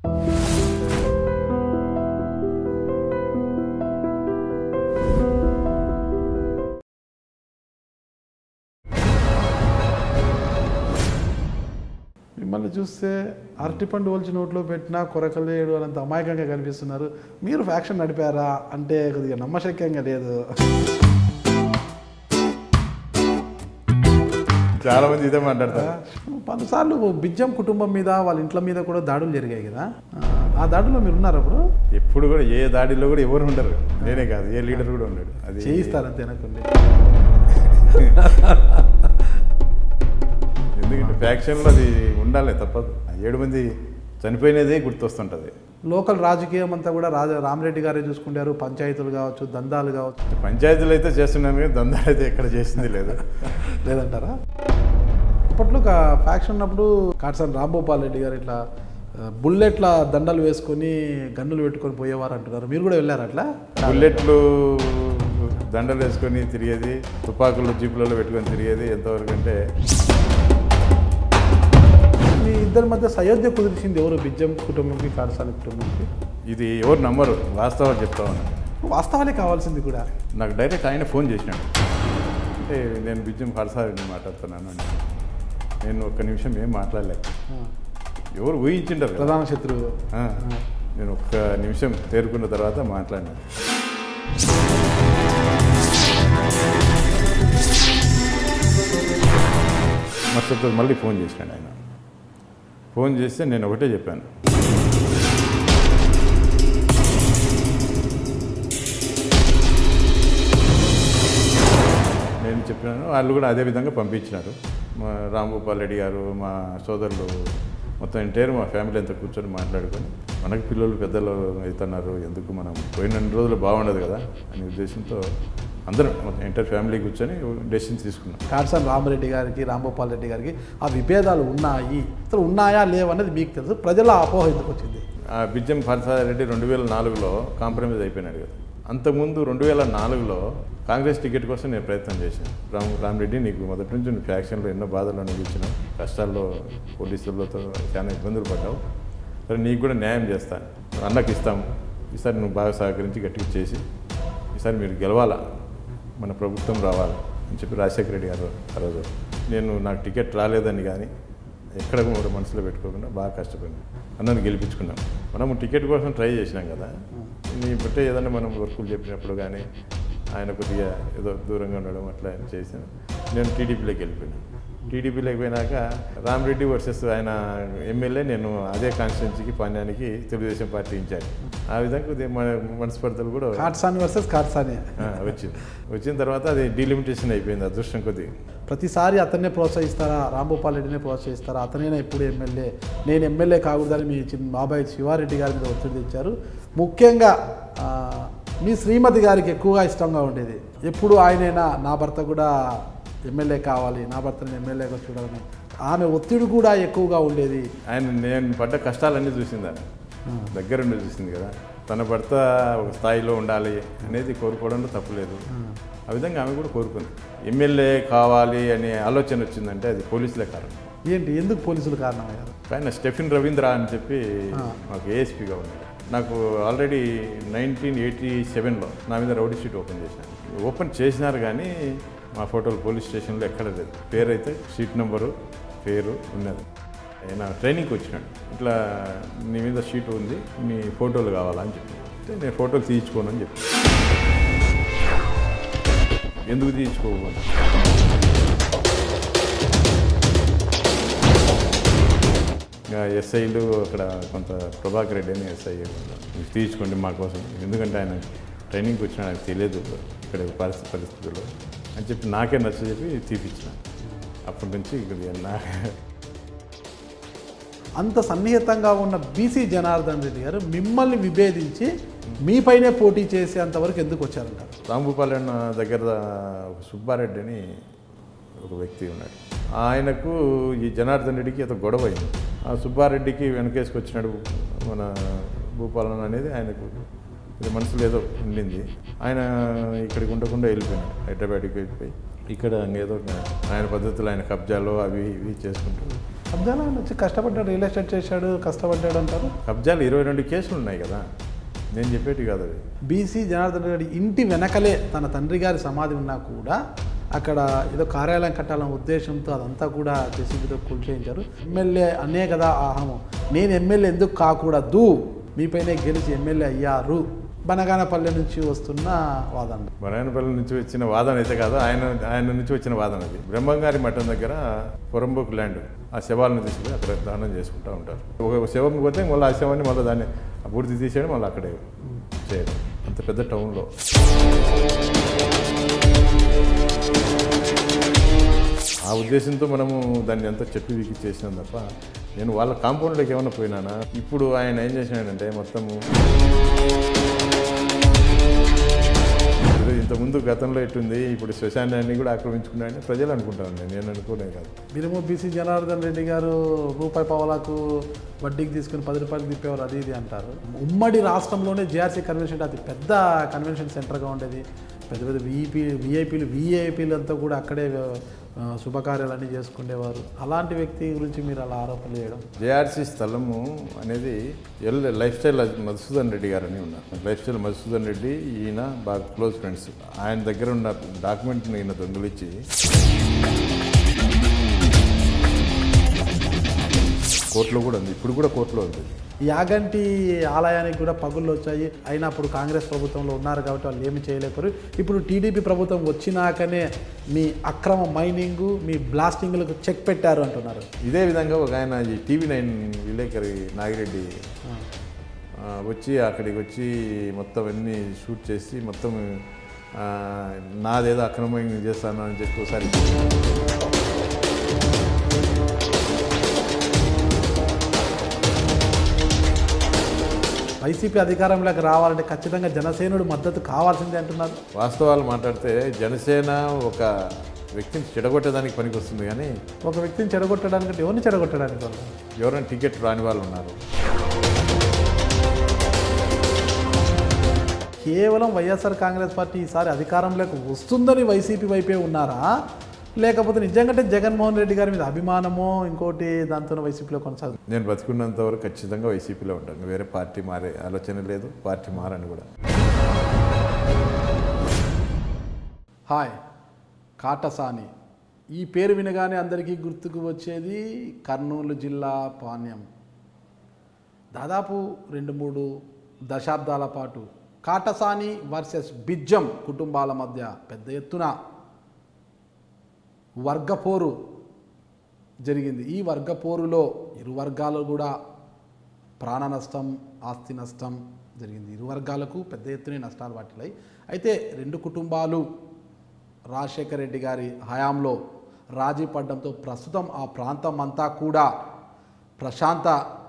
మిమ్మల్ని చూస్తే అరటిపండు ఒలిచి నోట్లో పెట్టినా కొరకలేడు అనంత అమాయకంగా కనిపిస్తున్నారు మీరు ఫ్యాక్షన్ నడిపారా అంటే కొద్దిగా నమ్మశక్యంగా లేదు చాలా మంది ఇదే మాట్లాడతారు పలుసార్లు బిజ్జం కుటుంబం మీద వాళ్ళ ఇంట్ల మీద కూడా దాడులు జరిగాయి కదా ఆ దాడుల్లో మీరు ఉన్నారు అప్పుడు ఎప్పుడు కూడా ఏ దాడిలో కూడా ఎవరు ఉండరు నేనే కాదు ఏ లీడర్ కూడా ఉండడు అది చేయిస్తారు అంతే అనుకోండి ఎందుకంటే ఫ్యాక్షన్లో అది ఉండాలి తప్పదు ఆ ఏడు మంది చనిపోయినదే గుర్తొస్తుంటుంది లోకల్ రాజకీయం అంతా కూడా రాజ రామరెడ్డి గారే చూసుకుంటారు పంచాయతీలు కావచ్చు దందాలు కావచ్చు పంచాయతీలు అయితే చేస్తున్నాను కానీ దందాలు అయితే ఎక్కడ చేసింది లేదు లేదంటారా అప్పట్లో ఒక ఫ్యాక్షన్ ఉన్నప్పుడు కాటసాని రాంభూపాల్ రెడ్డి గారు ఇట్లా ఆ, బుల్లెట్ల దండలు వేసుకొని గన్నులు పెట్టుకొని పోయేవారు అంటున్నారు మీరు కూడా వెళ్ళారు అట్లా బుల్లెట్లు దండలు వేసుకొని తిరిగేది తుపాకులు జీపులలో పెట్టుకొని తిరిగేది ఎంతవరకు అంటే మీ ఇద్దరి మధ్య సయోధ్య కుదిరిసింది ఎవరు బిజ్జం కుటుంబంకి కాటసాని కుటుంబంకి ఇది ఎవరు నమ్మరు వాస్తవాలు చెప్తా ఉన్నాను వాస్తవాలే కావాల్సింది కూడా నాకు డైరెక్ట్ ఆయన ఫోన్ చేసినాడు అంటే నేను బిజ్జం హర్సారిని మాట్లాడుతున్నాను అంటే నేను ఒక్క నిమిషం ఏం మాట్లాడలేదు ఆ, ఎవరు ఊహించింటారు కదా ప్రధాన శత్రువు ఆ, నేను ఒక్క నిమిషం తేరుకున్న తర్వాత మాట్లాడినాను మస్తు మళ్ళీ ఫోన్ చేసినాడు ఆయన ఫోన్ చేస్తే నేను ఒకటే చెప్పాను నేను చెప్పినాను వాళ్ళు కూడా అదే విధంగా పంపించినారు మా రాంభూపాల్ రెడ్డి గారు మా సోదరులు మొత్తం ఎంటైర్ మా ఫ్యామిలీ అంతా కూర్చొని మాట్లాడుకొని మనకి పిల్లలు పెద్దలు అవుతున్నారు ఎందుకు మనం పోయిన రోజులు బాగుండదు కదా అనే ఉద్దేశంతో అందరం మొత్తం ఎంటైర్ ఫ్యామిలీ కూర్చొని డెసిషన్ తీసుకున్నాం కాటసాని రామరెడ్డి గారికి రాంభూపాల్ రెడ్డి గారికి ఆ విభేదాలు ఉన్నాయి అసలు ఉన్నాయా లేవన్నది మీకు తెలుసు ప్రజల అపోహ ఎందుకు వచ్చింది ఆ బిజ్జం రెడ్డి రెండు వేల నాలుగులో కాంప్రమైజ్ అయిపోయినాడు కదా అంతకుముందు రెండు వేల నాలుగులో కాంగ్రెస్ టికెట్ కోసం నేను ప్రయత్నం చేశాను రామ్ రామరెడ్డి నీకు మొదటి నుంచి నువ్వు ఫ్యాక్షన్లో ఎన్నో బాధలు అనుభవించినావు కష్టాల్లో పోలీసులతో చాలా ఇబ్బందులు పడ్డావు సరే నీకు కూడా న్యాయం చేస్తాను అన్నకి ఇస్తాము ఈసారి నువ్వు బాగా సహకరించి గట్టిగా చేసి ఈసారి మీరు గెలవాలా మన ప్రభుత్వం రావాలి అని చెప్పి రాజశేఖర రెడ్డి గారు ఆ రోజు నేను నాకు టికెట్ రాలేదని కానీ ఎక్కడ కూడా మనసులో పెట్టుకోకుండా బాగా కష్టపడి అన్నని గెలిపించుకున్నాం మనం టికెట్ కోసం ట్రై చేసినాం కదా నీ బట్టే ఏదైనా మనం వర్కులు చెప్పినప్పుడు కానీ ఆయన కొద్దిగా ఏదో దూరంగా ఉండడం అట్లా ఆయన చేశాను నేను టీడీపీలోకి వెళ్ళిపోయాను టీడీపీలోకి పోయినాక రామరెడ్డి వర్సెస్ ఆయన ఎమ్మెల్యే నేను అదే కాన్స్టిట్యున్సీకి పాణ్యానికి తెలుగుదేశం పార్టీ ఇన్ఛార్జ్ ఆ విధంగా కొద్దిగా మన మనస్పర్ధలు కూడా కాటసాని వర్సెస్ కాటసాని ఆ, వచ్చింది వచ్చిన తర్వాత అది డీలిమిటేషన్ అయిపోయింది అదృష్టం కొద్దిగా ప్రతిసారి అతన్నే ప్రోత్సహిస్తారా రాంభూపాల్ రెడ్డినే ప్రోత్సహిస్తారా అతనేనా ఎప్పుడు ఎమ్మెల్యే నేను ఎమ్మెల్యే కాకూడదని మీ చిన్న బాబాయ్ శివారెడ్డి గారి మీద ఒత్తిడి తెచ్చారు ముఖ్యంగా ఆ, మీ శ్రీమతి గారికి ఎక్కువగా ఇష్టంగా ఉండేది ఎప్పుడు ఆయనైనా నా భర్త కూడా ఎమ్మెల్యే కావాలి నా భర్తని ఎమ్మెల్యేగా చూడాలని ఆమె ఒత్తిడి కూడా ఎక్కువగా ఉండేది ఆయన నేను పడ్డ కష్టాలన్నీ చూసింది ఆయన దగ్గరుండి చూసింది కదా తన భర్త ఒక స్థాయిలో ఉండాలి అనేది కోరుకోవడంలో తప్పులేదు ఆ విధంగా ఆమె కూడా కోరుకుంది ఎమ్మెల్యే కావాలి అనే ఆలోచన వచ్చిందంటే అది పోలీసులే కారణం ఏంటి ఎందుకు పోలీసులు కారణమయ్యారు ఆయన స్టెఫిన్ రవీంద్ర అని చెప్పి మాకు ఏఎస్పీగా ఉన్నాడు నాకు ఆల్రెడీ నైన్టీన్ ఎయిటీ సెవెన్లో నా మీద రౌడీ షీట్ ఓపెన్ చేశాను ఓపెన్ చేసినారు కానీ మా ఫోటోలు పోలీస్ స్టేషన్లో ఎక్కడ లేదు పేరు అయితే షీట్ నెంబరు పేరు ఉన్నది ఆయన ట్రైనింగ్కి వచ్చినాడు ఇట్లా నీ మీద షీట్ ఉంది మీ ఫోటోలు కావాలా అని చెప్పి అంటే నేను ఫోటోలు తీయించుకోను అని చెప్పి ఎందుకు తీయించుకోకపోతే ఇంకా ఎస్ఐలు అక్కడ కొంత ప్రభాకర్ రెడ్డి అని ఎస్ఐ మీరు తీర్చుకోండి మా కోసం ఎందుకంటే ఆయన ట్రైనింగ్కి వచ్చినా నాకు తెలియదు ఇక్కడ పరిస్థితి పరిస్థితుల్లో అని చెప్పి నాకే నచ్చ చెప్పి తీపిచ్చిన అప్పటి నుంచి ఇక్కడ నా అంత సన్నిహితంగా ఉన్న బీసీ జనార్దన్ రెడ్డి గారు మిమ్మల్ని విభేదించి మీపైనే పోటీ చేసేంతవరకు ఎందుకు వచ్చారంటారు రాంభూపాలెన్న దగ్గర ఒక సుబ్బారెడ్డి అని ఒక వ్యక్తి ఉన్నాడు ఆయనకు ఈ జనార్దన్ రెడ్డికి ఏదో గొడవ అయింది ఆ సుబ్బారెడ్డికి వెనకేసుకొచ్చినాడు మన భూపాలన అనేది ఆయనకు ఇది మనసులో ఏదో ఉండింది ఆయన ఇక్కడికి ఉండకుండా వెళ్ళిపోయినాడు హైదరాబాద్కి వెళ్ళిపోయి ఇక్కడ ఏదో ఆయన పద్ధతులు ఆయన కబ్జాలు అవి ఇవి చేసుకుంటూ కబ్జాలో ఆయన వచ్చి కష్టపడ్డాడు రియల్ ఎస్టేట్ చేశాడు కష్టపడ్డాడు అంటారు కబ్జాలు ఇరవై రెండు కేసులు ఉన్నాయి కదా నేను చెప్పేటి కాదు అది బీసీ జనార్దన్ రెడ్డి ఇంటి వెనకలే తన తండ్రి గారి సమాధి ఉన్నా కూడా అక్కడ ఏదో కార్యాలయం కట్టాలన్న ఉద్దేశంతో అదంతా కూడా జేసీబీతో కూల్చేయించారు ఎమ్మెల్యే అనే కదా ఆహము నేను ఎమ్మెల్యే ఎందుకు కాకూడదు మీపైనే గెలిచి ఎమ్మెల్యే అయ్యారు బనగానపల్లె నుంచి వస్తున్న వాదన బనాయనపల్లి నుంచి వచ్చిన వాదన అయితే కాదు ఆయన ఆయన నుంచి వచ్చిన వాదన అది బ్రహ్మంగారి మఠం దగ్గర పొరంబుక్ ల్యాండ్ ఆ శవాలను తీసుకుని అక్కడ దానం చేసుకుంటూ ఉంటారు ఒక శవం పోతే మళ్ళీ ఆ శవాన్ని మళ్ళీ దాన్ని ఆ బూడిది తీసేయడం మళ్ళీ అక్కడే చేయడం అంత పెద్ద టౌన్లో ఆ ఉద్దేశంతో మనము దాన్ని ఎంత చెప్పి వీకి చేసినాం తప్ప నేను వాళ్ళ కాంపౌండ్లోకి ఏమైనా పోయినానా ఇప్పుడు ఆయన ఏం చేసినాడంటే మొత్తము ఏదో ఇంతకుముందు గతంలో ఎట్టుంది ఇప్పుడు శ్మశానాన్ని కూడా ఆక్రమించుకున్నాడని ప్రజలు అనుకుంటాను నేను నేను అనుకోనే కాదు మీరేమో బీసీ జనార్దన్ రెడ్డి గారు రూపాయి పావలాకు వడ్డీకి తీసుకుని పది రూపాయలు తిప్పేవారు అది ఇది అంటారు ఉమ్మడి రాష్ట్రంలోనే జేఆర్సీ కన్వెన్షన్ సెంటర్ అతి పెద్ద కన్వెన్షన్ సెంటర్గా ఉండేది పెద్ద పెద్ద విఈపీ విఐపీలు విఐపీలు అంతా కూడా అక్కడే ఆ, శుభకార్యాలన్నీ చేసుకునేవారు అలాంటి వ్యక్తి గురించి మీరు అలా ఆరోపణలు చేయడం జేఆర్సీ స్థలము అనేది L life style Madhusudan Reddy garu అని ఉన్నారు లైఫ్ స్టైల్ మధుసూదన్ రెడ్డి ఈయన బాగా క్లోజ్ ఫ్రెండ్స్ ఆయన దగ్గర ఉన్న డాక్యుమెంట్ని ఈయన దొంగిలించి కోర్టులో కూడా ఉంది ఇప్పుడు కూడా కోర్టులో ఉంది యాగంటి ఆలయానికి కూడా పగుళ్ళు వచ్చాయి అయినా అప్పుడు కాంగ్రెస్ ప్రభుత్వంలో ఉన్నారు కాబట్టి వాళ్ళు ఏమి చేయలేకపోయారు ఇప్పుడు టీడీపీ ప్రభుత్వం వచ్చినాకనే మీ అక్రమ మైనింగ్ మీ బ్లాస్టింగ్లకు చెక్ పెట్టారు అంటున్నారు ఇదే విధంగా ఒక ఆయన ఈ టీవీ నైన్ విలేకరి నాగిరెడ్డి ఆ, వచ్చి అక్కడికి వచ్చి మొత్తం అన్నీ షూట్ చేసి మొత్తం ఆ, నాదేదో అక్రమంగా చేస్తాను అని చెప్పి ఒకసారి వైసీపీ అధికారంలోకి రావాలంటే ఖచ్చితంగా జనసేనుడు మద్దతు కావాల్సిందే అంటున్నారు వాస్తవాలు మాట్లాడితే జనసేన ఒక వ్యక్తిని చెడగొట్టడానికి పనికి వస్తుంది కానీ ఒక వ్యక్తిని చెడగొట్టడానికి ఎవరిని చెడగొట్టడానికి వాళ్ళు ఎవరైనా టికెట్ రాని వాళ్ళు ఉన్నారు కేవలం వైఎస్ఆర్ కాంగ్రెస్ పార్టీ ఈసారి అధికారంలోకి వస్తుందని వైసీపీ వైపే ఉన్నారా లేకపోతే నిజంగానే జగన్మోహన్ రెడ్డి గారి మీద అభిమానమో ఇంకోటి దాంతో వైసీపీలో కొనసాగు నేను బతుకున్నంత వరకు ఖచ్చితంగా వైసీపీలో ఉంటాను వేరే పార్టీ మారే ఆలోచన లేదు పార్టీ మారని కూడా హాయ్ కాటసాని ఈ పేరు వినగానే అందరికీ గుర్తుకు వచ్చేది కర్నూలు జిల్లా పాణ్యం దాదాపు రెండు మూడు దశాబ్దాల పాటు కాటసాని వర్సెస్ బిజ్జం కుటుంబాల మధ్య పెద్ద ఎత్తున వర్గపోరు జరిగింది ఈ వర్గపోరులో ఇరు వర్గాలు కూడా ప్రాణ నష్టం ఆస్తి నష్టం జరిగింది ఇరు వర్గాలకు పెద్ద ఎత్తున నష్టాలు వాటిల్లాయి అయితే రెండు కుటుంబాలు రాజశేఖర రెడ్డి గారి హయాంలో రాజీ పడడంతో ప్రస్తుతం ఆ ప్రాంతం అంతా కూడా ప్రశాంత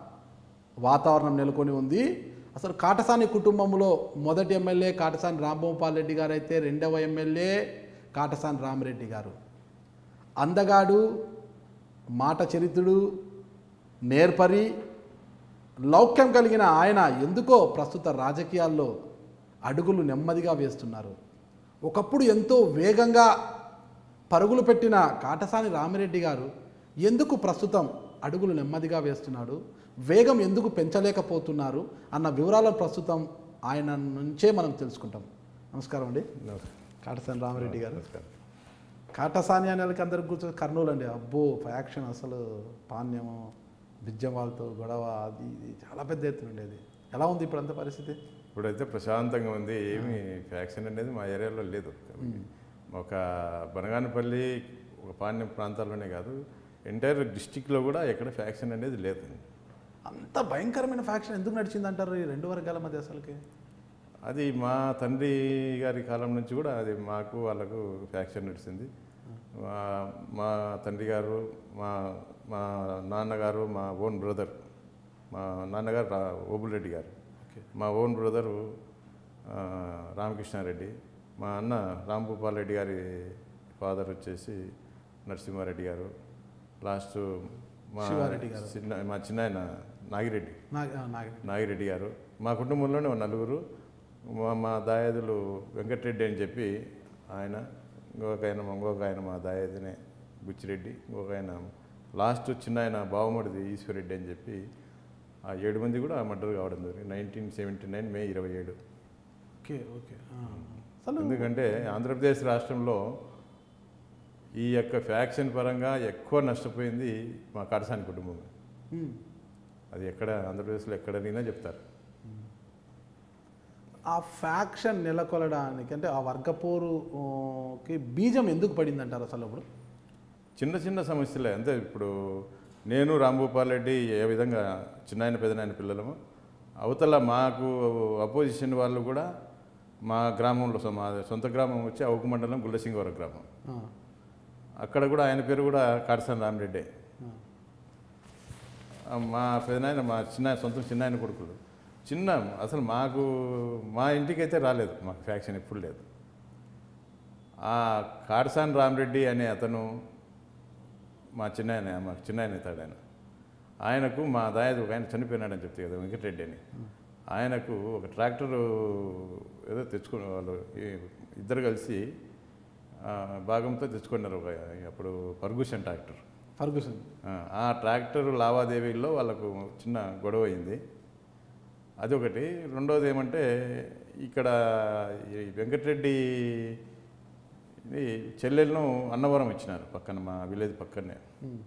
వాతావరణం నెలకొని ఉంది అసలు కాటసాని కుటుంబంలో మొదటి ఎమ్మెల్యే కాటసాని రాంభూపాల్ రెడ్డి గారు అయితే రెండవ ఎమ్మెల్యే కాటసాని రామరెడ్డి గారు అందగాడు మాట చరిత్రుడు నేర్పరి లౌక్యం కలిగిన ఆయన ఎందుకో ప్రస్తుత రాజకీయాల్లో అడుగులు నెమ్మదిగా వేస్తున్నారు ఒకప్పుడు ఎంతో వేగంగా పరుగులు పెట్టిన కాటసాని రామిరెడ్డి గారు ఎందుకు ప్రస్తుతం అడుగులు నెమ్మదిగా వేస్తున్నాడు వేగం ఎందుకు పెంచలేకపోతున్నారు అన్న వివరాలను ప్రస్తుతం ఆయన నుంచే మనం తెలుసుకుంటాం నమస్కారం అండి కాటసాని రామిరెడ్డి గారు నమస్కారం కాటసాని అనే వాళ్ళకి అందరికి గుర్తు కర్నూలు అండి అబ్బో ఫ్యాక్షన్ అసలు పాణ్యము బిజ్జం వాళ్ళతో గొడవ అది ఇది చాలా పెద్ద ఎత్తున ఉండేది ఎలా ఉంది ఇప్పుడు అంత పరిస్థితి ఇప్పుడైతే ప్రశాంతంగా ఉంది ఏమి ఫ్యాక్షన్ అనేది మా ఏరియాలో లేదు ఒక బనగానపల్లి ఒక పాణ్యం ప్రాంతాల్లోనే కాదు ఎంటైర్ డిస్టిక్లో కూడా ఎక్కడ ఫ్యాక్షన్ అనేది లేదు అంత భయంకరమైన ఫ్యాక్షన్ ఎందుకు నడిచింది అంటారు ఈ రెండు వర్గాల మధ్య అసలుకి అది మా తండ్రి గారి కాలం నుంచి కూడా అది మాకు వాళ్ళకు ఫ్యాక్షన్ నడిచింది మా మా తండ్రి గారు మా మా నాన్నగారు మా ఓన్ బ్రదర్ మా నాన్నగారు రా ఓబుల్రెడ్డి గారు మా ఓన్ బ్రదరు ఆ, రామకృష్ణారెడ్డి మా అన్న రాంభూపాల్ రెడ్డి గారి ఫాదర్ వచ్చేసి నరసింహారెడ్డి గారు లాస్ట్ మా శివారెడ్డి గారు. చిన్న మా చిన్నాయన నాగిరెడ్డి నా- ఆ, నాగ- నాగిరెడ్డి గారు మా కుటుంబంలోనే ఒక నలుగురు మా మా దాయాదులు వెంకటరెడ్డి అని చెప్పి ఆయన ఇంకొక ఆయన ఇంకొక ఆయన మా దాయాదినే బుచ్చిరెడ్డి ఇంకొక ఆయన లాస్ట్ చిన్న ఆయన బావమడిది ఈశ్వరెడ్డి అని చెప్పి ఆ ఏడు మంది కూడా మర్డర్ కావడం జరిగింది నైన్టీన్ సెవెంటీ నైన్ మే ఇరవై ఏడు ఓకే ఓకే ఆ. అసలు ఎందుకంటే ఆంధ్రప్రదేశ్ రాష్ట్రంలో ఈ యొక్క ఫ్యాక్షన్ పరంగా ఎక్కువ నష్టపోయింది మా కడసాని కుటుంబం ఉమ్. అది ఎక్కడ ఆంధ్రప్రదేశ్లో ఎక్కడైనా చెప్తారు ఆ ఫ్యాక్షన్ నెలకొలడానికి అంటే ఆ వర్గపోరుకి బీజం ఎందుకు పడింది అంటారు అసలు అప్పుడు చిన్న చిన్న సమస్యలే అంతే ఇప్పుడు నేను రాంభూపాల్ రెడ్డి ఏ విధంగా చిన్నాయన పెదనాయన పిల్లలము అవతల మాకు అపోజిషన్ వాళ్ళు కూడా మా గ్రామంలో సో- మా సొంత గ్రామం వచ్చి అవుకు మండలం గుల్లసింగవరం గ్రామం ఆ. అక్కడ కూడా ఆయన పేరు కూడా కాడసాని రామరెడ్డి ఆ. ఆ, మా పెదనాయన మా చిన్న సొంత చిన్నాయన కొడుకులు చిన్న అసలు మాకు మా ఇంటికైతే రాలేదు మాకు ఫ్యాక్షన్ ఎప్పుడు లేదు ఆ కాడసాని రామరెడ్డి అనే అతను మా చిన్నాయన మా చిన్నాయన అవుతాడు ఆయన ఆయనకు మా దాయదు ఒక ఆయన చనిపోయినాడని చెప్తే కదా వెంకటరెడ్డి అని ఆయనకు ఒక ట్రాక్టరు ఏదో తెచ్చుకునే వాళ్ళు ఈ ఇద్దరు కలిసి ఆ, భాగంతో తెచ్చుకున్నారు ఒక అప్పుడు పర్గుషన్ ట్రాక్టర్ ఫర్గూసన్ ఆ, ఆ ట్రాక్టర్ లావాదేవీల్లో వాళ్ళకు చిన్న గొడవ అయింది అదొకటి రెండోది ఏమంటే ఇక్కడ ఈ వెంకటరెడ్డి ఇది చెల్లెలను అన్నవరం ఇచ్చినారు పక్కన మా విలేజ్ పక్కనే ఉమ్.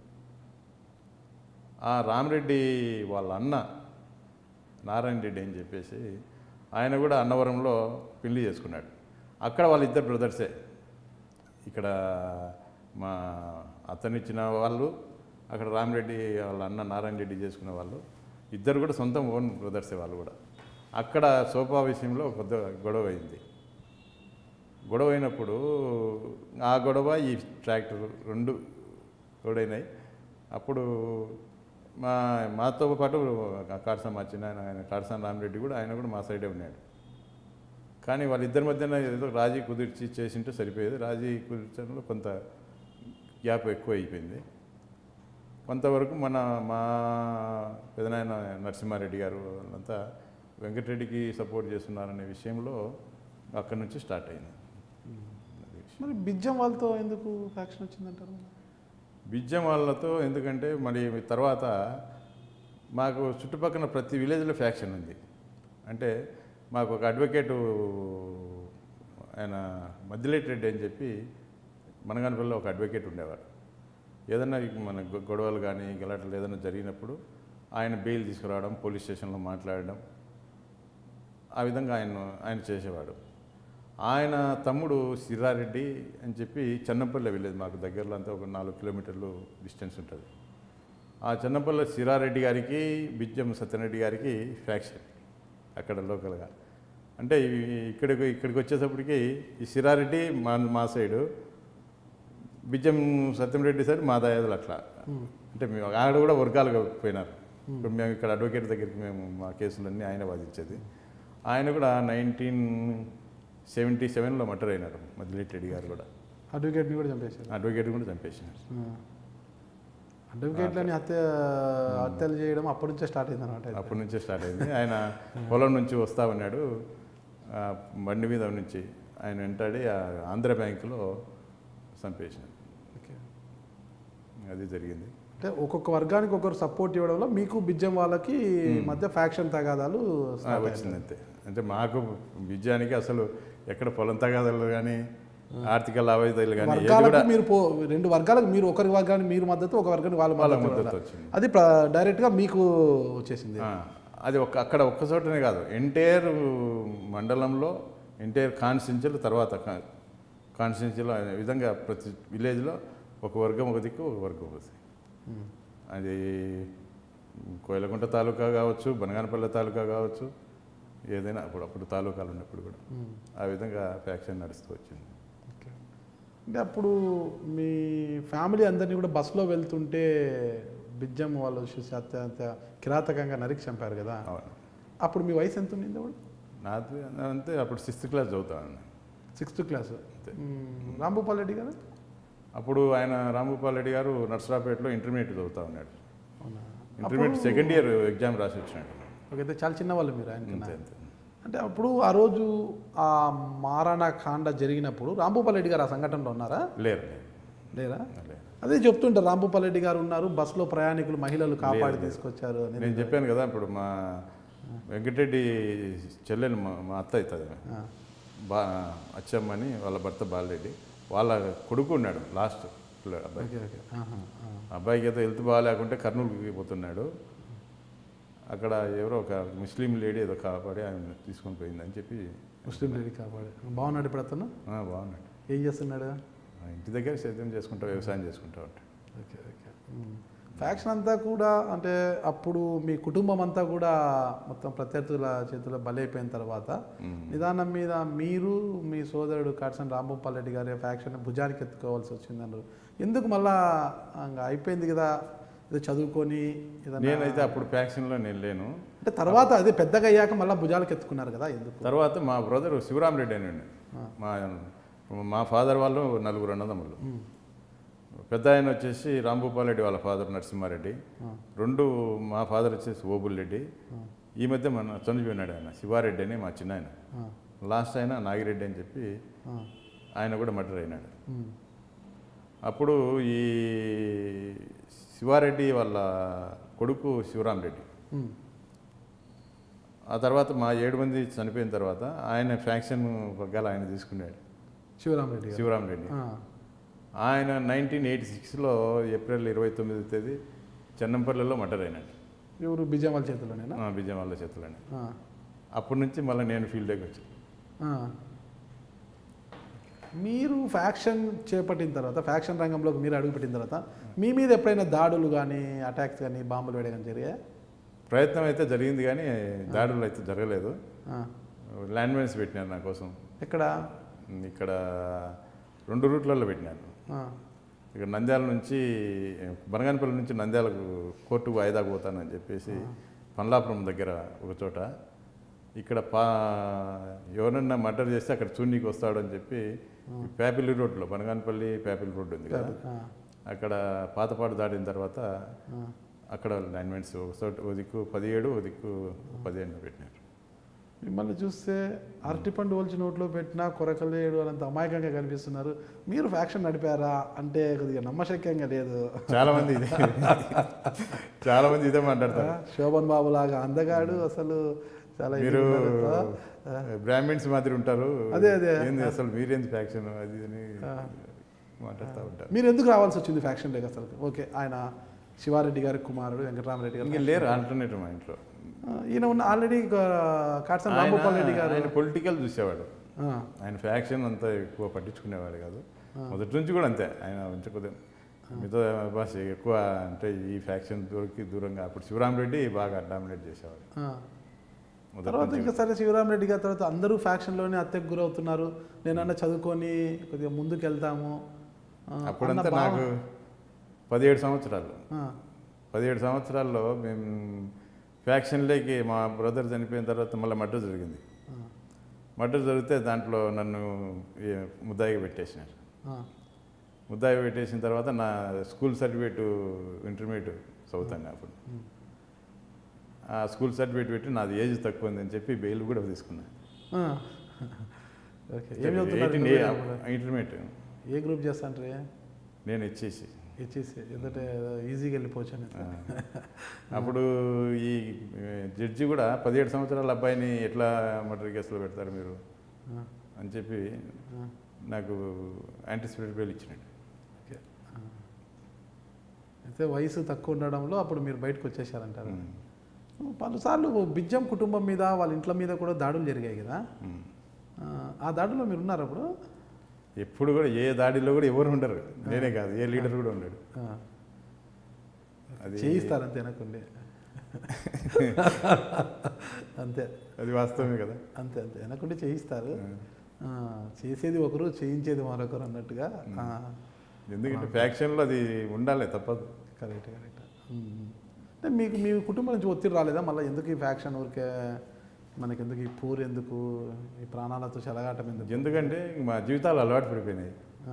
ఆ రామరెడ్డి వాళ్ళ అన్న నారాయణ రెడ్డి అని చెప్పేసి ఆయన కూడా అన్నవరంలో పెళ్లి చేసుకున్నాడు అక్కడ వాళ్ళిద్దరు బ్రదర్సే ఇక్కడ మా అతనిచ్చిన వాళ్ళు అక్కడ రామరెడ్డి వాళ్ళ అన్న నారాయణ రెడ్డి చేసుకున్న వాళ్ళు ఇద్దరు కూడా సొంతం ఓన్ బ్రదర్సే వాళ్ళు కూడా అక్కడ సోఫా విషయంలో ఒక పెద్ద గొడవ అయింది గొడవ అయినప్పుడు ఆ గొడవ ఈ ట్రాక్టర్ రెండు గొడవైనాయి అప్పుడు మా మాతో పాటు కాడసాన్ మా చిన్న ఆయన ఆయన కాడసాన్ రామరెడ్డి కూడా ఆయన కూడా మా సైడే ఉన్నాడు కానీ వాళ్ళిద్దరి మధ్యన ఏదో రాజీ కుదిర్చి చేసింటే సరిపోయేది రాజీ కుదిర్చడంలో కొంత గ్యాప్ ఎక్కువ అయిపోయింది కొంతవరకు మన మా పెదనాయన నరసింహారెడ్డి గారు వాళ్ళంతా వెంకటరెడ్డికి సపోర్ట్ చేస్తున్నారనే విషయంలో అక్కడి నుంచి స్టార్ట్ అయింది అది విషయం. మరి బిజ్జం వాళ్ళతో ఎందుకు ఫ్యాక్షన్ వచ్చిందంటారు బిజ్జం వాళ్ళతో ఎందుకంటే మరి తర్వాత మాకు చుట్టుపక్కల ప్రతి విలేజ్లో ఫ్యాక్షన్ ఉంది అంటే మాకు ఒక అడ్వకేటు ఆయన మద్దిలేటి రెడ్డి అని చెప్పి మనగానపల్లిలో ఒక అడ్వకేట్ ఉండేవాడు ఏదైనా మన గొ- గొడవలు కానీ గలాటలు ఏదైనా జరిగినప్పుడు ఆయన బెయిల్ తీసుకురావడం పోలీస్ స్టేషన్లో మాట్లాడడం ఆ విధంగా ఆయన ఆయన చేసేవాడు ఆయన తమ్ముడు సిరారెడ్డి అని చెప్పి చెన్నపల్లి విలేజ్ మాకు దగ్గరలో అంతా ఒక నాలుగు కిలోమీటర్లు డిస్టెన్స్ ఉంటుంది ఆ చెన్నపల్లి సిరారెడ్డి గారికి బిజ్జం సత్యరెడ్డి గారికి ఫ్యాక్షన్ అక్కడ లోకల్గా అంటే ఇవి- ఇక్కడికి ఇక్కడికి వచ్చేటప్పటికి ఈ సిరారెడ్డి మా మా సైడు బిజ్జం సత్యంరెడ్డి సైడ్ మా దయాదులు అట్లా అంటే మేము ఆడ కూడా వర్గాలుగా పోయినారు ఇప్పుడు మేము ఇక్కడ అడ్వకేట్ దగ్గరికి మేము మా కేసులన్నీ ఆయన వాదించేది ఆయన కూడా నైన్టీన్ సెవెంటీ సెవెన్లో మటర్ అయినారు మదిలేటి రెడ్డి గారు కూడా అడ్వకేట్ని కూడా చంపేశారు అడ్వకేట్ కూడా చంపేసినారు ఆ. అడ్వకేట్లని హత్య హత్యలు చేయడం అప్పటి నుంచే స్టార్ట్ అయింది అనమాట అప్పటి నుంచే స్టార్ట్ అయింది ఆయన పొలం నుంచి వస్తా ఉన్నాడు ఆ బండి మీద నుంచి ఆయన వెంటాడి ఆ ఆంధ్ర బ్యాంకులో చంపేసినాడు ఓకే అది జరిగింది అంటే ఒక్కొక్క వర్గానికి ఒకరు సపోర్ట్ ఇవ్వడం వల్ల మీకు బిజ్జం వాళ్ళకి మధ్య ఫ్యాక్షన్ తగాదాలు ఆ, start అయ్యాయి. వచ్చింది అంతే అంటే మాకు విజయానికి అసలు ఎక్కడ పొలం తగాదాలు కానీ ఆర్థిక లావాదేవీలు కానీ ఏది వర్గాలకు కూడా మీరు పో రెండు వర్గాలకు మీరు ఒకరి వర్గాన్ని మీరు మద్దతు ఒక వర్గానికి వాళ్ళ వాళ్ళ మద్దతు మద్దతు ఇవ్వడం. వచ్చింది అది ప్ర- డైరెక్ట్గా మీకు వచ్చేసింది ఆ, అది ఒక్క అక్కడ ఒక్క చోటనే కాదు ఎంటైర్ మండలంలో ఎంటైర్ కాన్స్టిట్యూన్సీలు తర్వాత కాన్స్టిట్యూన్సీలో అనే విధంగా ప్రతి విలేజ్లో ఒక వర్గం ఒక దిక్కు ఒక వర్గం ఒక దిక్కు ఉమ్. అది కోయలకుంట తాలూకా కావచ్చు బనగానపల్లి తాలూకా కావచ్చు ఏదైనా అప్పుడు అప్పుడు తాలూకాలు ఉన్నప్పుడు కూడా ఉమ్. ఆ విధంగా ఫ్యాక్షన్ నడుస్తూ వచ్చింది ఓకే. అంటే అప్పుడు మీ ఫ్యామిలీ అందరినీ కూడా బస్సులో వెళ్తుంటే బిజ్జం వాళ్ళు చూసి అత్యంత కిరాతకంగా నరికి చంపారు కదా అవును అప్పుడు మీ వయసు ఎంత ఉండింది అప్పుడు నాది అంతే అప్పుడు సిక్స్త్ క్లాస్ చదువుతాను సిక్స్త్ క్లాస్ రాంభూపాల్ రెడ్డి కదా అప్పుడు ఆయన రాంభూపాల్ రెడ్డి గారు నర్సరాపేటలో ఇంటర్మీడియట్ చదువుతా ఉన్నాడు అవునా ఇంటర్మీడియట్ అప్పుడు- సెకండ్ ఇయర్ ఎగ్జామ్ రాసి వచ్చినాడు ఓకే అయితే చాలా చిన్న వాళ్ళు మీరు ఆయన అంతే అంతే అంటే అప్పుడు ఆ రోజు ఆ మారాణ కాండ జరిగినప్పుడు రాంభూపాల్ రెడ్డి గారు ఆ సంఘటనలో ఉన్నారా లేరు లేరు లేరా లేరు అదే చెప్తుంటారు రాంభూపాల్ రెడ్డి గారు ఉన్నారు బస్సులో ప్రయాణికులు మహిళలు కాపాడి తీసుకొచ్చారు అనేది నేను చెప్పాను కదా ఇప్పుడు మా వెంకటరెడ్డి చెల్లెలు మా మా అత్త అవుతుంది ఆ, బా అచ్చమ్మని వాళ్ళ భర్త బాలరెడ్డి వాళ్ళ కొడుకు ఉన్నాడు లాస్ట్ పిల్లాడు అబ్బాయి ఓకే ఓకే ఆహా, ఆ. అబ్బాయికి అయితే హెల్త్ బాగాలేకుంటే కర్నూలుకి పోతున్నాడు అక్కడ ఎవరో ఒక ముస్లిం లేడీ ఏదో కాపాడి ఆయన తీసుకొని పోయిందని చెప్పి ముస్లిం లేడీ కాపాడు బాగున్నాడు ఇప్పుడు అతను ఆ, బాగున్నాడు ఏం చేస్తున్నాడు ఆ, ఇంటి దగ్గర సేద్యం చేసుకుంటా వ్యవసాయం చేసుకుంటా ఉంటాడు ఓకే ఓకే ఫ్యాక్షన్ అంతా కూడా అంటే అప్పుడు మీ కుటుంబం అంతా కూడా మొత్తం ప్రత్యర్థుల చేతిలో బలైపోయిన తర్వాత నిదానం మీద మీరు మీ సోదరుడు కాట్సన్ రాంభూపాల్ రెడ్డి గారి ఫ్యాక్షన్ భుజానికి ఎత్తుకోవాల్సి వచ్చిందన్నారు ఎందుకు మళ్ళా ఇంకా అయిపోయింది కదా ఏదో చదువుకొని ఏదన్నా నేనైతే అప్పుడు ఫ్యాక్షన్లో నేను లేను అంటే తర్వాత అదే పెద్దగా అయ్యాక మళ్ళీ భుజాలకు ఎత్తుకున్నారు కదా ఎందుకు తర్వాత మా బ్రదర్ శివరామ్ రెడ్డి అని మా మా ఫాదర్ వాళ్ళు నలుగురు అన్నదమ్ములు పెద్ద ఆయన వచ్చేసి రాంభూపాల్ రెడ్డి వాళ్ళ ఫాదర్ నరసింహారెడ్డి రెండు మా ఫాదర్ వచ్చేసి ఓబుల్ రెడ్డి ఈ మధ్య మన చనిపోయినాడు ఆయన శివారెడ్డి అని మా చిన్న ఆయన ఆ, లాస్ట్ ఆయన నాగిరెడ్డి అని చెప్పి ఆ, ఆయన కూడా మర్డర్ అయినాడు ఉమ్, అప్పుడు ఈ శివారెడ్డి వాళ్ళ కొడుకు శివరామ్ రెడ్డి ఉమ్, ఆ తర్వాత మా ఏడు మంది చనిపోయిన తర్వాత ఆయన ఫ్యాక్షన్ పగ్గాలు ఆయన తీసుకున్నాడు శివరామరెడ్డి గారు శివరామ్ రెడ్డి ఆ, ఆయన నైన్టీన్ ఎయిటీ సిక్స్లో ఏప్రిల్ ఇరవై తొమ్మిది తేదీ చెన్నంపల్లిలో మర్డర్ అయినాడు ఎవరు బిజయం వాళ్ళ చేతిలోనేనా ఆ, విజయం వాళ్ళ చేతులని ఆ, అప్పటి నుంచి మళ్ళీ నేను ఫీల్డ్కి వచ్చాను ఆ. మీరు ఫ్యాక్షన్ చేపట్టిన తర్వాత ఫ్యాక్షన్ రంగంలోకి మీరు అడుగుపెట్టిన తర్వాత మీ మీద ఎప్పుడైనా దాడులు కానీ అటాక్స్ కానీ బాంబులు వేయడం కానీ జరిగాయా ప్రయత్నం అయితే జరిగింది కానీ దాడులు అయితే జరగలేదు ఆ. ల్యాండ్ మైన్స్ పెట్టినారు నా కోసం ఎక్కడ ఇక్కడ రెండు రూట్లలో పెట్టినాను ఆ, ఇక్కడ నంద్యాల నుంచి బనగానపల్లి నుంచి నంద్యాలకు కోర్టుకు వాయిదాకు పోతానని చెప్పేసి పన్లాపురం దగ్గర ఒక చోట ఇక్కడ పా ఎవరన్నా మర్డర్ చేస్తే అక్కడ చూన్నీకి వస్తాడు అని చెప్పి పేపిల్లి రోడ్లో బనగానపల్లి పేపిల్లి రోడ్డు ఉంది కదా ఆ, అక్కడ పాతపాడు దాటిన తర్వాత ఆ. అక్కడ లైన్మెంట్స్ ఒక చోట ఓ దిక్కు పదిహేడు ఓ దిక్కు పదిహేను పెట్టినారు మిమ్మల్ని చూస్తే అరటిపండు ఒలిచి నోట్లో పెట్టినా కొరకలేడు అనంత అమాయకంగా కనిపిస్తున్నారు మీరు ఫ్యాక్షన్ నడిపారా అంటే కొద్దిగా నమ్మశక్యంగా లేదు చాలా మంది ఇదే చాలా మంది ఇదే మాట్లాడతారు శోభన్ బాబు లాగా అందగాడు అసలు చాలా ఇది మీరు ఉన్నారు. ఆ, బ్రాహ్మిన్స్ మాదిరి ఉంటారు అదే, అదే. ఏంది అసలు మీరేంది ఫ్యాక్షన్ అది అని మాట్లాడుతూ ఉంటారు మీరు ఎందుకు రావాల్సి వచ్చింది ఫ్యాక్షన్ లేక అసలు ఓకే ఆయన శివారెడ్డి గారి కుమారుడు వెంకటరామరెడ్డి గారు ఇంకా లేరు ఆల్టర్నేటివ్ మా ఇంట్లో ఆ, ఈయన ఉన్న ఆల్రెడీ కాట్సన్ రాంభూపాల్ రెడ్డి గారు ఆయన పొలిటికల్ చూసేవాడు ఆ, ఆయన ఫ్యాక్షన్ అంతా ఎక్కువ పట్టించుకునేవాడు కాదు మొదటి నుంచి కూడా అంతే ఆయన కొంచెం కొద్దిగా మిగతా భాష ఎక్కువ అంటే ఈ ఫ్యాక్షన్ దూరకి దూరంగా అప్పుడు శివరామరెడ్డి బాగా డామినేట్ చేసేవాడు ఆ. మొదటి తర్వాత నుంచి. ఇంకా సరే శివరామరెడ్డి గారి తర్వాత అందరూ ఫ్యాక్షన్లోనే హత్యకు గురవుతున్నారు నేనన్నా చదువుకొని కొద్దిగా ముందుకు వెళ్తాము ఆ, అప్పుడంతా అన్న భావం- నాకు పదిహేడు సంవత్సరాలు ఆ, పదిహేడు సంవత్సరాల్లో మేము ఫ్యాక్షన్లోకి మా బ్రదర్ చనిపోయిన తర్వాత మళ్ళీ మర్డర్ జరిగింది ఆ, మర్డర్ జరిగితే దాంట్లో నన్ను ఈ ముద్దాయిగా పెట్టేసినారు ఆ, ముద్దాయి పెట్టేసిన తర్వాత నా స్కూల్ సర్టిఫికేట్ ఇంటర్మీడియట్ చదువుతాను అప్పుడు ఆ స్కూల్ సర్టిఫికేట్ పెట్టి నాది ఏజ్ తక్కువ ఉందని చెప్పి బెయిల్ కూడా తీసుకున్నాను ఆ. ఓకే ఏం చదువుతున్నారు ఇంటర్మీడియట్ ఏ గ్రూప్ చేస్తాంటారు నేను ఇచ్చేసి ఇచ్చేసి ఎందుకంటే ఈజీగా వెళ్ళిపోవచ్చు అని ఆ, అప్పుడు ఈ జడ్జి కూడా పదిహేడు సంవత్సరాల అబ్బాయిని ఎట్లా మర్డర్ కేసులో పెడతారు మీరు ఆ, అని చెప్పి ఆ, నాకు యాంటిసిపేటెడ్ బెయిల్ ఇచ్చినట్టు ఓకే ఆ. అయితే వయసు తక్కువ ఉండడంలో అప్పుడు మీరు బయటకు వచ్చేసారంటారు పలుసార్లు బిజ్జం కుటుంబం మీద వాళ్ళ ఇంట్ల మీద కూడా దాడులు జరిగాయి కదా ఉమ్. ఆ, ఆ దాడిలో మీరు ఉన్నారు అప్పుడు ఎప్పుడు కూడా ఏ దాడిలో కూడా ఎవరు ఉండరు నేనే కాదు ఏ లీడర్ కూడా ఉండడు ఆ, అది చేయిస్తారు అంతే అనుకోండి అంతే అది వాస్తవమే కదా అంతే అంతే వెనకుండి చేయిస్తారు ఆ, చేసేది ఒకరు చేయించేది మరొకరు అన్నట్టుగా ఆ, ఎందుకంటే ఫ్యాక్షన్లో అది ఉండాలి తప్పదు కరెక్ట్ కరెక్ట్ ఉమ్. అంటే మీకు మీ కుటుంబం నుంచి ఒత్తిడి రాలేదా మళ్ళీ ఎందుకు ఈ ఫ్యాక్షన్ ఊరికే మనకి ఎందుకు ఈ పూర్ ఎందుకు ఈ ప్రాణాలతో చెలగాటం ఎందుకు ఎందుకంటే మా జీవితాలు అలవాటు పడిపోయినాయి ఆ,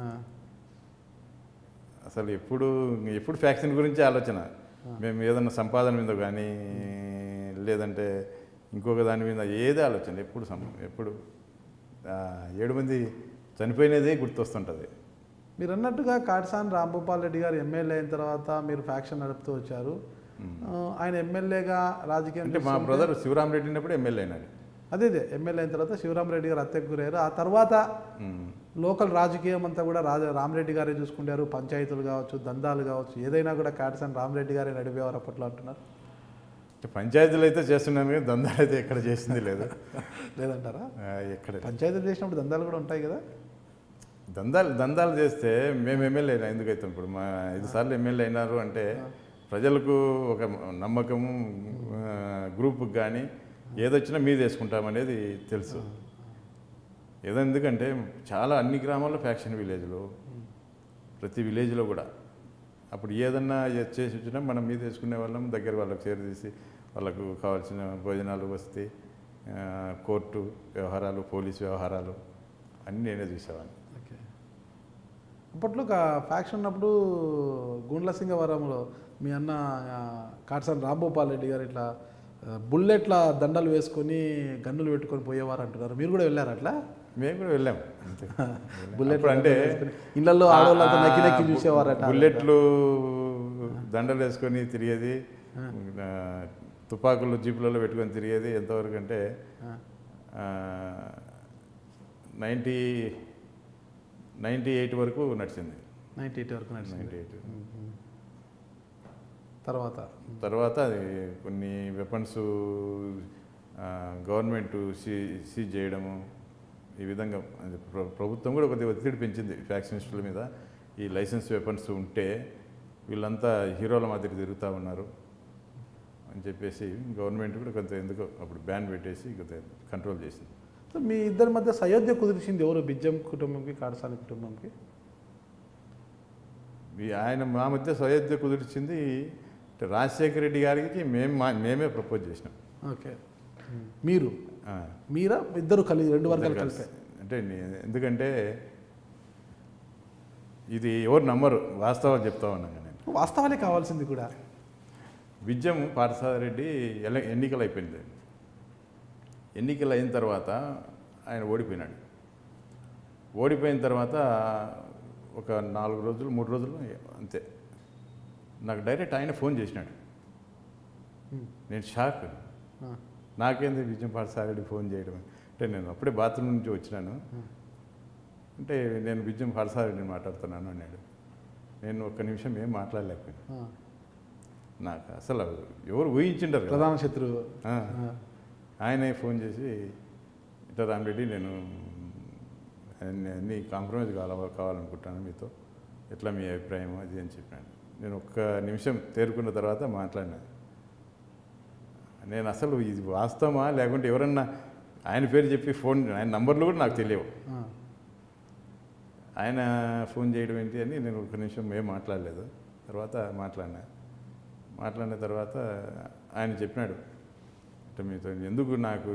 అసలు ఎప్పుడు ఎప్పుడు ఫ్యాక్షన్ గురించి ఆలోచన మేము ఏదన్నా సంపాదన మీద కానీ లేదంటే ఇంకొక దాని మీద ఏదే ఆలోచన ఎప్పుడు సం ఎప్పుడు ఆ, ఏడు మంది చనిపోయినదే గుర్తొస్తుంటుంది మీరు అన్నట్టుగా కాటసాని రాంభూపాల్ రెడ్డి గారు ఎమ్మెల్యే అయిన తర్వాత మీరు ఫ్యాక్షన్ నడుపుతూ వచ్చారు ఆ, ఆయన ఎమ్మెల్యేగా రాజకీయం అంటే మా చేస్తుంటే- బ్రదర్ శివరామ్ రెడ్డి ఉన్నప్పుడు ఎమ్మెల్యే అయినాడు అదే అదే ఎమ్మెల్యే అయిన తర్వాత శివరామరెడ్డి గారు హత్యకు గురయ్యారు ఆ తర్వాత ఉమ్. లోకల్ రాజకీయం అంతా కూడా రాజ రామరెడ్డి గారే చూసుకుంటారు పంచాయతీలు కావచ్చు దందాలు కావచ్చు ఏదైనా కూడా కాటసాని రామరెడ్డి గారే నడిపేవారు అప్పట్లో అంటున్నారు అంటే పంచాయతీలు అయితే చేస్తున్నాను కానీ దందాలు అయితే ఎక్కడ చేసింది లేదు లేదంటారా ఆ, ఎక్కడ పంచాయతీలు చేసినప్పుడు దందాలు కూడా ఉంటాయి కదా దందాలు దందాలు చేస్తే మేము ఎమ్మెల్యే అయినా ఎందుకు అవుతాం ఇప్పుడు మా ఐదు సార్లు ఎమ్మెల్యే అయినారు అంటే ప్రజలకు ఒక నమ్మకము ఆ, గ్రూప్కి కానీ ఏదొచ్చినా మీద వేసుకుంటామనేది తెలుసు ఏదో ఎందుకంటే చాలా అన్ని గ్రామాల్లో ఫ్యాక్షన్ విలేజ్లు ప్రతి విలేజ్లో కూడా అప్పుడు ఏదన్నా ఏ- చేసి వచ్చినా మనం మీద వేసుకునే వాళ్ళం దగ్గర వాళ్ళకి చేరదీసి వాళ్ళకు కావాల్సిన భోజనాలు వస్తే ఆ, కోర్టు వ్యవహారాలు పోలీస్ వ్యవహారాలు అన్నీ నేనే చూసేవాడిని ఓకే అప్పట్లో ఒక ఫ్యాక్షన్ ఉన్నప్పుడు గుండ్ల సింగవరంలో మీ అన్న ఆ, కాటసాని రాంభూపాల్ రెడ్డి గారు ఇట్లా ఆ, బుల్లెట్ల దండలు వేసుకొని గన్నులు పెట్టుకొని పోయేవారు అంటున్నారు మీరు కూడా వెళ్ళారు అట్లా మేము కూడా వెళ్ళాం అంతే బుల్లెట్ అప్పుడు అంటే ఇళ్లలో ఆడవాళ్ళంతా ఆ, నక్కి నక్కి చూసేవారట బుల్లెట్లు దండలు వేసుకొని తిరిగేది ఆ, తుపాకులు జీపులలో పెట్టుకొని తిరిగేది ఎంతవరకు అంటే ఆ, నైంటీ నైంటీ ఎయిట్ వరకు నడిచింది నైన్టీ ఎయిట్ వరకు నడిచింది నైంటీ ఎయిట్ తర్వాత తర్వాత అది కొన్ని వెపన్స్ గవర్నమెంట్ సీ సీజ్ చేయడము ఈ విధంగా అది ప్ర- ప్రభుత్వం కూడా కొద్దిగా ఒత్తిడి పెంచింది ఫ్యాక్షనిస్టుల మీద ఈ లైసెన్స్ వెపన్స్ ఉంటే వీళ్ళంతా హీరోల మాదిరి తిరుగుతూ ఉన్నారు అని చెప్పేసి గవర్నమెంట్ కూడా కొంత ఎందుకో అప్పుడు బ్యాన్ పెట్టేసి కొంత కంట్రోల్ చేసింది సో మీ ఇద్దరి మధ్య సయోధ్య కుదిరిచింది ఎవరు బిజ్జం కుటుంబంకి కాడసాని కుటుంబంకి ఈ ఆయన మా మధ్య సయోధ్య కుదిర్చింది అంటే రాజశేఖర రెడ్డి గారికి మేము మా మేమే ప్రపోజ్ చేసినాం ఓకే మీరు ఆ. మీరా ఇద్దరు కలిసి రెండు వర్గాలు కలిపే అంటే నే- ఎందుకంటే ఇది ఎవరు నమ్మరు వాస్తవాలు చెప్తా ఉన్నాను నేను వాస్తవాలే కావాల్సింది కూడా విద్యం పార్థసారథి ఎల ఎన్నికలు అయిపోయింది ఎన్నికలు అయిన తర్వాత ఆయన ఓడిపోయినాడు ఓడిపోయిన తర్వాత ఒక నాలుగు రోజులు మూడు రోజులు అంతే నాకు డైరెక్ట్ ఆయన ఫోన్ చేసినాడు ఉమ్. నేను షాక్ ఆ, నాకేంది విజయం పాఠశాలని ఫోన్ చేయడం అంటే నేను అప్పుడే బాత్రూమ్ నుంచి వచ్చినాను అంటే నేను విజయం పాఠశాలని మాట్లాడుతున్నాను అన్నాడు నేను ఒక్క నిమిషం ఏం మాట్లాడలేకపోయాను ఆ. నాకు అసలు ఎవరు ఊహించిండరు కదా ప్రధాన శత్రువు ఆ. ఆ, ఆయనే ఫోన్ చేసి ఇట్లా రామరెడ్డి నేను అన్ని అన్ని కాంప్రమైజ్ కావాల కావాలనుకుంటాను మీతో ఎట్లా మీ అభిప్రాయం అది అని చెప్పాను నేను ఒక్క నిమిషం తేరుకున్న తర్వాత మాట్లాడినా నేను అసలు ఇది వాస్తవమా లేకుంటే ఎవరన్నా ఆయన పేరు చెప్పి ఫోన్ ఆయన నంబర్లు కూడా నాకు తెలియవు ఆ, ఆయన ఫోన్ చేయడం ఏంటి అని నేను ఒక నిమిషం ఏం మాట్లాడలేదు తర్వాత మాట్లాడినా మాట్లాడిన తర్వాత ఆయన చెప్పినాడు అంటే మీతో ఎందుకు నాకు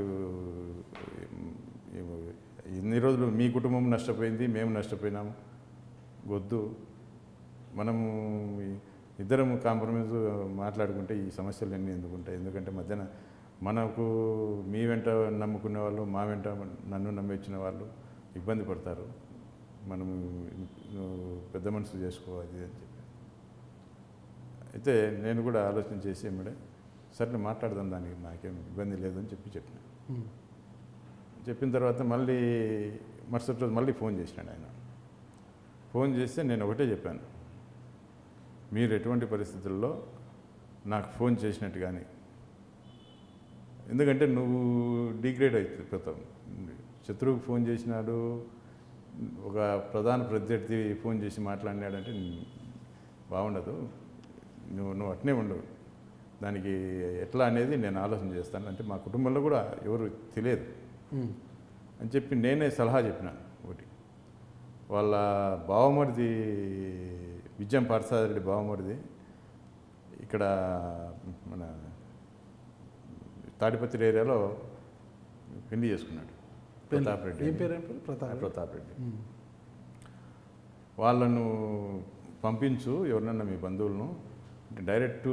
ఇన్ని రోజులు మీ కుటుంబం నష్టపోయింది మేము నష్టపోయినాము వద్దు మనము ఈ- ఇద్దరం కాంప్రమైజ్ మాట్లాడుకుంటే ఈ సమస్యలు అన్నీ ఎందుకు ఉంటాయి ఎందుకంటే మధ్యన మనకు మీ వెంట నమ్ముకునే వాళ్ళు మా వెంట నన్ను నమ్మించిన వాళ్ళు ఇబ్బంది పడతారు మనము నువ్వు పెద్ద మనసు చేసుకోవాలి అని చెప్పి అయితే నేను కూడా ఆలోచన చేసి ఏమిడే సరే మాట్లాడదాం దానికి నాకేం ఇబ్బంది లేదని చెప్పి చెప్పిన ఉమ్. చెప్పిన తర్వాత మళ్ళీ మరుసటి రోజు మళ్ళీ ఫోన్ చేసినాడు ఆయన ఫోన్ చేస్తే నేను ఒకటే చెప్పాను మీరు ఎటువంటి పరిస్థితుల్లో నాకు ఫోన్ చేసినట్టు కానీ ఎందుకంటే నువ్వు డిగ్రేడ్ అయిపోతావు శత్రువుకు ఫోన్ చేసినాడు ఒక ప్రధాన ప్రత్యర్థి ఫోన్ చేసి మాట్లాడినాడంటే బాగుండదు నువ్వు నువ్వు అట్నే ఉండవు దానికి ఎట్లా అనేది నేను ఆలోచన చేస్తాను అంటే మా కుటుంబంలో కూడా ఎవరు తెలియదు ఉమ్. అని చెప్పి నేనే సలహా చెప్పిన ఒకటి వాళ్ళ బావమరిది విజయం పాఠశాలరెడ్డి బావమరిది ఇక్కడ మన తాడిపత్రి ఏరియాలో పెళ్లి చేసుకున్నాడు ప్రతాప్ రెడ్డి ఏం అని. పేరు ఏం పేరు ప్రతాప్ ప్రతాప్ రెడ్డి ఉమ్. వాళ్ళను పంపించు ఎవరినన్నా మీ బంధువులను డైరెక్ట్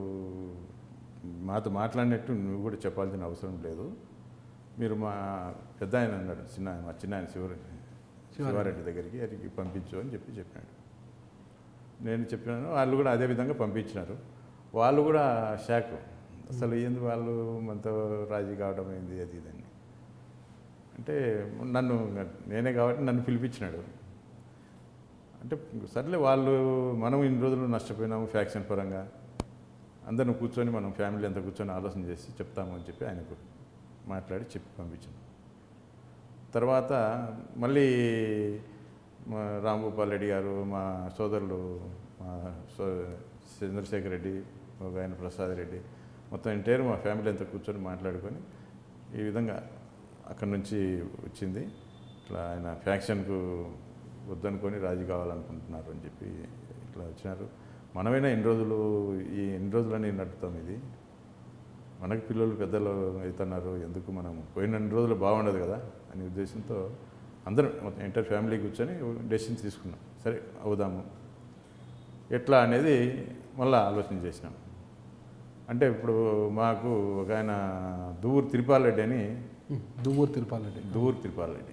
మాతో మాట్లాడినట్టు నువ్వు కూడా చెప్పాల్సిన అవసరం లేదు మీరు మా పెద్ద ఆయన అన్నాడు చిన్న ఆయన మా చిన్న ఆయన శివరెడ్డి శివారెడ్డి దగ్గరికి అడిగి పంపించు అని చెప్పి చెప్పాడు నేను చెప్పినాను వాళ్ళు కూడా అదే విధంగా పంపించినారు వాళ్ళు కూడా షాక్ అసలు ఏంది వాళ్ళు మనతో రాజీ కావడం ఏంది అది ఇదని అంటే నన్ను నేనే కాబట్టి నన్ను పిలిపించినాడు అంటే సర్లే వాళ్ళు మనం ఇన్ని రోజులు నష్టపోయినాము ఫ్యాక్షన్ పరంగా అందరం కూర్చొని మనం ఫ్యామిలీ అంతా కూర్చొని ఆలోచన చేసి చెప్తాము అని చెప్పి ఆయనకు మాట్లాడి చెప్పి పంపించాను తర్వాత మళ్ళీ మా రాంభూపాల్ రెడ్డి గారు మా సోదరులు మా సో చంద్రశేఖర్ రెడ్డి ఒక ఆయన ప్రసాద్ రెడ్డి మొత్తం ఇంటైర్ మా ఫ్యామిలీ అంతా కూర్చొని మాట్లాడుకొని ఈ విధంగా అక్కడి నుంచి వచ్చింది ఇట్లా ఆయన ఫ్యాక్షన్కు వద్దనుకొని రాజీ కావాలనుకుంటున్నారు అని చెప్పి ఇట్లా వచ్చినారు మనమైనా ఎన్ని రోజులు ఈ ఎన్ని రోజులని నడుపుతాం ఇది మనకి పిల్లలు పెద్దలు అవుతున్నారు ఎందుకు మనం పోయిన రెండు రోజులు బాగుండదు కదా అనే ఉద్దేశంతో అందరం మొత్తం ఎంటర్ ఫ్యామిలీ కూర్చొని డెసిషన్ తీసుకున్నాం సరే అవుదాము ఎట్లా అనేది మళ్ళీ ఆలోచన చేసినాం అంటే ఇప్పుడు మాకు ఒక ఆయన దూర్ తిరుపాల్ రెడ్డి అని ఉమ్, దువ్వూరు తిరుపాలండి దూర్ తిరుపాల్ రెడ్డి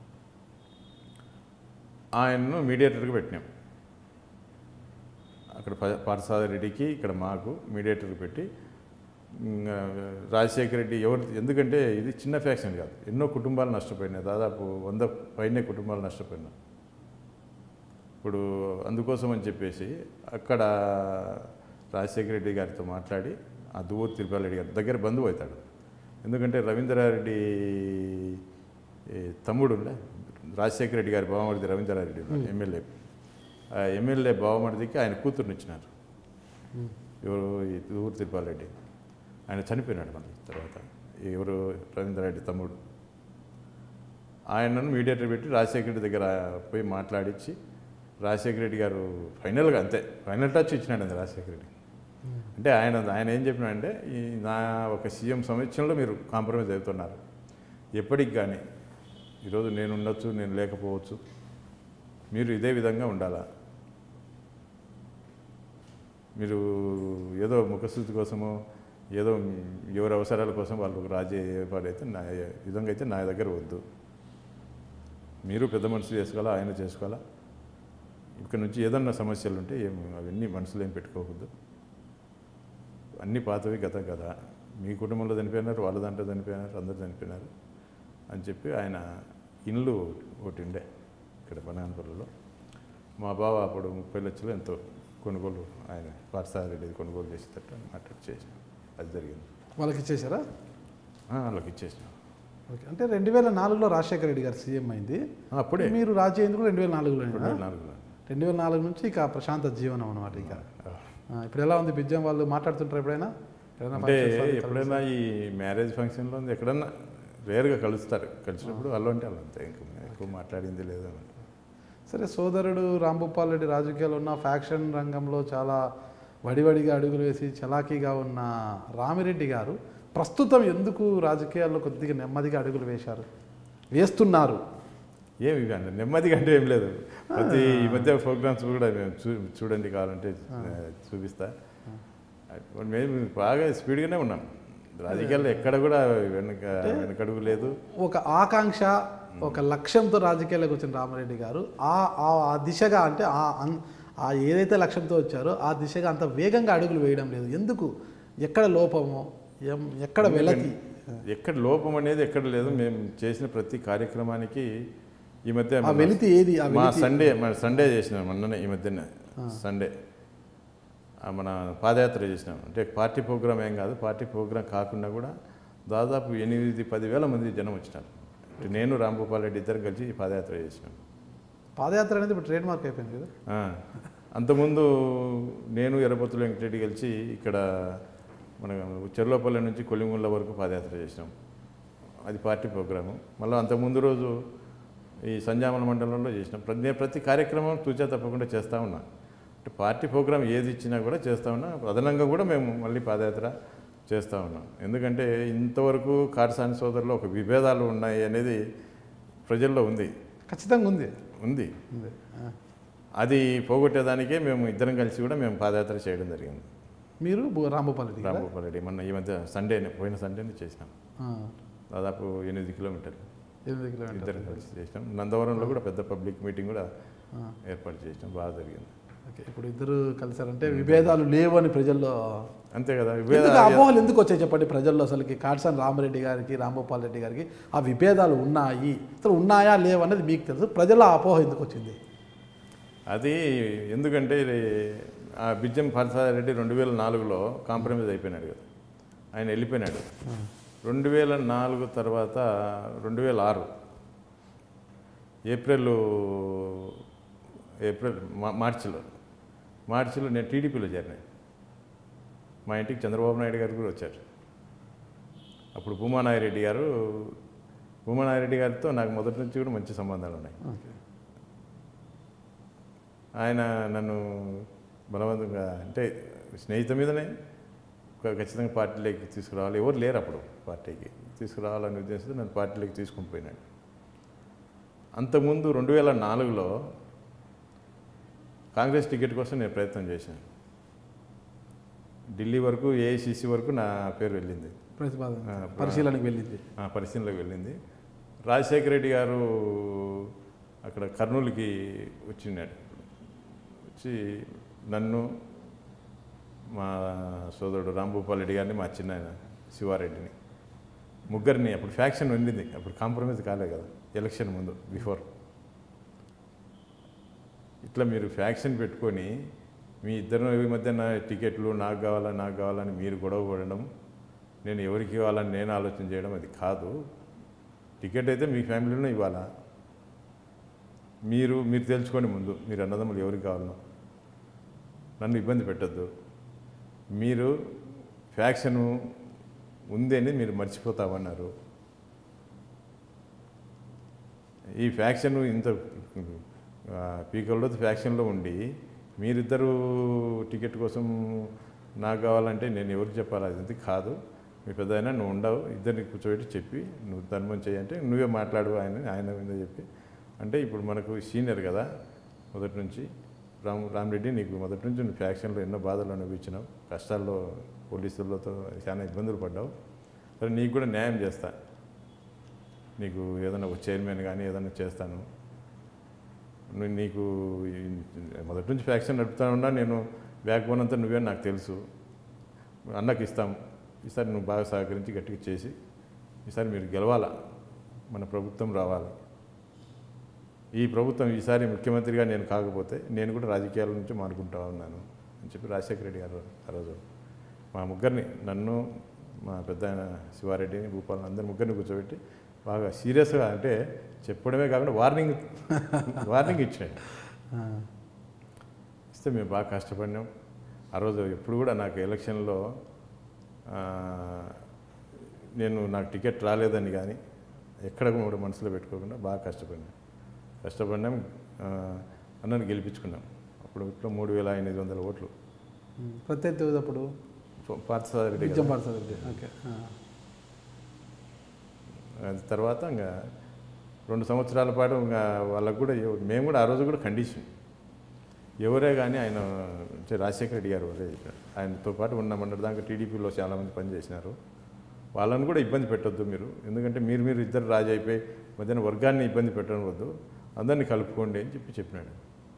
ఆయన్ను మీడియేటర్గా పెట్టినాం అక్కడ ప- పార్థసారథి రెడ్డికి ఇక్కడ మాకు మీడియేటర్కి పెట్టి ఇంకా రాజశేఖర రెడ్డి ఎవరు ఎందుకంటే ఇది చిన్న ఫ్యాక్షన్ కాదు ఎన్నో కుటుంబాలు నష్టపోయినాయి దాదాపు వంద పైనే కుటుంబాలు నష్టపోయినాయి ఇప్పుడు అందుకోసం అని చెప్పేసి అక్కడ రాజశేఖర రెడ్డి గారితో మాట్లాడి ఆ దువ్వూరు తిరుపతి రెడ్డి గారి దగ్గర బంధువు అవుతాడు ఎందుకంటే రవీంద్రారెడ్డి ఈ తమ్ముడు ఉండే, రాజశేఖర రెడ్డి గారి బావమరిది రవీంద్రారెడ్డి ఉన్నాడు, ఎమ్మెల్యే ఆ ఎమ్మెల్యే బావమరిదికి ఆయన కూతురుని ఇచ్చినారు ఎవరు ఈ దువ్వూరు తిరుపతి రెడ్డి ఆయన చనిపోయినాడు మళ్ళీ తర్వాత ఎవరు రవీంద్రారెడ్డి తమ్ముడు ఆయనను మీడియేటర్ పెట్టి రాజశేఖర రెడ్డి దగ్గర పోయి మాట్లాడించి రాజశేఖర రెడ్డి గారు ఫైనల్గా అంతే ఫైనల్ టచ్ ఇచ్చినాడు అంతే రాజశేఖర రెడ్డి అంటే ఆయన ఆయన ఏం చెప్పినాడంటే ఈ నా ఒక సీఎం సమక్షంలో మీరు కాంప్రమైజ్ అవుతున్నారు ఎప్పటికి కానీ ఈరోజు నేను ఉండొచ్చు నేను లేకపోవచ్చు మీరు ఇదే విధంగా ఉండాలా మీరు ఏదో ముఖస్థుతి కోసమో ఏదో ఎవరి అవసరాల కోసం వాళ్ళు రాజీ ఏర్పాటైతే నా విధంగా అయితే నా దగ్గర వద్దు మీరు పెద్ద మనసు చేసుకోవాలా ఆయన చేసుకోవాలా ఇక్కడ నుంచి ఏదన్నా సమస్యలు ఉంటే ఏం అవన్నీ మనసులో ఏం పెట్టుకోకూడదు అన్ని పాతవి గత కదా మీ కుటుంబంలో చనిపోయినారు వాళ్ళ దాంట్లో చనిపోయినారు అందరు చనిపోయినారు అని చెప్పి ఆయన ఇల్లు ఒకటి ఉండే ఇక్కడ బనానపల్లిలో మా బావ అప్పుడు ముప్పై లక్షలు ఎంతో కొనుగోలు ఆయన పాఠశాల రెడ్డి కొనుగోలు చేసేటట్టు మాట్లాడి చేసినాం అది జరిగింది వాళ్ళకి ఇచ్చేసారా ఆ, వాళ్ళకి ఇచ్చేసినాం ఓకే అంటే రెండు వేల నాలుగులో రాజశేఖర రెడ్డి గారు సీఎం అయింది ఆ, అప్పుడే మీరు రాజీ అయింది కూడా రెండు వేల నాలుగులో రెండు వేల నాలుగులో రెండు వేల నాలుగు నుంచి ఇక ప్రశాంత జీవనం అనమాట ఇక ఆ, ఇప్పుడు ఎలా ఉంది బిజ్జం వాళ్ళు మాట్లాడుతుంటారు ఎప్పుడైనా ఎప్పుడైనా అంటే functions వాళ్ళు ఎప్పుడైనా ఈ మ్యారేజ్ ఫంక్షన్లో ఉంది ఎక్కడన్నా రేర్గా కలుస్తారు కలిసినప్పుడు వాళ్ళు అంటే వాళ్ళు అంతే ఇంకా ఎక్కువ మాట్లాడింది లేదు అని సరే సోదరుడు రాంభూపాల్ రెడ్డి రాజకీయాలు ఉన్న ఫ్యాక్షన్ రంగంలో చాలా వడివడిగా అడుగులు వేసి చలాకీగా ఉన్న రామిరెడ్డి గారు ప్రస్తుతం ఎందుకు రాజకీయాల్లో కొద్దిగా నెమ్మదిగా అడుగులు వేశారు వేస్తున్నారు ఏమి కానీ నెమ్మదిగా అంటే ఏం లేదు ప్రతి ఈ మధ్య ప్రోగ్రామ్స్ కూడా మేము చూ చూడండి కావాలంటే ఆ, చూపిస్తా మేము బాగా స్పీడ్గానే ఉన్నాం రాజకీయాల్లో ఎక్కడ కూడా వెనక వెనకడుగు లేదు ఒక ఆకాంక్ష ఒక లక్ష్యంతో రాజకీయాలకు వచ్చిన రామారెడ్డి గారు ఆ ఆ- ఆ దిశగా అంటే ఆ అన్- ఆ ఏదైతే లక్ష్యంతో వచ్చారో ఆ దిశగా అంత వేగంగా అడుగులు వేయడం లేదు ఎందుకు ఎక్కడ లోపమో ఎం- ఎక్కడ వెలతి ఎక్కడ లోపం అనేది ఎక్కడ లేదు మేము చేసిన ప్రతి కార్యక్రమానికి ఈ మధ్య ఆ వెలితి ఏది ఆ మా వెలితి సండే మన సండే చేసినాం మొన్ననే ఈ మధ్యన సండే ఆ మన పాదయాత్ర చేసినాం అంటే పార్టీ ప్రోగ్రామ్ ఏం కాదు పార్టీ ప్రోగ్రామ్ కాకుండా కూడా దాదాపు ఎనిమిది పదివేల మంది జనం వచ్చినారు అంటే నేను రాంభూపాల్ రెడ్డి ఇద్దరు కలిసి ఈ పాదయాత్ర చేసినాం పాదయాత్ర అనేది ఇప్పుడు ట్రేడ్ మార్క్ అయిపోయింది కదా ఆ, అంతకుముందు నేను ఎర్రపత్తుల వెంకటరెడ్డి కలిసి ఇక్కడ మన చెర్లోపల్లి నుంచి కొలింగుళ్ళ వరకు పాదయాత్ర చేసినాం అది పార్టీ ప్రోగ్రాము మళ్ళీ అంతకుముందు రోజు ఈ సంజామల మండలంలో చేసినాం ప్రతి ప్రతి కార్యక్రమం తూచా తప్పకుండా చేస్తూ ఉన్నా అంటే పార్టీ ప్రోగ్రాం ఏది ఇచ్చినా కూడా చేస్తూ ఉన్నా అదనంగా కూడా మేము మళ్ళీ పాదయాత్ర చేస్తూ ఉన్నాం ఎందుకంటే ఇంతవరకు కాటసాని సోదరులో ఒక విభేదాలు ఉన్నాయి అనేది ప్రజల్లో ఉంది ఖచ్చితంగా ఉంది ఉంది ఉంది ఆ. అది పోగొట్టేదానికే మేము ఇద్దరం కలిసి కూడా మేము పాదయాత్ర చేయడం జరిగింది మీరు బు- రాంభూపాల్ రెడ్డి గారా? రాంభూపాల్ రెడ్డి మొన్న ఈ మధ్య సండేనే పోయిన సండేనే చేసినాం ఆ. దాదాపు ఎనిమిది కిలోమీటర్లు ఎనిమిది కిలోమీటర్లు ఇద్దరు కలిసి చేసినాం నందవరంలో కూడా పెద్ద పబ్లిక్ మీటింగ్ కూడా ఏర్పాటు చేసినాం బాగా జరిగింది ఓకే ఇప్పుడు ఇద్దరు కలిసారంటే విభేదాలు లేవు అని ప్రజల్లో అంతే కదా ఎందుకు విభేద అపోహలు ఎందుకు వచ్చాయి చెప్పండి ప్రజల్లో అసలుకి కాట్సాని రామరెడ్డి గారికి రాంగోపాల్ రెడ్డి గారికి ఆ విభేదాలు ఉన్నాయి అసలు ఉన్నాయా లేవు అనేది మీకు తెలుసు ప్రజల్లో ఆ అపోహ ఎందుకు వచ్చింది అది ఎందుకంటే ఇది ఆ బిజ్జం రెడ్డి రెండు వేల నాలుగులో కాంప్రమైజ్ అయిపోయినాడు కదా ఆయన వెళ్ళిపోయినాడు రెండు వేల నాలుగు తర్వాత రెండు వేల ఆరు ఏప్రిల్ ఏప్రిల్ మా- మార్చిలో మార్చిలో నేను టీడీపీలో చేరినాను మా ఇంటికి చంద్రబాబు నాయుడు గారు కూడా వచ్చారు అప్పుడు భూమానాయరెడ్డి గారు భూమానాయరెడ్డి గారితో నాకు మొదటి నుంచి కూడా మంచి సంబంధాలు ఉన్నాయి ఓకే ఆయన నన్ను బలవంతంగా అంటే స్నేహితుల మీదనే క- ఖచ్చితంగా పార్టీలోకి తీసుకురావాలి ఎవరు లేరు అప్పుడు పార్టీకి తీసుకురావాలనే ఉద్దేశంతో నన్ను పార్టీలోకి తీసుకుని పోయినాడు అంతకుముందు రెండు వేల నాలుగులో కాంగ్రెస్ టికెట్ కోసం నేను ప్రయత్నం చేశాను ఢిల్లీ వరకు ఏఐసిసి వరకు నా పేరు వెళ్ళింది ప్రతిపాదన ఆ, పరిశీలనకు వెళ్ళింది ఆ పరిశీలనలోకి వెళ్ళింది రాజశేఖర రెడ్డి గారు అక్కడ కర్నూలుకి వచ్చినాడు వచ్చి నన్ను మా సోదరుడు రాంభూపాల్ రెడ్డి గారిని మా చిన్నాయన శివారెడ్డిని ముగ్గురిని అప్పుడు ఫ్యాక్షన్ ఉండింది అప్పుడు కాంప్రమైజ్ కాలే కదా ఎలక్షన్ ముందు బిఫోర్ ఇట్లా మీరు ఫ్యాక్షన్ పెట్టుకొని మీ ఇద్దరు మధ్య నా టికెట్లు నాకు కావాలా నాకు కావాలని మీరు గొడవ పడడం నేను ఎవరికి ఇవ్వాలని నేను ఆలోచన చేయడం అది కాదు టికెట్ అయితే మీ ఫ్యామిలీలో ఇవ్వాలా మీరు మీరు తెలుసుకోండి ముందు మీరు అన్నదమ్ములు ఎవరికి కావాలనో నన్ను ఇబ్బంది పెట్టద్దు మీరు ఫ్యాక్షను ఉంది అని మీరు మర్చిపోతామన్నారు ఈ ఫ్యాక్షన్ ఇంత ఆ, పీకల్లో ఫ్యాక్షన్లో ఉండి మీరిద్దరూ టికెట్ కోసం నాకు కావాలంటే నేను ఎవరికి చెప్పాలి అది కాదు మీ పెద్ద అయినా నువ్వు ఉండవు ఇద్దరిని కూర్చోబెట్టి చెప్పి నువ్వు ధర్మం చేయంటే నువ్వే మాట్లాడు ఆయన ఆయన మీద చెప్పి అంటే ఇప్పుడు మనకు సీనియర్ కదా మొదటి నుంచి రామ్ రామరెడ్డి నీకు మొదటి నుంచి నువ్వు ఫ్యాక్షన్లో ఎన్నో బాధలు అనుభవించినావు కష్టాల్లో పోలీసులతో చాలా ఇబ్బందులు పడ్డావు సరే నీకు కూడా న్యాయం చేస్తా నీకు ఏదైనా ఒక చైర్మన్ కానీ ఏదైనా చేస్తాను నువ్వు నీకు ఈ- మొదటి నుంచి ఫ్యాక్షన్ నడుపుతా ఉన్నా నేను బ్యాక్ బోన్ అంతా నువ్వే నాకు తెలుసు అన్నకి ఇస్తాం ఈసారి నువ్వు బాగా సహకరించి గట్టిగా చేసి ఈసారి మీరు గెలవాలా మన ప్రభుత్వం రావాలి ఈ ప్రభుత్వం ఈసారి ముఖ్యమంత్రిగా నేను కాకపోతే నేను కూడా రాజకీయాల నుంచి మానుకుంటా ఉన్నాను అని చెప్పి రాజశేఖర రెడ్డి గారు ఆ రోజు మా ముగ్గురిని నన్ను మా పెద్ద ఆయన శివారెడ్డిని భూపాలను అందరి ముగ్గురిని కూర్చోబెట్టి బాగా సీరియస్గా అంటే చెప్పడమే కాకుండా వార్నింగ్ వార్నింగ్ ఇచ్చాడు ఆ, ఇస్తే మేము బాగా కష్టపడినాం ఆ రోజు ఎప్పుడు కూడా నాకు ఎలక్షన్లో ఆ, నేను నాకు టికెట్ రాలేదని కానీ ఎక్కడ కూడా మనసులో పెట్టుకోకుండా బాగా కష్టపడినాం కష్టపడినాం ఆ, అన్నను గెలిపించుకున్నాం అప్పుడు ఇట్లా మూడు వేల ఎనిమిది వందల ఓట్లు ఉమ్. ప్రత్యర్థి అప్పుడు పార్థసారెడ్డి విజయం పడుతుంది ఓకే ఆ. అది తర్వాత ఇంకా రెండు సంవత్సరాల పాటు ఇంకా వాళ్ళకు కూడా ఎవ- మేము కూడా ఆ రోజు కూడా కండిషన్ ఎవరే కానీ ఆయన అంటే రాజశేఖర రెడ్డి గారు ఎవరే చెప్పారు ఆయనతో పాటు ఉన్న మొన్నటి దాకా టీడీపీలో చాలామంది పనిచేసినారు వాళ్ళని కూడా ఇబ్బంది పెట్టొద్దు మీరు ఎందుకంటే మీరు మీరు ఇద్దరు రాజు అయిపోయి మధ్యన వర్గాన్ని ఇబ్బంది పెట్టడం వద్దు అందరినీ కలుపుకోండి అని చెప్పి చెప్పినాడు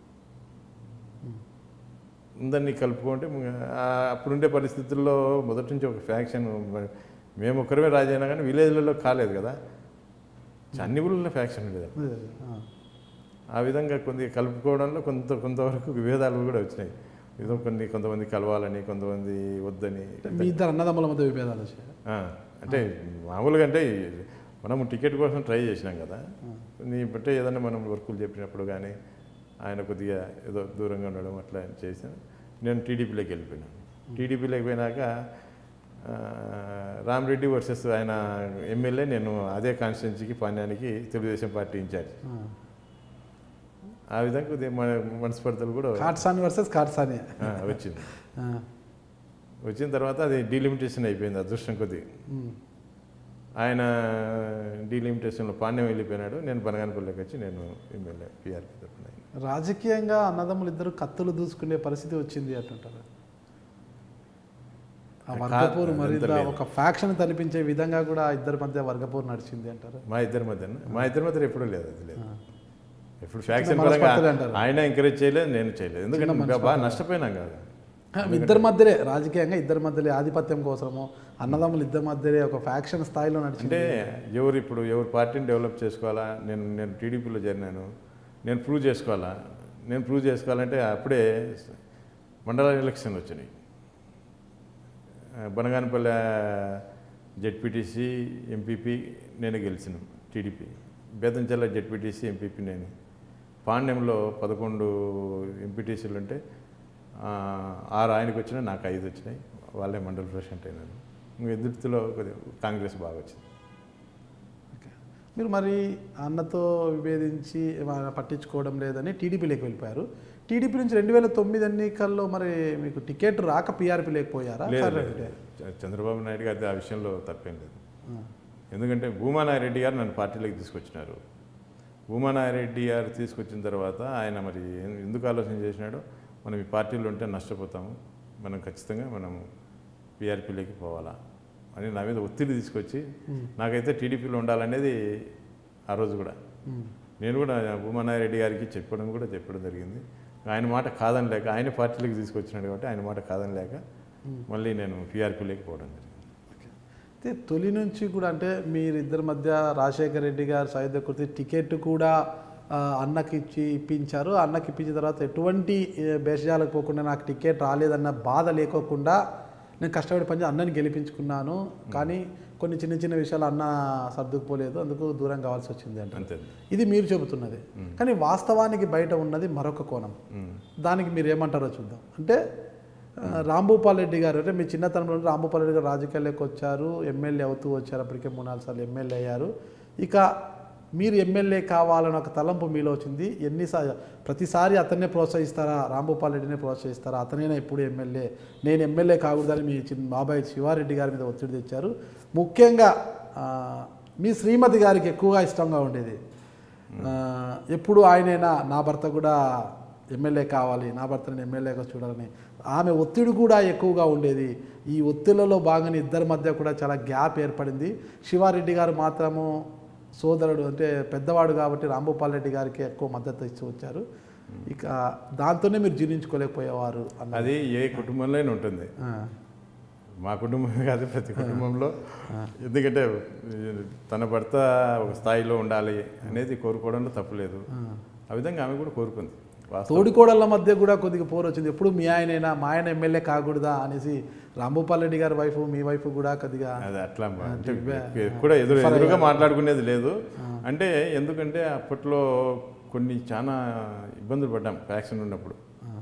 అందరినీ కలుపుకుంటే అప్పుడుండే పరిస్థితుల్లో మొదటి నుంచి ఒక ఫ్యాక్షన్ మరి మేము ఒక్కరమే రాజైనా కానీ విలేజ్లలో కాలేదు కదా అన్ని ఊళ్ళలో ఫ్యాక్షన్ ఉండేది అదే, అదే. ఆ. ఆ విధంగా కొన్ని కలుపుకోవడంలో కొంత కొంతవరకు విభేదాలు కూడా వచ్చినాయి ఏదో కొన్ని కొంతమంది కలవాలని కొంతమంది వద్దని అంటే మీ ఇద్దరు అన్నదమ్ముల మధ్య విభేదాలు వచ్చాయి ఆ, అంటే మామూలుగా అంటే మనం టికెట్ కోసం ట్రై చేసినాం కదా నీ బట్టే ఏదైనా మనం వర్కులు చెప్పినప్పుడు కానీ ఆయన కొద్దిగా ఏదో దూరంగా ఉండడం అట్లా చేశాను నేను టీడీపీలోకి వెళ్ళిపోయినాను టీడీపీలోకి పోయినాక ఆ, రామరెడ్డి వర్సెస్ ఆయన ఎమ్మెల్యే నేను అదే కాన్స్టిట్యున్సీకి పాణ్యానికి తెలుగుదేశం పార్టీ ఇన్ఛార్జ్ ఆ. ఆ విధంగా కొద్దిగా మన మనస్పర్ధలు కూడా కాట్సాని వర్సెస్ కాట్సాని ఆ, వచ్చింది ఆ. వచ్చిన తర్వాత అది డీలిమిటేషన్ అయిపోయింది అదృష్టం కొద్దిగా ఉమ్. ఆయన డీలిమిటేషన్లో పాణ్యం వెళ్ళిపోయినాడు నేను బనగానపల్లికి వచ్చి నేను ఎమ్మెల్యే పిఆర్పి తరఫున అయినా. రాజకీయంగా అన్నదమ్ములు ఇద్దరు కత్తులు దూసుకునే పరిస్థితి వచ్చింది అంటుంటారు ఆ వర్గపూర్ కా- మరింత అదంతా లేదు. ఒక ఫ్యాక్షన్ కనిపించే విధంగా కూడా ఇద్దరి మధ్య వర్గపూర్ నడిచింది అంటారు మా ఇద్దరి మధ్య మా ఇద్దరి మధ్య ఎప్పుడూ లేదు అది లేదు ఎప్పుడు ఫ్యాక్షన్ మనస్పర్ధలే పరంగా అంటారు. ఆయన ఎంకరేజ్ చేయలేదు నేను చేయలేదు ఎందుకంటే ఇంకా బాగా నష్టపోయినాం కదా ఆ, ఇద్దరి మధ్యలే రాజకీయంగా ఇద్దరి మధ్యలే ఆధిపత్యం కోసము అన్నదమ్ములు ఇద్దరి మధ్యలే ఒక ఫ్యాక్షన్ స్థాయిలో నడిచింది అంటే ఎవరు ఇప్పుడు ఎవరు పార్టీని డెవలప్ చేసుకోవాలా నేను నేను టీడీపీలో చేరినాను నేను ప్రూవ్ చేసుకోవాలా నేను ప్రూవ్ చేసుకోవాలంటే అప్పుడే మండల ఎలక్షన్ వచ్చినాయి ఆ, బనగానపల్లె జెడ్పీటీసీ ఎంపీపీ నేను గెలిచిన టీడీపీ బేతంచెల్ల జెడ్పీటీసీ ఎంపీపీ నేను పాండ్యంలో పదకొండు ఎంపీటీసీలు ఉంటే ఆ, ఆరు ఆయనకు వచ్చినాయి నాకు ఐదు వచ్చినాయి వాళ్ళే మండల ప్రెసిడెంట్ అయినాను ఇంక ఎదుర్తిలో కొద్దిగా కాంగ్రెస్ బాగా వచ్చింది ఓకే. మీరు మరి అన్నతో విభేదించి ఏమైనా పట్టించుకోవడం లేదని టీడీపీలోకి వెళ్ళిపోయారు టీడీపీ నుంచి రెండు వేల తొమ్మిది ఎన్నికల్లో మరి మీకు టికెట్ రాక పీఆర్పీ లేకపోయారా లేదు సరే, లేదు. అంటే. చ- చంద్రబాబు నాయుడు గారి ఆ విషయంలో తప్పేం లేదు ఆ, ఎందుకంటే భూమానాయరెడ్డి గారు నన్ను పార్టీలోకి తీసుకొచ్చినారు భూమానాయరెడ్డి గారు తీసుకొచ్చిన తర్వాత ఆయన మరి ఎన్- ఎందుకు ఆలోచన చేసినాడో మనం ఈ పార్టీలో ఉంటే నష్టపోతాము మనం ఖచ్చితంగా మనం పీఆర్పీలోకి పోవాలా అని నా మీద ఒత్తిడి తీసుకొచ్చి నాకైతే టీడీపీలో ఉండాలనేది ఆ రోజు కూడా ఉమ్, నేను కూడా భూమానాయరెడ్డి గారికి చెప్పడం కూడా చెప్పడం జరిగింది ఆయన మాట కాదని లేక ఆయన పార్టీలోకి తీసుకొచ్చినాడు కాబట్టి ఆయన మాట కాదని లేక మళ్ళీ నేను పీఆర్పీలోకి పోవడం జరిగింది ఓకే. అయితే తొలి నుంచి కూడా అంటే మీరిద్దరి మధ్య రాజశేఖర రెడ్డి గారు సాయుధ కృతి టికెట్ కూడా ఆ, అన్నకి ఇచ్చి ఇప్పించారు అన్నకి ఇప్పించిన తర్వాత ఎటువంటి ఏ, భేషజాలకు పోకుండా నాకు టికెట్ రాలేదన్న బాధ లేకోకుండా నేను కష్టపడి పని అన్నని గెలిపించుకున్నాను కానీ కొన్ని చిన్న చిన్న విషయాలు అన్న సర్దుకుపోలేదు అందుకు దూరం కావాల్సి వచ్చింది అంటే అంతే ఇది మీరు చెబుతున్నది కానీ వాస్తవానికి బయట ఉన్నది మరొక కోణం ఉమ్. దానికి మీరు ఏమంటారో చూద్దాం అంటే ఆ, రాంభూపాల్ రెడ్డి గారు అంటే మీ చిన్నతనంలో రాంభూపాల్ రెడ్డి గారు రాజకీయాల్లోకి వచ్చారు ఎమ్మెల్యే అవుతూ వచ్చారు అప్పటికే మూడు నాలుగు సార్లు ఎమ్మెల్యే అయ్యారు ఇక మీరు ఎమ్మెల్యే కావాలని ఒక తలంపు మీలో వచ్చింది ఎన్నిసార్లు ప్రతిసారి అతన్నే ప్రోత్సహిస్తారా రాంభూపాల్ రెడ్డినే ప్రోత్సహిస్తారా అతనేనా ఎప్పుడు ఎమ్మెల్యే నేను ఎమ్మెల్యే కాకూడదని మీ చిన్న బాబాయ్ శివారెడ్డి గారి మీద ఒత్తిడి తెచ్చారు ముఖ్యంగా ఆ, మీ శ్రీమతి గారికి ఎక్కువగా ఇష్టంగా ఉండేది ఆ, ఎప్పుడు ఆయనైనా నా భర్త కూడా ఎమ్మెల్యే కావాలి నా భర్తని ఎమ్మెల్యేగా చూడాలని ఆమె ఒత్తిడి కూడా ఎక్కువగా ఉండేది ఈ ఒత్తిళ్లలో భాగంగా ఇద్దరి మధ్య కూడా చాలా గ్యాప్ ఏర్పడింది శివారెడ్డి గారు మాత్రము సోదరుడు అంటే పెద్దవాడు కాబట్టి రాంభూపాల్ రెడ్డి గారికి ఎక్కువ మద్దతు ఇచ్చి వచ్చారు ఇక దాంతోనే మీరు జీర్ణించుకోలేకపోయేవారు అన్నది అది ఏ కుటుంబంలోనే ఉంటుంది ఆ, మా కుటుంబమే కాదు ప్రతి కుటుంబంలో ఎందుకంటే తన భర్త ఒక స్థాయిలో ఉండాలి అనేది కోరుకోవడంలో తప్పులేదు ఆ విధంగా ఆమె కూడా కోరుకుంది వాస్తవం తోడికోడళ్ళ మధ్య కూడా కొద్దిగా పోరు వచ్చింది ఎప్పుడు మీ ఆయనైనా మా ఆయన ఎమ్మెల్యే కాకూడదా అనేసి రాంభూపాల్ రెడ్డి గారి వైఫ్ మీ వైఫ్ కూడా కొద్దిగా అది అట్లా మా- అంటే కూడా ఎదురు ఎదురుగా మాట్లాడుకునేది లేదు అంటే ఎందుకంటే అప్పట్లో కొన్ని చాలా ఇబ్బందులు పడ్డాం ఫ్యాక్షన్ ఉన్నప్పుడు ఆ,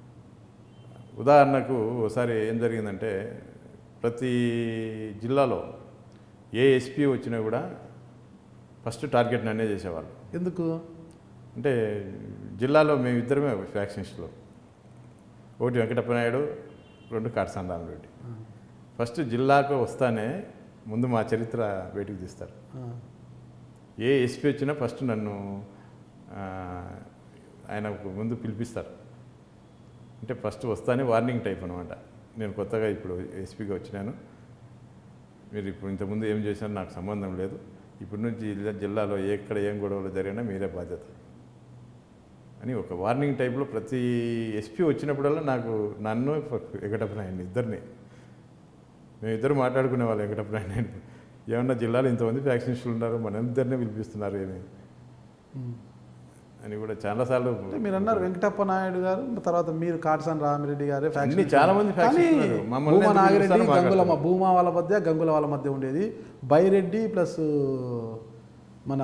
ఉదాహరణకు ఒకసారి ఏం జరిగిందంటే ప్రతి జిల్లాలో ఏ ఎస్పీ వచ్చినా కూడా ఫస్ట్ టార్గెట్ నన్నే చేసేవాళ్ళు ఎందుకు అంటే జిల్లాలో మేము ఇద్దరమే ఫ్యాక్షనిస్టులు ఒకటి వెంకటప్ప నాయుడు రెండు కాటసాని రామరెడ్డి ఫస్ట్ జిల్లాకు వస్తానే ముందు మా చరిత్ర బయటికి తీస్తారు ఆ, ఏ ఎస్పీ వచ్చినా ఫస్ట్ నన్ను ఆ, ఆయన ముందు పిలిపిస్తారు అంటే ఫస్ట్ వస్తానే వార్నింగ్ టైప్ అనమాట నేను కొత్తగా ఇప్పుడు ఎస్పీగా వచ్చినాను మీరు ఇప్పుడు ఇంతకుముందు ఏం చేశారో నాకు సంబంధం లేదు ఇప్పటి నుంచి జిల్లా జిల్లాలో ఎక్కడ ఏం గొడవలు జరిగినా మీరే బాధ్యత అని ఒక వార్నింగ్ టైప్లో ప్రతి ఎస్పీ వచ్చినప్పుడల్లా నాకు నన్ను వెంకటప్ప నాయుడిని ఇద్దరిని మేము ఇద్దరు మాట్లాడుకునే వాళ్ళు వెంకటప్ప నాయుడు ఏమన్నా జిల్లాలో ఇంతమంది ఫ్యాక్షనిస్టులు ఉన్నారు మన ఇద్దరినే పిలిపిస్తున్నారు ఏమి ఉమ్. అని కూడా చాలాసార్లు అంటే మీరు అన్నారు వెంకటప్ప నాయుడు గారు తర్వాత మీరు కాటసాని రామిరెడ్డి గారు అన్ని చాలా మంది factions ఉన్నారు. మమ్మల్ని భూమా ఎందుకు నాగిరెడ్డి పిలుస్తారో మాకు గంగుల అర్థం భూమా వాళ్ళ మధ్య గంగుల వాళ్ళ మధ్య ఉండేది బైరెడ్డి ప్లస్ మన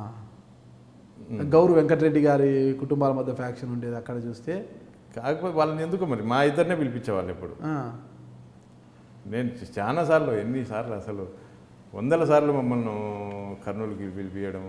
గౌరు వెంకటరెడ్డి గారి కుటుంబాల మధ్య ఫ్యాక్షన్ ఉండేది అక్కడ చూస్తే కాకపోతే వాళ్ళని ఎందుకు మరి మా ఇద్దరినే పిలిపించేవాళ్ళు ఎప్పుడు ఆ, నేను చాలాసార్లు ఎన్నిసార్లు అసలు వందల సార్లు మమ్మల్ని కర్నూలుకి పిలిపించడం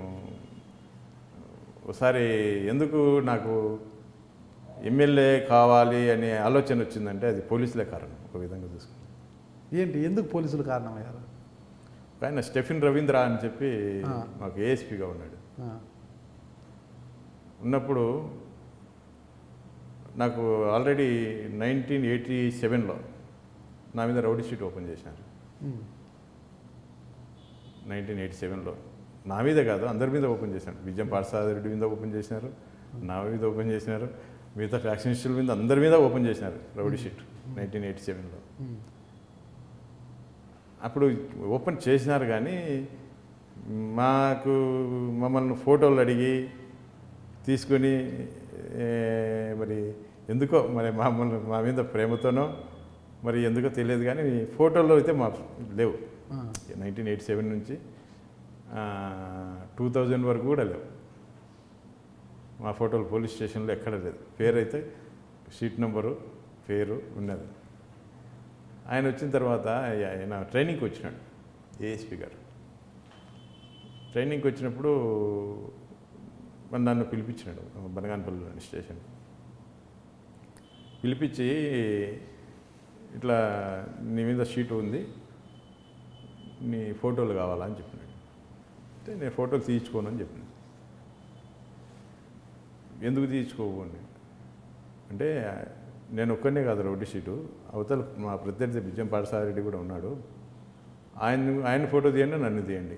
ఒకసారి ఎందుకు నాకు ఎమ్మెల్యే కావాలి అనే ఆలోచన వచ్చిందంటే అది పోలీసులే కారణం ఒక విధంగా చూసుకుంటే ఏంటి ఎందుకు పోలీసులు కారణమయ్యారు ఆయన స్టెఫిన్ రవీంద్ర అని చెప్పి ఆ. మాకు ఏఎస్పీగా ఉన్నాడు ఆ, ఉన్నప్పుడు నాకు ఆల్రెడీ నైన్టీన్ ఎయిటీ సెవెన్లో నా మీద రౌడీ షీట్ ఓపెన్ చేశారు ఉమ్. నైన్టీన్ ఎయిటీ సెవెన్లో నా మీద కాదు అందరి మీద ఓపెన్ చేశాను విజయం పార్సాద రెడ్డి మీద ఓపెన్ చేసినారు నా మీద ఓపెన్ చేసినారు మిగతా ఫ్యాక్షనిస్టుల మీద అందరి మీద ఓపెన్ చేసినారు రౌడీ షీట్ నైన్టీన్ ఎయిటీ సెవెన్లో ఉమ్. అప్పుడు ఓపెన్ చేసినారు కానీ మాకు మమ్మల్ని ఫోటోలు అడిగి తీసుకొని ఏ, మరి ఎందుకో మరి మమ్మల్ని మా మీద ప్రేమతోనో మరి ఎందుకో తెలియదు కానీ ఫోటోల్లో అయితే మా లేవు ఆ. నైన్టీన్ ఎయిటీ సెవెన్ నుంచి టూ థౌజండ్ వరకు కూడా లేవు మా ఫోటోలు పోలీస్ స్టేషన్లో ఎక్కడ లేదు పేరు అయితే షీట్ నెంబరు పేరు ఉన్నది ఆయన వచ్చిన తర్వాత ఆయన ట్రైనింగ్కి వచ్చినాడు ఏఎస్పి గారు ట్రైనింగ్కి వచ్చినప్పుడు మరి నన్ను పిలిపించినాడు బనగానపల్లి స్టేషన్ పిలిపించి ఇట్లా నీ మీద షీట్ ఉంది నీ ఫోటోలు కావాలా అని చెప్పినాడు అంటే నేను ఫోటోలు తీయించుకోను అని చెప్పినాను ఎందుకు తీయించుకోవు అని అంటే నేను ఒక్కనే కాదు రౌడీ షీటు అవతల మా ప్రత్యర్థి విజయం పాఠశారెడ్డి కూడా ఉన్నాడు ఆయన ఆయన ఫోటో తీయండి నన్ను తీయండి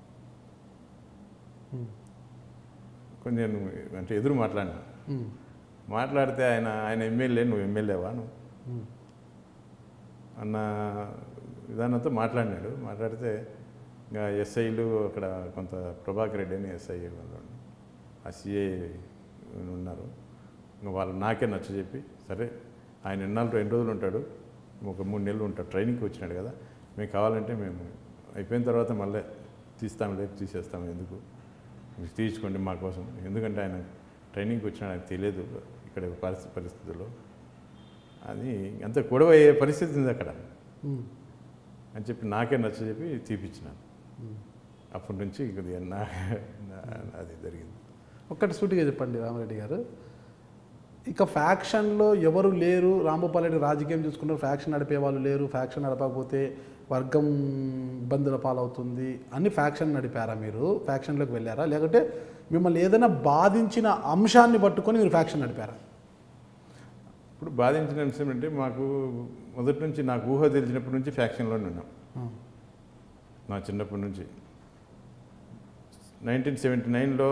ఉమ్. కొంచెం నేను అంటే ఎదురు మాట్లాడినా ఉమ్. మాట్లాడితే ఆయన ఆయన ఎమ్మెల్యే నువ్వు ఎమ్మెల్యేవా నువ్వు ఉమ్. అన్న విధానంతో మాట్లాడినాడు మాట్లాడితే ఇంకా ఎస్ఐలు అక్కడ కొంత ప్రభాకర్ రెడ్డి అని ఎస్ఐ వాళ్ళు ఆ సిఐ ఉన్నారు ఇంకా వాళ్ళు నాకే నచ్చ చెప్పి సరే ఆయన ఎన్నాళ్ళు రెండు రోజులు ఉంటాడు ఒక మూడు నెలలు ఉంటాడు ట్రైనింగ్కి వచ్చినాడు కదా మేము కావాలంటే మేము అయిపోయిన తర్వాత మళ్ళీ తీస్తాం లేదు తీసేస్తాం ఎందుకు మీరు తీర్చుకోండి మా కోసం ఎందుకంటే ఆయన ట్రైనింగ్కి వచ్చినాడు ఆయన తెలియదు ఇక్కడ పరిస్థితి పరిస్థితుల్లో అది అంత గొడవ అయ్యే పరిస్థితి ఉంది అక్కడ ఉమ్. అని చెప్పి నాకే నచ్చ చెప్పి తీపిచ్చినాను ఉమ్. అప్పటి నుంచి కొద్దిగా నా నా- అది జరిగింది ఒక్కటి సూటిగా చెప్పండి రామరెడ్డి గారు ఇక ఫ్యాక్షన్లో ఎవరు లేరు రాంభూపాల్ రెడ్డి రాజకీయం చూసుకున్నారు ఫ్యాక్షన్ నడిపే వాళ్ళు లేరు ఫ్యాక్షన్ నడపకపోతే వర్గం ఇబ్బందుల పాలవుతుంది అని ఫ్యాక్షన్ నడిపారా మీరు ఫ్యాక్షన్లోకి వెళ్ళారా లేకుంటే మిమ్మల్ని ఏదైనా బాధించిన అంశాన్ని పట్టుకొని మీరు ఫ్యాక్షన్ నడిపారా ఇప్పుడు బాధించిన అంశం అంటే మాకు మొదటి నుంచి నాకు ఊహ తెలిసినప్పటి నుంచి ఫ్యాక్షన్లోనే ఉన్నాం నా చిన్నప్పటి నుంచి నైన్టీన్ సెవెంటీ నైన్లో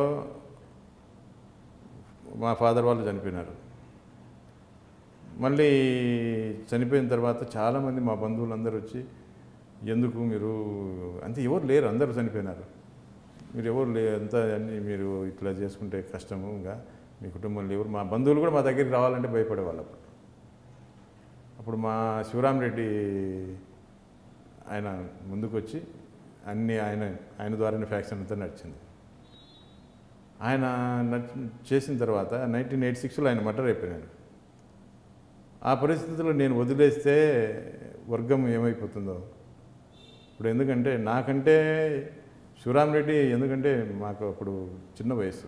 మా ఫాదర్ వాళ్ళు చనిపోయినారు మళ్ళీ చనిపోయిన తర్వాత చాలామంది మా బంధువులందరూ వచ్చి ఎందుకు మీరు అంతే ఎవరు లేరు అందరూ చనిపోయినారు మీరు ఎవరు లే అంతా అన్ని మీరు ఇట్లా చేసుకుంటే కష్టము ఇంకా మీ కుటుంబంలో ఎవరు మా బంధువులు కూడా మా దగ్గరికి రావాలంటే భయపడేవాళ్ళు అప్పుడు అప్పుడు మా శివరాం రెడ్డి ఆయన ముందుకు వచ్చి అన్ని ఆయన ఆయన ద్వారానే ఫ్యాక్షన్ అంతా నడిచింది ఆయన నడిచి చేసిన తర్వాత నైన్టీన్ ఎయిటీ సిక్స్లో ఆయన మర్డర్ అయిపోయినాడు ఆ పరిస్థితుల్లో నేను వదిలేస్తే వర్గం ఏమైపోతుందో ఇప్పుడు ఎందుకంటే నాకంటే శివరాం రెడ్డి ఎందుకంటే మాకు అప్పుడు చిన్న వయసు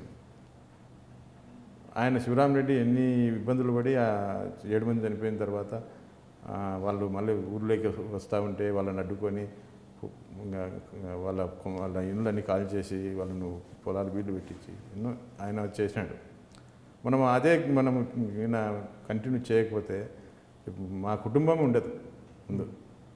ఆయన శివరాం రెడ్డి ఎన్ని ఇబ్బందులు పడి ఆ ఏడు మంది చనిపోయిన తర్వాత ఆ, వాళ్ళు మళ్ళీ ఊర్లోకి వస్తూ ఉంటే వాళ్ళని అడ్డుకొని ఇంకా వాళ్ళ వాళ్ళ ఇళ్ళని కాల్ చేసి వాళ్ళను పొలాలు వీళ్ళు పెట్టించి ఎన్నో ఆయన చేసినాడు మనం అదే మనం ఈయన కంటిన్యూ చేయకపోతే మా కుటుంబం ఉండదు ముందు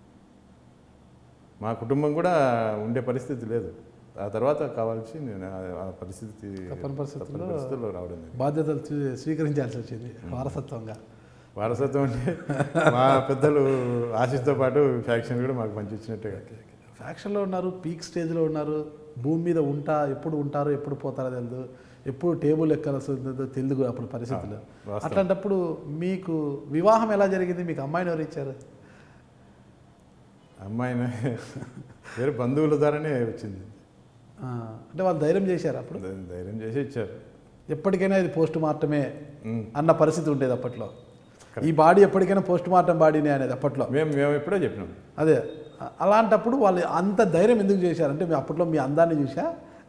మా కుటుంబం కూడా ఉండే పరిస్థితి లేదు ఆ తర్వాత కావాల్సి నేను ఆ- ఆ పరిస్థితి తప్పని పరిస్థితుల్లో- తప్పని పరిస్థితుల్లో రావడం జరిగింది. బాధ్యతలు స్వీ- స్వీకరించాల్సి వచ్చింది వారసత్వంగా వారసత్వం అంటే మా పెద్దలు ఆశీస్తో పాటు ఫ్యాక్షన్ కూడా మాకు పంచిచ్చినట్టే ఫ్యాక్షన్లో ఉన్నారు పీక్ స్టేజ్లో ఉన్నారు భూమి మీద ఉంటా ఎప్పుడు ఉంటారో ఎప్పుడు పోతారో తెలియదు ఎప్పుడు టేబుల్ ఎక్కాల్సిందో తెలియదు అప్పుడు పరిస్థితులు వాస్తవం. అట్లాంటప్పుడు మీకు వివాహం ఎలా జరిగింది మీకు అమ్మాయిని ఎవరు ఇచ్చారు అమ్మాయిని వేరే బంధువుల ద్వారానే వచ్చింది ఆ, అంటే వాళ్ళు ధైర్యం చేశారు అప్పుడు ధై- ధైర్యం చేసి ఇచ్చారు ఎప్పటికైనా ఇది పోస్ట్ మార్టమే ఉమ్. అన్న పరిస్థితి ఉండేది అప్పట్లో ఈ బాడీ ఎప్పటికైనా పోస్ట్ మార్టం బాడీనే అనేది అప్పట్లో మేము మేము ఎప్పుడో చెప్పినాం అదే అ- అలాంటప్పుడు వాళ్ళు అంత ధైర్యం ఎందుకు చేశారు అంటే మీ అప్పట్లో మీ అందాన్ని చూసా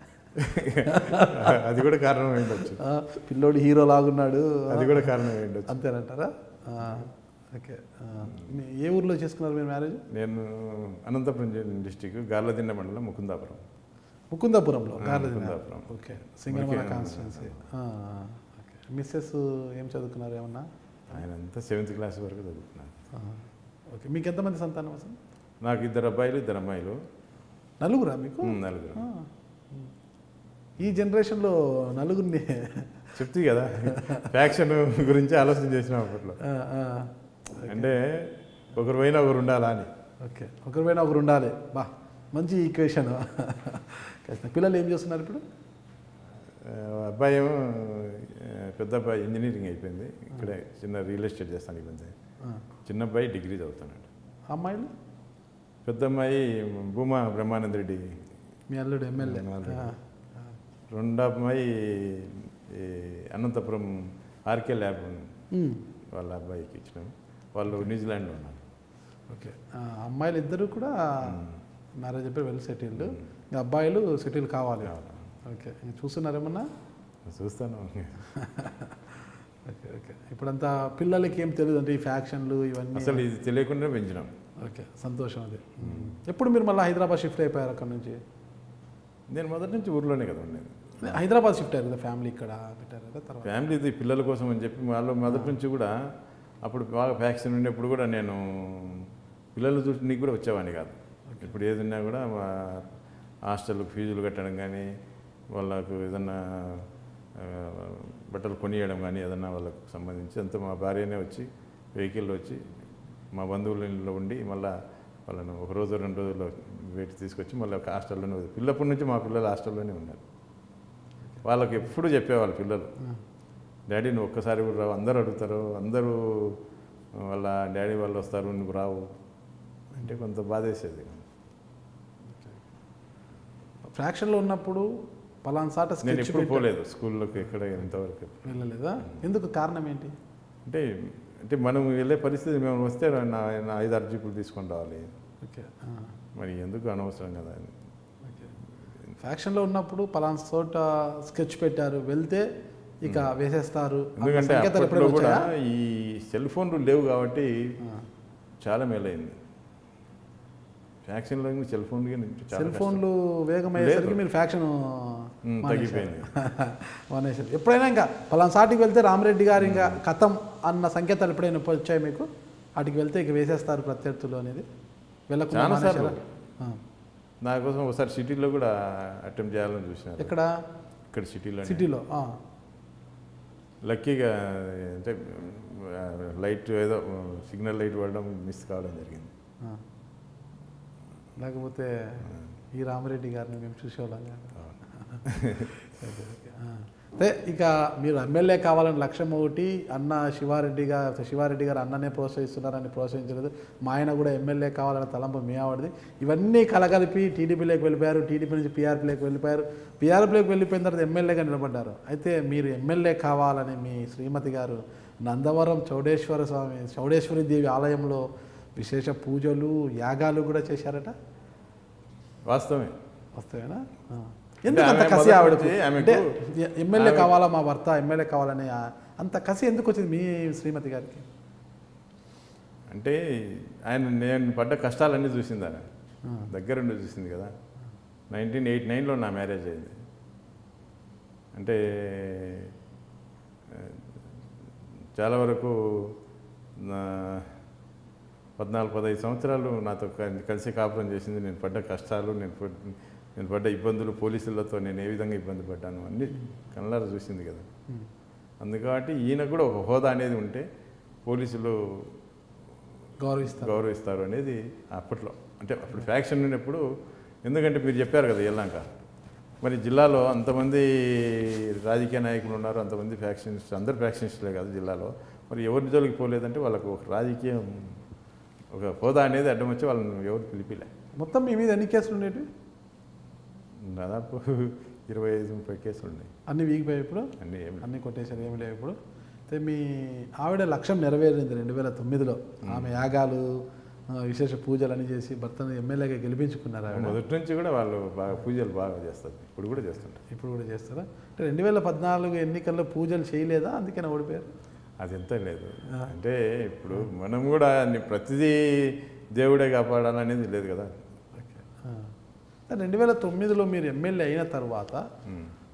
అది కూడా కారణం ఏంటొచ్చు ఆ, పిల్లోడు హీరో లాగున్నాడు అది కూడా కారణం ఏంటొచ్చు అంతేనంటారా ఆ, ఓకే ఆ, మీ ఏ ఊర్లో చేసుకున్నారు మీరు మ్యారేజ్ నేను అనంతపురం డిస్టిక్ గార్లదిన్న మండలం ముకుందాపురం ముకుందాపురంలో ఆ, గార్లదిన్న. ముకుందాపురం. ఓకే సింగనమల ముఖ్య- కాన్స్టిట్యున్సీ ఓకే మిస్సెస్ ఏం చదువుకున్నారు ఏమన్నా ఆయన అంతా సెవెంత్ క్లాస్ వరకు చదువుకున్నాను ఆ, ఓకే మీకు ఎంతమంది సంతానం అసలు నాకు ఇద్దరు అబ్బాయిలు ఇద్దరు అమ్మాయిలు నలుగురా మీకు ఉమ్, నలుగురు ఆ. ఈ జనరేషన్లో నలుగురిని చెప్తీ కదా ఫ్యాక్షన్ గురించి ఆలోచన చేసినాం అప్పట్లో ఆ, ఆ. అంటే ఒకరు పోయినా ఒకరు ఉండాలా అని ఓకే ఒకరి పైన ఒకరు ఉండాలి బా మంచి ఈక్వేషన్ పిల్లలు ఏం చేస్తున్నారు ఇప్పుడు ఆ, అబ్బాయి ఏమో ఆ, పెద్ద అబ్బాయి ఇంజనీరింగ్ అయిపోయింది ఇక్కడే చిన్న రియల్ ఎస్టేట్ చేస్తాను ఈ మధ్య ఆ. చిన్న అబ్బాయి డిగ్రీ చదువుతున్నాడు అమ్మాయిలు పెద్ద అమ్మాయి భూమా బ్రహ్మానంద రెడ్డి మీ అల్లుడు ఎమ్మెల్యే అల్లుడు. ఆ. రెండో అమ్మాయి ఈ అనంతపురం ఆర్కే ల్యాబ్ ఉమ్. వాళ్ళ అబ్బాయికి ఇచ్చినాం వాళ్ళు న్యూజిలాండ్లో ఉన్నారు ఓకే ఆ, అమ్మాయిలు ఇద్దరు కూడా మ్యారేజ్ అయిపోయి వెల్ సెటిల్డ్ ఇంకా అబ్బాయిలు సెటిల్ కావాలి ఓకే ఇంకా చూస్తున్నారేమన్నా చూస్తాను ఓకే ఓకే ఇప్పుడంతా పిల్లలకి ఏం తెలియదు అంటే ఈ ఫ్యాక్షన్లు ఇవన్నీ అసలు ఇది తెలియకుండా పెంచినాం ఓకే సంతోషం అది ఎప్పుడు మీరు మళ్ళీ హైదరాబాద్ షిఫ్ట్ అయిపోయారు అక్కడ నుంచి నేను మొదటి నుంచి ఊర్లోనే కదా ఉండేది హైదరాబాద్ షిఫ్ట్ అయ్యారు కదా ఫ్యామిలీ ఇక్కడ పెట్టారు కదా తర్వాత ఫ్యామిలీ ఇది పిల్లల కోసం అని చెప్పి వాళ్ళు మొదటి నుంచి కూడా అప్పుడు బాగా ఫ్యాక్షన్ ఉండేప్పుడు కూడా నేను పిల్లలు చూసి కూడా వచ్చేవాడిని కాదు ఇప్పుడు ఏదన్నా కూడా మా హాస్టల్ ఫీజులు కట్టడం కానీ వాళ్ళకు ఏదన్నా ఆ, బట్టలు కొనియడం కానీ ఏదన్నా వాళ్ళకు సంబంధించి అంత మా భార్యనే వచ్చి వెహికల్లో వచ్చి మా బంధువుల ఇంట్లో ఉండి మళ్ళీ వాళ్ళను ఒక రోజు రెండు రోజుల్లో వేటి తీసుకొచ్చి మళ్ళీ ఒక హాస్టల్లోనే వదిలి- పిల్లప్పటి నుంచి మా పిల్లలు హాస్టల్లోనే ఉన్నారు వాళ్ళకి ఎప్పుడు చెప్పేవాళ్ళు పిల్లలు డాడీ నువ్వు ఒక్కసారి కూడా రావు అందరూ అడుగుతారు అందరూ వాళ్ళ డాడీ వాళ్ళు వస్తారు నువ్వు రావు అంటే కొంత బాధేసేది ఫ్రాక్షన్లో ఉన్నప్పుడు పలానా సాట నేను స్కెచ్ ఎప్పుడు పెట్టి పోలేదు స్కూల్లోకి ఎక్కడ ఇంతవరకు వెళ్ళలేదా ఎందుకు కారణం ఏంటి అంటే అంటే మనం వెళ్ళే పరిస్థితి మేము వస్తే నా నా ఐదు ఆరు జీపులు తీసుకొని రావాలి ఓకే ఆ, మరి ఎందుకు అనవసరం కదా అని ఓకే ఫ్యాక్షన్లో ఉన్నప్పుడు పలానా చోట స్కెచ్ పెట్టారు వెళ్తే ఇక వేసేస్తారు అన్న ఎందుకంటే సంకేతాలు అప్పట్లో ఎప్పుడైనా కూడా వచ్చాయా? ఈ సెల్ ఫోన్లు లేవు కాబట్టి ఆ. చాలా మేలైంది ఫ్యాక్షన్లో సెల్ ఫోన్ చాలా సెల్ కష్టం. ఫోన్లు వేగం అయ్యేసరికి లేదు. మీరు ఫ్యాక్షన్ ఉమ్, తగ్గిపోయింది. మానేశారు ఎప్పుడైనా ఇంకా పలానా సాటికి వెళ్తే రామరెడ్డి గారు ఇంకా కథం అన్న సంకేతాలు ఎప్పుడైనా వచ్చాయి మీకు వాటికి వెళ్తే ఇక వేసేస్తారు ప్రత్యర్థులు అనేది వెళ్ళకుండా చాలా మానేశారా? సార్లు. ఆ. నా కోసం ఒకసారి సిటీలో కూడా అటెంప్ట్ చేయాలని చూసినారు ఎక్కడ ఇక్కడ సిటీలో సిటీలో ఆ. లక్కీగా అంటే ఆ, లైట్ ఏదో సిగ్నల్ లైట్ పడడం మిస్ కావడం జరిగింది ఆ. లేకపోతే ఈ రామరెడ్డి గారిని మేము చూసేవాళ్ళం కాదు. Okay, okay. ఆ. అదే ఇక మీరు ఎమ్మెల్యే కావాలని లక్ష్యం ఒకటి అన్న శివారెడ్డి గారు శివారెడ్డి గారు అన్ననే ప్రోత్సహిస్తున్నారని ప్రోత్సహించలేదు మా ఆయన కూడా ఎమ్మెల్యే కావాలనే తలంపు మీ ఆవిడది ఇవన్నీ కలగలిపి టీడీపీలోకి వెళ్ళిపోయారు టీడీపీ నుంచి పీఆర్పీలోకి వెళ్ళిపోయారు పీఆర్పీలోకి వెళ్ళిపోయిన తర్వాత ఎమ్మెల్యేగా నిలబడ్డారు అయితే మీరు ఎమ్మెల్యే కావాలని మీ శ్రీమతి గారు నందవరం చౌడేశ్వర స్వామి చౌడేశ్వరి దేవి ఆలయంలో విశేష పూజలు యాగాలు కూడా చేశారట వాస్తవమే వస్తాయేనా ఆ. ఎందుకు అంత ఆమె కసి మొదటి ఆవిడకు నుంచి ఆమెకు- అంటే ఎ- ఎమ్మెల్యే ఆమె- కావాలా మా భర్త ఎమ్మెల్యే కావాలని ఆ- అంత కసి ఎందుకు వచ్చింది మీ శ్రీమతి గారికి అంటే ఆయన నేను పడ్డ కష్టాలన్నీ చూసింది ఆయన ఆ. దగ్గరుండి చూసింది కదా నైన్టీన్ ఎయిట్ నైన్లో నా మ్యారేజ్ అయింది అంటే ఆ, చాలా వరకు నా పద్నాలుగు పదహైదు సంవత్సరాలు నాతో కలి- కలిసి కాపురం చేసింది నేను పడ్డ కష్టాలు నేను పడ్- నేను పడ్డ ఇబ్బందులు పోలీసులతో నేను ఏ విధంగా ఇబ్బంది పడ్డాను అన్నీ కళ్ళారా చూసింది కదా ఉమ్. అందుకబట్టి ఈయన కూడా ఒక హోదా అనేది ఉంటే పోలీసులు గౌరవిస్తారు గౌరవిస్తారు అనేది అప్పట్లో అంటే అప్పుడు ఫ్యాక్షన్ ఉన్నప్పుడు ఎందుకంటే మీరు చెప్పారు కదా వెళ్ళాక మరి జిల్లాలో అంతమంది రాజకీయ నాయకులు ఉన్నారు అంతమంది ఫ్యాక్షనిస్ట్ అందరు ఫ్యాక్షనిస్టులే కాదు జిల్లాలో మరి ఎవరి జోలికి పోలేదంటే వాళ్ళకు ఒక రాజకీయం ఒక హోదా అనేది అడ్డం వచ్చి వాళ్ళని ఎవరు పిలిపిలే మొత్తం మీ మీద ఎన్ని కేసులు ఉండేవి దాదాపు ఇరవై ఐదు ముప్పై కేసులు ఉన్నాయి అన్ని వీగిపోయాయి ఇప్పుడు అన్నీ ఏం లేవు. అన్ని కొట్టేశారు ఏమి లేవు ఇప్పుడు అయితే మీ ఆవిడ లక్ష్యం నెరవేరింది రెండు వేల తొమ్మిదిలో ఆమె యాగాలు ఆ, విశేష పూజలు అన్ని చేసి భర్తను ఎమ్మెల్యేగా గెలిపించుకున్నారు ఆవిడ మొదటి నుంచి కూడా వాళ్ళు బాగా పూజలు బాగా చేస్తారు ఇప్పుడు కూడా చేస్తుంటారు ఇప్పుడు కూడా చేస్తారా అంటే రెండు వేల పద్నాలుగు ఎన్నికల్లో పూజలు చేయలేదా అందుకని ఓడిపోయారు అది ఎంత లేదు అంటే ఇప్పుడు మనం కూడా ని- ప్రతిదీ దేవుడే కాపాడాలనేది లేదు కదా ఓకే రెండు వేల తొమ్మిదిలో మీరు ఎమ్మెల్యే అయిన తర్వాత ఉమ్. ఆ,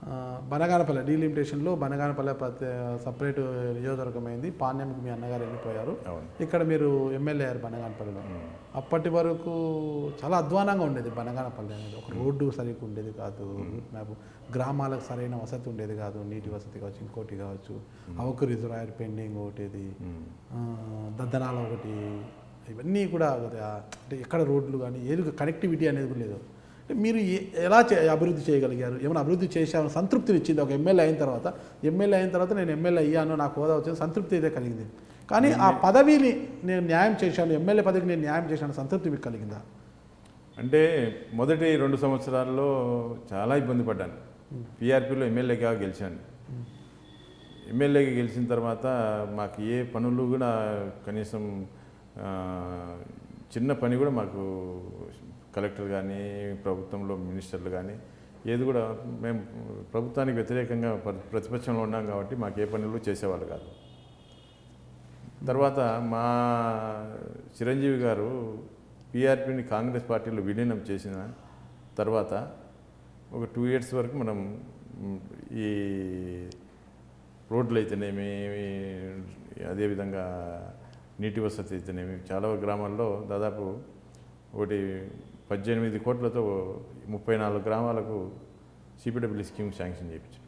ఆ, బనగానపల్లె డీలిమిటేషన్లో బనగానపల్లె ప్రతి సపరేట్ నియోజకవర్గమైంది పాణ్యంకి మీ అన్నగారు వెళ్ళిపోయారు అవును ఇక్కడ మీరు ఎమ్మెల్యే అయ్యారు బనగానపల్లిలో అప్పటి వరకు చాలా అధ్వానంగా ఉండేది బనగానపల్లి అనేది ఒక రోడ్డు సరిగ్గా ఉండేది కాదు రూట్ మ్యాప్ గ్రామాలకు సరైన వసతి ఉండేది కాదు నీటి వసతి కావచ్చు ఇంకోటి కావచ్చు అవకు రిజర్వాయర్ పెండింగ్ ఒకటి ఆ, దద్దనాల ఒకటి ఇవన్నీ కూడా ఒక- అంటే ఎక్కడ రోడ్లు కానీ ఏది కనెక్టివిటీ అనేది కూడా లేదు అంటే మీరు ఏ- ఎలా చే- అభివృద్ధి చేయగలిగారు ఏమైనా అభివృద్ధి చేశాను సంతృప్తిని ఇచ్చింది ఒక ఎమ్మెల్యే అయిన తర్వాత ఎమ్మెల్యే అయిన తర్వాత నేను ఎమ్మెల్యే అయ్యాను నాకు హోదా వచ్చింది సంతృప్తి అయితే కలిగింది కానీ ఆ పదవిని నేను న్యాయం చేశాను ఎమ్మెల్యే పదవికి నేను న్యాయం చేశాను సంతృప్తి మీకు కలిగిందా అంటే మొదటి రెండు సంవత్సరాల్లో చాలా ఇబ్బంది పడ్డాను పీఆర్పీలో ఎమ్మెల్యేగా గెలిచాను ఎమ్మెల్యేగా గెలిచిన తర్వాత మాకు ఏ పనులు కూడా కనీసం ఆ, చిన్న పని కూడా మాకు కలెక్టర్ కానీ ప్రభుత్వంలో మినిస్టర్లు కానీ ఏది కూడా మేము ప్రభుత్వానికి వ్యతిరేకంగా ప్ర- ప్రతిపక్షంలో ఉన్నాం కాబట్టి మాకు ఏ పనులు చేసేవాళ్ళు కాదు తర్వాత మా చిరంజీవి గారు పీఆర్పీని కాంగ్రెస్ పార్టీలో విలీనం చేసిన తర్వాత ఒక టూ ఇయర్స్ వరకు మనం మ్, ఈ రోడ్లు అయితేనేమి అదేవిధంగా నీటి వసతి అయితేనేమి చాలా గ్రామాల్లో దాదాపు ఒకటి పద్దెనిమిది కోట్లతో ముప్పై నాలుగు గ్రామాలకు సిపిడబ్ల్యూ స్కీమ్ శాంక్షన్ చేయించాం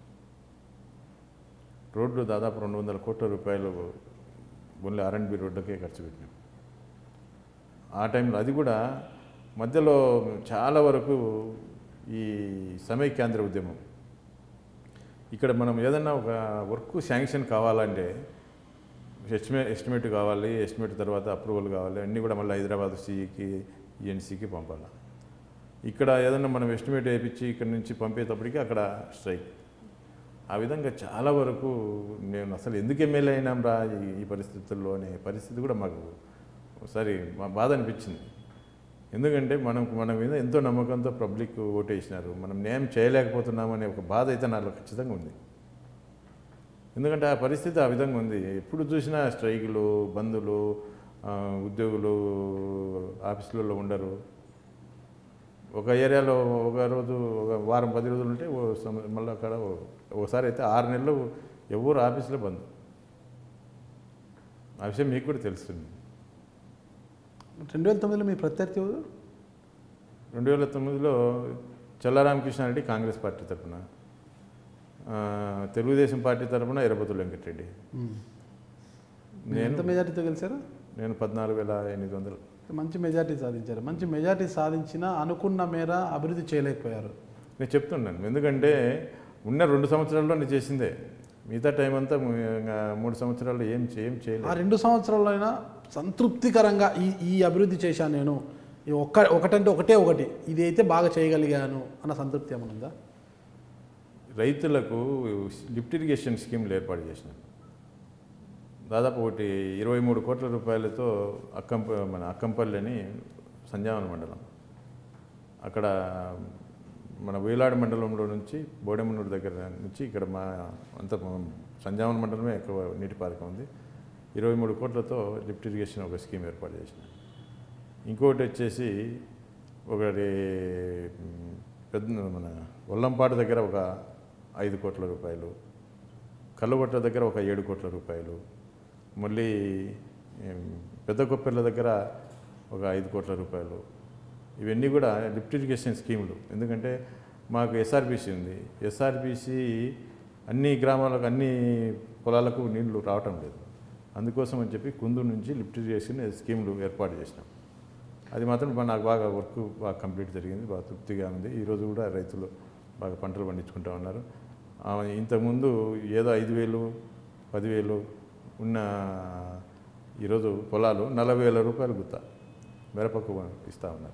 రోడ్లు దాదాపు రెండు వందల కోట్ల రూపాయలు ఓన్లీ ఆర్ అండ్ బి రోడ్లకే ఖర్చు పెట్టినాం ఆ టైంలో అది కూడా మధ్యలో చాలా వరకు ఈ సమైక్యాంధ్ర ఉద్యమం ఇక్కడ మనం ఏదన్నా ఒక వర్క్ శాంక్షన్ కావాలంటే ఎస్టిమే ఎస్టిమేట్ కావాలి ఎస్టిమేట్ తర్వాత అప్రూవల్ కావాలి అన్నీ కూడా మళ్ళీ హైదరాబాద్ సిఈకి ఈఎన్సీకి పంపాలి ఇక్కడ ఏదన్నా మనం ఎస్టిమేట్ వేయించి ఇక్కడ నుంచి పంపేటప్పటికి అక్కడ స్ట్రైక్ ఆ విధంగా చాలా వరకు నేను అసలు ఎందుకు ఎమ్మెల్యే అయినాం రా ఈ- ఈ పరిస్థితుల్లో అనే పరిస్థితి కూడా మాకు ఒకసారి మా బాధ అనిపించింది ఎందుకంటే మనం మన మీద ఎంతో నమ్మకంతో పబ్లిక్ ఓటేసినారు మనం న్యాయం చేయలేకపోతున్నాం అనే ఒక బాధ అయితే నాలో ఖచ్చితంగా ఉంది ఎందుకంటే ఆ పరిస్థితి ఆ విధంగా ఉంది ఎప్పుడు చూసినా స్ట్రైకులు బంధులు ఆ, ఉద్యోగులు ఆఫీసులలో ఉండరు ఒక ఏరియాలో ఒక రోజు ఒక వారం పది రోజులు ఉంటే ఓ సమ- మళ్ళీ అక్కడ ఓ- ఒకసారి అయితే ఆరు నెలలు ఎవరు ఆఫీసులో బంద్ ఆ విషయం మీకు కూడా తెలుస్తుంది రెండు వేల తొమ్మిదిలో మీ ప్రత్యర్థి ఎవరు? రెండు వేల తొమ్మిదిలో చల్లారామకృష్ణారెడ్డి కాంగ్రెస్ పార్టీ తరఫున తెలుగుదేశం పార్టీ తరఫున ఎర్రబతుల వెంకటరెడ్డి మీరు ఎంత మెజార్టీతో గెలిచారు నేను పద్నాలుగు వేల ఎనిమిది వందలు మంచి మెజార్టీ సాధించారు మంచి మెజార్టీ సాధించినా అనుకున్న మేర అభివృద్ధి చేయలేకపోయారు నేను చెప్తున్నాను ఎందుకంటే ఉన్న రెండు సంవత్సరాల్లో నేను చేసిందే మిగతా టైం అంతా ము- ఇంకా మూడు సంవత్సరాల్లో ఏం చే- ఏం ఆ చేయలేదు రెండు సంవత్సరాల్లో అయినా సంతృప్తికరంగా ఈ ఈ అభివృద్ధి చేశాను నేను ఈ ఒక్క ఒకటంటే ఒకటే ఒకటి ఇది అయితే బాగా చేయగలిగాను అన్న సంతృప్తి ఏమైనా ఉందా రైతులకు లిఫ్ట్ ఇరిగేషన్ స్కీమ్లు ఏర్పాటు చేసినాను దాదాపు ఒకటి ఇరవై మూడు కోట్ల రూపాయలతో అక్కంప మన అక్కంపల్లి అని సంజావన మండలం అక్కడ మన వేలాడు మండలంలో నుంచి బోడెమన్నూరు దగ్గర నుంచి ఇక్కడ మా అంత సంజావన మండలమే ఎక్కువ నీటిపారకం ఉంది ఇరవై మూడు కోట్లతో లిఫ్ట్ ఇరిగేషన్ ఒక స్కీమ్ ఏర్పాటు చేసిన ఇంకోటి వచ్చేసి ఒకటి మ్, పెద్ద మన ఒల్లంపాడు దగ్గర ఒక ఐదు కోట్ల రూపాయలు కల్లుగొట్ట దగ్గర ఒక ఏడు కోట్ల రూపాయలు మళ్ళీ ఏం, పెద్ద కొప్పెర్ల దగ్గర ఒక ఐదు కోట్ల రూపాయలు ఇవన్నీ కూడా లిఫ్ట్ ఇరిగేషన్ స్కీములు ఎందుకంటే మాకు ఎస్ఆర్బీసీ ఉంది ఎస్ఆర్బీసీ అన్ని గ్రామాలకు అన్ని పొలాలకు నీళ్లు రావటం లేదు అందుకోసం అని చెప్పి కుందు నుంచి లిఫ్ట్ ఇరిగేషన్ స్కీములు ఏర్పాటు చేసినాం అది మాత్రం బా- నాకు బాగా వర్క్ బాగా కంప్లీట్ జరిగింది బాగా తృప్తిగా ఉంది ఈరోజు కూడా రైతులు బాగా పంటలు పండించుకుంటూ ఉన్నారు ఆ, ఇంతకుముందు ఏదో ఐదు వేలు పదివేలు ఉన్న ఈరోజు పొలాలు నలభై వేల రూపాయలు గుత్త మిరపకు ఇస్తూ ఉన్నారు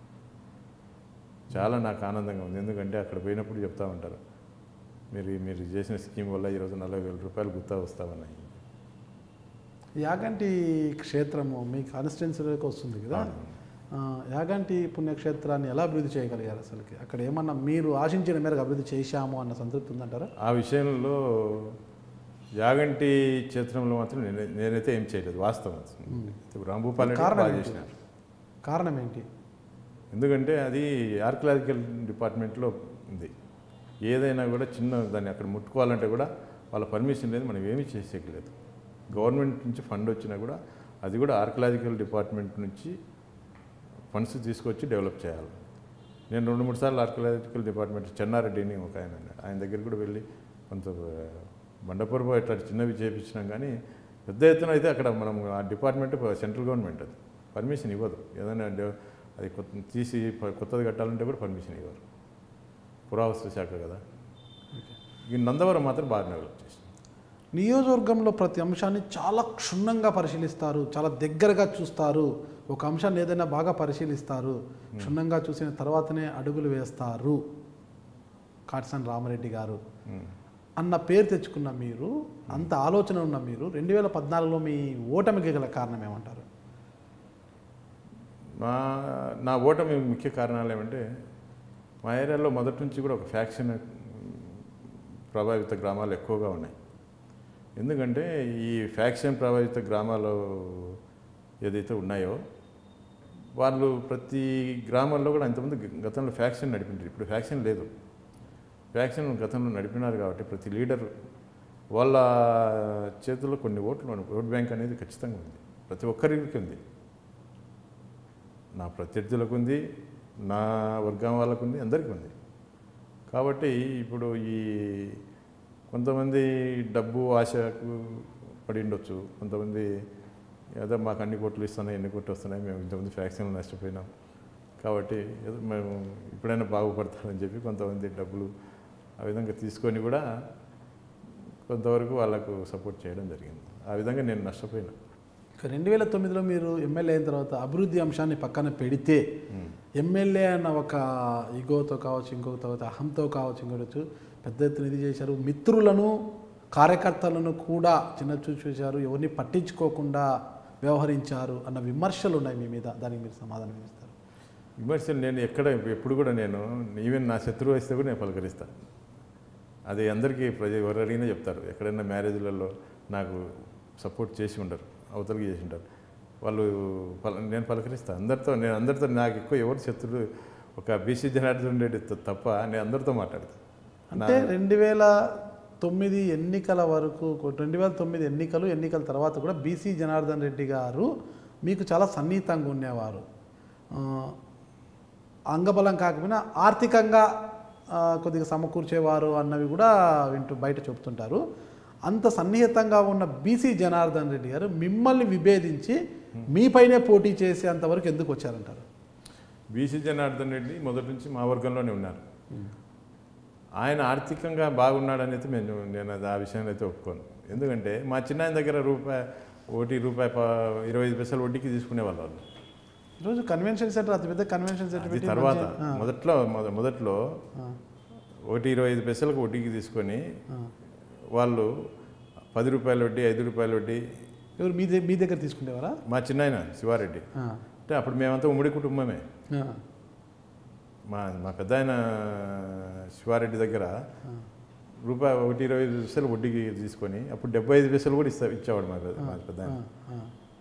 చాలా నాకు ఆనందంగా ఉంది ఎందుకంటే అక్కడ పోయినప్పుడు చెప్తా ఉంటారు మీరు మీరు చేసిన స్కీమ్ వల్ల ఈరోజు నలభై వేల రూపాయలు గుత్తా వస్తూ ఉన్నాయి యాగంటి క్షేత్రము మీ కాన్స్టిట్యున్సీలోకి వస్తుంది కదా ఆ, యాగంటి పుణ్యక్షేత్రాన్ని ఎలా అభివృద్ధి చేయగలిగారు అసలుకి అక్కడ ఏమన్నా మీరు ఆశించిన మేరకు అభివృద్ధి చేశాము అన్న సంతృప్తి ఉందంటారా ఆ విషయంలో యాగంటి క్షేత్రంలో మాత్రం నేనే నేనైతే ఏం చేయలేదు వాస్తవం ఇప్పుడు రాంభూపాల్ రెడ్డి కారణం బాగా ఏంటి? చేసినారు కారణం ఏంటి ఎందుకంటే అది ఆర్కియలాజికల్ డిపార్ట్మెంట్లో ఉంది ఏదైనా కూడా చిన్న దాన్ని అక్కడ ముట్టుకోవాలంటే కూడా వాళ్ళ పర్మిషన్ లేదు మనం ఏమీ చేసేయలేదు గవర్నమెంట్ నుంచి ఫండ్ వచ్చినా కూడా అది కూడా ఆర్కలాజికల్ డిపార్ట్మెంట్ నుంచి ఫండ్స్ తీసుకొచ్చి డెవలప్ చేయాలి నేను రెండు మూడు సార్లు ఆర్కలాజికల్ డిపార్ట్మెంట్ చెన్నారెడ్డిని ఒక ఆయన ఉన్నాడు. ఆయన దగ్గర కూడా వెళ్ళి కొంత బండపూర్వ ఇట్లా చిన్నవి చేయించినాం కానీ పెద్ద ఎత్తున అయితే అక్కడ మనం ఆ డిపార్ట్మెంట్ సెంట్రల్ గవర్నమెంట్ అది పర్మిషన్ ఇవ్వదు ఏదైనా డెవ- అది కొత్త తీసి ప- కొత్తది కట్టాలంటే కూడా పర్మిషన్ ఇవ్వరు పురావస్తు శాఖ కదా ఈ నందవరం మాత్రం బాగా డెవలప్ చేసింది నియోజకవర్గంలో ప్రతి అంశాన్ని చాలా క్షుణ్ణంగా పరిశీలిస్తారు చాలా దగ్గరగా చూస్తారు ఒక అంశాన్ని ఏదైనా బాగా పరిశీలిస్తారు క్షుణ్ణంగా చూసిన తర్వాతనే అడుగులు వేస్తారు కాట్సన్ రామరెడ్డి గారు ఉమ్. అన్న పేరు తెచ్చుకున్న మీరు అంత ఆలోచన ఉన్న మీరు రెండు వేల పద్నాలుగులో మీ ఓటమికి గల కారణం ఏమంటారు మా నా ఓటమి ముఖ్య కారణాలు ఏమంటే మా ఏరియాలో మొదటి నుంచి కూడా ఒక ఫ్యాక్షన్ ప్రభావిత గ్రామాలు ఎక్కువగా ఉన్నాయి ఎందుకంటే ఈ ఫ్యాక్షన్ ప్రభావిత గ్రామాలు ఏదైతే ఉన్నాయో వాళ్ళు ప్రతి గ్రామాల్లో కూడా ఇంతకుముందు గతంలో ఫ్యాక్షన్ నడిపించారు ఇప్పుడు ఫ్యాక్షన్ లేదు ఫ్యాక్షన్ గతంలో నడిపినారు కాబట్టి ప్రతి లీడర్ వాళ్ళ చేతుల్లో కొన్ని ఓట్లు ఉన్నాయి. ఓట్ బ్యాంక్ అనేది ఖచ్చితంగా ఉంది ప్రతి ఒక్కరికి ఉంది నా ప్రత్యర్థులకు ఉంది నా వర్గం వాళ్ళకు ఉంది అందరికీ ఉంది కాబట్టి ఇప్పుడు ఈ కొంతమంది డబ్బు ఆశకు పడి ఉండొచ్చు కొంతమంది ఏదో మాకు అన్ని కోట్లు ఇస్తున్నాయి ఎన్ని కోట్లు వస్తున్నాయి మేము ఇంతమంది ఫ్యాక్షన్లు నష్టపోయినాం కాబట్టి ఏదో మేము ఇప్పుడైనా బాగుపడతామని చెప్పి కొంతమంది డబ్బులు ఆ విధంగా తీసుకొని కూడా కొంతవరకు వాళ్ళకు సపోర్ట్ చేయడం జరిగింది ఆ విధంగా నేను నష్టపోయినా ఇక రెండు వేల తొమ్మిదిలో మీరు ఎమ్మెల్యే అయిన తర్వాత అభివృద్ధి అంశాన్ని పక్కన పెడితే ఎమ్మెల్యే అన్న ఒక ఇగోతో కావచ్చు ఇంకొక తర్వాత అహంతో కావచ్చు ఇంకొకటి పెద్ద ఎత్తున ఇది చేశారు మిత్రులను కార్యకర్తలను కూడా చిన్న చూశారు ఎవరిని పట్టించుకోకుండా వ్యవహరించారు అన్న విమర్శలు ఉన్నాయి మీ మీద దానికి మీరు సమాధానం ఇస్తారు విమర్శలు నేను ఎక్కడ ఎప్పుడు కూడా నేను ఈవెన్ నా శత్రువు వస్తే కూడా నేను పలకరిస్తాను అది అందరికీ ప్రజ ఎవరు అడిగినా చెప్తారు ఎక్కడైనా మ్యారేజ్లలో నాకు సపోర్ట్ చేసి ఉండరు అవతలకి చేసి ఉంటారు వాళ్ళు పల నేను పలకరిస్తాను అందరితో నేను అందరితో నాకు ఎక్కువ ఎవరు శత్రులు ఒక బీసీ జనార్దన్ రెడ్డి త- తప్ప నేను అందరితో మాట్లాడతాను అంటే రెండు వేల తొమ్మిది ఎన్నికల వరకు రెండు వేల తొమ్మిది ఎన్నికలు ఎన్నికల తర్వాత కూడా బీసీ జనార్దన్ రెడ్డి గారు మీకు చాలా సన్నిహితంగా ఉండేవారు ఆ, అంగబలం కాకపోయినా ఆర్థికంగా ఆ, కొద్దిగా సమకూర్చేవారు అన్నవి కూడా వింటూ బయట చెప్తుంటారు అంత సన్నిహితంగా ఉన్న బీసీ జనార్దన్ రెడ్డి గారు మిమ్మల్ని విభేదించి మీపైనే పోటీ చేసేంత వరకు ఎందుకు వచ్చారంటారు బీసీ జనార్దన్ రెడ్డి మొదటి నుంచి మా వర్గంలోనే ఉన్నారు ఆయన ఆర్థికంగా బాగున్నాడని మేము నేను అది ఆ విషయాన్ని అయితే ఒప్పుకోను ఎందుకంటే మా చిన్నాయన దగ్గర రూపాయి ఒకటి రూపాయి ప- ఇరవై ఐదు పైసలు వడ్డీకి తీసుకునేవాళ్ళు వాళ్ళు ఈరోజు కన్వెన్షన్ సెంటర్ అతి పెద్ద కన్వెన్షన్ సెంటర్ అది పెట్టి తర్వాత మంచి- ఆ, మొదట్లో మొద- మొదట్లో ఆ, ఒకటి ఇరవై ఐదు పైసలకు వడ్డీకి తీసుకొని ఆ. వాళ్ళు పది రూపాయల వడ్డీ ఐదు రూపాయల వడ్డీ ఎవరు మీ దగ్గర మీ దగ్గర తీసుకునేవారా మా చిన్నాయన శివారెడ్డి ఆ, అంటే అప్పుడు మేమంతా ఉమ్మడి కుటుంబమే ఆ, మా మా పెద్ద ఆయన శివారెడ్డి దగ్గర రూపాయి ఒకటి ఇరవై ఐదు పైసలు వడ్డీకి తీసుకొని అప్పుడు డెబ్బై ఐదు పైసలు కూడా ఇస్తా ఇచ్చేవాడు మా పెద్ద మా పెద్ద ఆయన ఆ,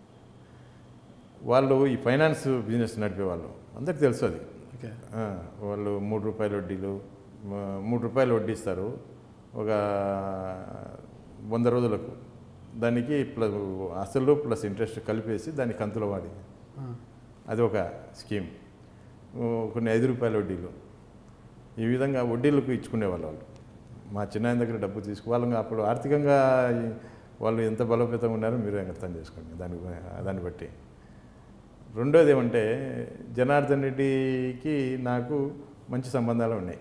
వాళ్ళు ఈ ఫైనాన్స్ బిజినెస్ నడిపేవాళ్ళు అందరికి తెలుసు అది ఓకే ఆ, వాళ్ళు మూడు రూపాయల వడ్డీలు మ- మూడు రూపాయలు వడ్డీ ఇస్తారు ఒక వంద రోజులకు దానికి ప్లస్ అసలు ప్లస్ ఇంట్రెస్ట్ కలిపేసి దాన్ని కంతుల వాడి ఆ, అది ఒక స్కీమ్ ఓ, కొన్ని ఐదు రూపాయల వడ్డీలు ఈ విధంగా వడ్డీలకు ఇచ్చుకునేవాళ్ళు వాళ్ళు మా చిన్నాయన దగ్గర డబ్బు తీసుకు వాళ్ళు అప్పుడు ఆర్థికంగా ఈ- వాళ్ళు ఎంత బలోపేతంగా ఉన్నారో మీరు అర్థం చేసుకోండి దాని దాన్ని బట్టి రెండోది ఏమంటే జనార్దన్ రెడ్డికి నాకు మంచి సంబంధాలు ఉన్నాయి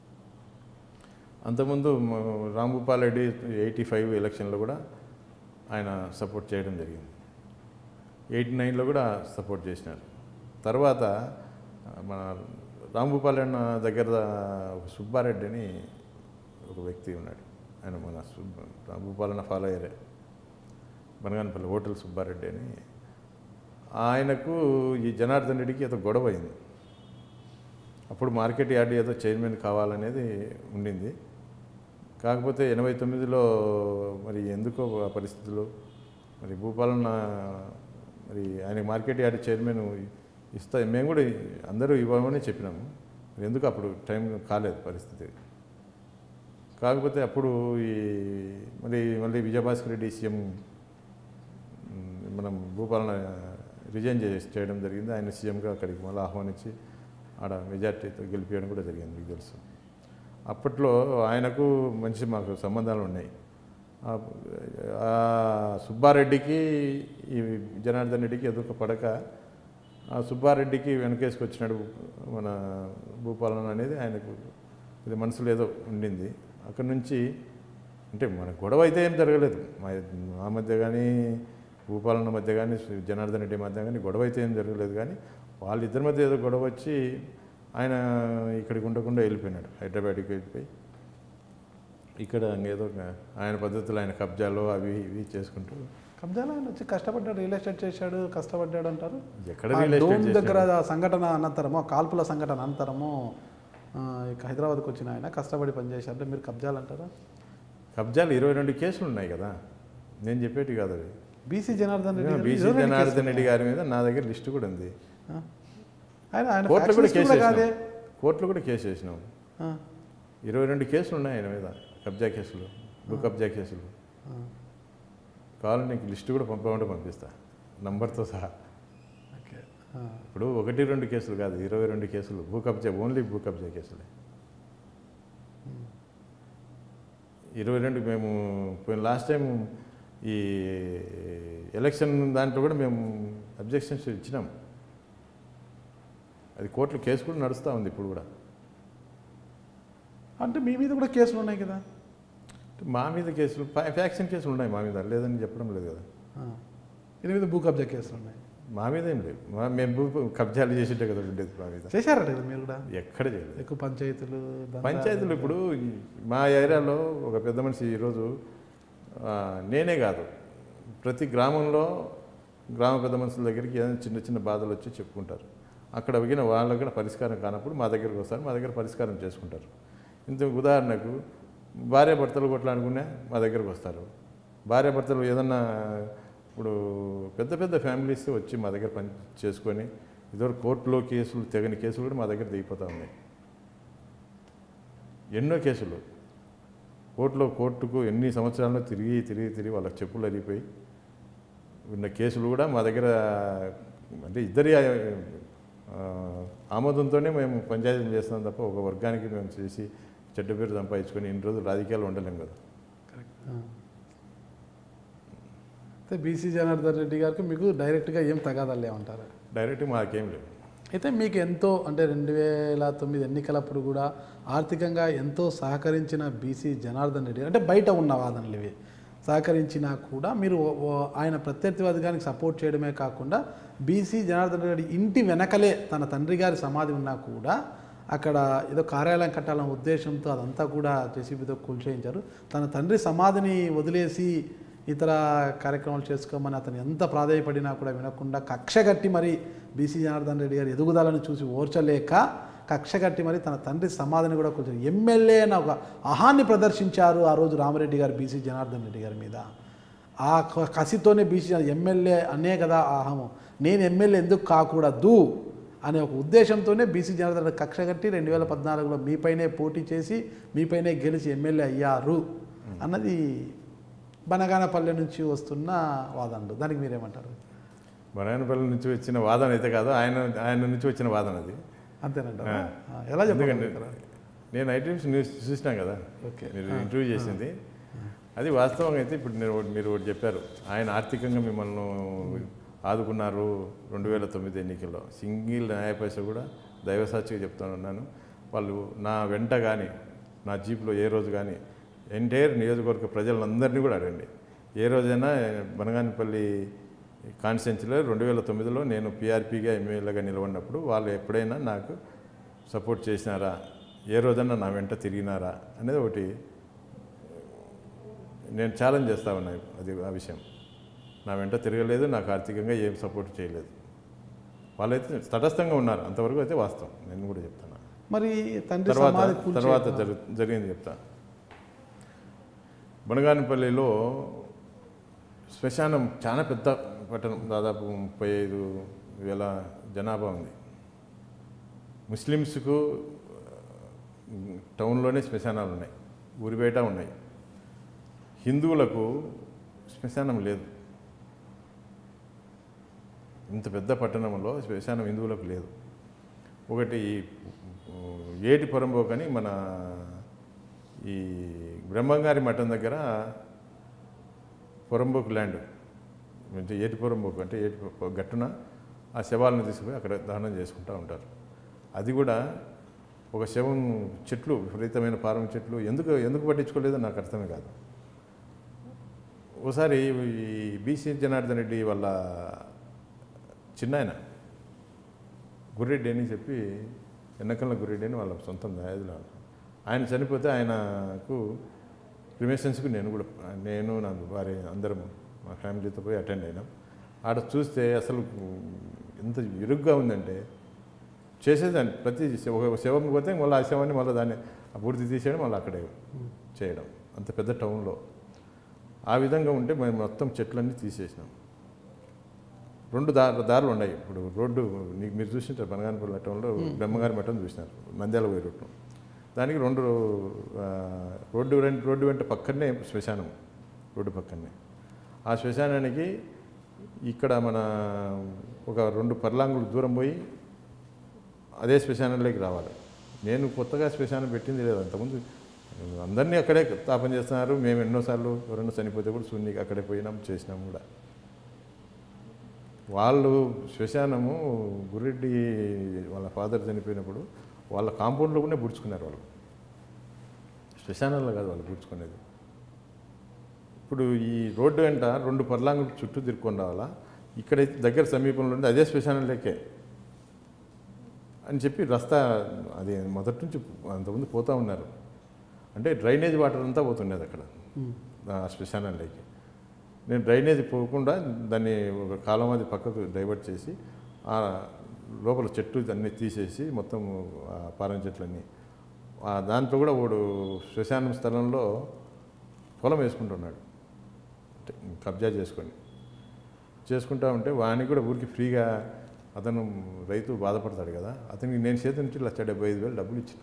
అంతకుముందు మ- రాంభూపాల్ రెడ్డి ఎయిటీ ఫైవ్ ఎలక్షన్లో కూడా ఆయన సపోర్ట్ చేయడం జరిగింది ఎయిటీ నైన్లో కూడా సపోర్ట్ చేసినారు తర్వాత ఆ, మన రాంభూపాల్ అన్న దగ్గర ఒక సుబ్బారెడ్డి అని ఒక వ్యక్తి ఉన్నాడు ఆయన మన సుబ్బ రాంభూపాల్ అన్న ఫాలో అయ్యారే బనగానపల్లి హోటల్ సుబ్బారెడ్డి అని ఆయనకు ఈ జనార్దన్ రెడ్డికి ఏదో గొడవ అయింది అప్పుడు మార్కెట్ యార్డ్ ఏదో చైర్మన్ కావాలనేది ఉండింది కాకపోతే ఎనభై తొమ్మిదిలో మరి ఎందుకో ఆ పరిస్థితులు మరి భూపాలన్న మరి ఆయన మార్కెట్ యార్డ్ చైర్మన్ ఇస్తా మేము కూడా అందరూ ఇవ్వమని చెప్పినాము మరి ఎందుకు అప్పుడు టైం కాలేదు పరిస్థితి కాకపోతే అప్పుడు ఈ మళ్ళీ మళ్ళీ విజయభాస్కర్ రెడ్డి సీఎం మ్, మనం భూపాలన రిజైన్ చేసి చేయడం జరిగింది ఆయన సీఎంగా అక్కడికి మళ్ళీ ఆహ్వానించి ఆడ మెజార్టీతో గెలిపించడం కూడా జరిగింది మీకు తెలుసు అప్పట్లో ఆయనకు మంచి మాకు సంబంధాలు ఉన్నాయి ఆ- ఆ సుబ్బారెడ్డికి ఈ జనార్దన్ రెడ్డికి ఎదుక పడక ఆ సుబ్బారెడ్డికి వెనకేసుకొచ్చినాడు మన భూపాలన అనేది ఆయనకు ఇది మనసులో ఏదో ఉండింది అక్కడి నుంచి అంటే మన గొడవ అయితే ఏం జరగలేదు మా మా మధ్య కానీ భూపాలన మధ్య కానీ జనార్దన్ రెడ్డి మధ్య కానీ గొడవ అయితే ఏం జరగలేదు కానీ వాళ్ళిద్దరి మధ్య ఏదో గొడవ వచ్చి ఆయన ఇక్కడికి ఉండకుండా వెళ్ళిపోయినాడు హైదరాబాద్కి వెళ్ళిపోయి ఇక్కడ ఏదో ఆయన పద్ధతులు ఆయన కబ్జాలు అవి ఇవి చేసుకుంటూ కబ్జాలో ఆయన వచ్చి కష్టపడ్డాడు రియల్ ఎస్టేట్ చేశాడు కష్టపడ్డాడు అంటారు ఎక్కడ ఆ రియల్ ఎస్టేట్ డోమ్ చేశాడు? దగ్గర ఆ సంఘటన అనంతరము ఆ కాల్పుల సంఘటన అనంతరము ఆ, ఇక హైదరాబాద్కి వచ్చిన ఆయన కష్టపడి పనిచేశారు అంటే మీరు కబ్జాలు అంటారా కబ్జాలు ఇరవై రెండు కేసులు ఉన్నాయి కదా నేను చెప్పేటి కాదు అవి బీసీ జనార్దన్ రెడ్డి గారు బీసీ ఇరవై రెండు జనార్దన్ కేసులు రెడ్డి గారి మీద నా దగ్గర లిస్టు కూడా ఉంది ఆ. ఆయన ఆయన కోర్టులో కూడా factionist కేసు కూడా కాదే వేసినాం కోర్టులో కూడా కేసు వేసినాం ఆ, ఇరవై రెండు కేసులు ఉన్నాయి ఆయన మీద కబ్జా కేసులు భూ కబ్జా కేసులు ఆ. కావాలని నీకు లిస్టు కూడా పంపమంటే పంపిస్తా నంబర్తో సహా ఓకే ఆ. ఇప్పుడు ఒకటి రెండు కేసులు కాదు ఇరవై రెండు కేసులు భూ కబ్జా ఓన్లీ భూ కబ్జా కేసులే ఇరవై రెండు మేము పోయిన లాస్ట్ టైం ఈ ఎలక్షన్ దాంట్లో కూడా మేము అబ్జెక్షన్స్ ఇచ్చినాం అది కోర్టులో కేసు కూడా నడుస్తూ ఉంది ఇప్పుడు కూడా అంటే మీ మీద కూడా కేసులు ఉన్నాయి కదా మా మీద కేసులు ఫ్యా- ఫ్యాక్షన్ కేసులు ఉన్నాయి మా మీద లేదని చెప్పడం లేదు కదా ఆ. ఎనిమిది భూ కబ్జా కేసులు ఉన్నాయి మా మీద ఏం లేదు మా మేము భూ కబ్జాలు చేసింటే కదా ఉండేది మా మీద చేశారట కదా మీరు కూడా ఎక్కడ చేయలేదు ఎక్కువ పంచాయతీలు దందాలు. పంచాయతీలు ఇప్పుడు ఈ మా ఏరియాలో ఒక పెద్ద మనిషి ఈరోజు ఆ, నేనే కాదు ప్రతి గ్రామంలో గ్రామ పెద్ద మనుషుల దగ్గరికి ఏదైనా చిన్న చిన్న బాధలు వచ్చి చెప్పుకుంటారు అక్కడ అడిగిన వాళ్ళకి కూడా పరిష్కారం కానప్పుడు మా దగ్గరికి వస్తారు మా దగ్గర పరిష్కారం చేసుకుంటారు ఇంత ఉదాహరణకు భార్య భర్తలు కొట్లాడుకునే మా దగ్గరకు వస్తారు భార్య భర్తలు ఏదన్నా ఇప్పుడు పెద్ద పెద్ద ఫ్యామిలీస్ వచ్చి మా దగ్గర పని చేసుకొని ఇదివరకు కోర్టులో కేసులు తెగని కేసులు కూడా మా దగ్గర దిగిపోతూ ఉన్నాయి ఎన్నో కేసులు కోర్టులో కోర్టుకు ఎన్ని సంవత్సరాల్లో తిరిగి తిరిగి తిరిగి వాళ్ళకి చెప్పులు అరిగిపోయి ఉన్న కేసులు కూడా మా దగ్గర అంటే ఇద్దరి ఆ, ఆమోదంతోనే మేము పంచాయతీలు చేస్తున్నాం తప్ప ఒక వర్గానికి మేము చేసి చెడ్డ పేరు సంపాదించుకొని ఇన్ని రోజులు రాజకీయాలు ఉండలేం కదా కరెక్ట్ ఆ. అయితే బీసీ జనార్దన్ రెడ్డి గారికి మీకు డైరెక్ట్గా ఏం తగాదాలే ఉంటారు డైరెక్ట్ మాకేం లేదు అయితే మీకు ఎంతో అంటే రెండు వేల తొమ్మిది ఎన్నికలప్పుడు కూడా ఆర్థికంగా ఎంతో సహకరించిన బీసీ జనార్దన్ రెడ్డి అంటే బయట ఉన్న వాదనలు ఇవి సహకరించినా కూడా మీరు ఓ- ఓ- ఆయన ప్రత్యర్థి వర్గానికి సపోర్ట్ చేయడమే కాకుండా బీసీ జనార్దన్ రెడ్డి ఇంటి వెనకలే తన తండ్రి గారి సమాధి ఉన్నా కూడా అక్కడ ఏదో కార్యాలయం కట్టాలన్న ఉద్దేశంతో అదంతా కూడా జేసీబీతో కూల్చేయించారు తన తండ్రి సమాధిని వదిలేసి ఇతర కార్యక్రమాలు చేసుకోమని అతను ఎంత ప్రాధాయపడినా కూడా వినకుండా కక్ష కట్టి మరి బీసీ జనార్దన్ రెడ్డి గారి ఎదుగుదలను చూసి ఓర్చలేక కక్ష కట్టి మరి తన తండ్రి సమాధిని కూడా కొంచెం ఎమ్మెల్యే అన్న ఒక అహాన్ని ప్రదర్శించారు ఆ రోజు రామరెడ్డి గారు బీసీ జనార్దన్ రెడ్డి గారి మీద ఆ క- కసితోనే బీసీ జన- ఎమ్మెల్యే అనే కదా ఆ అహము నేను ఎమ్మెల్యే ఎందుకు కాకూడదు అనే ఒక ఉద్దేశంతోనే బీసీ జనార్దన్ రెడ్డి కక్ష కట్టి రెండు వేల పద్నాలుగులో మీపైనే పోటీ చేసి మీపైనే గెలిచి ఎమ్మెల్యే అయ్యారు అన్నది బనగానపల్లె నుంచి వస్తున్న వాదనలు దానికి మీరేమంటారు బనాయనపల్లి నుంచి వచ్చిన వాదన అయితే కాదు ఆయన ఆయన నుంచి వచ్చిన వాదన అది అంతేనంటారా ఆ. ఆ, ఎలా ఎందుకంటే చెప్పండి నేను ఐటీఎస్ న్యూస్ చూసినాం కదా ఓకే. మీరు ఇంటర్వ్యూ చేసింది అది వాస్తవంగా అయితే ఇప్పుడు నేను ఒకటి- మీరు ఒకటి చెప్పారు ఆయన ఆర్థికంగా మిమ్మల్ని ఆదుకున్నారు రెండు వేల తొమ్మిది ఎన్నికల్లో సింగిల్ న్యాయ పైస కూడా దైవసాక్షిగా చెప్తానున్నాను వాళ్ళు నా వెంట కానీ నా జీప్లో ఏ రోజు కానీ ఎంటైర్ నియోజకవర్గ ప్రజలందరినీ కూడా అడగండి ఏ రోజైనా బనగానిపల్లి కాన్స్టిట్యున్సీలో రెండు వేల తొమ్మిదిలో నేను పీఆర్పీగా ఎమ్మెల్యేగా నిలబడినప్పుడు వాళ్ళు ఎప్పుడైనా నాకు సపోర్ట్ చేసినారా ఏ రోజన్నా నా వెంట తిరిగినారా అనేది ఒకటి నేను ఛాలెంజ్ చేస్తా ఉన్నా అది ఆ విషయం నా వెంట తిరగలేదు నాకు ఆర్థికంగా ఏం సపోర్ట్ చేయలేదు వాళ్ళైతే తటస్థంగా ఉన్నారు అంతవరకు అయితే వాస్తవం నేను కూడా చెప్తాను మరి తండ్రి తర్వాత సమాధి కూల్చే- తర్వాత జరు జరిగింది చెప్తా బనగానిపల్లిలో శ్మశానం చాలా పెద్ద పట్టణం దాదాపు ముప్పై ఐదు వేల జనాభా ఉంది ముస్లిమ్స్కు టౌన్లోనే శ్మశానాలు ఉన్నాయి ఊరి బయట ఉన్నాయి హిందువులకు శ్మశానం లేదు ఇంత పెద్ద పట్టణంలో శ్మశానం హిందువులకు లేదు ఒకటి ఏటి పొరంబోక్ అని మన ఈ బ్రహ్మంగారి మఠం దగ్గర పొరంబోక్ ల్యాండ్ అంటే ఏటి పొరంబోకు అంటే ఏటి పొ- గట్టున ఆ శవాలను తీసుకుపోయి అక్కడ దహనం చేసుకుంటూ ఉంటారు అది కూడా ఒక శవం చెట్లు విపరీతమైన పారం చెట్లు ఎందుకు ఎందుకు పట్టించుకోలేదో నాకు అర్థమే కాదు ఒకసారి ఈ బీసీ జనార్దన్ రెడ్డి వాళ్ళ చిన్నాయన గుర్రెడ్డి అని చెప్పి ఎన్నకల్ల గుర్రెడ్డి అని వాళ్ళ సొంతం దాయాదులు ఆయన చనిపోతే ఆయనకు క్రిమేషన్స్కి నేను కూడా నేను నా భార్య అందరం మా ఫ్యామిలీతో పోయి అటెండ్ అయినాం ఆడ చూస్తే అసలు ఎంత ఇరుగ్గా ఉందంటే చేసేదాన్ని ప్రతి ఒక శవం పోతే మళ్ళీ ఆ శవాన్ని మళ్ళీ దాన్ని ఆ బూడిద తీసేయడం మళ్ళీ అక్కడే చేయడం అంత పెద్ద టౌన్లో ఆ విధంగా ఉంటే మేము మొత్తం చెట్లన్నీ తీసేసినాం రెండు దారు దారులు ఉన్నాయి ఇప్పుడు రోడ్డు నీకు మీరు చూసింటారు బనగానపల్లి మఠంలో బ్రహ్మగారి మఠం చూసినారు నంద్యాల పోయి రూట్లో దానికి రెండు ఆ, రోడ్డు వెంట రోడ్డు వెంట పక్కనే శ్మశానం రోడ్డు పక్కనే ఆ శ్మశానానికి ఇక్కడ మన ఒక రెండు పర్లాంగులు దూరం పోయి అదే శ్మశానంలోకి రావాలి నేను కొత్తగా శ్మశానం పెట్టింది లేదు అంతకుముందు అందరినీ అక్కడే తాపం చేస్తున్నారు మేము ఎన్నోసార్లు ఎవరైనా చనిపోతే కూడా శూన్యకి అక్కడే పోయినాం చేసినాం కూడా వాళ్ళు శ్మశానము గురెడ్డి వాళ్ళ ఫాదర్ చనిపోయినప్పుడు వాళ్ళ కాంపౌండ్లో కూడా పుడుచుకున్నారు వాళ్ళు శ్మశానంలో కాదు వాళ్ళు పుడుచుకునేది ఇప్పుడు ఈ రోడ్డు వెంట రెండు పర్లాంగులు చుట్టూ తిరుక్కొని రావాలా ఇక్కడైతే దగ్గర సమీపంలో ఉంటే అదే శ్మశానంలోకే అని చెప్పి రస్తా అది మొదటి నుంచి అంతకుముందు పోతూ ఉన్నారు అంటే డ్రైనేజ్ వాటర్ అంతా పోతుండేది అక్కడ ఆ శ్మశానంలోకి నేను డ్రైనేజ్ పోకుండా దాన్ని ఒక కాలం అది పక్కకు డైవర్ట్ చేసి ఆ లోపల చెట్టు అన్నీ తీసేసి మొత్తం ఆ పారం చెట్లన్నీ ఆ దాంట్లో కూడా వాడు శ్మశానం స్థలంలో పొలం వేసుకుంటున్నాడు అంటే కబ్జా చేసుకొని చేసుకుంటా ఉంటే వానికి కూడా ఊరికి ఫ్రీగా అతను రైతు బాధపడతాడు కదా అతనికి నేను చేతి నుంచి లక్ష డెబ్బై ఐదు వేలు డబ్బులు ఇచ్చిన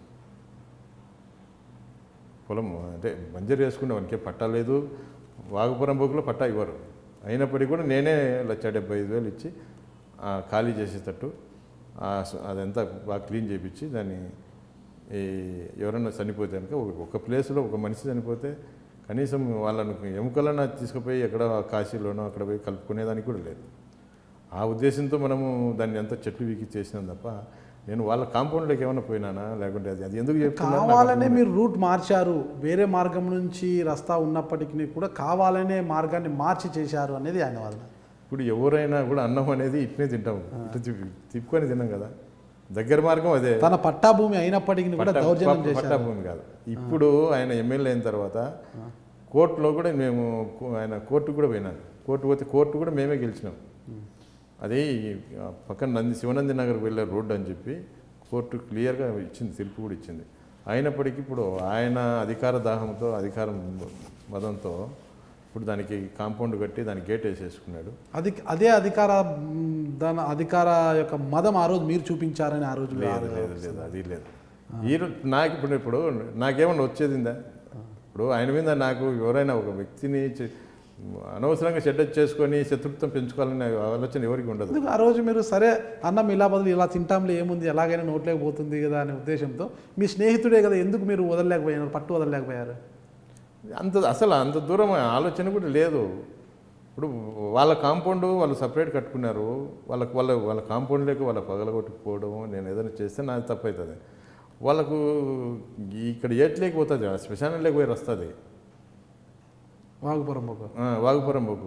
పొలం అంటే మంజూరు చేసుకునే వానికి పట్టా లేదు వాగుపురం బొగ్గులో పట్టా ఇవ్వరు అయినప్పటికీ కూడా నేనే లక్ష డెబ్బై ఐదు వేలు ఇచ్చి ఆ, ఖాళీ చేసేటట్టు ఆ స- అదంతా బాగా క్లీన్ చేయించి దాన్ని ఈ ఎవరన్నా చనిపోతే కనుక ఒక- ఒక ప్లేస్లో ఒక మనిషి చనిపోతే కనీసం వాళ్ళను ఎముకలన్నా తీసుకుపోయి ఎక్కడ కాశీలోనో అక్కడ పోయి కలుపుకునేదానికి కూడా లేదు ఆ ఉద్దేశంతో మనము దాన్ని ఎంత చెట్లు వీకి చేసినాం తప్ప నేను వాళ్ళ కాంపౌండ్లోకి ఏమైనా పోయినానా లేకుంటే అది అది ఎందుకు చెప్తున్నా నాకు కావాలనే మీరు రూట్ మార్చారు వేరే మార్గం నుంచి రస్తా ఉన్నప్పటికీ కూడా కావాలనే మార్గాన్ని మార్చి చేశారు అనేది ఆయన వాదన ఇప్పుడు ఎవరైనా కూడా అన్నం అనేది ఇట్నే తింటాం ఇటు తిప్పి తిప్పుకొని తిన్నాం కదా దగ్గర మార్గం అదే తన పట్టా భూమి అయినప్పటికీ కూడా పట్టా- దౌర్జన్యం పట్టా చేశారు భూమి కాదు ఇప్పుడు ఆయన ఎమ్మెల్యే అయిన తర్వాత కోర్టులో కూడా మేము కో- ఆయన కోర్టుకు కూడా పోయినాను కోర్టు పోతే కోర్టు కూడా మేమే గెలిచినాం అది ఆ పక్కన నంది శివనంది నగర్ వెళ్ళే రోడ్డు అని చెప్పి కోర్టు క్లియర్గా ఇచ్చింది తీర్పు కూడా ఇచ్చింది అయినప్పటికీ ఇప్పుడు ఆయన అధికార దాహంతో అధికారం మదంతో ఇప్పుడు దానికి కాంపౌండ్ కట్టి దానికి గేట్ వేసేసుకున్నాడు అది అదే అధికార మ్, దాని అధికార యొక్క మదం ఆ రోజు మీరు చూపించారని ఆ రోజు లేదు లేదు లేదు అది లేదు ఈ రో- నాకు ఇప్పుడు ఇప్పుడు నాకేమన్నా వచ్చేదిందా ఇప్పుడు ఆయన మీద నాకు ఎవరైనా ఒక వ్యక్తిని చే- అనవసరంగా చెడ్డ చేసుకొని శత్రుత్వం పెంచుకోవాలనే ఆలోచన ఎవరికి ఉండదు ఎందుకు ఆ రోజు మీరు సరే అన్నం ఇలా బదులు ఇలా తింటాంలే ఏముంది ఎలాగైనా నోట్లోకి పోతుంది కదా అనే ఉద్దేశంతో మీ స్నేహితుడే కదా ఎందుకు మీరు వదలలేకపోయారు పట్టు వదలలేకపోయారు అంత అసలు అంత దూరం ఆలోచన కూడా లేదు ఇప్పుడు వాళ్ళ కాంపౌండ్ వాళ్ళు సపరేట్ కట్టుకున్నారు వాళ్ళకు వాళ్ళ వాళ్ళ కాంపౌండ్లోకి వాళ్ళ పగలగొట్టుకుపోవడం నేను ఏదైనా చేస్తే నాది తప్పు అవుతుంది వాళ్ళకు ఇక్కడ ఏట్లేకి పోతుంది శ్మశానంలోకి పోయి వస్తుంది వాగుపురం ఒక వాగుపురం బొగ్గు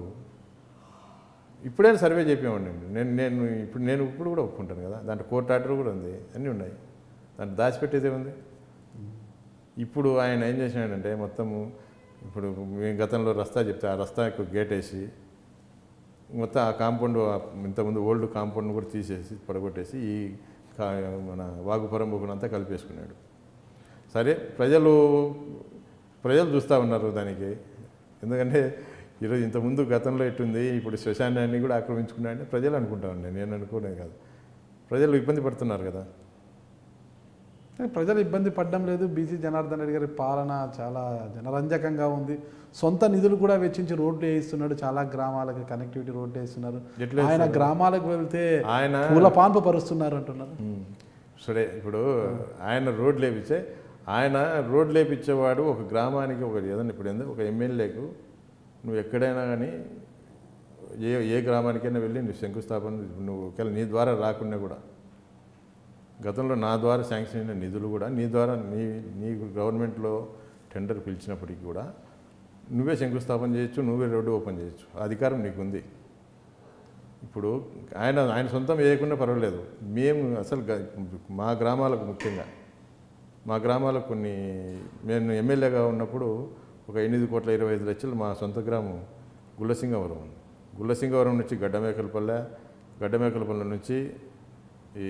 ఇప్పుడే సర్వే చెప్పామండి నేను నేను ఇప్పుడు నేను ఇప్పుడు కూడా ఒప్పుకుంటాను కదా దాంట్లో కోర్టు ఆర్డర్ కూడా ఉంది అన్నీ ఉన్నాయి దాంట్లో దాచిపెట్టేదే ఉంది ఇప్పుడు ఆయన ఏం చేసినాడంటే మొత్తము ఇప్పుడు మేము గతంలో రస్తా చెప్తే ఆ రస్తాకు గేట్ వేసి మొత్తం ఆ కాంపౌండ్ ఆ ఇంతకుముందు ఓల్డ్ కాంపౌండ్ కూడా తీసేసి పడగొట్టేసి ఈ కా- మన వాగుపురం బొగ్గునంతా కలిపేసుకున్నాడు సరే ప్రజలు ప్రజలు చూస్తూ ఉన్నారు దానికి ఎందుకంటే ఈరోజు ఇంతకుముందు గతంలో ఎట్టుంది ఇప్పుడు శ్మశానాన్ని కూడా ఆక్రమించుకున్నాడని ప్రజలు అనుకుంటా ఉండే నేను అనుకోలేదు కాదు ప్రజలు ఇబ్బంది పడుతున్నారు కదా కానీ ప్రజలు ఇబ్బంది పడడం లేదు బీసీ జనార్దన్ రెడ్డి గారి పాలన చాలా జనరంజకంగా ఉంది సొంత నిధులు కూడా వెచ్చించి రోడ్లు వేయిస్తున్నాడు చాలా గ్రామాలకు కనెక్టివిటీ రోడ్లు వేస్తున్నారు ఎట్లా ఆయన గ్రామాలకు వెళ్తే ఆయన పూల పాన్పు పరుస్తున్నారు అంటున్నారు ఉమ్. సరే ఇప్పుడు ఆయన రోడ్ లేపిస్తే ఆయన రోడ్ లేపించేవాడు ఒక గ్రామానికి ఒక ఏదన్నా ఇప్పుడు ఏందో ఒక ఎమ్మెల్యేకు నువ్వు ఎక్కడైనా కానీ ఏ ఏ గ్రామానికైనా వెళ్ళి నువ్వు శంకుస్థాపన నువ్వు ఒకవేళ నీ ద్వారా రాకుండా కూడా గతంలో నా ద్వారా శాంక్షన్ అయిన నిధులు కూడా నీ ద్వారా నీ నీ గవర్నమెంట్లో టెండర్ పిలిచినప్పటికీ కూడా నువ్వే శంకుస్థాపన చేయొచ్చు నువ్వే రోడ్డు ఓపెన్ చేయొచ్చు ఆ అధికారం నీకుంది ఇప్పుడు ఆయన ఆయన సొంతం వేయకుండా పర్వాలేదు మేము అసలు గ- మా గ్రామాలకు ముఖ్యంగా మా గ్రామాలకు కొన్ని నేను ఎమ్మెల్యేగా ఉన్నప్పుడు ఒక ఎనిమిది కోట్ల ఇరవై ఐదు లక్షలు మా సొంత గ్రామం గుల్లసింగవరం ఉంది గుల్లసింగవరం నుంచి గడ్డమేకలపల్లె గడ్డమేకలపల్లె నుంచి ఈ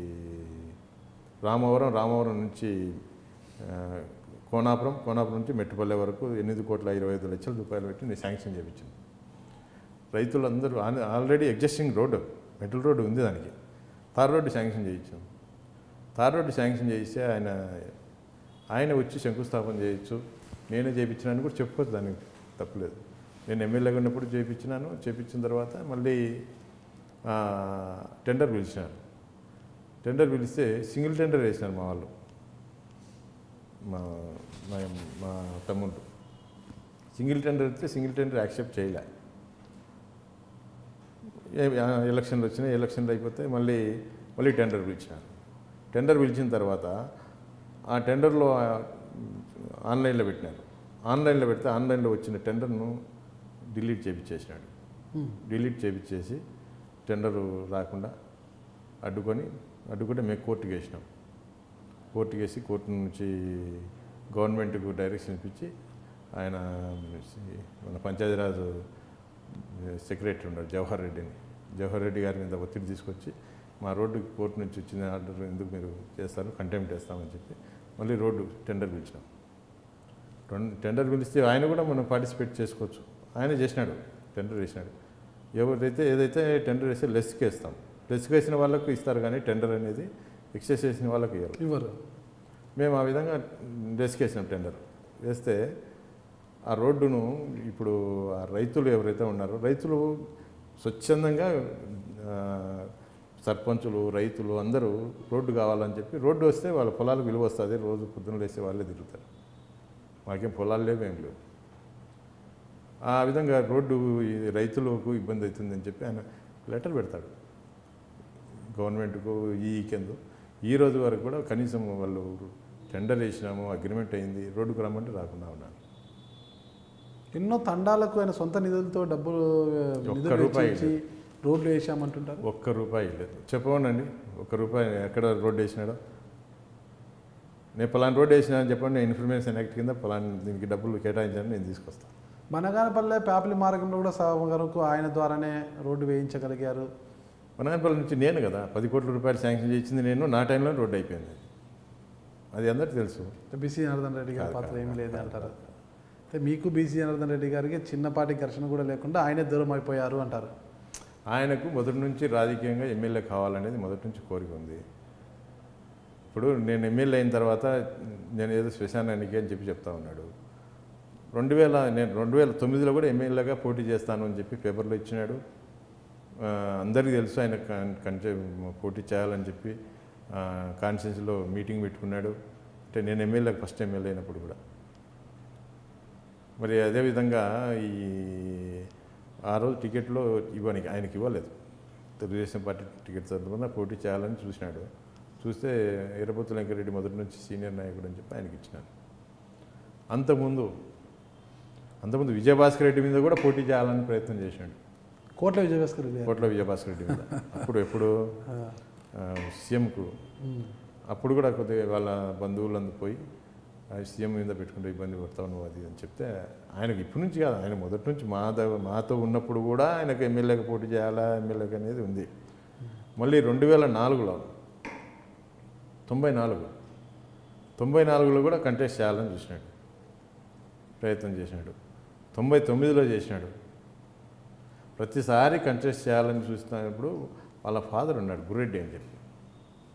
రామవరం రామవరం నుంచి ఆ, కోనాపురం కోనాపురం నుంచి మెట్టుపల్లె వరకు ఎనిమిది కోట్ల ఇరవై ఐదు లక్షల రూపాయలు పెట్టి నేను శాంక్షన్ చేయించాను రైతులందరూ ఆన్- ఆల్రెడీ ఎగ్జిస్టింగ్ రోడ్డు మెటల్ రోడ్డు ఉంది దానికి తార్ రోడ్డు శాంక్షన్ చేయించాం తార్ రోడ్డు శాంక్షన్ చేయిస్తే ఆయన ఆయన వచ్చి శంకుస్థాపన చేయొచ్చు నేనే చేయించినాను కూడా చెప్పుకోవచ్చు దానికి తప్పలేదు నేను ఎమ్మెల్యేగా ఉన్నప్పుడు చేయించినాను చేయించిన తర్వాత మళ్ళీ ఆ, టెండర్ పిలిచినాను టెండర్ పిలిస్తే సింగిల్ టెండర్ వేసినారు మా వాళ్ళు మా మా మా తమ్ముళ్ళు సింగిల్ టెండర్ అయితే సింగిల్ టెండర్ యాక్సెప్ట్ చేయలే ఏ- ఆ, ఎలక్షన్లు వచ్చినాయి ఎలక్షన్లు అయిపోతే మళ్ళీ మళ్ళీ టెండర్ పిలిచినారు టెండర్ పిలిచిన తర్వాత ఆ టెండర్లో ఆ, ఆన్లైన్లో పెట్టినారు ఆన్లైన్లో పెడితే ఆన్లైన్లో వచ్చిన టెండర్ను డిలీట్ చేపించేసినాడు డిలీట్ చేపించేసి టెండరు రాకుండా అడ్డుకొని అడ్డుకుంటే మేము కోర్టుకి వేసినాం కోర్టుకి వేసి కోర్టు నుంచి గవర్నమెంట్కు డైరెక్షన్ ఇప్పించి ఆయన మన పంచాయతీరాజ్ సెక్రటరీ ఉన్నాడు జవహర్ రెడ్డిని జవహర్ రెడ్డి గారి మీద ఒత్తిడి తీసుకొచ్చి మా రోడ్డు కోర్టు నుంచి వచ్చిన ఆర్డర్ ఎందుకు మీరు చేస్తారు కంటెంప్ట్ వేస్తామని చెప్పి మళ్ళీ రోడ్డు టెండర్ పిలిచినాం టెన్- టెండర్ పిలిస్తే ఆయన కూడా మనం పార్టిసిపేట్ చేసుకోవచ్చు ఆయన చేసినాడు టెండర్ వేసినాడు ఎవరైతే ఏదైతే టెండర్ వేస్తే లెస్కి వేస్తాం లెస్కి వేసిన వాళ్ళకు ఇస్తారు కానీ టెండర్ అనేది ఎక్సెస్ చేసిన వాళ్ళకి ఇవ్వరు ఇవ్వరు మేము ఆ విధంగా లెస్కి వేసినాం టెండర్ వేస్తే ఆ రోడ్డును ఇప్పుడు ఆ రైతులు ఎవరైతే ఉన్నారో రైతులు స్వచ్ఛందంగా ఆ, సర్పంచులు రైతులు అందరూ రోడ్డు కావాలని చెప్పి రోడ్డు వస్తే వాళ్ళ పొలాలకు విలువ వస్తుంది రోజు పొద్దున్న లేస్తే వాళ్ళే తిరుగుతారు మాకేం పొలాలు లేవు ఏం లేవు ఆ విధంగా రోడ్డు ఈ రైతులకు ఇబ్బంది అవుతుందని చెప్పి ఆయన లెటర్ పెడతాడు గవర్నమెంట్కు ఈ కింద ఈ రోజు వరకు కూడా కనీసం వాళ్ళు టెండర్ వేసినాము అగ్రిమెంట్ అయింది రోడ్డుకు రమ్మంటే రాకుండా ఉన్నారు ఎన్నో తండాలకు ఆయన సొంత నిధులతో డబ్బులు ఆ, ఒక్క నిధులు రూపాయి వెచ్చించి రోడ్లు వేసామంటుంటారు ఒక్క రూపాయి లేదు చెప్పమనండి ఒక్క రూపాయి ఎక్కడ రోడ్డు వేసినాడో నేను పలానా రోడ్డు వేసినా అని చెప్పండి నేను ఇన్ఫర్మేషన్ యాక్ట్ కింద పలానా దీనికి డబ్బులు కేటాయించాను నేను తీసుకొస్తాను మనగానపల్లె ప్యాపిలి మార్గంలో కూడా సగం వరకు ఆయన ద్వారానే రోడ్డు వేయించగలిగారు వనగానపల్లి నుంచి నేను కదా పది కోట్ల రూపాయలు శాంక్షన్ చేసింది నేను నా టైంలో రోడ్డు అయిపోయింది అది అందరికీ తెలుసు బీసీ జనార్దన్ రెడ్డి గారి కాదు, పాత్ర కాదు, ఏమీ లేదు కాదు, అంటారు కాదు. అయితే మీకు బీసీ జనార్దన్ రెడ్డి గారికి చిన్నపాటి ఘర్షణ కూడా లేకుండా ఆయనే దూరం అయిపోయారు అంటారు ఆయనకు మొదటి నుంచి రాజకీయంగా ఎమ్మెల్యే కావాలనేది మొదటి నుంచి కోరిక ఉంది ఇప్పుడు నేను ఎమ్మెల్యే అయిన తర్వాత నేను ఏదో శ్మశానానికి అని చెప్పి చెప్తా ఉన్నాడు రెండు వేల నేను రెండు వేల తొమ్మిదిలో కూడా ఎమ్మెల్యేగా పోటీ చేస్తాను అని చెప్పి పేపర్లో ఇచ్చినాడు ఆ, అందరికీ తెలుసు ఆయన కన్- కంటే పోటీ చేయాలని చెప్పి కాన్స్టిట్యూన్సీలో మీటింగ్ పెట్టుకున్నాడు అంటే నేను ఎమ్మెల్యే ఫస్ట్ ఎమ్మెల్యే అయినప్పుడు కూడా మరి అదేవిధంగా ఈ ఆ రోజు టికెట్లో ఇవ్వనికి ఆయనకి ఇవ్వలేదు తెలుగుదేశం పార్టీ టికెట్ తరఫున పోటీ చేయాలని చూసినాడు చూస్తే ఎర్రపొత్తు వెంకరెడ్డి మొదటి నుంచి సీనియర్ నాయకుడు అని చెప్పి ఆయనకి ఇచ్చినాను అంతకుముందు అంతకుముందు విజయభాస్కర్ రెడ్డి మీద కూడా పోటీ చేయాలని ప్రయత్నం చేశాడు కోట్ల విజయభాస్కర్ రెడ్డి గారు. కోట్ల విజయభాస్కర్ రెడ్డి మీద అప్పుడు ఎప్పుడు ఆ, ఆ, సీఎంకు ఉమ్. అప్పుడు కూడా కొద్దిగా వాళ్ళ బంధువులందు పోయి ఆ సీఎం మీద పెట్టుకుంటే ఇబ్బంది పడతావు నువ్వు అది అని చెప్తే ఆయనకు ఇప్పటి నుంచి కాదు ఆయన మొదటి నుంచి మా ద- మాతో ఉన్నప్పుడు కూడా ఆయనకు ఎమ్మెల్యేగా పోటీ చేయాలా ఎమ్మెల్యేగా అనేది ఉంది మళ్ళీ రెండు వేల నాలుగులో తొంభై నాలుగు తొంభై నాలుగులో కూడా కంటెస్ట్ చేయాలని చూసినాడు ప్రయత్నం చేసినాడు తొంభై తొమ్మిదిలో చేసినాడు ప్రతిసారి కంటెస్ట్ చేయాలని చూస్తున్నప్పుడు వాళ్ళ ఫాదర్ ఉన్నాడు గురెడ్డి అని చెప్పి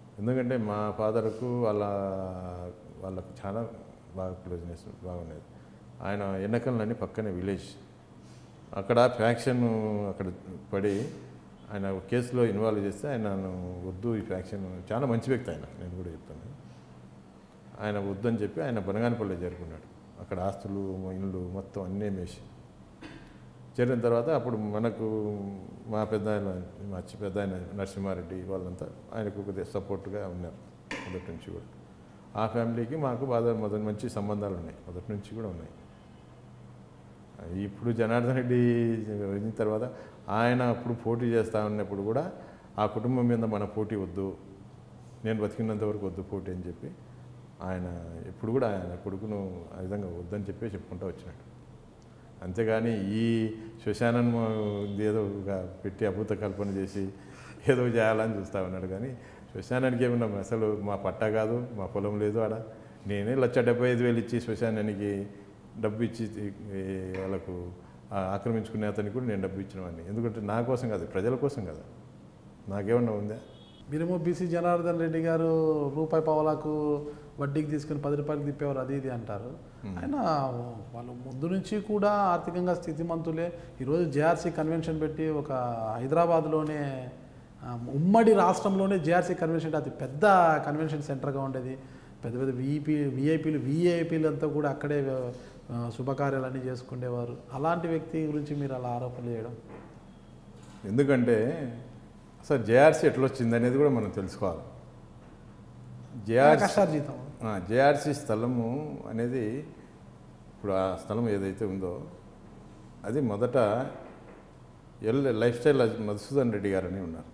ఎందుకంటే మా ఫాదర్కు వాళ్ళ వాళ్ళకు చాలా బాగా క్లోజ్నెస్ బాగున్నది ఆయన ఎన్నకల్లని పక్కనే విలేజ్ అక్కడ ఫ్యాక్షన్ అక్కడ పడి ఆయన ఒక కేసులో ఇన్వాల్వ్ చేస్తే ఆయన వద్దు ఈ ఫ్యాక్షన్ చాలా మంచి వ్యక్తి ఆయన నేను కూడా చెప్తాను ఆయన వద్దని చెప్పి ఆయన బనగానపల్లి చేరుకున్నాడు అక్కడ ఆస్తులు ఇండ్లు మొత్తం అన్నీ మేసి చేరిన తర్వాత అప్పుడు మనకు మా పెద్ద ఆయన మా చి- పెద్ద ఆయన నరసింహారెడ్డి వాళ్ళంతా ఆయనకు కొద్దిగా సపోర్ట్గా ఉన్నారు మొదటి నుంచి కూడా ఆ ఫ్యామిలీకి మాకు బాగా మొదటి మంచి సంబంధాలు ఉన్నాయి మొదటి నుంచి కూడా ఉన్నాయి ఇప్పుడు జనార్దన్ రెడ్డి అయిన తర్వాత ఆయన అప్పుడు పోటీ చేస్తా ఉన్నప్పుడు కూడా ఆ కుటుంబం మీద మన పోటీ వద్దు నేను బతికినంత వరకు వద్దు పోటీ అని చెప్పి ఆయన ఎప్పుడు కూడా ఆయన కొడుకును ఆ విధంగా వద్దని చెప్పి చెప్పుకుంటూ వచ్చినాడు అంతేగాని ఈ శ్మశానం ఏదో ఒక పెట్టి అభూత కల్పన చేసి ఏదో చేయాలని చూస్తా ఉన్నాడు కానీ శ్మశానానికి ఏమన్నా అసలు మా పట్టా కాదు మా పొలం లేదు ఆడ నేనే లక్ష డెబ్బై ఐదు వేలు ఇచ్చి శ్మశానానికి డబ్బు ఇచ్చి ఈ వాళ్ళకు ఆ ఆక్రమించుకునే అతనికి కూడా నేను డబ్బు ఇచ్చిన వాడిని ఎందుకంటే నా కోసం కాదు ప్రజల కోసం కదా నాకేమన్నా ఉందా మీరేమో బీసీ జనార్దన్ రెడ్డి గారు రూపాయి పావలకు వడ్డీకి తీసుకుని పది రూపాయలకి తిప్పేవారు అది ఇది అంటారు ఆయన వాళ్ళు ముందు నుంచి కూడా ఆర్థికంగా స్థితిమంతులే ఈరోజు జేఆర్సీ కన్వెన్షన్ పెట్టి ఒక హైదరాబాద్లోనే ఆ, ఉమ్మడి రాష్ట్రంలోనే జేఆర్సీ కన్వెన్షన్ అతి పెద్ద కన్వెన్షన్ సెంటర్గా ఉండేది పెద్ద పెద్ద విఈపీ విఐపీలు విఐపీలు అంతా కూడా అక్కడే ఆ, శుభకార్యాలన్నీ చేసుకునేవారు అలాంటి వ్యక్తి గురించి మీరు అలా ఆరోపణలు చేయడం ఎందుకంటే అసలు జేఆర్సీ ఎట్లా వచ్చింది అనేది కూడా మనం తెలుసుకోవాలి జేఆర్సీ కష్టార్జితం జేఆర్సీ స్థలము అనేది ఇప్పుడు ఆ స్థలం ఏదైతే ఉందో అది మొదట ఎల్ లైఫ్ స్టైల్ మధుసూదన్ రెడ్డి గారని ఉన్నారు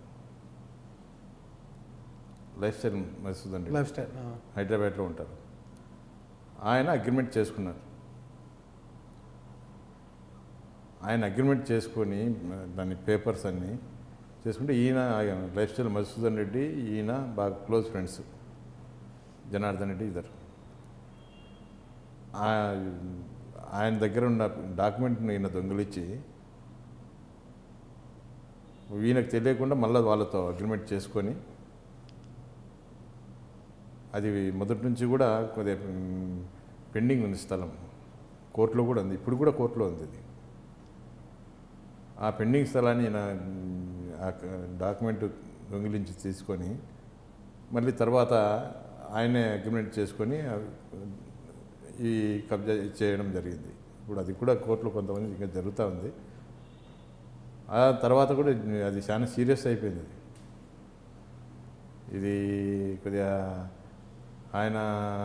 life style Madhusudan Reddy lifestyle హైదరాబాద్లో ఉంటారు ఆయన అగ్రిమెంట్ చేసుకున్నారు ఆయన అగ్రిమెంట్ చేసుకొని మ, దాని పేపర్స్ అన్నీ చేసుకుంటే ఈయన ఆయన లైఫ్ స్టైల్ మధుసూదన్ రెడ్డి ఈయన బాగా క్లోజ్ ఫ్రెండ్స్ జనార్దన్ రెడ్డి ఇద్దరు ఆ- ఆయన దగ్గర ఉన్న డాక్యుమెంట్ని ఈయన దొంగిలించి ఈయనకు తెలియకుండా మళ్ళీ వాళ్ళతో అగ్రిమెంట్ చేసుకొని అది మొదటి నుంచి కూడా కొద్దిగా మ్, పెండింగ్ ఉంది స్థలం కోర్టులో కూడా ఉంది ఇప్పుడు కూడా కోర్టులో ఉంది ఇది ఆ పెండింగ్ స్థలాన్ని ఈయన మ్, ఆ క- డాక్యుమెంట్ దొంగిలించి తీసుకొని మళ్ళీ తర్వాత ఆయనే అగ్రిమెంట్ చేసుకొని ఆ, ఈ కబ్జా చేయడం జరిగింది ఇప్పుడు అది కూడా కోర్టులో కొంతమంది ఇంకా జరుగుతూ ఉంది ఆ తర్వాత కూడా అది చాలా సీరియస్ అయిపోయింది అది ఇది కొద్దిగా ఆయన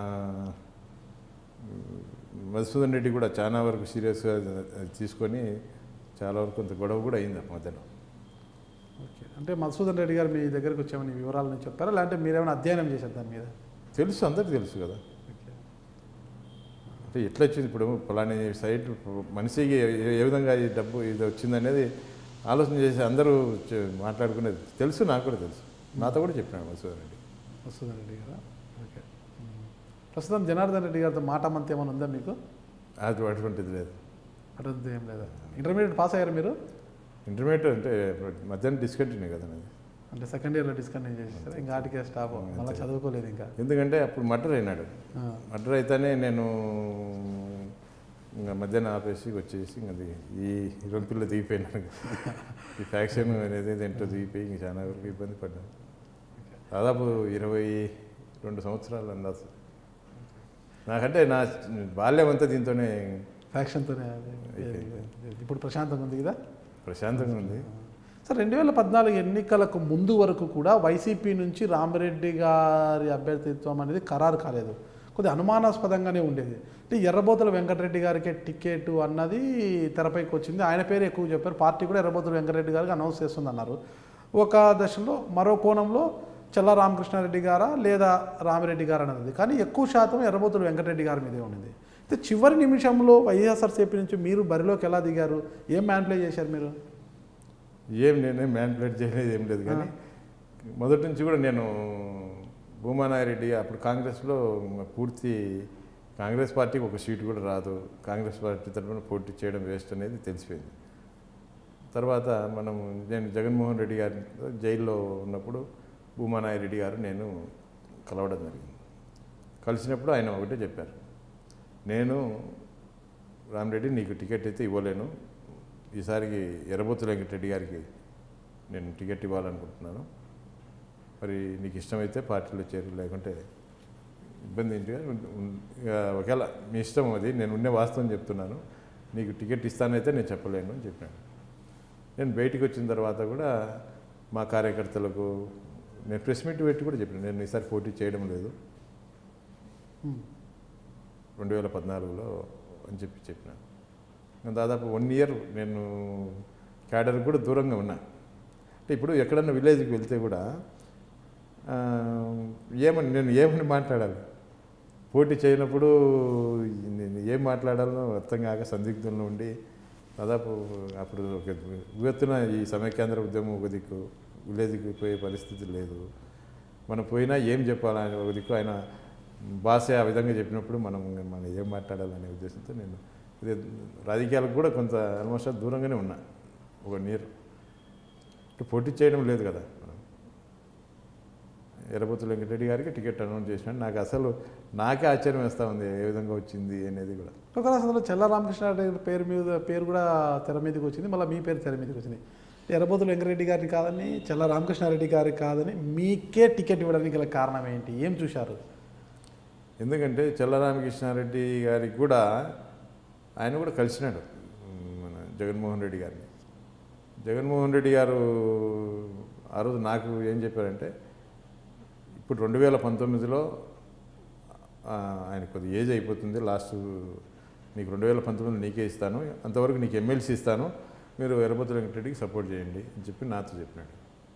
మధుసూదన్ రెడ్డి కూడా చాలా వరకు సీరియస్గా తీసుకొని చాలా వరకు కొంత గొడవ కూడా అయింది ఆ మధ్యలో ఓకే అంటే మధుసూదన్ రెడ్డి గారు మీ దగ్గరకు వచ్చామని వివరాలను చెప్పారా లేదంటే మీరేమైనా అధ్యయనం చేశారు దాని మీద తెలుసు అందరికీ తెలుసు కదా ఓకే అంటే ఎట్లా వచ్చింది ఇప్పుడు ఫలాని సైట్ మనిషికి ఏ- ఏ విధంగా ఈ డబ్బు ఇది వచ్చిందనేది ఆలోచన చేసి అందరూ చె- మాట్లాడుకునేది తెలుసు నాకు కూడా తెలుసు నాతో కూడా చెప్పినాడు మధుసూదన్ రెడ్డి మధుసూదన్ రెడ్డి గారా ఓకే మ్మ్. ప్రస్తుతం జనార్దన్ రెడ్డి గారితో మాట మంతి ఏమైనా ఉందా మీకు అది అటువంటిది లేదు అటువంటి ఏం లేదా ఇంటర్మీడియట్ పాస్ అయ్యారు మీరు ఇంటర్మీడియట్ అంటే మధ్యాహ్నం డిస్కంటిన్యూ కదా నాది అంటే సెకండ్ ఇయర్లో డిస్కంటిన్యూ చేసేసారు ఇంకా ఆటికే స్టాప్ మళ్ళీ చదువుకోలేదు ఇంకా ఎందుకంటే అప్పుడు మర్డర్ అయినాడు ఆ, మర్డర్ అయితేనే నేను ఇంకా మధ్యాహ్నం ఆపేసి వచ్చేసి ఇంకా అది ఈ రొంపిల్లో దిగిపోయినాను ఈ ఫ్యాక్షన్ అనేది ఏంటో దిగిపోయి ఇంక చాలా వరకు ఇబ్బంది పడ్డాను దాదాపు ఇరవై రెండు సంవత్సరాలు అందాజు నాకంటే నా బాల్యం అంతా దీంతోనే ఫ్యాక్షన్తోనే అది. ఇప్పుడు ప్రశాంతంగా ఉంది కదా ప్రశాంతంగా ఉంది సార్ రెండు వేల పద్నాలుగు ఎన్నికలకు ముందు వరకు కూడా వైసీపీ నుంచి రామిరెడ్డి గారి అభ్యర్థిత్వం అనేది ఖరారు కాలేదు కొద్దిగా అనుమానాస్పదంగానే ఉండేది అంటే ఎర్రబోతుల వెంకటరెడ్డి గారికి టికెట్ అన్నది తెరపైకి వచ్చింది ఆయన పేరు ఎక్కువ చెప్పారు పార్టీ కూడా ఎర్రబోతుల వెంకటరెడ్డి గారికి అనౌన్స్ చేస్తుంది అన్నారు ఒక దశలో మరో కోణంలో చల్ల రామకృష్ణారెడ్డి గారా లేదా రామిరెడ్డి గారు అన్నది కానీ ఎక్కువ శాతం ఎర్రబోతుల వెంకటరెడ్డి గారి మీదే ఉండింది అయితే చివరి నిమిషంలో వైఎస్ఆర్సీపీ నుంచి మీరు బరిలోకి ఎలా దిగారు ఏం మ్యాన్ప్లే చేశారు మీరు ఏం నేనే మ్యాన్పులేట్ చేయలేదు ఏం లేదు కానీ మొదటి నుంచి కూడా నేను భూమానాయరెడ్డి అప్పుడు కాంగ్రెస్లో పూర్తి కాంగ్రెస్ పార్టీకి ఒక సీటు కూడా రాదు కాంగ్రెస్ పార్టీ తరఫున పోటీ చేయడం వేస్ట్ అనేది తెలిసిపోయింది తర్వాత మనం నేను జగన్మోహన్ రెడ్డి గారి జైల్లో ఉన్నప్పుడు భూమానాయరెడ్డి గారు నేను కలవడం జరిగింది కలిసినప్పుడు ఆయన ఒకటే చెప్పారు నేను రామరెడ్డి నీకు టికెట్ అయితే ఇవ్వలేను ఈసారికి ఎర్రబొత్తు వెంకటరెడ్డి గారికి నేను టికెట్ ఇవ్వాలనుకుంటున్నాను మరి నీకు ఇష్టమైతే పార్టీలో చేరు లేకుంటే ఇబ్బంది ఏంటి ఇక ఒకవేళ మీ ఇష్టం అది నేను ఉండే వాస్తవం చెప్తున్నాను నీకు టికెట్ ఇస్తానైతే నేను చెప్పలేను అని చెప్పాను నేను బయటికి వచ్చిన తర్వాత కూడా మా కార్యకర్తలకు నేను ప్రెస్ మీట్ పెట్టి కూడా చెప్పాను నేను ఈసారి పోటీ చేయడం లేదు రెండు వేల పద్నాలుగులో అని చెప్పి చెప్పినాను నేను దాదాపు వన్ ఇయర్ నేను క్యాడర్ కూడా దూరంగా ఉన్నా అంటే ఇప్పుడు ఎక్కడన్నా విలేజ్కి వెళ్తే కూడా ఆ, ఏమని నేను ఏమని మాట్లాడాలి పోటీ చేయనప్పుడు నేను ఏం మాట్లాడాలో అర్థం కాక సందిగ్ధంలో ఉండి దాదాపు అప్పుడు ఒక ఉవ్వెత్తున ఈ సమైక్యాంధ్ర ఉద్యమం ఒక దిక్కు విలేజ్కి పోయే పరిస్థితి లేదు మనం పోయినా ఏం చెప్పాలని ఒక దిక్కు ఆయన భాష ఆ విధంగా చెప్పినప్పుడు మనం మనం ఏం మాట్లాడాలనే ఉద్దేశంతో నేను ఇది రాజకీయాలకు కూడా కొంత ఆల్మోస్ట్ దూరంగానే ఉన్నా ఒక నీరు అంటే పోటీ చేయడం లేదు కదా మనం ఎర్రబొత్తు వెంకటరెడ్డి గారికి టికెట్ అనౌన్స్ చేసినాడు నాకు అసలు నాకే ఆశ్చర్యం వేస్తూ ఉంది ఏ విధంగా వచ్చింది అనేది కూడా ఒక అసలు చెల్ల రామకృష్ణారెడ్డి పేరు మీద పేరు కూడా తెర మీదకి వచ్చింది మళ్ళీ మీ పేరు తెర మీదకి వచ్చింది ఎర్రబోతుల వెంకరెడ్డి గారిని కాదని చెల్ల రామకృష్ణారెడ్డి గారికి కాదని మీకే టికెట్ ఇవ్వడానికి గల కారణం ఏంటి ఏం చూశారు ఎందుకంటే చెల్లరామకృష్ణారెడ్డి గారికి కూడా ఆయన కూడా కలిసినాడు ఉమ్, మన జగన్మోహన్ రెడ్డి గారిని జగన్మోహన్ రెడ్డి గారు ఆ రోజు నాకు ఏం చెప్పారంటే ఇప్పుడు రెండు వేల పంతొమ్మిదిలో ఆ, ఆయన కొద్ది ఏజ్ అయిపోతుంది లాస్ట్ నీకు రెండు వేల పంతొమ్మిదిలో నీకే ఇస్తాను అంతవరకు నీకు ఎమ్మెల్సీ ఇస్తాను మీరు ఎర్రబొత్తుల వెంకటరెడ్డికి సపోర్ట్ చేయండి అని చెప్పి నాతో చెప్పినాడు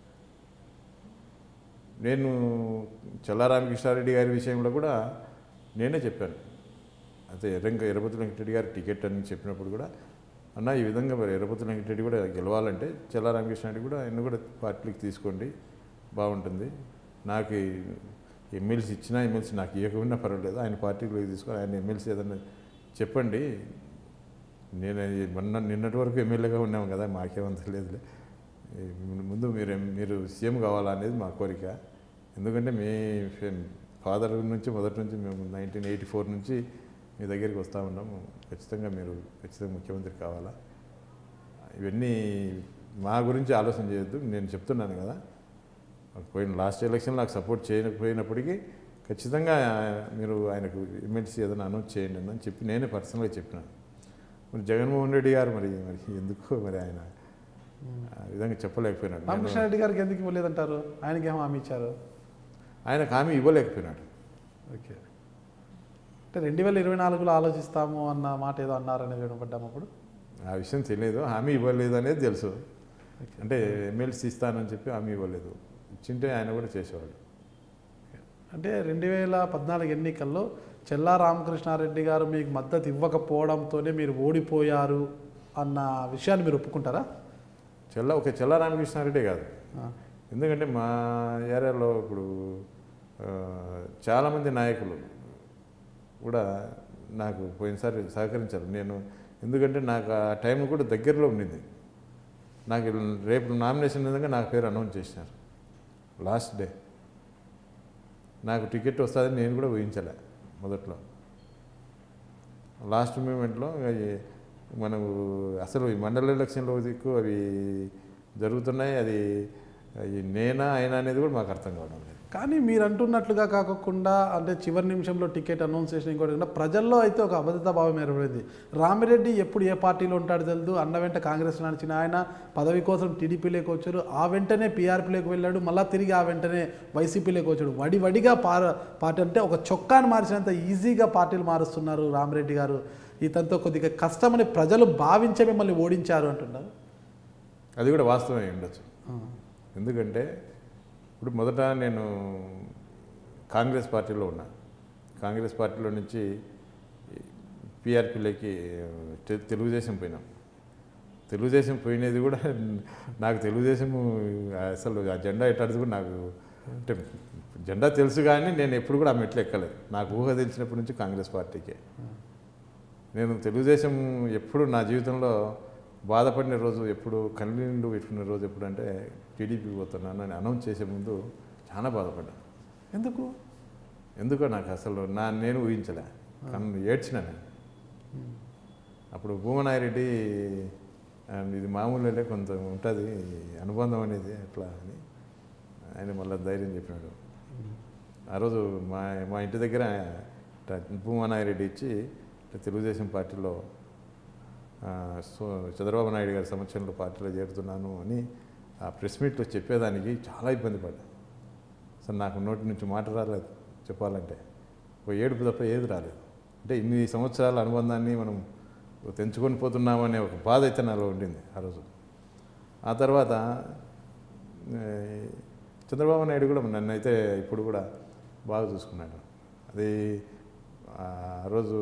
నేను చల్లారామకృష్ణారెడ్డి గారి విషయంలో కూడా నేనే చెప్పాను అయితే ఎర్రంక ఎర్రపతి వెంకటరెడ్డి గారి టికెట్ అని చెప్పినప్పుడు కూడా అన్న ఈ విధంగా మరి ఎర్రపతి వెంకటరెడ్డి కూడా గెలవాలంటే చల్లారామకృష్ణారెడ్డి కూడా ఆయన కూడా పార్టీకి తీసుకోండి బాగుంటుంది నాకు ఎమ్మెల్సీ ఇచ్చినా ఎమ్మెల్సీ నాకు ఇవ్వకుండా పర్వాలేదు ఆయన పార్టీలోకి తీసుకొని ఆయన ఎమ్మెల్సీ ఏదన్నా చెప్పండి నేను ఈ మొన్న నిన్నటి వరకు ఎమ్మెల్యేగా ఉన్నాము కదా మాకేమంత లేదులే ఈ ముందు మీరు ఎం- మీరు సీఎం కావాలా అనేది మా కోరిక ఎందుకంటే మీ ఫాదర్ నుంచి మొదటి నుంచి మేము నైన్టీన్ ఎయిటీ ఫోర్ నుంచి మీ దగ్గరికి వస్తూ ఉన్నాము ఖచ్చితంగా మీరు ఖచ్చితంగా ముఖ్యమంత్రి కావాలా ఇవన్నీ మా గురించి ఆలోచన చేయొద్దు నేను చెప్తున్నాను కదా పోయిన లాస్ట్ ఎలక్షన్ నాకు సపోర్ట్ చేయకపోయినప్పటికీ ఖచ్చితంగా మీరు ఆయనకు ఎమ్మెల్సీ ఏదైనా అనౌన్స్ చేయండి అని చెప్పి నేనే పర్సనల్గా చెప్పినాను మరి జగన్మోహన్ రెడ్డి గారు మరి మరి ఎందుకో మరి ఆయన ఆ విధంగా చెప్పలేకపోయినాడు నేను- రామకృష్ణారెడ్డి గారికి ఎందుకు ఇవ్వలేదంటారు ఆయనకి ఏమో హామీ ఇచ్చారు ఆయనకు హామీ ఇవ్వలేకపోయినాడు ఓకే అంటే రెండు వేల ఇరవై నాలుగులో ఆలోచిస్తాము అన్న మాట ఏదో అన్నారని వినపడ్డాము అప్పుడు ఆ విషయం తెలియదు హామీ ఇవ్వలేదు అనేది తెలుసు అంటే ఎమ్మెల్సీ ఇస్తానని చెప్పి హామీ ఇవ్వలేదు ఇచ్చింటే ఆయన కూడా చేసేవాడు అంటే రెండు వేల పద్నాలుగు ఎన్నికల్లో చెల్లా రామకృష్ణారెడ్డి గారు మీకు మద్దతు ఇవ్వకపోవడంతోనే మీరు ఓడిపోయారు అన్న విషయాన్ని మీరు ఒప్పుకుంటారా చెల్ల ఒక చెల్ల రామకృష్ణారెడ్డే కాదు ఆ, ఎందుకంటే మా ఏరియాలో ఇప్పుడు ఆ, చాలామంది నాయకులు కూడా నాకు పోయినసారి సహకరించారు నేను ఎందుకంటే నాకు ఆ టైం కూడా దగ్గరలో ఉండింది నాకు రేపు నామినేషన్ విధంగా నాకు పేరు అనౌన్స్ చేసినారు లాస్ట్ డే నాకు టికెట్ వస్తుందని నేను కూడా ఊహించలే మొదట్లో లాస్ట్ మూమెంట్లో అవి మనకు అసలు ఈ మండల ఎలక్షన్లో దిక్కు అవి జరుగుతున్నాయి అది అవి నేనా అయినా అనేది కూడా మాకు అర్థం కావడం లేదు కానీ మీరు అంటున్నట్లుగా కాకుండా అంటే చివరి నిమిషంలో టికెట్ అనౌన్స్ చేసిన ఇంకోటి కాకుండా ప్రజల్లో అయితే ఒక అభద్రతా భావం ఏర్పడింది రామిరెడ్డి ఎప్పుడు ఏ పార్టీలో ఉంటాడో తెలియదు అన్న వెంట కాంగ్రెస్ నడిచిన ఆయన పదవి కోసం టీడీపీలోకి వచ్చారు ఆ వెంటనే పీఆర్పీలోకి వెళ్ళాడు మళ్ళీ తిరిగి ఆ వెంటనే వైసీపీలోకి వచ్చాడు వడి వడిగా పా పార్టీ అంటే ఒక చొక్కాను మార్చినంత ఈజీగా పార్టీలు మారుస్తున్నారు రామిరెడ్డి గారు ఇతనితో కొద్దిగా కష్టమని ప్రజలు భావించే మిమ్మల్ని ఓడించారు అంటున్నారు అది కూడా వాస్తవమే ఉండొచ్చు ఎందుకంటే ఇప్పుడు మొదట నేను కాంగ్రెస్ పార్టీలో ఉన్నా కాంగ్రెస్ పార్టీలో నుంచి పిఆర్పీలోకి తెలుగుదేశం పోయినాం తెలుగుదేశం పోయినది కూడా నాకు తెలుగుదేశం అసలు ఆ జెండా ఎట్టాడిది కూడా నాకు అంటే జెండా తెలుసు కానీ నేను ఎప్పుడు కూడా ఆ మెట్లు ఎక్కలేదు నాకు ఊహ తెలిసినప్పటి నుంచి కాంగ్రెస్ పార్టీకే నేను తెలుగుదేశం ఎప్పుడు నా జీవితంలో బాధపడిన రోజు ఎప్పుడు కన్నీళ్ళు పెట్టుకున్న రోజు ఎప్పుడు అంటే టీడీపీ పోతున్నాను అని అనౌన్స్ చేసే ముందు చాలా బాధపడ్డాను ఎందుకు ఎందుకో నాకు అసలు నా నేను ఊహించలే కానీ ఏడ్చిన నేను అప్పుడు భూమనాయిరెడ్డి ఆ, ఇది మామూలులే కొంత ఉంటుంది అనుబంధం అనేది ఎట్లా అని ఆయన మళ్ళీ ధైర్యం చెప్పినాడు ఆ రోజు మా మా ఇంటి దగ్గర ఇట్లా భూమనాయిరెడ్డి ఇచ్చి ఇట్లా తెలుగుదేశం పార్టీలో ఆ, సో చంద్రబాబు నాయుడు గారి సమక్షంలో పార్టీలో చేరుతున్నాను అని ఆ ప్రెస్ మీట్లో చెప్పేదానికి చాలా ఇబ్బంది పడ్డా అసలు నాకు నోటి నుంచి మాట రాలేదు చెప్పాలంటే ఓ ఏడుపు తప్ప ఏది రాలేదు అంటే ఇన్ని సంవత్సరాల అనుబంధాన్ని మనం తెంచుకొని పోతున్నామనే ఒక బాధ అయితే నాలో ఉండింది ఆ రోజు ఆ తర్వాత ఏ, చంద్రబాబు నాయుడు కూడా నన్ను అయితే ఇప్పుడు కూడా బాగా చూసుకున్నాడు అది ఆ రోజు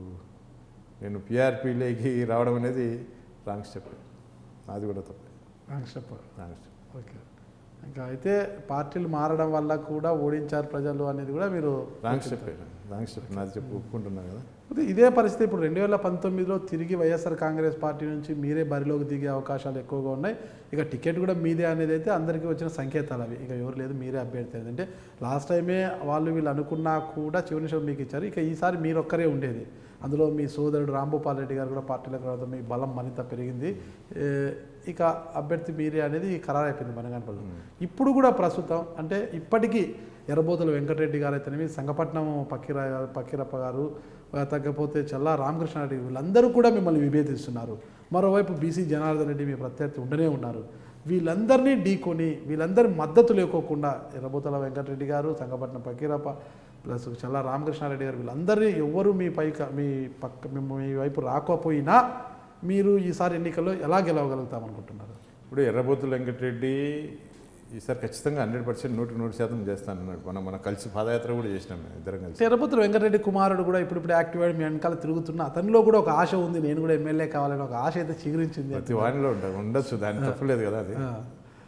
నేను పిఆర్పీలోకి రావడం అనేది రాంగ్ స్టెప్ అది కూడా తప్పే చెప్పారు రాంగ్ స్టెప్ ఓకే ఇంకా అయితే పార్టీలు మారడం వల్ల కూడా ఓడించారు ప్రజలు అనేది కూడా మీరు రాంగ్ స్టెప్ రాంగ్ స్టెప్ నాది చెప్పు ఒప్పుకుంటున్నాను కదా అయితే ఇదే పరిస్థితి ఇప్పుడు రెండు వేల పంతొమ్మిదిలో తిరిగి వైఎస్ఆర్ కాంగ్రెస్ పార్టీ నుంచి మీరే బరిలోకి దిగే అవకాశాలు ఎక్కువగా ఉన్నాయి ఇక టికెట్ కూడా మీదే అనేది అయితే అందరికీ వచ్చిన సంకేతాలు అవి ఇక ఎవరు లేదు మీరే అభ్యర్థి అంటే లాస్ట్ టైమే వాళ్ళు వీళ్ళు అనుకున్నా కూడా చివరి నిమిషం మీకు ఇచ్చారు ఇక ఈసారి మీరు ఒక్కరే ఉండేది అందులో మీ సోదరుడు రాంభూపాల్ రెడ్డి గారు కూడా పార్టీలోకి రావడం మీ బలం మరింత పెరిగింది ఏ, ఇక అభ్యర్థి మీరే అనేది ఖరారు అయిపోయింది మనగానపల్లి ఇప్పుడు కూడా ప్రస్తుతం అంటే ఇప్పటికీ ఎర్రబోతుల వెంకటరెడ్డి గారు అయితేనేమి సంగపట్నం పక్కిర పక్కిరప్ప గారు ఆ, తగ్గపోతే చల్లా రామకృష్ణారెడ్డి వీళ్ళందరూ కూడా మిమ్మల్ని విభేదిస్తున్నారు మరోవైపు బీసీ జనార్దన్ రెడ్డి మీ ప్రత్యర్థి ఉండనే ఉన్నారు వీళ్ళందరినీ ఢీకొని వీళ్ళందరి మద్దతు లేకోకుండా ఎర్రబోతల వెంకటరెడ్డి గారు సంగపట్నం పకీరప్ప ప్లస్ చల్లా రామకృష్ణారెడ్డి గారు వీళ్ళందరినీ ఎవ్వరూ మీ పైక మీ పక్క మీ- మీ వైపు రాకపోయినా మీరు ఈసారి ఎన్నికల్లో ఎలా గెలవగలుగుతాం అనుకుంటున్నారు ఇప్పుడు ఎర్రబోతుల వెంకటరెడ్డి ఈసారి ఖచ్చితంగా హండ్రెడ్ పర్సెంట్ నూటికి నూరు శాతం చేస్తాను అన్నాడు మనం మనం కలిసి పాదయాత్ర కూడా చేసినాం మేము ఇద్దరం కలిసి తిరుపతి వెంకటరెడ్డి కుమారుడు కూడా ఇప్పుడు ఇప్పుడు యాక్టివ్ అయ్యి మీ వెనకాల తిరుగుతున్న అతనిలో కూడా ఒక ఆశ ఉంది నేను కూడా ఎమ్మెల్యే కావాలని ఒక ఆశ అయితే చిగురించింది ప్రతి వారిలో ఉండ ఉండొచ్చు దాని తప్పలేదు కదా అది ఆ,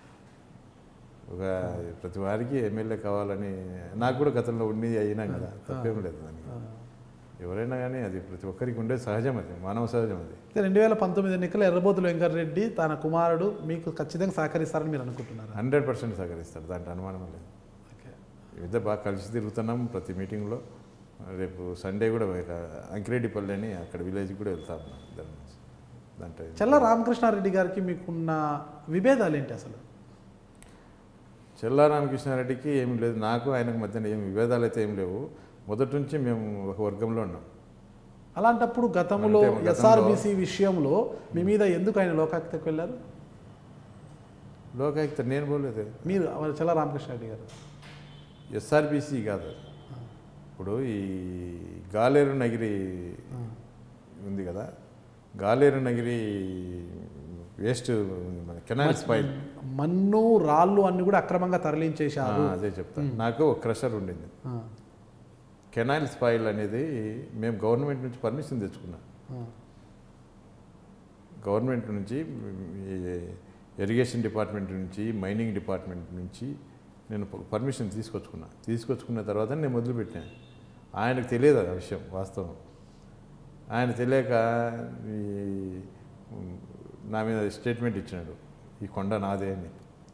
ఒక ప్రతి వారికి ఎమ్మెల్యే కావాలని నాకు కూడా గతంలో ఉండి అయినా కదా తప్పేం లేదు దానికి ఆ. ఎవరైనా కానీ అది ప్రతి ఒక్కరికి ఉండే సహజం అది మానవ సహజం అది అయితే రెండు వేల పంతొమ్మిది ఎన్నికల్లో ఎర్రబోతుల వెంకటరెడ్డి తన కుమారుడు మీకు ఖచ్చితంగా సహకరిస్తారని మీరు అనుకుంటున్నారు హండ్రెడ్ పర్సెంట్ సహకరిస్తాడు దాంట్లో అనుమానం లేదు ఓకే ఇద్దరు బాగా కలిసి తిరుగుతున్నాం ప్రతి మీటింగ్లో రేపు సండే కూడా ఇక అంకిరెడ్డిపల్లి అని అక్కడ విలేజ్ కూడా వెళ్తా ఉన్నాం ఇద్దరం కలిసి. దాంట్లో చల్ల రామకృష్ణారెడ్డి గారికి మీకున్న విభేదాలు ఏంటి అసలు చెల్లా రామకృష్ణారెడ్డికి ఏం లేదు నాకు ఆయనకు మధ్యన ఏం విభేదాలు అయితే ఏం లేవు మొదటి నుంచి మేము ఒక వర్గంలో ఉన్నాం అలాంటప్పుడు గతంలో అంటే గతంలో- ఎస్ఆర్బీసీ విషయంలో మీ మీద ఎందుకు ఆయన లోకాయుక్తకు వెళ్ళారు లోకాయుక్త నేను పోలేదు మీరు చల్ల రామకృష్ణారెడ్డి గారు ఎస్ఆర్బిసి కాదు అది. ఇప్పుడు ఈ గాలేరు నగిరి ఉంది కదా గాలేరు నగిరి వేస్ట్ మన కెనాల్ స్పైల్ మన్ను రాళ్ళు అన్ని కూడా అక్రమంగా తరలించేశారు అదే చెప్తా నాకు ఒక క్రషర్ ఉండింది ఆ, కెనాల్ స్పైల్ అనేది మేము గవర్నమెంట్ నుంచి పర్మిషన్ తెచ్చుకున్నాం ఆ, గవర్నమెంట్ నుంచి ఈ ఇరిగేషన్ డిపార్ట్మెంట్ నుంచి మైనింగ్ డిపార్ట్మెంట్ నుంచి నేను పర్మిషన్ తీసుకొచ్చుకున్నా తీసుకొచ్చుకున్న తర్వాత నేను మొదలుపెట్టాను ఆయనకు తెలియదు ఆ విషయం వాస్తవం ఆయన తెలియక ఈ నా మీద స్టేట్మెంట్ ఇచ్చినాడు ఈ కొండ నాదే అని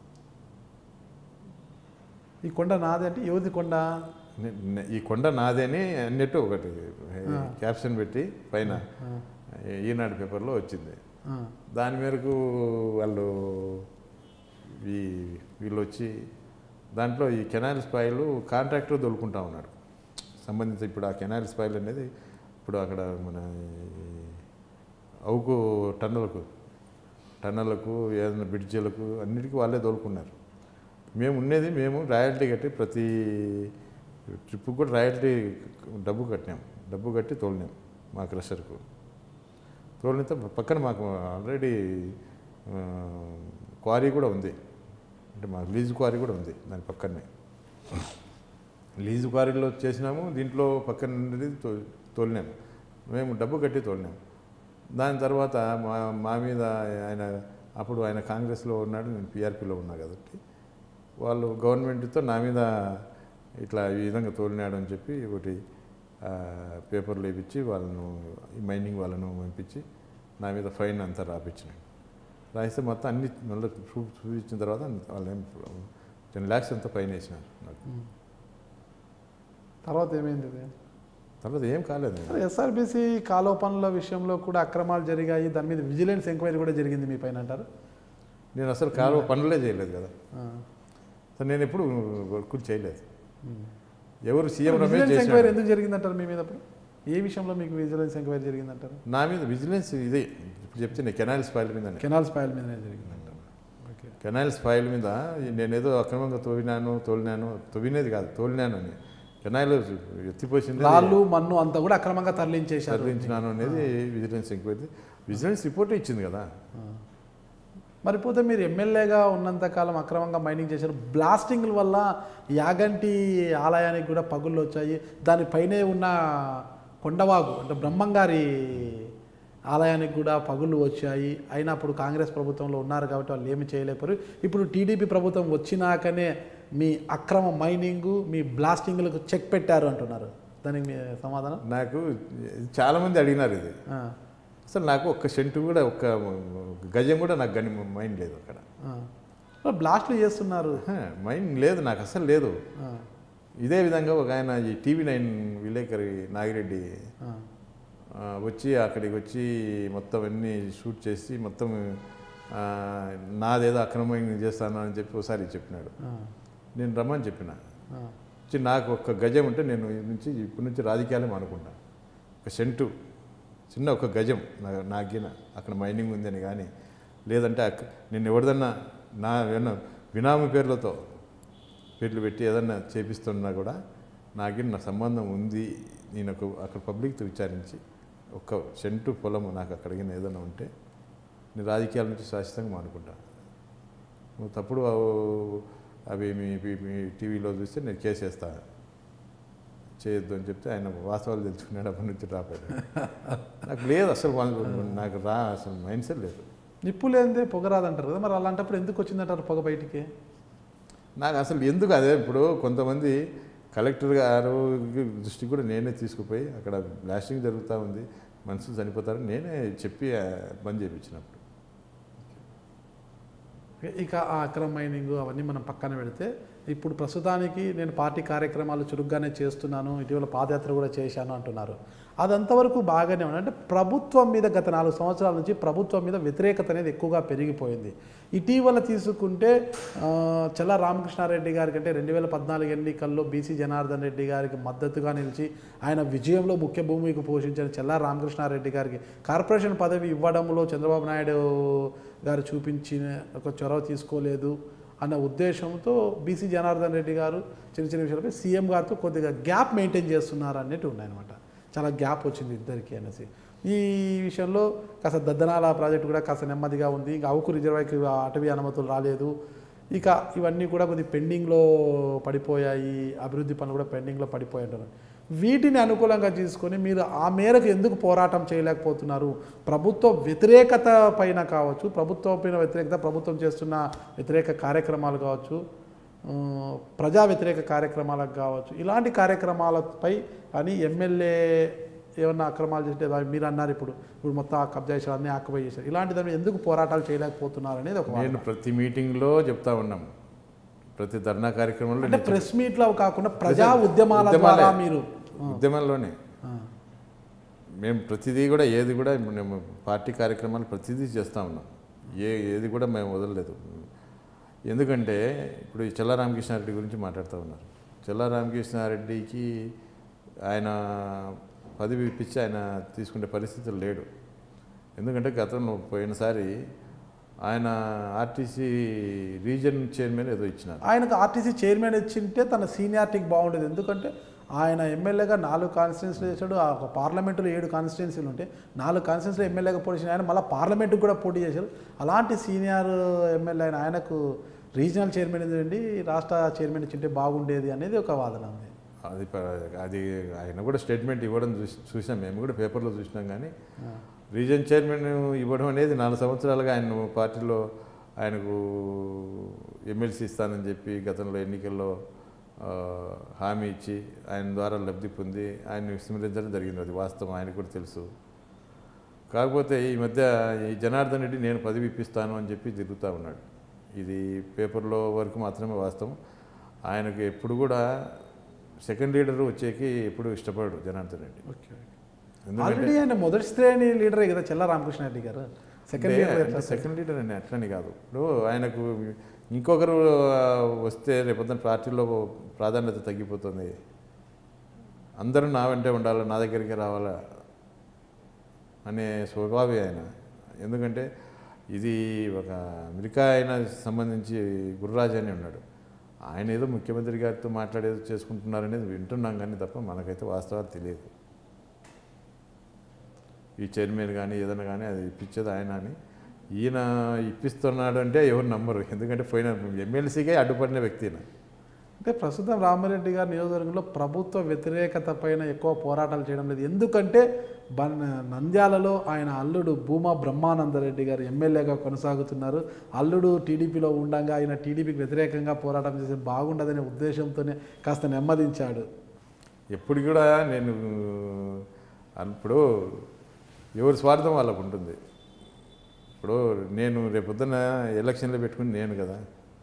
ఈ కొండ నాది అంటే యువతి కొండ నే- నే- ఈ కొండ నాదే అని అన్నట్టు ఒకటి క్యాప్షన్ పెట్టి పైన ఆ, ఈనాడు పేపర్లో వచ్చింది ఆ, దాని మేరకు వాళ్ళు ఈ వీళ్ళు వచ్చి దాంట్లో ఈ కెనాల్ స్పాయిల్ కాంట్రాక్టర్ దొరుకుంటా ఉన్నాడు సంబంధిత ఇప్పుడు ఆ కెనాల్ స్పాయిల్ అనేది ఇప్పుడు అక్కడ మన ఈ అవుకు టన్నులకు టన్నులకు ఏదైనా బ్రిడ్జిలకు అన్నిటికీ వాళ్ళే దొరుకున్నారు మేము ఉండేది మేము రాయల్టీ కట్టి ప్రతి ట్రిప్పు కూడా రాయల్టీ డబ్బు కట్టినాం డబ్బు కట్టి తోలినాం మా క్రషర్కు తోలినంత పక్కన మాకు ఆల్రెడీ ఆ, క్వారీ కూడా ఉంది అంటే మాకు లీజు క్వారీ కూడా ఉంది దాని పక్కనే లీజు క్వారీలో చేసినాము దీంట్లో పక్కన ఉండేది తో తోలినాము మేము డబ్బు కట్టి తోలినాము దాని తర్వాత మా మా మీద ఆయన అప్పుడు ఆయన కాంగ్రెస్లో ఉన్నాడు నేను పీఆర్పీలో ఉన్నా కాబట్టి వాళ్ళు గవర్నమెంట్తో నా మీద ఇట్లా ఈ విధంగా తోలినాడు అని చెప్పి ఒకటి ఆ, పేపర్లు వేయించి వాళ్ళను ఈ మైనింగ్ వాళ్ళను పంపించి నా మీద ఫైన్ అంతా రాపించినాడు రాయిస్తే మొత్తం అన్ని మళ్ళీ ప్రూఫ్ చూపించిన తర్వాత వాళ్ళు ఏం టెన్ ల్యాక్స్ ఎంతో పైన వేసినారు నాకు తర్వాత ఏమైంది ఇది తర్వాత ఏం కాలేదు ఎస్ఆర్బీసీ కాలువ పనుల విషయంలో కూడా అక్రమాలు జరిగాయి దాని మీద విజిలెన్స్ ఎంక్వైరీ కూడా జరిగింది మీ పైన అంటారు నేను అసలు కాలువ పనులే చేయలేదు కదా ఆ. అసలు నేను ఎప్పుడు వర్కులు చేయలేదు ఎవరు సీఎం రమేష్ విజిలెన్స్ ఎంక్వైరీ చేసినాడు ఎందుకు జరిగిందంటారు మీ మీద అప్పుడు ఏ విషయంలో మీకు విజిలెన్స్ ఎంక్వైరీ జరిగిందంటారు నా మీద విజిలెన్స్ ఇదే ఇప్పుడు చెప్తే కెనాల్స్ ఫైల్ మీదనే కెనాల్స్ ఫైల్ మీదనే జరిగిందంటారు ఓకే కెనాల్స్ ఫైల్ మీద నేనేదో అక్రమంగా తోవినాను తోలినాను తవ్వినేది కాదు తోలినాను అని కెనాల్ ఎత్తిపోసింది రాళ్ళు మన్ను అంతా కూడా అక్రమంగా తరలించేశారు తరలించినాను అనేది విజిలెన్స్ ఎంక్వైరీ విజిలెన్స్ రిపోర్ట్ ఇచ్చింది కదా ఆ. మరి పోతే మీరు ఎమ్మెల్యేగా ఉన్నంతకాలం అక్రమంగా మైనింగ్ చేశారు బ్లాస్టింగ్ల వల్ల యాగంటి ఆలయానికి కూడా పగుళ్ళు వచ్చాయి దానిపైనే ఉన్న కొండవాగు అంటే బ్రహ్మంగారి ఆలయానికి కూడా పగుళ్ళు వచ్చాయి అయినప్పుడు కాంగ్రెస్ ప్రభుత్వంలో ఉన్నారు కాబట్టి వాళ్ళు ఏమి చేయలేకపోయారు ఇప్పుడు టీడీపీ ప్రభుత్వం వచ్చినాకనే మీ అక్రమ మైనింగ్ మీ బ్లాస్టింగ్లకు చెక్ పెట్టారు అంటున్నారు దానికి మీ సమాధానం నాకు చాలామంది అడిగినారు ఇది ఆ, అసలు నాకు ఒక్క సెంటు కూడా ఒక్క గజం కూడా నాకు గని మైండ్ లేదు అక్కడ ఆ. మరి బ్లాస్ట్లు చేస్తున్నారు మైండ్ లేదు నాకు అసలు లేదు ఆ, ఇదే విధంగా ఒక ఆయన ఈ టీవీ నైన్ విలేకరి నాగిరెడ్డి ఆ, ఆ, వచ్చి అక్కడికి వచ్చి మొత్తం అన్నీ షూట్ చేసి మొత్తం ఆ, నాదేదో అక్రమంగా చేస్తాను అని చెప్పి ఒకసారి చెప్పినాడు ఆ, నేను రమ్మని చెప్పిన ఆ. వచ్చి నాకు ఒక్క గజం ఉంటే నేను ఇది నుంచి ఇప్పటి నుంచి రాజకీయాలు అనుకుంటా ఒక సెంటు చిన్న ఒక గజం నా నాకిన అక్కడ మైనింగ్ ఉందని కానీ లేదంటే అక్క నేను ఎవరిదన్నా నా ఏమన్నా బినామీ పేర్లతో పేర్లు పెట్టి ఏదన్నా చేపిస్తున్నా కూడా నాకి నా సంబంధం ఉంది నేను ఒక అక్కడ పబ్లిక్తో విచారించి ఒక్క సెంటు పొలము నాకు అక్కడికి ఏదైనా ఉంటే నేను రాజకీయాల నుంచి శాశ్వతంగా మానుకుంటా నువ్వు తప్పుడు అవి మీ మీ- మీ టీవీలో చూస్తే నేను కేసు వేస్తా చేయొద్దు అని చెప్తే ఆయన వాస్తవాలు తెలుసుకున్నాడు అప్పటి నుంచి రాపోయాడు నాకు లేదు అసలు వాళ్ళు నాకు రా అసలు మైండ్ సెట్ లేదు నిప్పు లేనిదే పొగ రాదంటారు కదా మరి అలాంటప్పుడు ఎందుకు వచ్చిందంటారు పొగ బయటికి నాకు అసలు ఎందుకు అదే ఇప్పుడు కొంతమంది కలెక్టర్ గారు దృష్టికి కూడా నేనే తీసుకుపోయి అక్కడ బ్లాస్టింగ్ జరుగుతూ ఉంది మనుషులు చనిపోతారు నేనే చెప్పి ఆ, బంద్ చేయించినప్పుడు ఇక ఆ అక్రమ మైనింగ్ అవన్నీ మనం పక్కన పెడితే ఇప్పుడు ప్రస్తుతానికి నేను పార్టీ కార్యక్రమాలు చురుగ్గానే చేస్తున్నాను ఇటీవల పాదయాత్ర కూడా చేశాను అంటున్నారు అదంతవరకు బాగానే ఉంది అంటే ప్రభుత్వం మీద గత నాలుగు సంవత్సరాల నుంచి ప్రభుత్వం మీద వ్యతిరేకత అనేది ఎక్కువగా పెరిగిపోయింది ఇటీవల తీసుకుంటే ఆ, చల్ల రామకృష్ణారెడ్డి గారి కంటే రెండు వేల పద్నాలుగు ఎన్నికల్లో బీసీ జనార్దన్ రెడ్డి గారికి మద్దతుగా నిలిచి ఆయన విజయంలో ముఖ్య భూమికి పోషించిన చెల్లా రామకృష్ణారెడ్డి గారికి కార్పొరేషన్ పదవి ఇవ్వడంలో చంద్రబాబు నాయుడు గారు చూపించిన ఒక చొరవ తీసుకోలేదు అన్న ఉద్దేశంతో బీసీ జనార్దన్ రెడ్డి గారు చిన్న చిన్న విషయాలపై సీఎం గారితో కొద్దిగా గ్యాప్ మెయింటైన్ చేస్తున్నారు అన్నట్టు ఉన్నాయన్నమాట చాలా గ్యాప్ వచ్చింది ఇద్దరికి అనేసి ఈ విషయంలో కాస్త దద్దనాల ప్రాజెక్టు కూడా కాస్త నెమ్మదిగా ఉంది ఇంకా అవుకు రిజర్వాయర్కి అటవీ అనుమతులు రాలేదు ఇక ఇవన్నీ కూడా కొద్ది పెండింగ్లో పడిపోయాయి అభివృద్ధి పనులు కూడా పెండింగ్లో పడిపోయి అంటున్నారు వీటిని అనుకూలంగా తీసుకొని మీరు ఆ మేరకు ఎందుకు పోరాటం చేయలేకపోతున్నారు ప్రభుత్వ వ్యతిరేకత పైన కావచ్చు ప్రభుత్వం పైన వ్యతిరేకత ప్రభుత్వం చేస్తున్న వ్యతిరేక కార్యక్రమాలు కావచ్చు ఆ, ప్రజా వ్యతిరేక కార్యక్రమాలకు కావచ్చు ఇలాంటి కార్యక్రమాలపై అని ఎమ్మెల్యే ఏమన్నా అక్రమాలు చేస్తే అవి మీరు అన్నారు ఇప్పుడు ఇప్పుడు మొత్తం ఆ కబ్జా చేశారు అన్నీ ఆక్యుపై చేశారు ఇలాంటి దాని మీద ఎందుకు పోరాటాలు చేయలేకపోతున్నారు అనేది ఒక వాదన. నేను ప్రతి మీటింగ్లో చెప్తా ఉన్నాం ప్రతి ధర్నా కార్యక్రమంలో అంటే నేను ప్రెస్ మీట్లో కాకుండా ప్రజా ఉద్యమాల ఉద్యమాలే. ద్వారా మీరు ఉద్యమంలోనే ఆ, మేము ప్రతిదీ కూడా ఏది కూడా మేము పార్టీ కార్యక్రమాలు ప్రతిదీ చేస్తూ ఉన్నాం ఏ ఏది కూడా మేము వదలలేదు ఎందుకంటే ఇప్పుడు ఈ చెల్లా రామకృష్ణారెడ్డి గురించి మాట్లాడుతూ ఉన్నారు చెల్లా రామకృష్ణారెడ్డికి ఆయన పదవి ఇప్పించి ఆయన తీసుకునే పరిస్థితులు లేడు ఎందుకంటే గతంలో పోయినసారి ఆయన ఆర్టీసీ రీజన్ చైర్మన్ ఏదో ఇచ్చినారు ఆయనకు ఆర్టీసీ చైర్మన్ ఇచ్చింటే తన సీనియారిటీకి బాగుండేది ఎందుకంటే ఆయన ఎమ్మెల్యేగా నాలుగు కాన్స్టిట్యున్సీలు చేశాడు ఆ ఒక పార్లమెంటులో ఏడు కాన్స్టిట్యున్సీలు ఉంటే నాలుగు కాన్స్టిట్యున్సీలో ఎమ్మెల్యేగా పోటీ చేసిన ఆయన మళ్ళీ పార్లమెంటుకు కూడా పోటీ చేశారు అలాంటి సీనియర్ ఎమ్మెల్యే ఆయన ఆయనకు రీజనల్ చైర్మన్ ఏంటండి రాష్ట్ర చైర్మన్ ఇచ్చింటే బాగుండేది అనేది ఒక వాదన ఉంది అది ప- అది ఆయన కూడా స్టేట్మెంట్ ఇవ్వడం చూసి చూసాం మేము కూడా పేపర్లో చూసినాం కానీ రీజన్ చైర్మన్ ఇవ్వడం అనేది నాలుగు సంవత్సరాలుగా ఆయన పార్టీలో ఆయనకు ఎమ్మెల్సీ ఇస్తానని చెప్పి గతంలో ఎన్నికల్లో ఆ, హామీ ఇచ్చి ఆయన ద్వారా లబ్ధి పొంది ఆయన్ని విస్మరించడం జరిగింది అది వాస్తవం ఆయనకు కూడా తెలుసు కాకపోతే ఈ మధ్య ఈ జనార్దన్ రెడ్డి నేను పదవి ఇప్పిస్తాను అని చెప్పి తిరుగుతూ ఉన్నాడు ఇది పేపర్లో వరకు మాత్రమే వాస్తవం ఆయనకు ఎప్పుడు కూడా సెకండ్ లీడర్ వచ్చేకి ఎప్పుడు ఇష్టపడడు జనార్దన్ రెడ్డి ఓకే ఎందుకంటే ఆల్రెడీ ఆయన మొదటి శ్రేణి లీడరే కదా చెల్ల రామకృష్ణ రెడ్డి గారు సెకండ్ అంటే లీడర్ అంటే సెకండ్ లీడర్ అని అట్లని కాదు ఇప్పుడు ఆయనకు ఇంకొకరు ఆ, వస్తే రేపొద్దున పార్టీలో ప్రాధాన్యత తగ్గిపోతుంది అందరూ నా వెంటే ఉండాలి నా దగ్గరికి రావాలా అనే స్వభావి ఆయన ఎందుకంటే ఇది ఒక అమెరికా ఆయన సంబంధించి గుర్రాజ్ అని ఉన్నాడు ఆయన ఏదో ముఖ్యమంత్రి గారితో మాట్లాడేది చేసుకుంటున్నారనేది వింటున్నాం కానీ తప్ప మనకైతే వాస్తవాలు తెలియదు ఈ చైర్మన్ కానీ ఏదైనా కానీ అది ఇప్పించేది ఆయన అని ఈయన ఇప్పిస్తున్నాడు అంటే ఎవరు నమ్మరు ఎందుకంటే పోయిన ఎమ్మెల్సీకే అడ్డుపడిన వ్యక్తి ఈయన. అంటే ప్రస్తుతం రామారెడ్డి గారి నియోజకవర్గంలో ప్రభుత్వ వ్యతిరేకత పైన ఎక్కువ పోరాటాలు చేయడం లేదు ఎందుకంటే బన్ నంద్యాలలో ఆయన అల్లుడు భూమా బ్రహ్మానందరెడ్డి గారు ఎమ్మెల్యేగా కొనసాగుతున్నారు అల్లుడు టీడీపీలో ఉండగా ఆయన టీడీపీకి వ్యతిరేకంగా పోరాటం చేసి బాగుండదనే ఉద్దేశంతోనే కాస్త నెమ్మదించాడు ఎప్పుడు కూడా నేను ఇప్పుడు ఎవరి స్వార్థం వాళ్ళకు ఉంటుంది ఇప్పుడు నేను రేపొద్దున ఎలక్షన్లో పెట్టుకుని నేను కదా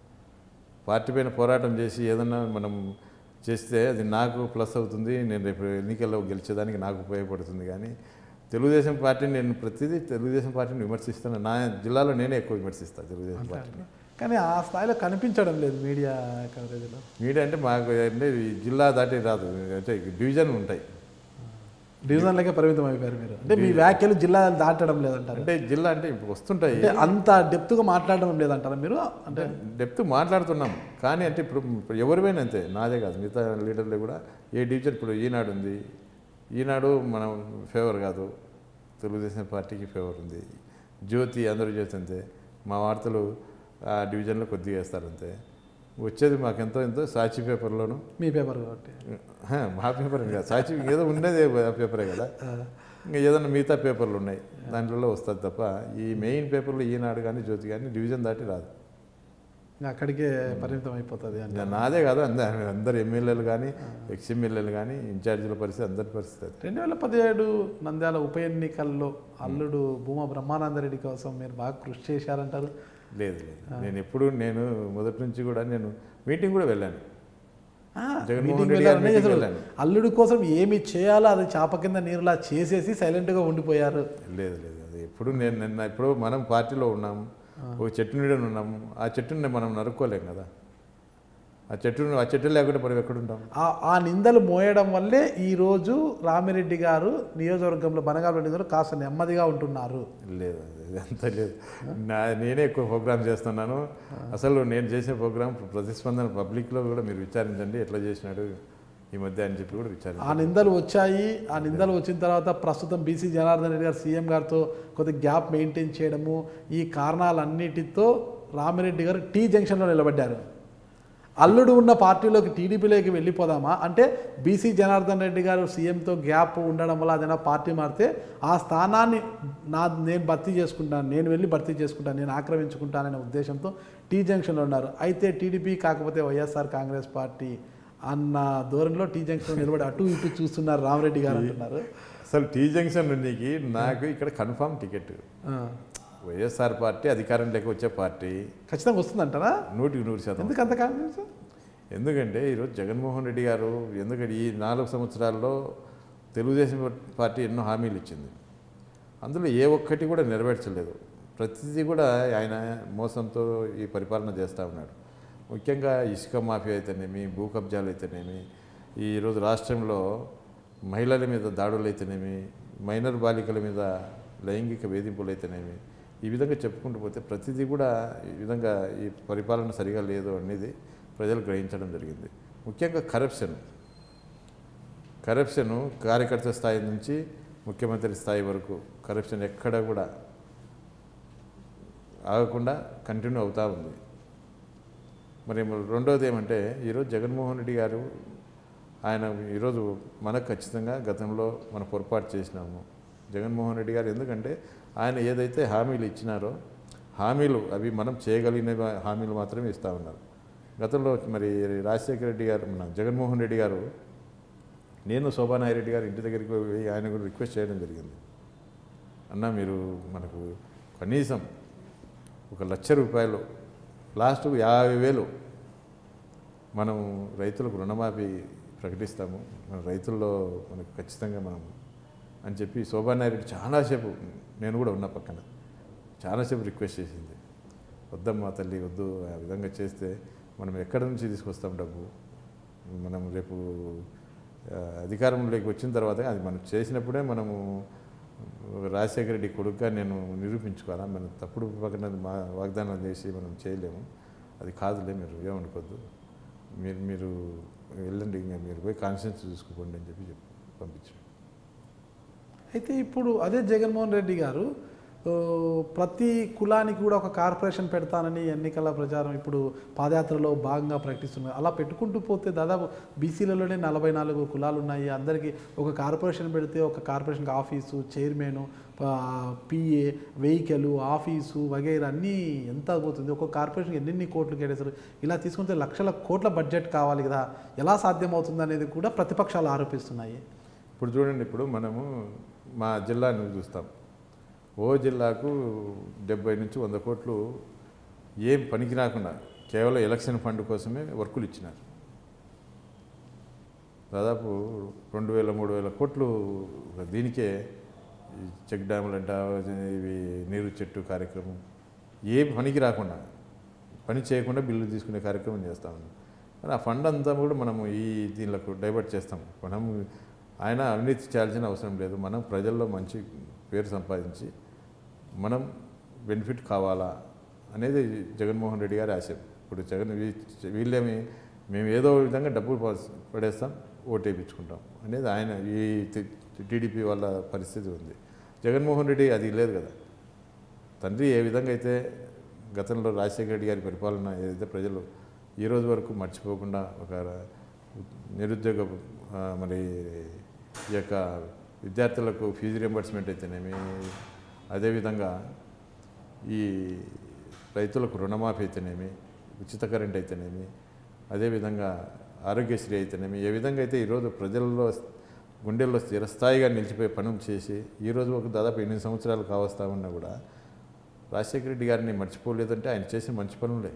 పార్టీ పైన పోరాటం చేసి ఏదన్నా మనం చేస్తే అది నాకు ప్లస్ అవుతుంది నేను రేపు ఎన్నికల్లో గెలిచేదానికి నాకు ఉపయోగపడుతుంది కానీ తెలుగుదేశం పార్టీని నేను ప్రతిదీ తెలుగుదేశం పార్టీని విమర్శిస్తాను నా జిల్లాలో నేనే ఎక్కువ విమర్శిస్తాను తెలుగుదేశం పార్టీని కానీ ఆ స్థాయిలో కనిపించడం లేదు మీడియా కవరేజ్లో మీడియా అంటే మాకు అంటే ఈ జిల్లా దాటి రాదు అంటే డివిజన్ ఉంటాయి డివిజన్లకే పరిమితం అయిపోయారు మీరు అంటే మీ వ్యాఖ్యలు జిల్లా దాటడం లేదంటారు అంటే జిల్లా అంటే ఇప్పుడు వస్తుంటాయి అంటే అంత డెప్త్గా మాట్లాడడం లేదంటారా మీరు అంటే డెప్త్ మాట్లాడుతున్నాం కానీ అంటే ఇప్పుడు ఇప్పుడు ఎవరివైనా అంతే నాదే కాదు మిగతా లీడర్లు కూడా ఏ డివిజన్ ఇప్పుడు ఈనాడు ఉంది ఈనాడు మనం ఫేవర్ కాదు తెలుగుదేశం పార్టీకి ఫేవర్ ఉంది జ్యోతి అందరూ జ్యోతి అంతే మా వార్తలు ఆ డివిజన్లో కొద్దిగా వేస్తారు అంతే వచ్చేది మాకెంతో ఎంతో సాక్షి పేపర్లోను మీ పేపర్ కాబట్టి హ, మా పేపర్ కాదు సాక్షి ఏదో ఉండేది ఆ పేపరే కదా ఇంకా ఏదైనా మిగతా పేపర్లు ఉన్నాయి దాంట్లో వస్తుంది తప్ప ఈ మెయిన్ పేపర్లు ఈనాడు కానీ జ్యోతి కానీ డివిజన్ దాటి రాదు ఇంకా అక్కడికే పరిమితం అయిపోతుంది అని ఇంకా నాదే కాదు అందరు అందరు ఎమ్మెల్యేలు కానీ ఎక్స్ ఎమ్మెల్యేలు కానీ ఇన్ఛార్జీల పరిస్థితి అందరి పరిస్థితి అది రెండు వేల పదిహేడు నంద్యాల ఉప ఎన్నికల్లో అల్లుడు భూమా బ్రహ్మానందరెడ్డి కోసం మీరు బాగా కృషి చేశారంటారు లేదు లేదు నేను ఎప్పుడు నేను మొదటి నుంచి కూడా నేను మీటింగ్ కూడా వెళ్ళాను ఆ, జగన్మోహన్ మీటింగ్ రెడ్డి వెళ్ళారనే గారి మీటింగ్ చేశారు. వెళ్ళాను. అల్లుడి కోసం ఏమి చేయాలో అది చాప కింద నీరులా చేసేసి సైలెంట్గా ఉండిపోయారు లేదు లేదు అది ఎప్పుడు నేను నిన్న ఇప్పుడు మనం పార్టీలో ఉన్నాం ఒక చెట్టు నీడని ఉన్నాం ఆ చెట్టుని మనం నరుక్కోలేం కదా ఆ చెట్టు ఆ చెట్టు లేకుండా మనం ఎక్కడుంటాం ఆ ఆ నిందలు మోయడం వల్లే ఈరోజు రామిరెడ్డి గారు నియోజకవర్గంలో బనగాపల్లి గారు కాస్త నెమ్మదిగా ఉంటున్నారు లేదు అది అంత లేదు నా నేనే ఎక్కువ ప్రోగ్రామ్ చేస్తున్నాను అసలు నేను చేసే ప్రోగ్రామ్ ప్రతిస్పందన పబ్లిక్లో కూడా మీరు విచారించండి ఎట్లా చేసినాడు ఈ మధ్య అని చెప్పి కూడా ఆ విచారించండి నిందలు వచ్చాయి ఆ నిందలు వచ్చిన తర్వాత ప్రస్తుతం బీసీ జనార్దన్ రెడ్డి గారు సీఎం గారితో కొద్ది గ్యాప్ మెయింటైన్ చేయడము ఈ కారణాలన్నిటితో రామిరెడ్డి గారు టీ జంక్షన్లో నిలబడ్డారు అల్లుడు ఉన్న పార్టీలోకి టీడీపీలోకి వెళ్ళిపోదామా అంటే బీసీ జనార్దన్ రెడ్డి గారు సీఎంతో గ్యాప్ ఉండడం వల్ల అదైనా పార్టీ మారితే ఆ స్థానాన్ని నా నేను భర్తీ చేసుకుంటాను నేను వెళ్ళి భర్తీ చేసుకుంటాను నేను ఆక్రమించుకుంటాననే ఉద్దేశంతో టీ జంక్షన్లో ఉన్నారు అయితే టీడీపీ కాకపోతే వైఎస్ఆర్ కాంగ్రెస్ పార్టీ అన్న ధోరణిలో టీ జంక్షన్లో నిలబడి అటు ఇటు చూస్తున్నారు రామరెడ్డి గారు అంటున్నారు అసలు టీ జంక్షన్ నీకు నాకు ఇక్కడ కన్ఫామ్ టికెట్ ఆ, వైఎస్ఆర్ పార్టీ అధికారంలోకి వచ్చే పార్టీ ఖచ్చితంగా వస్తుందంటారా నూటికి నూరు శాతం ఎందుకు అంత కాన్ఫిడెన్స్ ఎందుకంటే ఈరోజు జగన్మోహన్ రెడ్డి గారు ఎందుకంటే ఈ నాలుగు సంవత్సరాల్లో తెలుగుదేశం పార్టీ ఎన్నో హామీలు ఇచ్చింది అందులో ఏ ఒక్కటి కూడా నెరవేర్చలేదు ప్రతిదీ కూడా ఆయన మోసంతో ఈ పరిపాలన చేస్తూ ఉన్నాడు ముఖ్యంగా ఇసుక మాఫియా అయితేనేమి భూ కబ్జాలు అయితేనేమి ఈరోజు రాష్ట్రంలో మహిళల మీద దాడులు అయితేనేమి మైనర్ బాలికల మీద లైంగిక వేధింపులు అయితేనేమి ఈ విధంగా చెప్పుకుంటూ పోతే ప్రతిదీ కూడా ఈ విధంగా ఈ పరిపాలన సరిగా లేదు అనేది ప్రజలు గ్రహించడం జరిగింది ముఖ్యంగా కరప్షన్ కరప్షన్ కార్యకర్త స్థాయి నుంచి ముఖ్యమంత్రి స్థాయి వరకు కరప్షన్ ఎక్కడ కూడా ఆగకుండా కంటిన్యూ అవుతూ ఉంది మరి రెండోది ఏమంటే ఈరోజు జగన్మోహన్ రెడ్డి గారు ఆయన ఈరోజు మనకు ఖచ్చితంగా గతంలో మనం పొరపాటు చేసినాము జగన్మోహన్ రెడ్డి గారు ఎందుకంటే ఆయన ఏదైతే హామీలు ఇచ్చినారో హామీలు అవి మనం చేయగలిగిన హామీలు మాత్రమే ఇస్తూ ఉన్నారు గతంలో మరి రాజశేఖర రెడ్డి గారు మన జగన్మోహన్ రెడ్డి గారు నేను శోభానాయరెడ్డి గారు ఇంటి దగ్గరికి పోయి ఆయన కూడా రిక్వెస్ట్ చేయడం జరిగింది అన్న మీరు మనకు కనీసం ఒక లక్ష రూపాయలు లాస్ట్ యాభై వేలు మనం రైతులకు రుణమాఫీ ప్రకటిస్తాము మన రైతుల్లో మనకు ఖచ్చితంగా మనం అని చెప్పి శోభానాయుడు చాలాసేపు నేను కూడా ఉన్న పక్కన చాలాసేపు రిక్వెస్ట్ చేసింది వద్దమ్మా తల్లి వద్దు ఆ విధంగా చేస్తే మనం ఎక్కడి నుంచి తీసుకొస్తాం డబ్బు మనం రేపు ఆ, అధికారంలోకి వచ్చిన తర్వాత అది మనం చేసినప్పుడే మనము రాజశేఖర రెడ్డి కొడుకుగా నేను నిరూపించుకోవాలా మనం తప్పుడు పక్కన మా వాగ్దానం చేసి మనం చేయలేము అది కాదులే మీరు ఏమనుకోవద్దు మీరు మీరు వెళ్ళండి ఇంకా మీరు పోయి కాన్షియన్స్ చూసుకోండి అని చెప్పి చెప్పి పంపించాడు అయితే ఇప్పుడు అదే జగన్మోహన్ రెడ్డి గారు ఆ, ప్రతి కులానికి కూడా ఒక కార్పొరేషన్ పెడతానని ఎన్నికల ప్రచారం ఇప్పుడు పాదయాత్రలో భాగంగా ప్రకటిస్తున్నారు అలా పెట్టుకుంటూ పోతే దాదాపు బీసీలలోనే నలభై నాలుగు కులాలు ఉన్నాయి అందరికీ ఒక కార్పొరేషన్ పెడితే ఒక కార్పొరేషన్కి office chairman PA vehicle office వగైరా అన్నీ ఎంత పోతుంది ఒక్కొక్క కార్పొరేషన్కి ఎన్నెన్ని కోట్లు కేటాయిస్తారు ఇలా తీసుకుంటే లక్షల కోట్ల బడ్జెట్ కావాలి కదా ఎలా సాధ్యమవుతుంది అనేది కూడా ప్రతిపక్షాలు ఆరోపిస్తున్నాయి ఇప్పుడు చూడండి ఇప్పుడు మనము మా జిల్లాని చూస్తాం ఓ జిల్లాకు డెబ్బై నుంచి వంద కోట్లు ఏం పనికి రాకుండా కేవలం ఎలక్షన్ ఫండ్ కోసమే వర్కులు ఇచ్చినారు దాదాపు రెండు వేల మూడు వేల కోట్లు దీనికే ఈ చెక్ డ్యాములు అంట ఇవి నీరు చెట్టు కార్యక్రమం ఏం పనికి రాకుండా పని చేయకుండా బిల్లు తీసుకునే కార్యక్రమం చేస్తాము కానీ ఆ ఫండ్ అంతా కూడా మనము ఈ దీనిలకు డైవర్ట్ చేస్తాం మనం ఆయన అవినీతి చేయాల్సిన అవసరం లేదు మనం ప్రజల్లో మంచి పేరు సంపాదించి మనం బెనిఫిట్ కావాలా అనేది జగన్మోహన్ రెడ్డి గారి ఆశ ఇప్పుడు జగన్ వీ- వీళ్ళేమి మేము ఏదో విధంగా డబ్బులు ప- పడేస్తాం ఓటు వేయించుకుంటాం అనేది ఆయన ఈ టీడీపీ వాళ్ళ పరిస్థితి ఉంది జగన్మోహన్ రెడ్డి అది లేదు కదా తండ్రి ఏ విధంగా అయితే గతంలో రాజశేఖర రెడ్డి గారి పరిపాలన ఏదైతే ప్రజలు ఈ రోజు వరకు మర్చిపోకుండా ఒక నిరుద్యోగ ఆ, మరి ఈ యొక్క విద్యార్థులకు ఫీజు రియంబర్స్మెంట్ అయితేనేమి అదేవిధంగా ఈ రైతులకు రుణమాఫీ అయితేనేమి ఉచిత కరెంట్ అయితేనేమి అదేవిధంగా ఆరోగ్యశ్రీ అయితేనేమి ఏ విధంగా అయితే ఈరోజు ప్రజల్లో గుండెల్లో స్థిరస్థాయిగా నిలిచిపోయే పనులు చేసి ఈరోజు ఒక దాదాపు ఎనిమిది సంవత్సరాలు కావస్తా ఉన్నా కూడా రాజశేఖర రెడ్డి గారిని మర్చిపోలేదంటే ఆయన చేసిన మంచి పనులే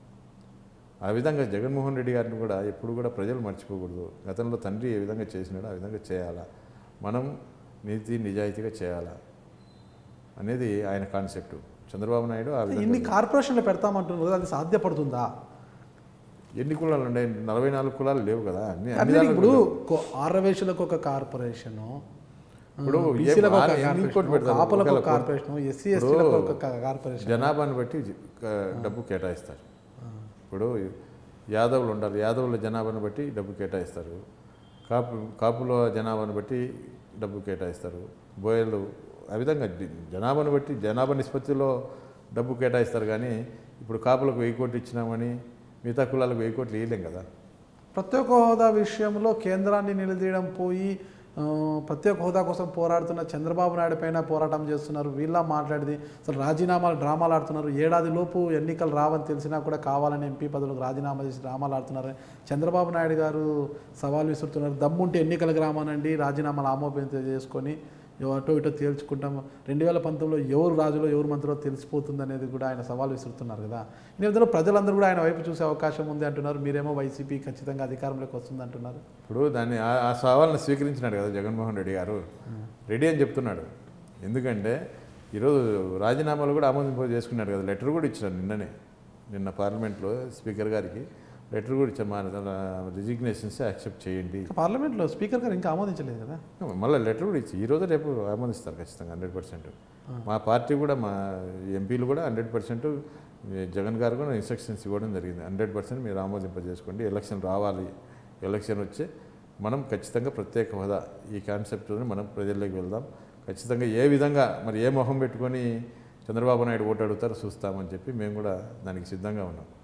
ఆ విధంగా జగన్మోహన్ రెడ్డి గారిని కూడా ఎప్పుడు కూడా ప్రజలు మర్చిపోకూడదు గతంలో తండ్రి ఏ విధంగా చేసినాడో ఆ విధంగా చేయాలా మనం నీతి నిజాయితీగా చేయాలా అనేది ఆయన కాన్సెప్ట్ చంద్రబాబు నాయుడు ఆ ఇన్ని విధంగా కార్పొరేషన్లు పెడతామంటున్నారు కదా, అది సాధ్యపడుతుందా ఎన్ని కులాలు ఉన్నాయి నలభై నాలుగు కులాలు లేవు కదా అన్ని అన్ని అంటే దాంట్లో ఇప్పుడు కో- ఆర్రవేషులకు ఒక కార్పొరేషను ఇప్పుడు ఏం బీసీలకు ఒక ఆరు- ఎన్ని కోట్లు కార్పొరేషన్ పెడతారు? కాపులకు ఒక ఒకవేళ కోట్లు- కార్పొరేషన్ ఎస్సీ ఇప్పుడు ఎస్టీలకు ఒక కా- కార్పొరేషన్ జనాభాను బట్టి క- డబ్బు కేటాయిస్తారు ఇప్పుడు యాదవులు ఉండాలి యాదవుల జనాభాను బట్టి డబ్బు కేటాయిస్తారు కాపు కాపుల జనాభాను బట్టి డబ్బు కేటాయిస్తారు బోయలు ఆ విధంగా డి- జనాభాను బట్టి జనాభా నిష్పత్తిలో డబ్బు కేటాయిస్తారు కానీ ఇప్పుడు కాపులకు వెయ్యి కోట్లు ఇచ్చినామని మిగతా కులాలకు వెయ్యి కోట్లు వేయలేం కదా ప్రత్యేక హోదా విషయంలో కేంద్రాన్ని నిలదీయడం పోయి ఆ, ప్రత్యేక హోదా కోసం పోరాడుతున్న చంద్రబాబు నాయుడు పైన పోరాటం చేస్తున్నారు వీళ్ళ మాట్లాడింది అసలు రాజీనామాలు డ్రామాలు ఆడుతున్నారు ఏడాది లోపు ఎన్నికలు రావని తెలిసినా కూడా కావాలని ఎంపీ పదవులకు రాజీనామా చేసి డ్రామాలు ఆడుతున్నారు చంద్రబాబు నాయుడు గారు సవాల్ విసురుతున్నారు దమ్ముంటే ఎన్నికలకు రామానండి రాజీనామాలు ఆమోదించ చేసుకొని అటో ఇటో తేల్చుకుంటాం రెండు వేల పంతొమ్మిదిలో ఎవరు రాజులో ఎవరు మంత్రిలో తెలిసిపోతుంది అనేది కూడా ఆయన సవాల్ విసురుతున్నారు కదా ఈ నేపథ్యంలో ప్రజలందరూ కూడా ఆయన వైపు చూసే అవకాశం ఉంది అంటున్నారు మీరేమో వైసీపీ ఖచ్చితంగా అధికారంలోకి వస్తుంది అంటున్నారు ఇప్పుడు దాన్ని ఆ- ఆ సవాల్ని స్వీకరించినాడు కదా జగన్మోహన్ రెడ్డి గారు రెడీ అని చెప్తున్నాడు ఎందుకంటే ఈరోజు రాజీనామాలు కూడా ఆమోదింప చేసుకున్నాడు కదా లెటర్ కూడా ఇచ్చినాడు నిన్ననే నిన్న పార్లమెంట్లో స్పీకర్ గారికి లెటర్ కూడా ఇచ్చారు మా రిజిగ్నేషన్స్ యాక్సెప్ట్ చేయండి ఇంకా పార్లమెంట్లో స్పీకర్ గారు ఇంకా ఆమోదించలేదు కదా మళ్ళీ లెటర్ కూడా ఇచ్చి ఈ రోజు రేపు ఆమోదిస్తారు ఖచ్చితంగా హండ్రెడ్ పర్సెంట్ మా పార్టీ కూడా మా ఎంపీలు కూడా హండ్రెడ్ పర్సెంట్ జగన్ గారు కూడా ఇన్స్ట్రక్షన్స్ ఇవ్వడం జరిగింది హండ్రెడ్ పర్సెంట్ మీరు ఆమోదింపజేసుకోండి ఎలక్షన్ రావాలి ఎలక్షన్ వచ్చి మనం ఖచ్చితంగా ప్రత్యేక హోదా ఈ కాన్సెప్ట్తో మనం ప్రజల్లోకి వెళ్దాం ఖచ్చితంగా ఏ విధంగా మరి ఏ మొహం పెట్టుకొని చంద్రబాబు నాయుడు ఓటు అడుగుతారో చూస్తామని చెప్పి మేము కూడా దానికి సిద్ధంగా ఉన్నాం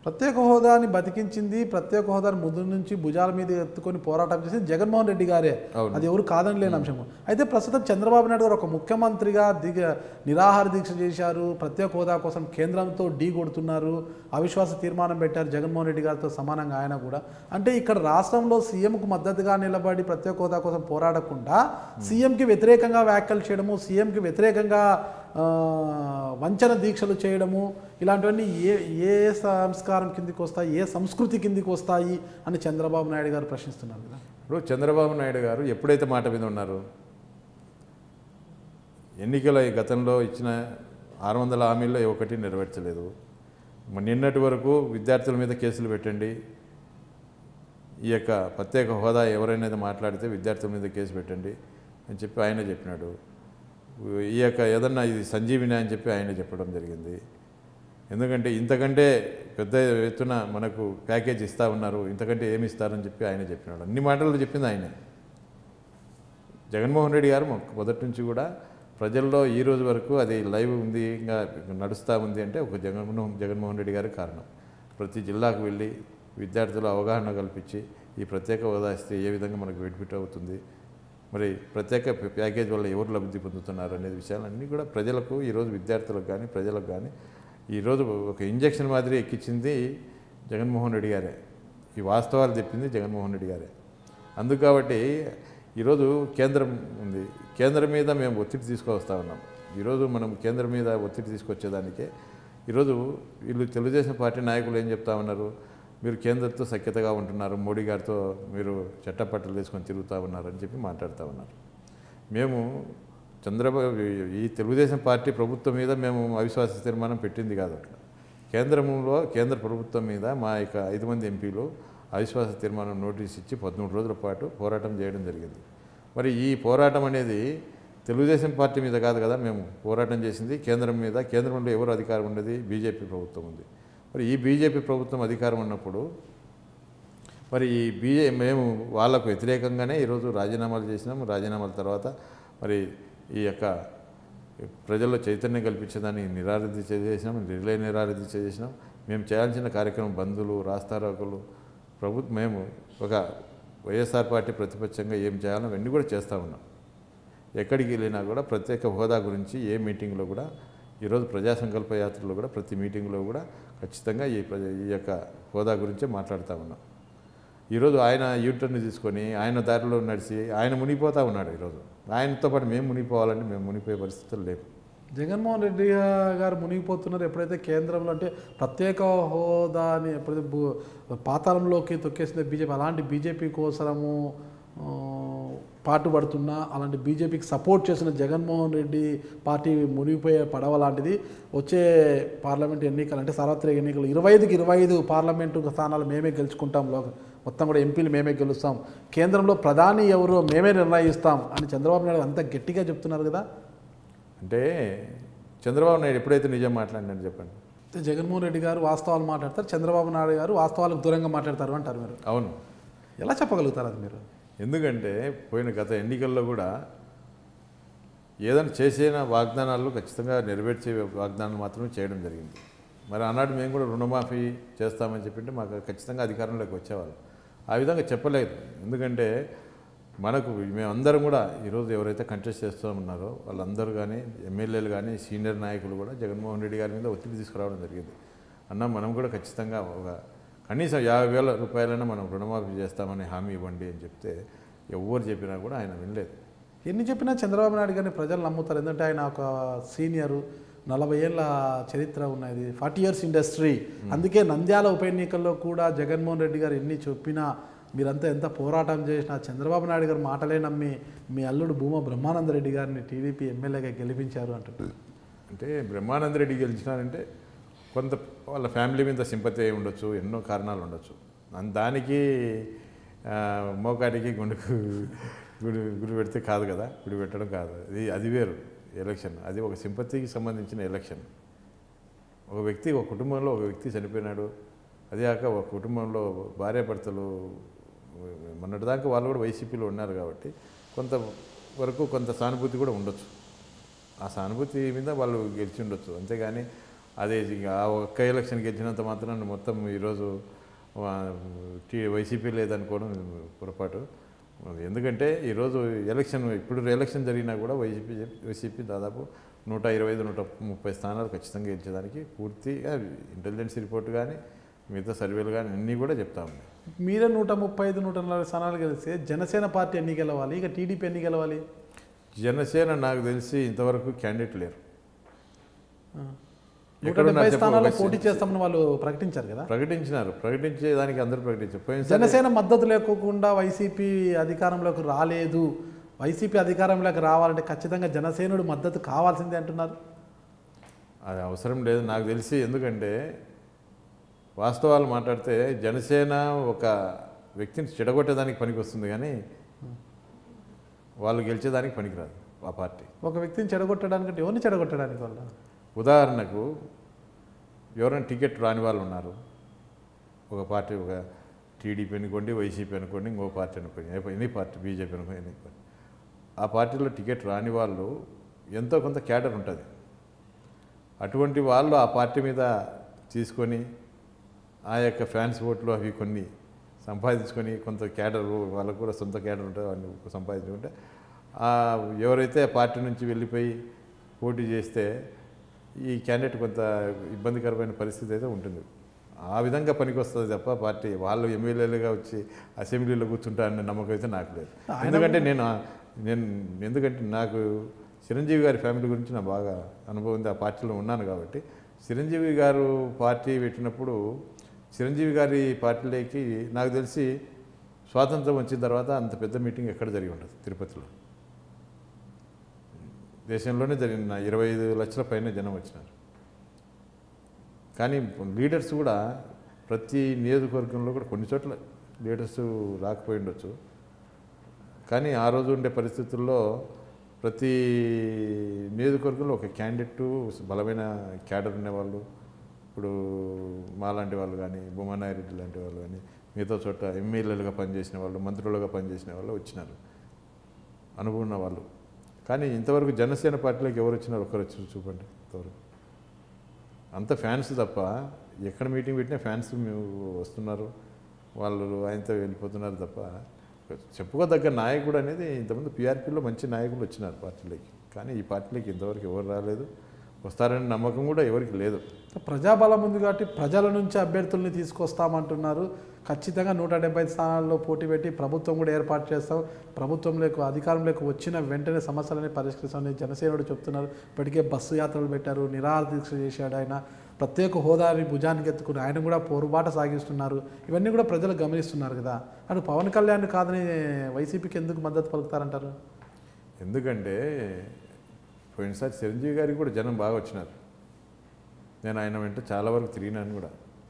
ప్రత్యేక హోదాని బతికించింది ప్రత్యేక హోదాని ముందు నుంచి భుజాల మీద ఎత్తుకొని పోరాటం చేసింది జగన్మోహన్ రెడ్డి గారే అవును. అది ఎవరు కాదని లేని అంశం అయితే ప్రస్తుతం చంద్రబాబు నాయుడు గారు ఒక ముఖ్యమంత్రిగా దిగ నిరాహార దీక్ష చేశారు ప్రత్యేక హోదా కోసం కేంద్రంతో ఢీ కొడుతున్నారు అవిశ్వాస తీర్మానం పెట్టారు జగన్మోహన్ రెడ్డి గారితో సమానంగా ఆయన కూడా అంటే ఇక్కడ రాష్ట్రంలో సీఎంకు మద్దతుగా నిలబడి ప్రత్యేక హోదా కోసం పోరాడకుండా సీఎంకి వ్యతిరేకంగా వ్యాఖ్యలు చేయడము సీఎంకి వ్యతిరేకంగా ఆ, వంచన దీక్షలు చేయడము ఇలాంటివన్నీ ఏ ఏ సంస్కారం కిందికి వస్తాయి ఏ సంస్కృతి కిందికి వస్తాయి అని చంద్రబాబు నాయుడు గారు ప్రశ్నిస్తున్నారు కదా ఇప్పుడు చంద్రబాబు నాయుడు గారు ఎప్పుడైతే మాట మీద ఉన్నారు ఎన్నికల ఈ గతంలో ఇచ్చిన ఆరు వందల హామీల్లో ఏ ఒకటి నెరవేర్చలేదు మ- నిన్నటి వరకు విద్యార్థుల మీద కేసులు పెట్టండి ఈ యొక్క ప్రత్యేక హోదా ఎవరైనా మాట్లాడితే విద్యార్థుల మీద కేసు పెట్టండి అని చెప్పి ఆయన చెప్పినాడు ఈ యొక్క ఏదన్నా ఇది సంజీవిని అని చెప్పి ఆయన చెప్పడం జరిగింది ఎందుకంటే ఇంతకంటే పెద్ద ఎత్తున మనకు ప్యాకేజ్ ఇస్తా ఉన్నారు ఇంతకంటే ఏమి ఇస్తారని చెప్పి ఆయన చెప్పినాడు అన్ని మాటలు చెప్పింది ఆయనే జగన్మోహన్ రెడ్డి గారు మొ- మొదటి నుంచి కూడా ప్రజల్లో ఈ రోజు వరకు అది లైవ్ ఉంది ఇంకా నడుస్తూ ఉంది అంటే ఒక జగన్మోహన్ జగన్మోహన్ రెడ్డి గారి కారణం ప్రతి జిల్లాకు వెళ్ళి విద్యార్థుల అవగాహన కల్పించి ఈ ప్రత్యేక హోదా ఇస్తే ఏ విధంగా మనకు బెనిఫిట్ అవుతుంది మరి ప్రత్యేక ప్యా- ప్యాకేజ్ వల్ల ఎవరు లబ్ధి పొందుతున్నారు అనేది విషయాలన్నీ కూడా ప్రజలకు ఈరోజు విద్యార్థులకు కానీ ప్రజలకు కానీ ఈరోజు ఒక ఇంజక్షన్ మాదిరి ఎక్కించింది జగన్మోహన్ రెడ్డి గారే ఈ వాస్తవాలు చెప్పింది జగన్మోహన్ రెడ్డి గారే అందుకు కాబట్టి ఈరోజు కేంద్రం ఉంది కేంద్రం మీద మేము ఒత్తిడి తీసుకొస్తా ఉన్నాం ఈరోజు మనం కేంద్రం మీద ఒత్తిడి తీసుకొచ్చేదానికే ఈరోజు వీళ్ళు తెలుగుదేశం పార్టీ నాయకులు ఏం చెప్తా ఉన్నారు మీరు కేంద్రంతో సఖ్యతగా ఉంటున్నారు మోడీ గారితో మీరు చట్టపట్టలు తీసుకొని తిరుగుతూ ఉన్నారు అని చెప్పి మాట్లాడుతూ ఉన్నారు మేము చంద్రబాబు ఈ తెలుగుదేశం పార్టీ ప్రభుత్వం మీద మేము అవిశ్వాస తీర్మానం పెట్టింది కాదు అట్లా కేంద్రంలో కేంద్ర ప్రభుత్వం మీద మా యొక్క ఐదు మంది ఎంపీలు అవిశ్వాస తీర్మానం నోటీస్ ఇచ్చి పదమూడు రోజుల పాటు పోరాటం చేయడం జరిగింది మరి ఈ పోరాటం అనేది తెలుగుదేశం పార్టీ మీద కాదు కదా మేము పోరాటం చేసింది కేంద్రం మీద కేంద్రంలో ఎవరు అధికారం ఉండేది బీజేపీ ప్రభుత్వం ఉంది మరి ఈ బీజేపీ ప్రభుత్వం అధికారం ఉన్నప్పుడు మరి ఈ బీజే మేము వాళ్ళకు వ్యతిరేకంగానే ఈరోజు రాజీనామాలు చేసినాం రాజీనామాల తర్వాత మరి ఈ యొక్క ప్రజల్లో చైతన్యం కల్పించేదాన్ని నిరారధి చేసినాం రిలే నిరారధి చేసినాం మేము చేయాల్సిన కార్యక్రమం బంధులు రాస్తారోకలు ప్రభుత్వం మేము ఒక వైఎస్ఆర్ పార్టీ ప్రతిపక్షంగా ఏం చేయాలో అవన్నీ కూడా చేస్తూ ఉన్నాం ఎక్కడికి వెళ్ళినా కూడా ప్రత్యేక హోదా గురించి ఏ మీటింగ్లో కూడా ఈరోజు ప్రజా సంకల్ప యాత్రలో కూడా ప్రతి మీటింగ్లో కూడా ఖచ్చితంగా ఈ ప్రజ ఈ యొక్క హోదా గురించే మాట్లాడుతూ ఉన్నాం ఈరోజు ఆయన యూటర్న్ తీసుకొని ఆయన దారిలో నడిచి ఆయన మునిగిపోతూ ఉన్నాడు ఈరోజు ఆయనతో పాటు మేము మునిగిపోవాలంటే మేము మునిగిపోయే పరిస్థితులు లేవు జగన్మోహన్ రెడ్డి గారు మునిగిపోతున్నారు ఎప్పుడైతే కేంద్రంలో అంటే ప్రత్యేక హోదాని ఎప్పుడైతే భూ- పాతాళంలోకి తొక్కేసింది బీజేపీ అలాంటి బీజేపీ కోసము ఆ, పాటుపడుతున్నా అలాంటి బీజేపీకి సపోర్ట్ చేసిన జగన్మోహన్ రెడ్డి పార్టీ మునిగిపోయే పడవ లాంటిది వచ్చే పార్లమెంట్ ఎన్నికలు అంటే సార్వత్రిక ఎన్నికలు ఇరవై ఐదుకి ఇరవై ఐదు పార్లమెంటు స్థానాలు మేమే గెలుచుకుంటాం లో మొత్తం కూడా ఎంపీలు మేమే గెలుస్తాం కేంద్రంలో ప్రధాని ఎవరో మేమే నిర్ణయిస్తాం అని చంద్రబాబు నాయుడు అంత గట్టిగా చెప్తున్నారు కదా అంటే చంద్రబాబు నాయుడు ఎప్పుడైతే నిజం మాట్లాడినాడు చెప్పండి అయితే జగన్మోహన్ రెడ్డి గారు వాస్తవాలు మాట్లాడతారు చంద్రబాబు నాయుడు గారు వాస్తవాలకు దూరంగా మాట్లాడతారు అంటారు మీరు అవును ఎలా చెప్పగలుగుతారు అది మీరు ఎందుకంటే పోయిన గత ఎన్నికల్లో కూడా ఏదైనా చేసిన వాగ్దానాలు ఖచ్చితంగా నెరవేర్చే వాగ్దానాలు మాత్రమే చేయడం జరిగింది మరి ఆనాడు మేము కూడా రుణమాఫీ చేస్తామని చెప్పింటే మాకు ఖచ్చితంగా అధికారంలోకి వచ్చేవాళ్ళం ఆ విధంగా చెప్పలేదు ఎందుకంటే మనకు మేమందరం కూడా ఈరోజు ఎవరైతే కంటెస్ట్ చేస్తూ ఉన్నారో వాళ్ళందరూ కానీ ఎమ్మెల్యేలు కానీ సీనియర్ నాయకులు కూడా జగన్మోహన్ రెడ్డి గారి మీద ఒత్తిడి తీసుకురావడం జరిగింది అన్న మనం కూడా ఖచ్చితంగా ఒక కనీసం యాభై వేల రూపాయలైనా మనం రుణమాఫీ చేస్తామని హామీ ఇవ్వండి అని చెప్తే ఎవరు చెప్పినా కూడా ఆయన వినలేదు ఎన్ని చెప్పినా చంద్రబాబు నాయుడు గారిని ప్రజలు నమ్ముతారు ఎందుకంటే ఆయన ఒక సీనియరు నలభై ఏళ్ళ చరిత్ర ఉన్నది ఫార్టీ ఇయర్స్ ఇండస్ట్రీ అందుకే నంద్యాల ఉప ఎన్నికల్లో కూడా జగన్మోహన్ రెడ్డి గారు ఎన్ని చెప్పినా మీరంతా ఎంత పోరాటం చేసినా చంద్రబాబు నాయుడు గారు మాటలే నమ్మి మీ అల్లుడు భూమా బ్రహ్మానంద రెడ్డి గారిని టీడీపీ ఎమ్మెల్యేగా గెలిపించారు అంటారు అంటే బ్రహ్మానంద రెడ్డి గెలిచినారంటే కొంత వాళ్ళ ఫ్యామిలీ మీద సింపతి అయి ఉండొచ్చు ఎన్నో కారణాలు ఉండొచ్చు అన్- దానికి ఆ, మోకాటికి గుండెకు గుడి గుడి పెడితే కాదు కదా గుడి పెట్టడం కాదు అది అది వేరు ఎలక్షన్ అది ఒక సింపతికి సంబంధించిన ఎలక్షన్ ఒక వ్యక్తి ఒక కుటుంబంలో ఒక వ్యక్తి చనిపోయినాడు అదే కాక ఒక కుటుంబంలో భార్యాభర్తలు మొన్నటిదాకా వాళ్ళు కూడా వైసీపీలో ఉన్నారు కాబట్టి కొంత వరకు కొంత సానుభూతి కూడా ఉండొచ్చు ఆ సానుభూతి మీద వాళ్ళు గెలిచి ఉండొచ్చు అంతేగాని అదే ఇక ఆ ఒక్క ఎలక్షన్ గెలిచినంత మాత్రం మొత్తం ఈరోజు వా- టీ వైసీపీ లేదనుకోవడం పొరపాటు ఎందుకంటే ఈరోజు ఎలక్షన్ ఇప్పుడు ఎలక్షన్ జరిగినా కూడా వైసీపీ వైసీపీ దాదాపు నూట ఇరవై ఐదు నూట ముప్పై స్థానాలు ఖచ్చితంగా గెలిచేదానికి పూర్తిగా ఇంటెలిజెన్స్ రిపోర్ట్ కానీ మిగతా సర్వేలు కానీ అన్నీ కూడా చెప్తా ఉన్నాయి మీరే నూట ముప్పై ఐదు నూట నలభై స్థానాలు గెలిస్తే జనసేన పార్టీ ఎన్ని గెలవాలి ఇక టీడీపీ ఎన్ని గెలవాలి జనసేన నాకు తెలిసి ఇంతవరకు క్యాండిడేట్ లేరు నూట ఎక్కడున్నా డెబ్బై చెప్పు, స్థానాల్లో ఒక పోటీ చేస్తామని వాళ్ళు ప్రకటించారు కదా ప్రకటించినారు ప్రకటించేదానికి అందరూ ప్రకటించారు పోయినసారి జనసేన మద్దతు లేకోకుండా వైసీపీ అధికారంలోకి రాలేదు వైసీపీ అధికారంలోకి రావాలంటే ఖచ్చితంగా జనసేనుడు మద్దతు కావాల్సిందే అంటున్నారు అది అవసరం లేదు నాకు తెలిసి ఎందుకంటే వాస్తవాలు మాట్లాడితే జనసేన ఒక వ్యక్తిని చెడగొట్టేదానికి పనికి వస్తుంది కానీ వాళ్ళు గెలిచేదానికి పనికిరాదు ఆ పార్టీ ఒక వ్యక్తిని చెడగొట్టడానికి ఎవరిని చెడగొట్టడానికి వల్ల ఉదాహరణకు ఎవరైనా టికెట్ రాని వాళ్ళు ఉన్నారు ఒక పార్టీ ఒక టీడీపీ అనుకోండి వైసీపీ అనుకోండి ఇంకో పార్టీ అనుకోండి ఏ- ఎనీ పార్టీ బీజేపీ అనుకోండి ఎనీ పార్టీ ఆ పార్టీలో టికెట్ రాని వాళ్ళు ఎంతో కొంత క్యాడర్ ఉంటుంది అటువంటి వాళ్ళు ఆ పార్టీ మీద తీసుకొని ఆ యొక్క ఫ్యాన్స్ ఓట్లు అవి కొన్ని సంపాదించుకొని కొంత క్యాడర్ వాళ్ళకు కూడా సొంత క్యాడర్ ఉంటుంది వాళ్ళు సంపాదించుకుంటే ఆ ఎవరైతే ఆ పార్టీ నుంచి వెళ్ళిపోయి పోటీ చేస్తే ఈ క్యాండిడేట్ కొంత ఇబ్బందికరమైన పరిస్థితి అయితే ఉంటుంది ఆ విధంగా పనికి వస్తుంది తప్ప పార్టీ వాళ్ళు ఎమ్మెల్యేలుగా వచ్చి అసెంబ్లీలో కూర్చుంటారనే నమ్మకం అయితే నాకు లేదు ఆయన- ఎందుకంటే నేను నేను ఎందుకంటే నాకు చిరంజీవి గారి ఫ్యామిలీ గురించి నాకు బాగా అనుభవం ఉంది ఆ పార్టీలో ఉన్నాను కాబట్టి చిరంజీవి గారు పార్టీ పెట్టినప్పుడు చిరంజీవి గారి పార్టీలోకి నాకు తెలిసి స్వాతంత్రం వచ్చిన తర్వాత అంత పెద్ద మీటింగ్ ఎక్కడ జరిగి ఉండదు తిరుపతిలో దేశంలోనే జరిగిన ఇరవై ఐదు లక్షల పైన జనం వచ్చినారు కానీ లీడర్స్ కూడా ప్రతి నియోజకవర్గంలో కూడా కొన్ని చోట్ల లీడర్స్ రాకపోయి ఉండొచ్చు కానీ ఆ రోజు ఉండే పరిస్థితుల్లో ప్రతి నియోజకవర్గంలో ఒక క్యాండిడేట్ బలమైన క్యాడర్ ఉండేవాళ్ళు ఇప్పుడు మాలాంటి వాళ్ళు కానీ బొమ్మనాయిరెడ్డి లాంటి వాళ్ళు కానీ మిగతా చోట ఎమ్మెల్యేలుగా పనిచేసిన వాళ్ళు మంత్రులుగా పనిచేసిన వాళ్ళు వచ్చినారు అనుభవం ఉన్న వాళ్ళు కానీ ఇంతవరకు జనసేన పార్టీలోకి ఎవరు వచ్చినారు ఒక్కరు వచ్చి చూపండి ఇంతవరకు అంత ఫ్యాన్స్ తప్ప ఎక్కడ మీటింగ్ పెట్టినా ఫ్యాన్స్ మేము వస్తున్నారు వాళ్ళు ఆయనతో వెళ్ళిపోతున్నారు తప్ప చెప్పుకోదగ్గ నాయకుడు అనేది ఇంతకుముందు పీఆర్పీలో మంచి నాయకులు వచ్చినారు పార్టీలోకి కానీ ఈ పార్టీలోకి ఇంతవరకు ఎవరు రాలేదు వస్తారనే నమ్మకం కూడా ఎవరికి లేదు ప్రజాబలం ఉంది కాబట్టి ప్రజల నుంచి అభ్యర్థుల్ని తీసుకొస్తామంటున్నారు ఖచ్చితంగా నూట డెబ్బై స్థానాల్లో పోటీ పెట్టి ప్రభుత్వం కూడా ఏర్పాటు చేస్తాం ప్రభుత్వంలోకి అధికారంలోకి వచ్చిన వెంటనే సమస్యలని పరిష్కరిస్తామని జనసేనుడు చెప్తున్నారు ఇప్పటికే బస్సు యాత్రలు పెట్టారు నిరాహార దీక్ష చేశాడు ఆయన ప్రత్యేక హోదాని భుజానికి ఎత్తుకుని ఆయన కూడా పోరుబాట సాగిస్తున్నారు ఇవన్నీ కూడా ప్రజలు గమనిస్తున్నారు కదా అటు పవన్ కళ్యాణ్ కాదని వైసీపీకి ఎందుకు మద్దతు పలుకుతారంటారు ఎందుకంటే పోయినసారి చిరంజీవి గారికి కూడా జనం బాగా వచ్చినారు నేను ఆయన వెంట చాలా వరకు తిరిగినాను కూడా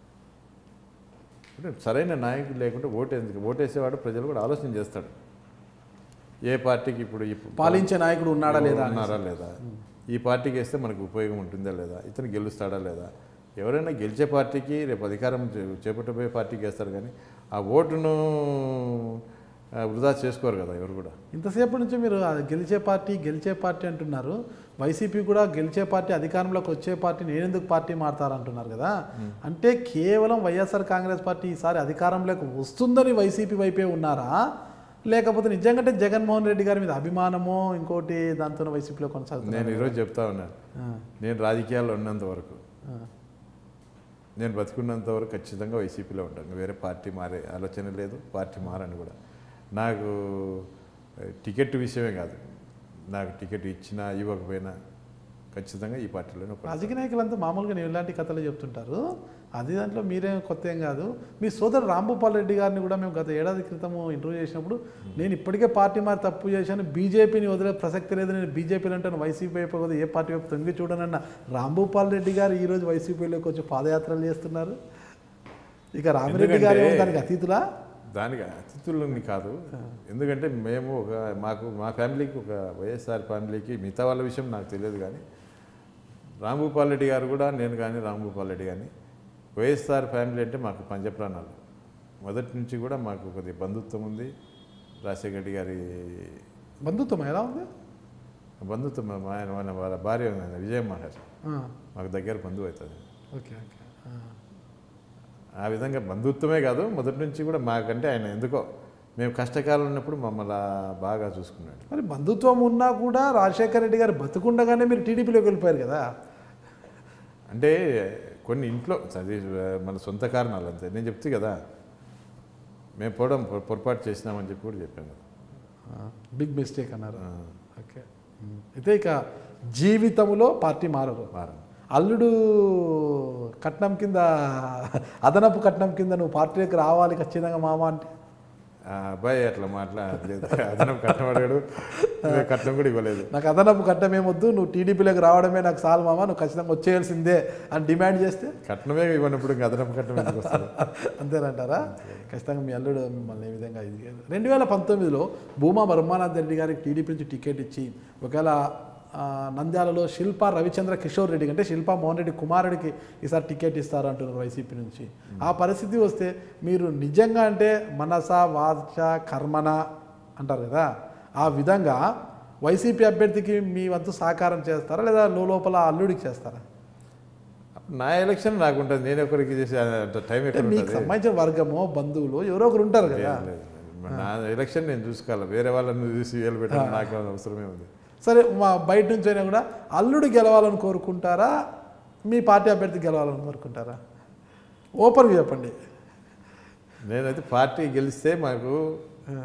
అంటే సరైన నాయకుడు లేకుంటే ఓటు ఎందుకు ఓటేసేవాడు ప్రజలు కూడా ఆలోచన చేస్తాడు ఏ పార్టీకి ఇప్పుడు ఇప్పుడు పాలించే నాయకుడు ఉన్నాడా లేదా అనేసి. ఉన్నారా లేదా ఈ పార్టీకి వేస్తే మనకు ఉపయోగం ఉంటుందా లేదా ఇతను గెలుస్తాడా లేదా ఎవరైనా గెలిచే పార్టీకి రేపు అధికారం చే- చేపట్టబోయే పార్టీకి వేస్తారు కానీ ఆ ఓటును ఆ, వృధా చేసుకోరు కదా ఎవరు కూడా ఇంతసేపు నుంచి మీరు ఆ గెలిచే పార్టీ గెలిచే పార్టీ అంటున్నారు వైసీపీ కూడా గెలిచే పార్టీ అధికారంలోకి వచ్చే పార్టీ నేనెందుకు పార్టీ మారుతారంటున్నారు కదా అంటే కేవలం వైఎస్ఆర్ కాంగ్రెస్ పార్టీ ఈసారి అధికారంలోకి వస్తుందని వైసీపీ వైపే ఉన్నారా లేకపోతే నిజంగానే జగన్మోహన్ రెడ్డి గారి మీద అభిమానమో ఇంకోటి దాంతో వైసీపీలో నేను కొనసాగుతున్నారు ఈరోజు చెప్తా ఉన్నాను నేను రాజకీయాల్లో ఉన్నంత వరకు నేను బతుకున్నంత వరకు ఖచ్చితంగా వైసీపీలో ఉంటాను వేరే పార్టీ మారే ఆలోచన లేదు పార్టీ మారని కూడా నాకు ఆ, టికెట్ విషయమే కాదు నాకు టికెట్ ఇచ్చినా ఇవ్వకపోయినా ఖచ్చితంగా ఈ పార్టీలోనే ఉంటాను. రాజకీయ నాయకులంతా మామూలుగా నేను ఇలాంటి కథలు చెప్తుంటారు అది దాంట్లో మీరేం కొత్త ఏం కాదు మీ సోదరు రాంభూపాల్ రెడ్డి గారిని కూడా మేము గత ఏడాది క్రితం ఇంటర్వ్యూ చేసినప్పుడు నేను ఇప్పటికే పార్టీ మారి తప్పు చేశాను బీజేపీని వదిలే ప్రసక్తి లేదు నేను బీజేపీలో అంటాను వైసీపీ వైపు కదా ఏ పార్టీ వైపు తొంగి చూడనన్న రాంభూపాల్ రెడ్డి గారు ఈరోజు వైసీపీలోకి వచ్చి పాదయాత్రలు చేస్తున్నారు ఇక రామిరెడ్డి గారు ఏమో ఎందుకంటే- దానికి అతీతులా దానికి అతిథులని కాదు ఎందుకంటే మేము ఒక మాకు మా ఫ్యామిలీకి ఒక వైఎస్ఆర్ ఫ్యామిలీకి మిగతా వాళ్ళ విషయం నాకు తెలియదు కానీ రాంభూపాల్ రెడ్డి గారు కూడా నేను కానీ రాంభూపాల్ రెడ్డి కానీ వైఎస్ఆర్ ఫ్యామిలీ అంటే మాకు పంచప్రాణాలు మొదటి నుంచి కూడా మాకు కొద్దిగా బంధుత్వం ఉంది రాజశేఖర రెడ్డి గారి బంధుత్వం ఎలా ఉంది బంధుత్వం మా ఆయన మన వాళ్ళ భార్య ఉంది, విజయమ్మ గారు ఆ, మాకు దగ్గర బంధువు అవుతుంది ఓకే ఓకే ఆ. ఆ విధంగా బంధుత్వమే కాదు మొదటి నుంచి కూడా మాకంటే ఆయన ఎందుకో మేము కష్టకాలం ఉన్నప్పుడు మమ్మల్ని బాగా చూసుకున్నాడు మరి బంధుత్వం ఉన్నా కూడా రాజశేఖర రెడ్డి గారు బతుకుండగానే మీరు టీడీపీలోకి వెళ్ళిపోయారు కదా అంటే కొన్ని ఇంట్లో అది మన సొంత కారణాలు అంతే నేను చెప్తే కదా మేము పోవడం పొ- పొరపాటు చేసినామని చెప్పి కూడా చెప్పాను కదా. బిగ్ మిస్టేక్ అన్నారు ఆ, ఓకే ఉమ్. అయితే ఇక జీవితంలో పార్టీ మారరు మారం అల్లుడు కట్నం కింద అదనపు కట్నం కింద నువ్వు పార్టీలోకి రావాలి ఖచ్చితంగా మామ అంటే ఆ అబ్బాయి అట్లా మాట్లాడలేదు అదనం కట్నం అడిగాడు ఇదే కట్నం కూడా ఇవ్వలేదు నాకు అదనపు కట్నం ఏమొద్దు నువ్వు టీడీపీలోకి రావడమే నాకు చాలు మామ నువ్వు ఖచ్చితంగా వచ్చేయాల్సిందే అని డిమాండ్ చేస్తే కట్నమే ఇవ్వనప్పుడు ఇంకా అదనపు కట్నం ఎందుకు వస్తుంది అంతేనంటారా ఖచ్చితంగా మీ అల్లుడు మిమ్మల్ని ఏ విధంగా ఇది రెండు వేల పంతొమ్మిదిలో భూమా బ్రహ్మానంద రెడ్డి గారికి టీడీపీ నుంచి టికెట్ ఇచ్చి ఒకవేళ ఆ, నంద్యాలలో శిల్పా రవిచంద్ర కిషోర్ రెడ్డి అంటే శిల్పా మోహన్ రెడ్డి కుమారుడికి ఈసారి టికెట్ ఇస్తారు అంటున్నారు వైసీపీ నుంచి ఆ పరిస్థితి వస్తే మీరు నిజంగా అంటే మనస వాచ కర్మన అంటారు కదా ఆ విధంగా వైసీపీ అభ్యర్థికి మీ వంతు సహకారం చేస్తారా లేదా లోపల అల్లుడికి చేస్తారా నా ఎలక్షన్ నాకు ఉంటుంది నేను ఒకరికి చేసే అంత టైం అంటే ఎక్కడ మీకు ఉంటుంది సంబంధించిన వర్గమో బంధువులు ఎవరో ఒకరు ఉంటారు కదా లేదు, లేదు. నా ఎలక్షన్ నేను చూసుకోవాలి వేరే వాళ్ళని చూసి వేలు పెట్టాలి నాకు అవసరమే ఉంది సరే మా బయట నుంచి అయినా కూడా అల్లుడు గెలవాలని కోరుకుంటారా మీ పార్టీ అభ్యర్థి గెలవాలని కోరుకుంటారా ఓపెన్గా చెప్పండి నేనైతే పార్టీ గెలిస్తే మాకు ఆ,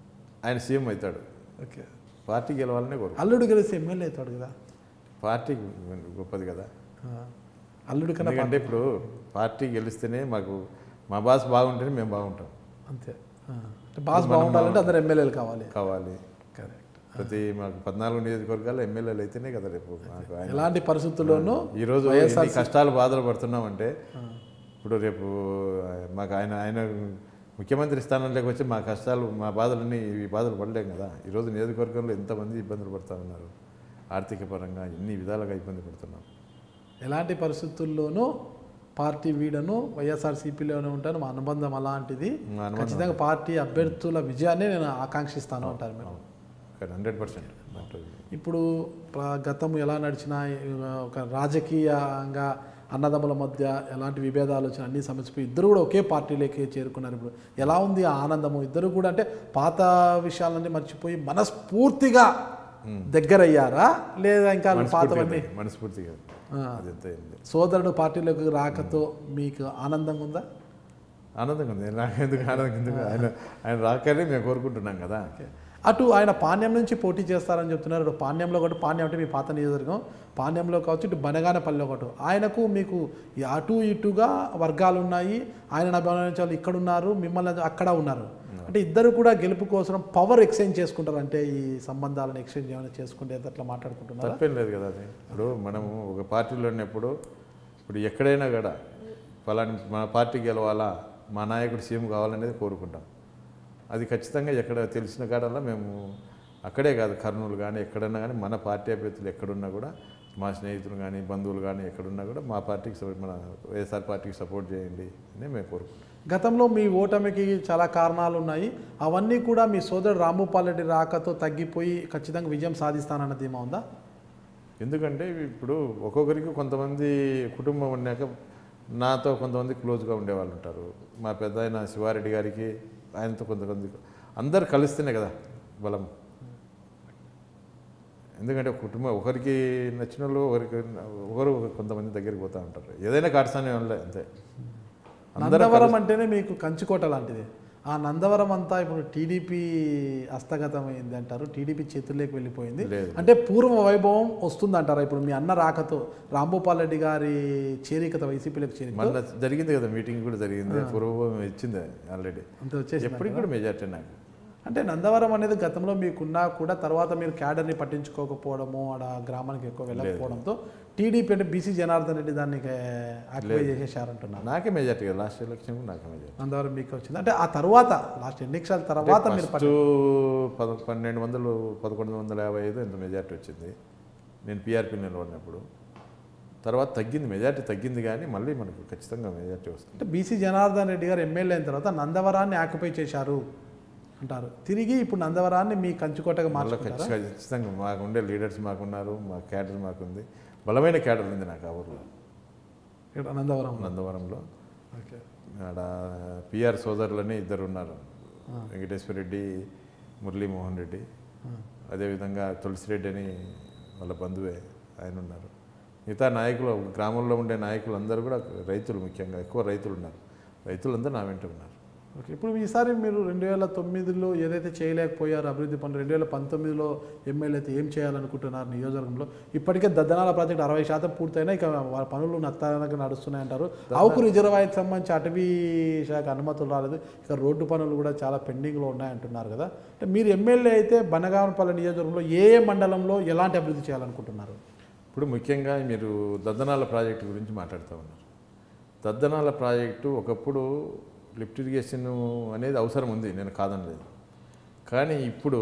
ఆయన సీఎం అవుతాడు ఓకే పార్టీ గెలవాలనే కోరు అల్లుడు గెలిస్తే ఎమ్మెల్యే అవుతాడు కదా పార్టీ గొప్పది కదా ఆ, అల్లుడు కన్నా ఎందుకంటే ఇప్పుడు పార్టీ గెలిస్తేనే మాకు మా బాస్ బాగుంటేనే మేము బాగుంటాం అంతే ఆ, అంటే బాస్ బాగుండాలంటే అందరు ఎమ్మెల్యేలు కావాలి కావాలి కరెక్ట్ ప్రతి మాకు పద్నాలుగు నియోజకవర్గాలు ఎమ్మెల్యేలు అయితేనే కదా రేపు మాకు ఆయన ఎలాంటి పరిస్థితుల్లోనూ ఈరోజు వైఎస్ఆర్ ఎన్ని కష్టాలు బాధలు పడుతున్నామంటే ఇప్పుడు రేపు ఆ, మాకు ఆయన ఆయన ముఖ్యమంత్రి స్థానంలోకి వచ్చి మా కష్టాలు మా బాధలన్నీ ఈ బాధలు పడలేం కదా ఈరోజు నియోజకవర్గంలో ఎంతమంది ఇబ్బందులు పడుతూ ఉన్నారు ఆర్థిక పరంగా ఎన్ని విధాలుగా ఇబ్బంది పడుతున్నాం ఎలాంటి పరిస్థితుల్లోనూ పార్టీ వీడను వైఎస్ఆర్సీపీలోనే ఉంటాను మా అనుబంధం అలాంటిది మా అనుబంధం ఖచ్చితంగా పార్టీ అభ్యర్థుల విజయాన్ని నేను ఆకాంక్షిస్తాను అంటారు మీరు హండ్రెడ్ పర్సెంట్ ఇప్పుడు ప్ర- గతం ఎలా నడిచినా ఒక రాజకీయంగా అన్నదమ్ముల మధ్య ఎలాంటి విభేదాలు వచ్చినా అన్ని సమస్యపోయి ఇద్దరు కూడా ఒకే పార్టీలోకి చేరుకున్నారు ఇప్పుడు ఎలా ఉంది ఆ ఆనందము ఇద్దరు కూడా అంటే పాత విషయాలన్నీ మర్చిపోయి మనస్ఫూర్తిగా దగ్గరయ్యారా లేదా ఇంకా పాతవన్నీ మనస్ఫూర్తిగా ఆ. అదంతా ఏం లేదు సోదరుడు పార్టీలోకి రాకతో మీకు ఆనందంగా ఉందా ఆనందంగా ఉంది నాకు ఎందుకు ఆనందం ఎందుకు ఆయన ఆయన రాకనే మేము కోరుకుంటున్నాం కదా అటు ఆయన పాణ్యం నుంచి పోటీ చేస్తారని చెప్తున్నారు ఇటు పాణ్యంలో ఒకటి పాణ్యం అంటే మీ పాత నియోజకవర్గం పాణ్యంలో కావచ్చు ఇటు బనగానపల్లిలో ఒకటి ఆయనకు మీకు ఈ అటు ఇటుగా వర్గాలు ఉన్నాయి ఆయన అభిమానించే వాళ్ళు ఇక్కడ ఉన్నారు మిమ్మల్ని అక్కడ ఉన్నారు అంటే ఇద్దరు కూడా గెలుపు కోసం పవర్ ఎక్స్చేంజ్ చేసుకుంటారు అంటే ఈ సంబంధాలను ఎక్స్చేంజ్ ఏమైనా చేసుకుంటే అట్లా మాట్లాడుకుంటున్నారు తప్పేం లేదు కదా అది ఇప్పుడు మనము ఒక పార్టీలో ఉన్నప్పుడు ఇప్పుడు ఎక్కడైనా కూడా ఫలాని మన పార్టీ గెలవాలా మా నాయకుడు సీఎం కావాలనేది కోరుకుంటాం అది ఖచ్చితంగా ఎక్కడ తెలిసిన కాడల్లా మేము అక్కడే కాదు కర్నూలు కానీ ఎక్కడన్నా కానీ మన పార్టీ అభ్యర్థులు ఎక్కడున్నా కూడా మా స్నేహితులు కానీ బంధువులు కానీ ఎక్కడున్నా కూడా మా పార్టీకి సపోర్ట్ మన వైఎస్ఆర్ పార్టీకి సపోర్ట్ చేయండి అని మేము కోరుకుంటాం గతంలో మీ ఓటమికి చాలా కారణాలు ఉన్నాయి అవన్నీ కూడా మీ సోదరుడు రాంభూపాల్ రెడ్డి రాకతో తగ్గిపోయి ఖచ్చితంగా విజయం సాధిస్తానన్న ధీమా ఉందా ఎందుకంటే ఇప్పుడు ఒక్కొక్కరికి కొంతమంది కుటుంబం ఉన్నాక నాతో కొంతమంది క్లోజ్గా ఉండేవాళ్ళు ఉంటారు మా పెద్ద ఆయన శివారెడ్డి గారికి ఆయనతో కొంతమంది అందరు కలిస్తేనే కదా బలం ఎందుకంటే ఒక కుటుంబం ఒకరికి నచ్చిన వాళ్ళు ఒకరికి ఒకరు కొంతమంది దగ్గరికి పోతూ ఉంటారు ఏదైనా కాటసానే వాళ్ళే అంతే అందరూ నందవరం అంటేనే మీకు కంచుకోట లాంటిది ఆ నందవరం అంతా ఇప్పుడు టీడీపీ హస్తగతమైంది అంటారు టీడీపీ చేతుల్లోకి వెళ్ళిపోయింది లేదు. అంటే పూర్వ వైభవం వస్తుంది అంటారా ఇప్పుడు మీ అన్న రాకతో రాంభూపాల్ రెడ్డి గారి చేరికత వైసీపీలోకి చేరిక మొన్న జరిగింది కదా మీటింగ్ కూడా జరిగింది పూర్వం ఇచ్చింది ఆల్రెడీ అంతే వచ్చేసి ఎప్పటికి కూడా మెజార్టీ నాకు అంటే నందవరం అనేది గతంలో మీకున్నా కూడా తర్వాత మీరు క్యాడర్ని పట్టించుకోకపోవడము ఆడ గ్రామానికి ఎక్కువ వెళ్ళకపోవడంతో టీడీపీ అంటే బీసీ జనార్దన్ రెడ్డి దాన్ని ఆక్యుపై చేసేసారంటున్నారు నాకే మెజార్టీ కదా లాస్ట్ ఎలక్షన్ కూడా నాకే మెజార్టీ నందవరం మీకు వచ్చింది అంటే ఆ తర్వాత లాస్ట్ ఎన్నికల తర్వాత మీరు ఫస్ట్ పద పన్నెండు వందలు పదకొండు వందల యాభై ఐదు ఇంత మెజార్టీ వచ్చింది నేను పీఆర్పీ నిలబడినప్పుడు తర్వాత తగ్గింది మెజార్టీ తగ్గింది కానీ మళ్ళీ మనకు ఖచ్చితంగా మెజార్టీ వస్తుంది అంటే బీసీ జనార్దన్ రెడ్డి గారు ఎమ్మెల్యే అయిన తర్వాత నందవరాన్ని ఆక్యుపై చేశారు అంటారు తిరిగి ఇప్పుడు నందవరాన్ని మీ కంచుకోటగా మళ్ళీ మార్చుకుంటారా ఖచ్చితంగా ఖచ్చితంగా మాకు ఉండే లీడర్స్ మాకున్నారు మా క్యాడర్ మాకుంది బలమైన క్యాడర్ ఉంది నాకు ఆ ఊర్లో ఇక్కడ అనంతవరం నందవరంలో ఓకే ఆడ పిఆర్ సోదరులని ఇద్దరు ఉన్నారు వెంకటేశ్వర రెడ్డి మురళీమోహన్ రెడ్డి అదేవిధంగా తులసిరెడ్డి అని వాళ్ళ బంధువే ఆయన ఉన్నారు మిగతా నాయకులు గ్రామంలో ఉండే నాయకులు అందరూ కూడా రైతులు ముఖ్యంగా ఎక్కువ రైతులు ఉన్నారు రైతులందరూ నా వెంట ఉన్నారు ఓకే ఇప్పుడు ఈసారి మీరు రెండు వేల తొమ్మిదిలో ఏదైతే చేయలేకపోయారో అభివృద్ధి పనులు రెండు వేల పంతొమ్మిదిలో ఎమ్మెల్యే అయితే ఏం చేయాలనుకుంటున్నారు నియోజకవర్గంలో ఇప్పటికే దద్దనాల ప్రాజెక్ట్ అరవై శాతం పూర్తయినా ఇక వాళ్ళ పనులు నత్తానంగా నడుస్తున్నాయంటారు ఆవుకు రిజర్వాయర్కి సంబంధించి అటవీ శాఖ అనుమతులు రాలేదు ఇక రోడ్డు పనులు కూడా చాలా పెండింగ్లో ఉన్నాయంటున్నారు కదా అంటే మీరు ఎమ్మెల్యే అయితే బనగానపల్లి నియోజకవర్గంలో ఏ ఏ మండలంలో ఎలాంటి అభివృద్ధి చేయాలనుకుంటున్నారు ఇప్పుడు ముఖ్యంగా మీరు దద్దనాల ప్రాజెక్టు గురించి మాట్లాడుతూ ఉన్నారు దద్దనాల ప్రాజెక్టు ఒకప్పుడు లిఫ్ట్ ఇరిగేషన్ అనేది అవసరం ఉంది నేను కాదనలేదు కానీ ఇప్పుడు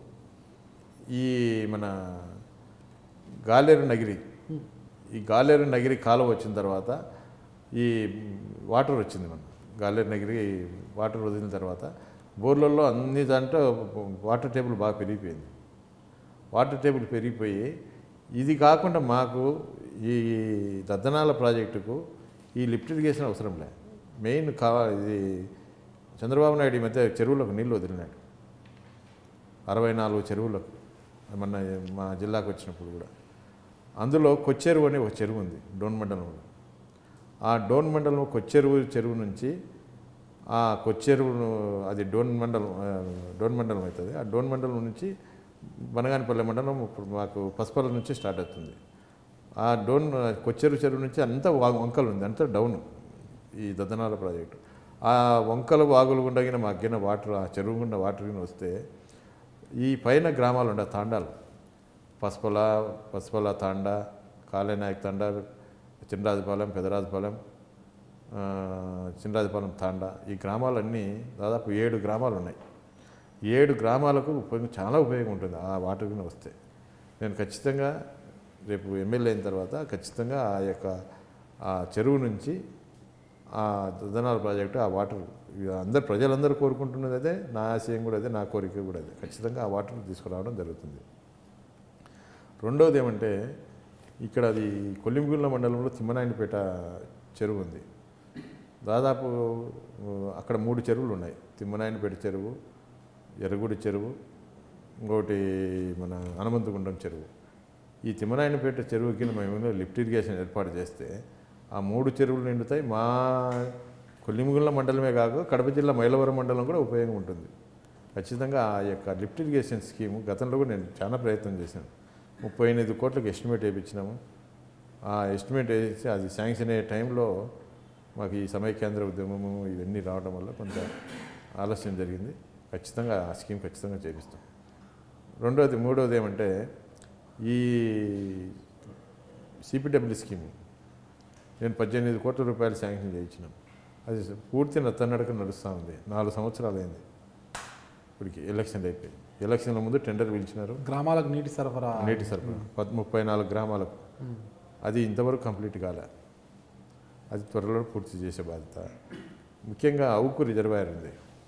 ఈ మన గాలేరు నగిరి ఈ గాలేరు నగిరి కాలువ వచ్చిన తర్వాత ఈ వాటర్ వచ్చింది మన గాలేరు నగిరి వాటర్ వదిలిన తర్వాత బోర్లలో అన్ని దాంట్లో వాటర్ టేబుల్ బాగా పెరిగిపోయింది వాటర్ టేబుల్ పెరిగిపోయి ఇది కాకుండా మాకు ఈ దద్దనాల ప్రాజెక్టుకు ఈ లిఫ్ట్ ఇరిగేషన్ అవసరం లే మెయిన్ కావా ఇది చంద్రబాబు నాయుడు ఈ మధ్య చెరువులకు నీళ్ళు వదిలినాడు అరవై నాలుగు చెరువులకు మొన్న మా జిల్లాకు వచ్చినప్పుడు కూడా అందులో కొచ్చెరువు అనే ఒక చెరువు ఉంది డోన్ మండలంలో ఆ డోన్ మండలం కొచ్చెరువు చెరువు నుంచి ఆ కొచ్చెరువును అది డోన్ మండలం ఆ, డోన్ మండలం అవుతుంది ఆ డోన్ మండలం నుంచి బనగానిపల్లె మండలం ఇప్పుడు మాకు పసుపల్ల నుంచి స్టార్ట్ అవుతుంది ఆ డోన్ కొచ్చెరు చెరువు నుంచి అంతా వా- వంకలు ఉంది అంతా డౌన్ ఈ దద్దనాల ప్రాజెక్టు ఆ వంకలు వాగులు గుండగిన మా గిన్న వాటర్ ఆ చెరువు గుండా వాటర్ గిన వస్తే ఈ పైన గ్రామాలు ఉండే తాండాలు పసుపల పసుపల తాండ కాళేనాయక్ తాండ చిన్నరాజుపాలెం పెదరాజుపాలెం ఆ, చిన్నరాజుపాలెం తాండ ఈ గ్రామాలన్నీ దాదాపు ఏడు గ్రామాలు ఉన్నాయి ఏడు గ్రామాలకు ఉపయోగం చాలా ఉపయోగం ఉంటుంది ఆ వాటర్ కింద వస్తే నేను ఖచ్చితంగా రేపు ఎమ్మెల్యే అయిన తర్వాత ఖచ్చితంగా ఆ యొక్క ఆ చెరువు నుంచి ఆ దదనాల ప్రాజెక్టు ఆ వాటర్ ఇక అందరు ప్రజలందరూ కోరుకుంటున్నది అదే నా ఆశయం కూడా అదే నా కోరిక కూడా అదే ఖచ్చితంగా ఆ వాటర్ తీసుకురావడం జరుగుతుంది రెండవది ఏమంటే ఇక్కడ అది కొల్లింగుళ్ళ మండలంలో తిమ్మనాయనపేట చెరువు ఉంది దాదాపు ఆ, అక్కడ మూడు చెరువులు ఉన్నాయి తిమ్మనాయనపేట చెరువు ఎర్రగుడి చెరువు ఇంకోటి మన హనుమంతగుండం చెరువు ఈ తిమ్మనాయనపేట చెరువుకి మేము లిఫ్ట్ ఇరిగేషన్ ఏర్పాటు చేస్తే ఆ మూడు చెరువులు నిండుతాయి మా కొల్లిముగుళ్ళ మండలమే కాక కడప జిల్లా మైలవరం మండలం కూడా ఉపయోగం ఉంటుంది ఖచ్చితంగా ఆ యొక్క లిఫ్ట్ ఇరిగేషన్ స్కీము గతంలో కూడా నేను చాలా ప్రయత్నం చేశాను ముప్పై ఎనిమిది కోట్లకు ఎస్టిమేట్ వేయించినాము ఆ ఎస్టిమేట్ వేసి అది శాంక్షన్ అయ్యే టైంలో మాకు ఈ సమైక్యాంధ్ర ఉద్యమము ఇవన్నీ రావడం వల్ల కొంత ఆలస్యం జరిగింది ఖచ్చితంగా ఆ స్కీమ్ ఖచ్చితంగా చేపిస్తాం రెండోది మూడోది ఏమంటే ఈ సిపిడబ్ల్యూ స్కీమ్ నేను పద్దెనిమిది కోట్ల రూపాయలు శాంక్షన్ చేయించినాను అది పూర్తి నత్తనడక నడుస్తూ ఉంది నాలుగు సంవత్సరాలు అయింది ఇప్పటికి ఎలక్షన్ అయిపోయి ఎలక్షన్ల ముందు టెండర్ పిలిచినారు గ్రామాలకు నీటి సరఫరా నీటి సరఫరా పద్ ముప్పై నాలుగు గ్రామాలకు అది ఇంతవరకు కంప్లీట్ కాలే అది త్వరలో పూర్తి చేసే బాధ్యత ముఖ్యంగా అవుకు రిజర్వాయర్ ఉంది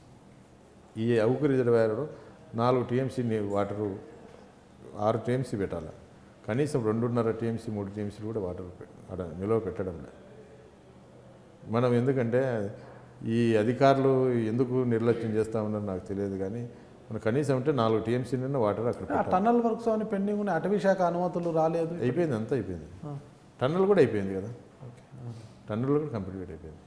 ఈ అవుకు రిజర్వాయర్లో నాలుగు టీఎంసీ వాటరు ఆరు టీఎంసీ పెట్టాలి కనీసం రెండున్నర టీఎంసీ మూడు టీఎంసీలు కూడా వాటర్ పె- ఆడ నిల్వ పెట్టడం లేదు మనం ఎందుకంటే ఈ అధికారులు ఎందుకు నిర్లక్ష్యం చేస్తూ ఉన్నారో నాకు తెలియదు కానీ మన కనీసం అంటే నాలుగు టీఎంసీ నిన్న వాటర్ అక్కడ ఆ పెట్టాలి. టన్నల్ వర్క్స్ అని పెండింగ్ ఉన్నాయి అటవీ శాఖ అనుమతులు రాలేదు అయిపోయింది అంతా అయిపోయింది ఆ. టన్నులు కూడా అయిపోయింది కదా ఓకే. ఆ. టన్నులు కూడా కంప్లీట్ అయిపోయింది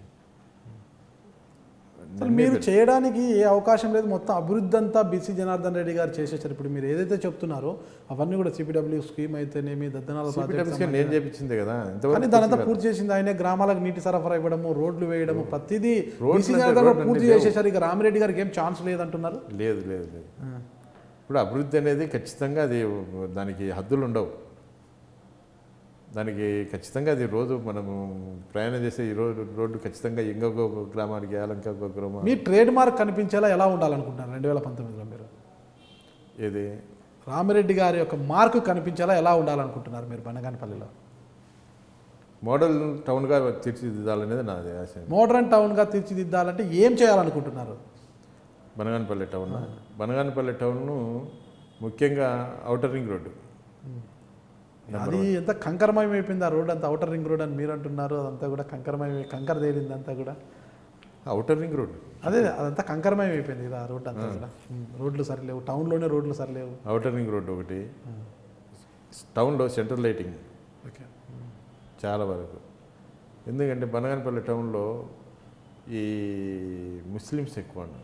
అసలు మీరు చేయడానికి ఏ అవకాశం లేదు మొత్తం అభివృద్ధి అంతా బీసీ జనార్దన్ రెడ్డి గారు చేసేసారు ఇప్పుడు మీరు ఏదైతే చెప్తున్నారో అవన్నీ కూడా సిపిడబ్ల్యూ స్కీమ్ అయితేనేమి దద్దనాల ప్రాజెక్ట్ సిపిటమ్స్కి నేను చేపించిందే కదా కానీ ఇంతవరకు దానంతా పూర్తి చేసింది ఆయనే గ్రామాలకు నీటి సరఫరా ఇవ్వడము రోడ్లు వేయడము ప్రతిదీ రోడ్లు బీసీ అంటే జనార్దన్ రోడ్లు పూర్తి అంటే చేసేసారు ఇక రామిరెడ్డి గారికి ఏం ఛాన్స్ లేదంటున్నారు లేదు లేదు లేదు ఇప్పుడు అభివృద్ధి అనేది ఖచ్చితంగా అది దానికి హద్దులు ఉండవు దానికి ఖచ్చితంగా అది రోజు మనము ప్రయాణం చేసే ఈ రోజు రోడ్డు ఖచ్చితంగా ఇంకొక గ్రామానికి వేయాలి ఇంకొక గ్రామం మీ ట్రేడ్ మార్క్ కనిపించేలా ఎలా ఉండాలనుకుంటున్నారు రెండు వేల పంతొమ్మిదిలో మీరు ఏది రామిరెడ్డి గారి యొక్క మార్కు కనిపించేలా ఎలా ఉండాలనుకుంటున్నారు మీరు బనగానపల్లిలో మోడల్ టౌన్గా తీర్చిదిద్దాలనేది నాది ఆశ మోడర్న్ టౌన్గా తీర్చిదిద్దాలంటే ఏం చేయాలనుకుంటున్నారు బనగానపల్లె టౌన్ బనగానపల్లె టౌన్ను ముఖ్యంగా ఔటర్ రింగ్ రోడ్డు అది ఎంత కంకరమయం అయిపోయింది ఆ రోడ్ అంతా అవుటర్ రింగ్ రోడ్ అని మీరు అంటున్నారు అదంతా కూడా కంకరమయం కంకర తేలింది అంతా కూడా అవుటర్ రింగ్ రోడ్ అదే అదంతా కంకరమయం అయిపోయింది కదా ఆ రోడ్ అంతా కూడా ఉమ్, రోడ్లు సరిలేవు టౌన్లోనే రోడ్లు సరిలేవు అవుటర్ రింగ్ రోడ్ ఒకటి టౌన్లో సెంట్రల్ లైటింగ్ ఓకే చాలా వరకు ఎందుకంటే బనగానపల్లి టౌన్లో ఈ ముస్లిమ్స్ ఎక్కువ ఉన్నారు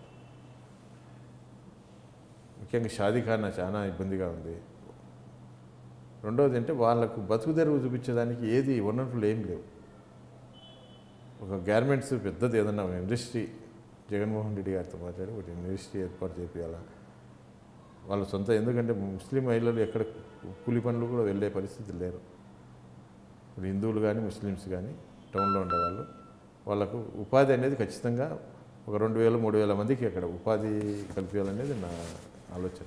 ముఖ్యంగా షాదీఖానా చాలా ఇబ్బందిగా ఉంది రెండవది అంటే వాళ్ళకు బతుకు తెరువు చూపించడానికి ఏది వనరులు ఏం లేవు ఒక గార్మెంట్స్ పెద్దది ఏదన్నా ఒక ఇండస్ట్రీ జగన్మోహన్ రెడ్డి గారితో మాట్లాడి ఒక ఇండస్ట్రీ ఏర్పాటు చేయాలా వాళ్ళ సొంత ఎందుకంటే ముస్లిం మహిళలు ఎక్కడ కూలి పనులు కూడా వెళ్ళే పరిస్థితి లేరు ఇప్పుడు హిందువులు కానీ ముస్లిమ్స్ కానీ టౌన్లో ఉండేవాళ్ళు వాళ్ళకు ఉపాధి అనేది ఖచ్చితంగా ఒక రెండు వేలు మూడు వేల మందికి అక్కడ ఉపాధి కల్పించాలనేది నా ఆలోచన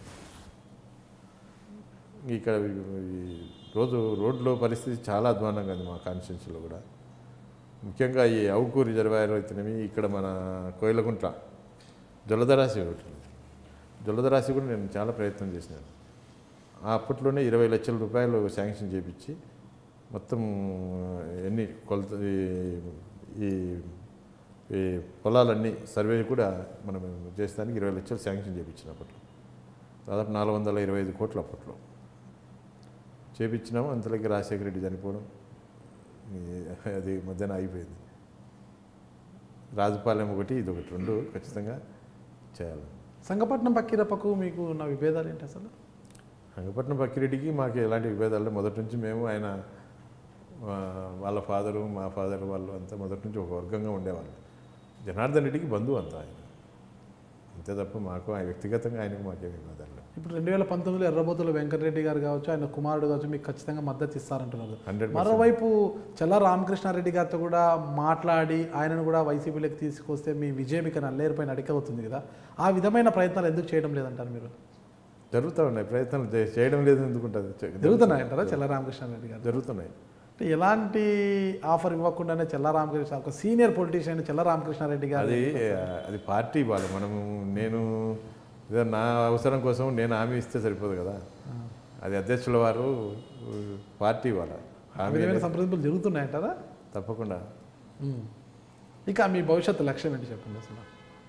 ఇక్కడ ఈ రోజు రోడ్లో పరిస్థితి చాలా అధ్వానంగా ఉంది మా కాన్స్టిట్యూన్సీలో కూడా ముఖ్యంగా ఈ అవుకూరు రిజర్వాయర్ అయితేనేమి ఇక్కడ మన కోయిలకుంట్ల జలధరాశి ఒకటి ఉంది. జలధరాశి కూడా నేను చాలా ప్రయత్నం చేసినాను ఆ అప్పట్లోనే ఇరవై లక్షల రూపాయలు శాంక్షన్ చేపించి మొత్తం ఎన్ని కొలత ఈ- ఈ ఈ పొలాలన్నీ సర్వే కూడా మనం చేసేదానికి ఇరవై లక్షలు శాంక్షన్ చేయించిన అప్పట్లో దాదాపు నాలుగు వందల ఇరవై ఐదు కోట్లు అప్పట్లో చేపించినాము అంతలోకి రాజశేఖర రెడ్డి చనిపోవడం ఈ- అది మధ్యాహ్నం అయిపోయింది రాజుపాలెం ఒకటి ఇది ఒకటి రెండు ఖచ్చితంగా చేయాలి సంగపట్నం పక్కిరప్పకు మీకు ఉన్న విభేదాలు ఏంటి అసలు రంగపట్నం పక్కిరెడ్డికి మాకు ఎలాంటి విభేదాలు లేవు. మొదటి నుంచి మేము ఆయన ఆ, వాళ్ళ ఫాదరు మా ఫాదర్ వాళ్ళు అంతా మొదటి నుంచి ఒక వర్గంగా ఉండేవాళ్ళు జనార్దన్ రెడ్డికి బంధువు అంతా ఆయన అంతే తప్ప మాకు ఆయన వ్యక్తిగతంగా ఆయనకు మాకేం విభేదాలు లేవు ఇప్పుడు రెండు వేల పంతొమ్మిదిలో ఎర్రబోతుల వెంకటరెడ్డి గారు కావచ్చు ఆయన కుమారుడు కావచ్చు మీకు ఖచ్చితంగా మద్దతు ఇస్తారంటున్నారు హండ్రెడ్ మరోవైపు చల్ల రామకృష్ణారెడ్డి గారితో కూడా మాట్లాడి ఆయనను కూడా వైసీపీలోకి తీసుకొస్తే మీ విజయం ఇక నల్లేరుపైన అడిగవుతుంది కదా ఆ విధమైన ప్రయత్నాలు ఎందుకు చేయడం లేదంటారు మీరు జరుగుతూ ఉన్నాయి ప్రయత్నాలు చే- చేయడం లేదు ఎందుకుంటుంది చే- జరుగుతున్నాయంటారా చల్ల రామకృష్ణారెడ్డి గారు జరుగుతున్నాయి అంటే ఎలాంటి ఆఫర్ ఇవ్వకుండానే చల్ల రామకృష్ణ ఒక సీనియర్ పొలిటీషియన్ చల్ల రామకృష్ణారెడ్డి గారు అది అది పార్టీ ఇవ్వాలి మనము నేను ఏదో నా అవసరం కోసం నేను హామీ ఇస్తే సరిపోదు కదా అది అధ్యక్షుల వారు పార్టీ ఇవ్వాలి ఆ హామీ విధమైన సంప్రదింపులు జరుగుతున్నాయంటారా తప్పకుండా ఉమ్. ఇక మీ భవిష్యత్తు లక్ష్యం ఏంటి చెప్పండి అసలు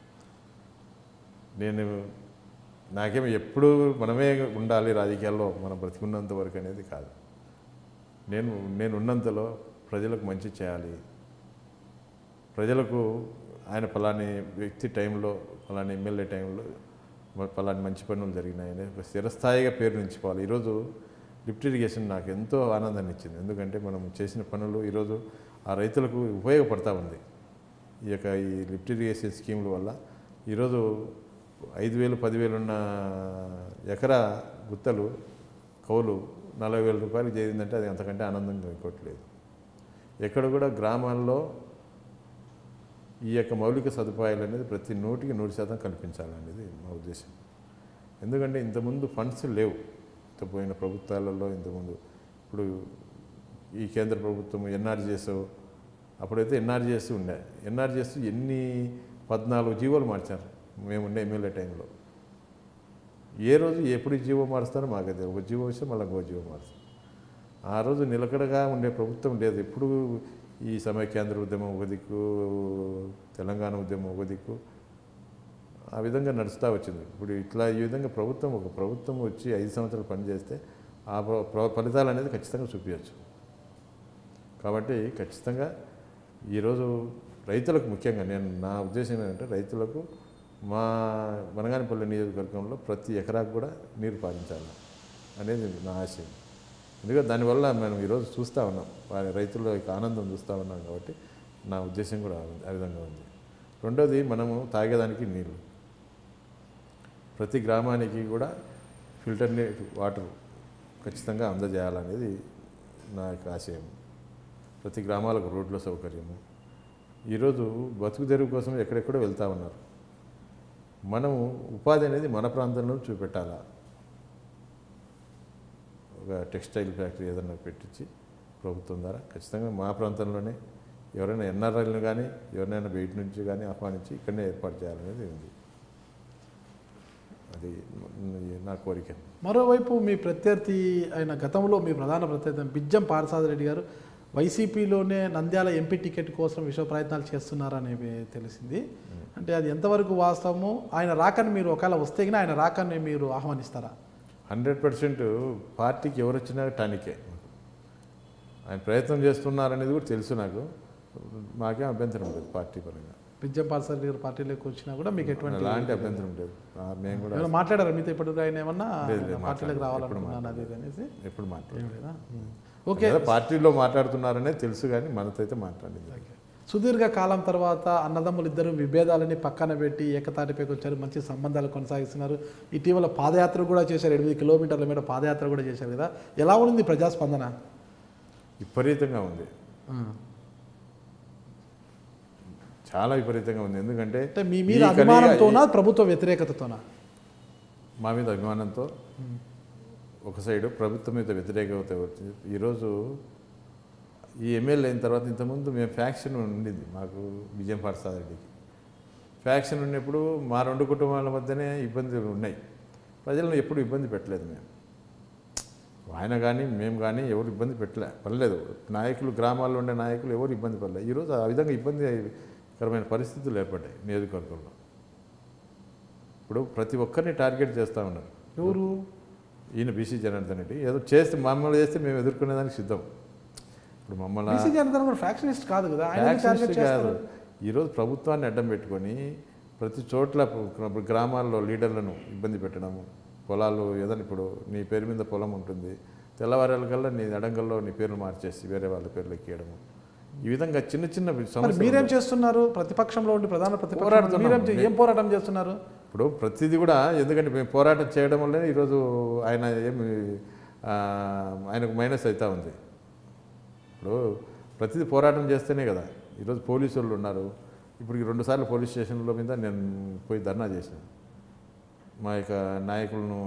నేను నాకేం ఎప్పుడు మనమే ఉండాలి రాజకీయాల్లో మనం బ్రతికున్నంత వరకు అనేది కాదు నేను నేను ఉన్నంతలో ప్రజలకు మంచి చేయాలి ప్రజలకు ఆయన ఫలాని వ్యక్తి టైంలో ఫలాని ఎమ్మెల్యే టైంలో మ- ఫలాని మంచి పనులు జరిగినాయని ఒక స్థిరస్థాయిగా పేరు నిలిచిపోవాలి ఈరోజు లిఫ్ట్ ఇరిగేషన్ నాకు ఎంతో ఆనందాన్ని ఇచ్చింది ఎందుకంటే మనం చేసిన పనులు ఈరోజు ఆ రైతులకు ఉపయోగపడతా ఉంది ఈ యొక్క ఈ లిఫ్ట్ ఇరిగేషన్ స్కీముల వల్ల ఈరోజు ఐదు వేలు పదివేలు ఉన్న ఎకరా గుత్తలు కౌలు నలభై వేల రూపాయలు చేరిందంటే అది అంతకంటే ఆనందంగా ఇంకోట్లేదు ఎక్కడ కూడా గ్రామాల్లో ఈ యొక్క మౌలిక సదుపాయాలు అనేది ప్రతి నూటికి నూరు శాతం కల్పించాలనేది మా ఉద్దేశం ఎందుకంటే ఇంతకుముందు ఫండ్స్ లేవు ఇంత పోయిన ప్రభుత్వాలలో ఇంతకుముందు ఇప్పుడు ఈ కేంద్ర ప్రభుత్వం ఎన్ఆర్జీఎస్ అప్పుడైతే ఎన్ఆర్జీఎస్ ఉండే ఎన్ఆర్జీఎస్ ఎన్ని పద్నాలుగు జీవోలు మార్చారు మేము ఉండే ఎమ్మెల్యే టైంలో ఏ రోజు ఎప్పుడు జీవో మారుస్తారో మాకు అది ఒక జీవో వస్తే మళ్ళీ ఇంకో జీవో మారుస్తారు ఆ రోజు నిలకడగా ఉండే ప్రభుత్వం లేదు ఎప్పుడు ఈ సమైక్యాంధ్ర ఉద్యమం ఒక దిక్కు తెలంగాణ ఉద్యమం ఒక దిక్కు ఆ విధంగా నడుస్తూ వచ్చింది ఇప్పుడు ఇట్లా ఈ విధంగా ప్రభుత్వం ఒక ప్రభుత్వం వచ్చి ఐదు సంవత్సరాలు పనిచేస్తే ఆ ప్ర- ప్ర- ఫలితాలు అనేది ఖచ్చితంగా చూపించచ్చు కాబట్టి ఖచ్చితంగా ఈరోజు రైతులకు ముఖ్యంగా నేను నా ఉద్దేశం ఏంటంటే రైతులకు మా మనగానిపల్లి నియోజకవర్గంలో ప్రతి ఎకరాకు కూడా నీరు పాటించాలి అనేది నా ఆశయం ఎందుకంటే దానివల్ల మనం ఈరోజు చూస్తూ ఉన్నాం వారి రైతుల యొక్క ఆనందం చూస్తూ ఉన్నాం కాబట్టి నా ఉద్దేశం కూడా ఆ విధంగా ఉంది రెండోది మనము తాగేదానికి నీళ్ళు ప్రతి గ్రామానికి కూడా ఫిల్టర్ నీ వాటర్ ఖచ్చితంగా అందజేయాలనేది నా యొక్క ఆశయం ప్రతి గ్రామాలకు రోడ్ల సౌకర్యము ఈరోజు బతుకు తెరువు కోసం ఎక్కడెక్కడో వెళ్తూ ఉన్నారు మనము ఉపాధి అనేది మన ప్రాంతంలో చూపెట్టాలా ఒక టెక్స్టైల్ ఫ్యాక్టరీ ఏదైనా పెట్టించి ప్రభుత్వం ద్వారా ఖచ్చితంగా మా ప్రాంతంలోనే ఎవరైనా ఎన్ఆర్ఐలను కానీ ఎవరినైనా బయట నుంచి కానీ ఆహ్వానించి ఇక్కడనే ఏర్పాటు చేయాలనేది ఉంది అది నా కోరిక మరోవైపు మీ ప్రత్యర్థి అయిన గతంలో మీ ప్రధాన ప్రత్యర్థి అయిన బిజ్జం పారసాద రెడ్డి గారు వైసీపీలోనే నంద్యాల ఎంపీ టికెట్ కోసం విశ్వ ప్రయత్నాలు చేస్తున్నారనేవి తెలిసింది అంటే అది ఎంతవరకు వాస్తవము ఆయన రాకని మీరు ఒకవేళ వస్తే గిన ఆయన రాకని మీరు ఆహ్వానిస్తారా హండ్రెడ్ పర్సెంట్ పార్టీకి ఎవరు వచ్చినా టానికే ఆయన ప్రయత్నం చేస్తున్నారనేది కూడా తెలుసు నాకు మాకేం అభ్యంతరం లేదు పార్టీ పరంగా బిజ్జం పారసాద రెడ్డి గారు పార్టీలోకి వచ్చినా కూడా మీకు ఎటువంటి ఎలాంటి అభ్యంతరం లేదు ఆ, మేము కూడా ఏమైనా మాట్లాడారా మీతో ఇప్పటివరకు ఆయన ఏమన్నా లేదు, లేదు, పార్టీలోకి మాట్లాడలేదు. రావాలనుకున్నాను అది ఇది అనేసి ఎప్పుడు మాట్లాడలేదు ఏం లేదా? ఓకే ఏదో పార్టీలో మాట్లాడుతున్నారనే తెలుసు కానీ మనతో అయితే మాట్లాడింది సుదీర్ఘ కాలం తర్వాత అన్నదమ్ములు ఇద్దరు విభేదాలని పక్కన పెట్టి ఏకతాటిపైకి వచ్చారు మంచి సంబంధాలు కొనసాగిస్తున్నారు ఇటీవల పాదయాత్ర కూడా చేశారు ఎనిమిది కిలోమీటర్ల మీద పాదయాత్ర కూడా చేశారు కదా ఎలా ఉంది ప్రజాస్పందన విపరీతంగా ఉంది చాలా విపరీతంగా ఉంది ఎందుకంటే అంటే మీ ఈ మీద కలిగి- అభిమానంతోనా ప్రభుత్వ వ్యతిరేకతతోనా మా మీద అభిమానంతో ఒక సైడు ప్రభుత్వం మీద వ్యతిరేకత వచ్చింది ఈరోజు ఈ ఎమ్మెల్యే అయిన తర్వాత ఇంతకుముందు మేము ఫ్యాక్షన్ ఉండింది మాకు విజయం ప్రసాద్ రెడ్డికి ఫ్యాక్షన్ ఉన్నప్పుడు మా రెండు కుటుంబాల మధ్యనే ఇబ్బందులు ఉన్నాయి ప్రజలను ఎప్పుడు ఇబ్బంది పెట్టలేదు మేము ఆయన కానీ మేము కానీ ఎవరు ఇబ్బంది పెట్టలే పర్లేదు నాయకులు గ్రామాల్లో ఉండే నాయకులు ఎవరు ఇబ్బంది పడలేదు ఈరోజు ఆ విధంగా ఇబ్బందికరమైన పరిస్థితులు ఏర్పడ్డాయి నియోజకవర్గంలో ఇప్పుడు ప్రతి ఒక్కరిని టార్గెట్ చేస్తూ ఉన్నారు ఎవరు ఈయన బీసీ జనార్దన్ రెడ్డి ఏదో చేస్తే మమ్మల్ని చేస్తే మేము ఎదుర్కొనేదానికి సిద్ధం ఇప్పుడు మమ్మల్ని బీసీ జనతా కూడా ఫ్యాక్షనిస్ట్ కాదు కదా ఆయన ఫ్యాక్షనిస్ట్ టార్గెట్ కాదు చేస్తారు ఈరోజు ప్రభుత్వాన్ని అడ్డం పెట్టుకొని ప్రతి చోట్ల ప్ర- గ్రామాల్లో లీడర్లను ఇబ్బంది పెట్టడము పొలాలు ఏదైనా ఇప్పుడు నీ పేరు మీద పొలం ఉంటుంది తెల్లవారాలకల్లా నీ అడంగల్లో నీ పేర్లు మార్చేసి వేరే వాళ్ళ పేర్లు ఎక్కియడము ఈ విధంగా చిన్న చిన్న మరి సమస్యలు మీరేం చేస్తున్నారు ప్రతిపక్షంలో ఉండి ప్రధాన ప్రతిపక్షం పోరాడుతున్నాం. మీరేం చే- ఏం పోరాటం చేస్తున్నారు ఇప్పుడు ప్రతిదీ కూడా ఎందుకంటే మేము పోరాటం చేయడం వల్లనే ఈరోజు ఆయన ఏమి ఆ, ఆయనకు మైనస్ అవుతా ఉంది ఇప్పుడు ప్రతిదీ పోరాటం చేస్తేనే కదా ఈరోజు పోలీసు వాళ్ళు ఉన్నారు ఇప్పుడు ఈ రెండుసార్లు పోలీస్ స్టేషన్ల మీద నేను పోయి ధర్నా చేశాను మా యొక్క నాయకులను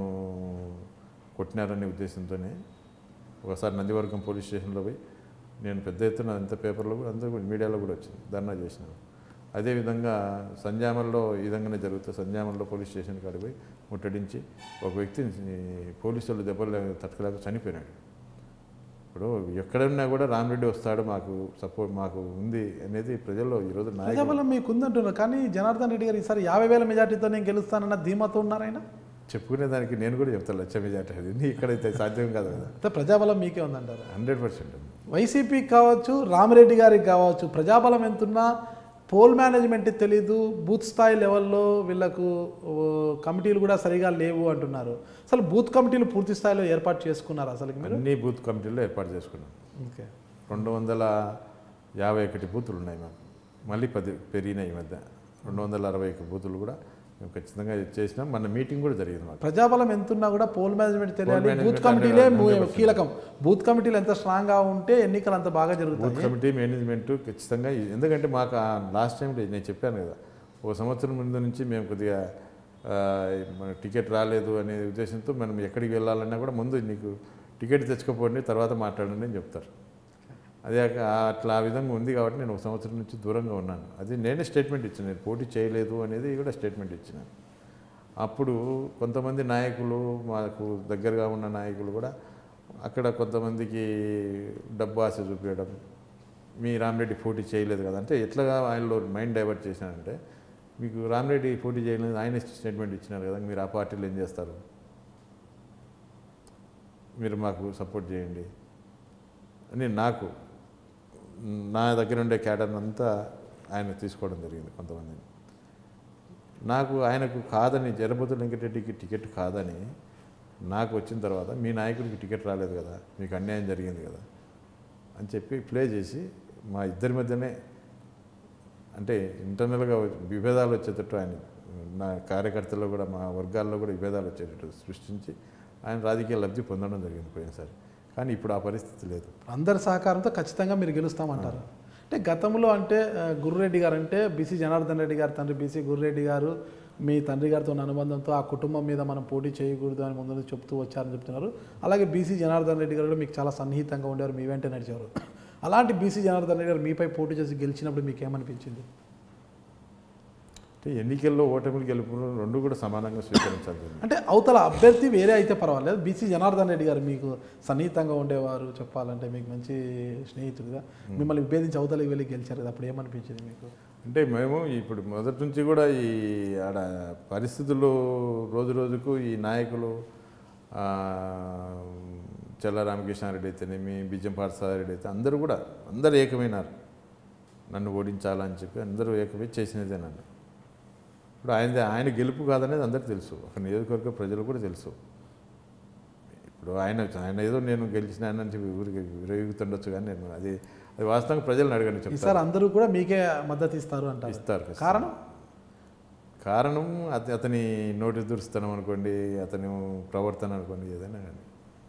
కొట్టినారనే ఉద్దేశంతోనే ఒకసారి నందివర్గం పోలీస్ స్టేషన్లో పోయి నేను పెద్ద ఎత్తున అంత పేపర్లో కూడా అంతా కూడా మీడియాలో కూడా వచ్చింది ధర్నా చేసినాను అదేవిధంగా సంజామల్లో ఈ విధంగానే జరుగుతుంది సంజామల్లో పోలీస్ స్టేషన్ కాడికి పోయి ముట్టడించి ఒక వ్యక్తిని పోలీసులు దెబ్బలు తట్టుకోలేక చనిపోయినాడు ఇప్పుడు ఎక్కడున్నా కూడా రామరెడ్డి వస్తాడు మాకు సపోర్ట్ మాకు ఉంది అనేది ప్రజల్లో ఈరోజు నాయకులు ప్రజాబలం మీకు ఉందంటున్నారు కానీ జనార్దన్ రెడ్డి గారు ఈసారి యాభై వేల మెజార్టీతో నేను గెలుస్తానన్న ధీమాతో ఉన్నారు ఆయన చెప్పుకునే దానికి నేను కూడా చెప్తాను లక్ష మెజార్టీ అది నీ ఇక్కడైతే సాధ్యం కాదు కదా అయితే ప్రజాబలం మీకే ఉందంటారు హండ్రెడ్ పర్సెంట్ వైసీపీకి కావచ్చు రామిరెడ్డి గారికి కావచ్చు ప్రజాబలం ఎంతున్నా పోల్ మేనేజ్మెంట్ తెలీదు బూత్ స్థాయి లెవెల్లో వీళ్ళకు ఓ, కమిటీలు కూడా సరిగా లేవు అంటున్నారు అసలు బూత్ కమిటీలు పూర్తి స్థాయిలో ఏర్పాటు చేసుకున్నారు అసలు మీరు అన్ని బూత్ కమిటీల్లో ఏర్పాటు చేసుకున్నాం ఓకే రెండు వందల యాభై ఒకటి బూతులు ఉన్నాయి మాకు మళ్ళీ పది పెరిగినాయి ఈ మధ్య రెండు వందల అరవై ఒక బూతులు కూడా మేము ఖచ్చితంగా చేసినాం మన మీటింగ్ కూడా జరిగింది మాకు ప్రజాబలం ఎంతున్నా కూడా పోల్ మేనేజ్మెంట్ తెలియాలి management బూత్ కమిటీలే అంటే ము- 100% కీలకం బూత్ కమిటీలు ఎంత స్ట్రాంగ్గా ఉంటే ఎన్నికలు అంత బాగా బూత్ జరుగుతాయి కమిటీ మేనేజ్మెంట్ ఖచ్చితంగా ఈ- ఎందుకంటే మాకు లాస్ట్ టైం నేను చెప్పాను కదా ఒక సంవత్సరం ముందు నుంచి మేము కొద్దిగా ఆ, మన టికెట్ రాలేదు అనే ఉద్దేశంతో మనం ఎక్కడికి వెళ్ళాలన్నా కూడా ముందు నీకు టికెట్ తెచ్చుకోపోండి తర్వాత మాట్లాడండి అని చెప్తారు అదే కాక అట్లా ఆ విధంగా ఉంది కాబట్టి నేను ఒక సంవత్సరం నుంచి దూరంగా ఉన్నాను అది నేనే స్టేట్మెంట్ ఇచ్చాను నేను పోటీ చేయలేదు అనేది కూడా స్టేట్మెంట్ ఇచ్చినాను అప్పుడు కొంతమంది నాయకులు మాకు దగ్గరగా ఉన్న నాయకులు కూడా అక్కడ కొంతమందికి డబ్బు ఆశ చూపించడం మీ రామరెడ్డి పోటీ చేయలేదు కదా అంటే ఎట్లాగా ఆయనలో మైండ్ డైవర్ట్ చేసినారంటే మీకు రామరెడ్డి పోటీ చేయలేదు ఆయన స్టేట్మెంట్ ఇచ్చినారు కదా మీరు ఆ పార్టీలో ఏం చేస్తారు మీరు మాకు సపోర్ట్ చేయండి అని నాకు నా దగ్గర ఉండే క్యాడర్ అంతా ఆయన తీసుకోవడం జరిగింది కొంతమందిని నాకు ఆయనకు కాదని జరబోతు వెంకటరెడ్డికి టికెట్ కాదని నాకు వచ్చిన తర్వాత మీ నాయకుడికి టికెట్ రాలేదు కదా మీకు అన్యాయం జరిగింది కదా అని చెప్పి ప్లే చేసి మా ఇద్దరి మధ్యనే అంటే ఇంటర్నల్గా విభేదాలు వచ్చేటట్టు ఆయన నా కార్యకర్తల్లో కూడా మా వర్గాల్లో కూడా విభేదాలు వచ్చేటట్టు సృష్టించి ఆయన రాజకీయ లబ్ధి పొందడం జరిగింది పోయినసారి కానీ ఇప్పుడు ఆ పరిస్థితి లేదు అందరి సహకారంతో ఖచ్చితంగా మీరు గెలుస్తామంటారు అంటే గతంలో అంటే ఆ, గుర్రెడ్డి గారు అంటే బీసీ జనార్దన్ రెడ్డి గారు తండ్రి బీసీ గుర్రెడ్డి గారు మీ తండ్రి గారితో ఉన్న అనుబంధంతో ఆ కుటుంబం మీద మనం పోటీ చేయకూడదు అని ముందు నుంచి చెప్తూ వచ్చారని చెప్తున్నారు అలాగే బీసీ జనార్దన్ రెడ్డి గారు కూడా మీకు చాలా సన్నిహితంగా ఉండేవారు మీ వెంట నడిచేవారు అలాంటి బీసీ జనార్దన్ రెడ్డి గారు మీపై పోటీ చేసి గెలిచినప్పుడు మీకు ఏమనిపించింది అంటే ఎన్నికల్లో ఓటమిలు గెలుపు రెండు కూడా సమానంగా స్వీకరించాలి అంటే అవతల అభ్యర్థి వేరే అయితే పర్వాలేదు బీసీ జనార్దన్ రెడ్డి గారు మీకు సన్నిహితంగా ఉండేవారు చెప్పాలంటే మీకు మంచి స్నేహితుడిగా మిమ్మల్ని విభేదించి అవతలకి వెళ్ళి గెలిచారు కదా అప్పుడు ఏమనిపించింది మీకు అంటే మేము ఇప్పుడు మొదటి నుంచి కూడా ఈ ఆడ పరిస్థితులు రోజు రోజుకు ఈ నాయకులు ఆ, చెల్ల రామకృష్ణారెడ్డి అయితేనేమి బిజ్జం పాఠశాలరెడ్డి అయితే అందరూ కూడా అందరూ ఏకమైనారు నన్ను ఓడించాలని చెప్పి అందరూ ఏకమై చేసినదే నన్ను ఇప్పుడు ఆయన ఆయన గెలుపు కాదనేది అందరికీ తెలుసు ఒక నియోజకవర్గ ప్రజలు కూడా తెలుసు ఇప్పుడు ఆయన ఆయన ఏదో నేను గెలిచినానని చెప్పి ఊరికి విరగితుండొచ్చు కానీ నేను అది అది వాస్తవంగా ప్రజలను అడగండి చెప్తాను ఈసారి అందరూ కూడా మీకే మద్దతు ఇస్తారు అంటారు ఇస్తారు ఖచ్చితంగా. కారణం కారణం అత- అతని నోటి దురుస్తనం అనుకోండి అతని ప్రవర్తన అనుకోండి ఏదైనా కానీ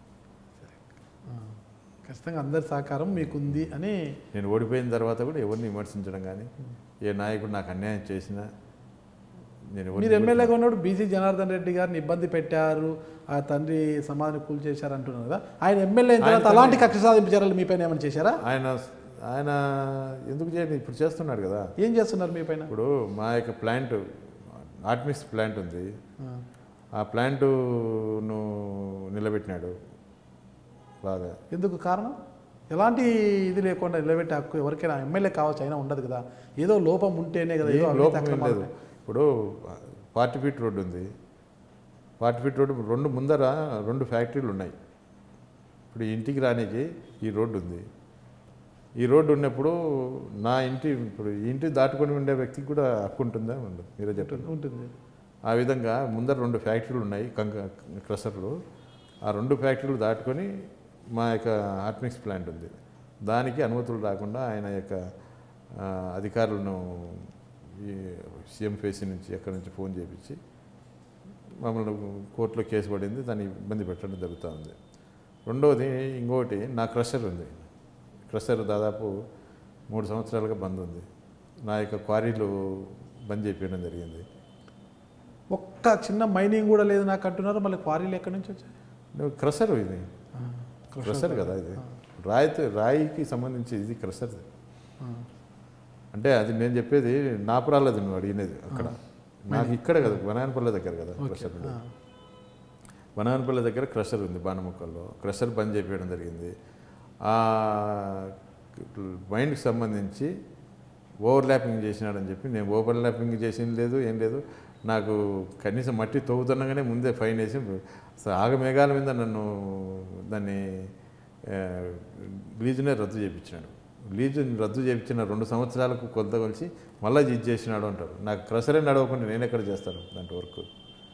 ఆ, ఖచ్చితంగా అందరి సహకారం మీకుంది అని నేను ఓడిపోయిన తర్వాత కూడా ఎవరిని విమర్శించడం కానీ ఏ నాయకుడు నాకు అన్యాయం చేసినా నేను ఎవరిని మీరు ఎమ్మెల్యేగా ఉన్నప్పుడు బీసీ జనార్దన్ రెడ్డి గారిని ఇబ్బంది పెట్టారు ఆ తండ్రి సమాధిని కూల్ చేశారు అంటున్నారు కదా ఆయన ఎమ్మెల్యే అయిన తర్వాత ఆయన అలాంటి కక్ష సాధింపు చర్యలు మీపైన ఏమైనా చేశారా ఆయన ఆయన ఎందుకు చేయలేదు ఇప్పుడు చేస్తున్నాడు కదా ఏం చేస్తున్నారు మీపైన ఇప్పుడు మా యొక్క ప్లాంట్ ఆర్ట్మిక్స్ ప్లాంట్ ఉంది ఆ, ఆ ప్లాంటును నిలబెట్టినాడు బాగా ఎందుకు కారణం ఎలాంటి ఇది లేకుండా నిలబెట్టే హక్కు ఎవరికైనా ఎమ్మెల్యే కావచ్చు అయినా ఉండదు కదా ఏదో లోపం ఉంటేనే కదా ఏదో ఏం అవినీతి లోపం ఏం అక్రమాలు లేదు ఇప్పుడు ఫార్టీ ఫీట్ రోడ్డు ఉంది ఫార్టీ ఫీట్ రోడ్డు రెండు ముందర రెండు ఫ్యాక్టరీలు ఉన్నాయి ఇప్పుడు ఈ ఇంటికి రానికి ఈ రోడ్డు ఉంది ఈ రోడ్డు ఉన్నప్పుడు నా ఇంటి ఇప్పుడు ఈ ఇంటి దాటుకొని ఉండే వ్యక్తికి కూడా హక్కు ఉంటుందా ఉండదు మీరే చెప్పండి ఉంటుంది ఆ విధంగా ముందర రెండు ఫ్యాక్టరీలు ఉన్నాయి కంక క్రషర్లు ఆ రెండు ఫ్యాక్టరీలు దాటుకొని మా యొక్క ఆర్ట్మిక్స్ ప్లాంట్ ఉంది దానికి అనుమతులు రాకుండా ఆయన యొక్క ఆ, అధికారులను ఈ సీఎం ఫేసీ నుంచి ఎక్కడి నుంచి ఫోన్ చేపించి మమ్మల్ని కోర్టులో కేసు పడింది దాన్ని ఇబ్బంది పెట్టడం జరుగుతూ ఉంది రెండవది ఇంకోటి నా క్రషర్ ఉంది క్రషర్ దాదాపు మూడు సంవత్సరాలుగా బంద్ ఉంది నా యొక్క క్వారీలు బంద్ చేయించడం జరిగింది ఒక్క చిన్న మైనింగ్ కూడా లేదు నాకు అంటున్నారు మళ్ళీ క్వారీలు ఎక్కడి నుంచి వచ్చాయి నువ్వు క్రషర్ ఇది క్రషర్ కదా ఇది రాయితో రాయికి సంబంధించి ఇది క్రషర్ ఆ, అంటే అది నేను చెప్పేది నాపురాలది నువ్వు అడిగినది అక్కడ నాకు ఇక్కడ కదా బనాయనపల్లి దగ్గర కదా క్రషర్ ఆ, బనాయనపల్లి దగ్గర క్రషర్ ఉంది బాణముక్కల్లో క్రషర్ బంద్ చేపించడం జరిగింది ఆ మైండ్కి సంబంధించి ఓవర్లాపింగ్ చేసినాడని చెప్పి నేను ఓవర్లాపింగ్ చేసింది లేదు ఏం లేదు నాకు కనీసం మట్టి తవ్వుతుండగానే ముందే ఫైన్ వేసి అసలు ఆగమేఘాల మీద నన్ను దాన్ని ఆ, లీజునే రద్దు చేయించినాడు లీజు రద్దు చేయించిన రెండు సంవత్సరాలకు కొలత కొలిచి మళ్ళీ ఇది చేసినాడు అంటారు నాకు క్రషరే నడవకుండా నేను ఎక్కడ చేస్తాను దాంట్లో వర్క్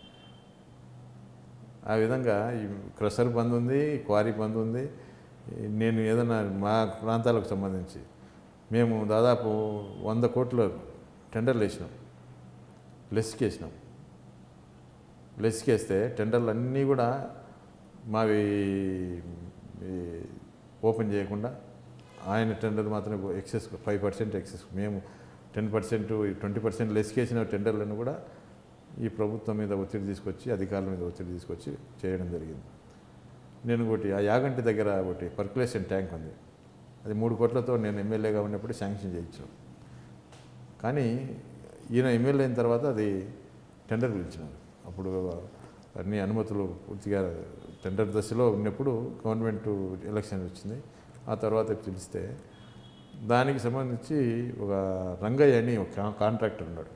ఆ విధంగా ఈ క్రషర్ బంద్ ఉంది క్వారీ బంద్ ఉంది నేను ఏదైనా మా ప్రాంతాలకు సంబంధించి మేము దాదాపు వంద కోట్ల టెండర్లు వేసినాం లెస్కి వేసినాం లెస్కి వేస్తే టెండర్లు అన్నీ కూడా మావి ఈ ఓపెన్ చేయకుండా ఆయన టెండర్ మాత్రమే ఎక్సెస్ ఫైవ్ పర్సెంట్ ఎక్సెస్ మేము టెన్ పర్సెంట్ ట్వంటీ పర్సెంట్ లెస్కేసిన టెండర్లను కూడా ఈ ప్రభుత్వం మీద ఒత్తిడి తీసుకొచ్చి అధికారుల మీద ఒత్తిడి తీసుకొచ్చి చేయడం జరిగింది నేను ఒకటి ఆ యాగంటి దగ్గర ఒకటి పర్కులేషన్ ట్యాంక్ ఉంది అది మూడు కోట్లతో నేను ఎమ్మెల్యేగా ఉన్నప్పుడు శాంక్షన్ చేయించాను కానీ ఈయన ఎమ్మెల్యే అయిన తర్వాత అది టెండర్ పిలిచినారు అప్పుడు అన్ని అనుమతులు పూర్తిగా టెండర్ దశలో ఉన్నప్పుడు గవర్నమెంట్ ఎలక్షన్ వచ్చింది ఆ తర్వాత పిలిస్తే దానికి సంబంధించి ఒక రంగయ్య అని ఒక కాంట్రాక్టర్ ఉన్నాడు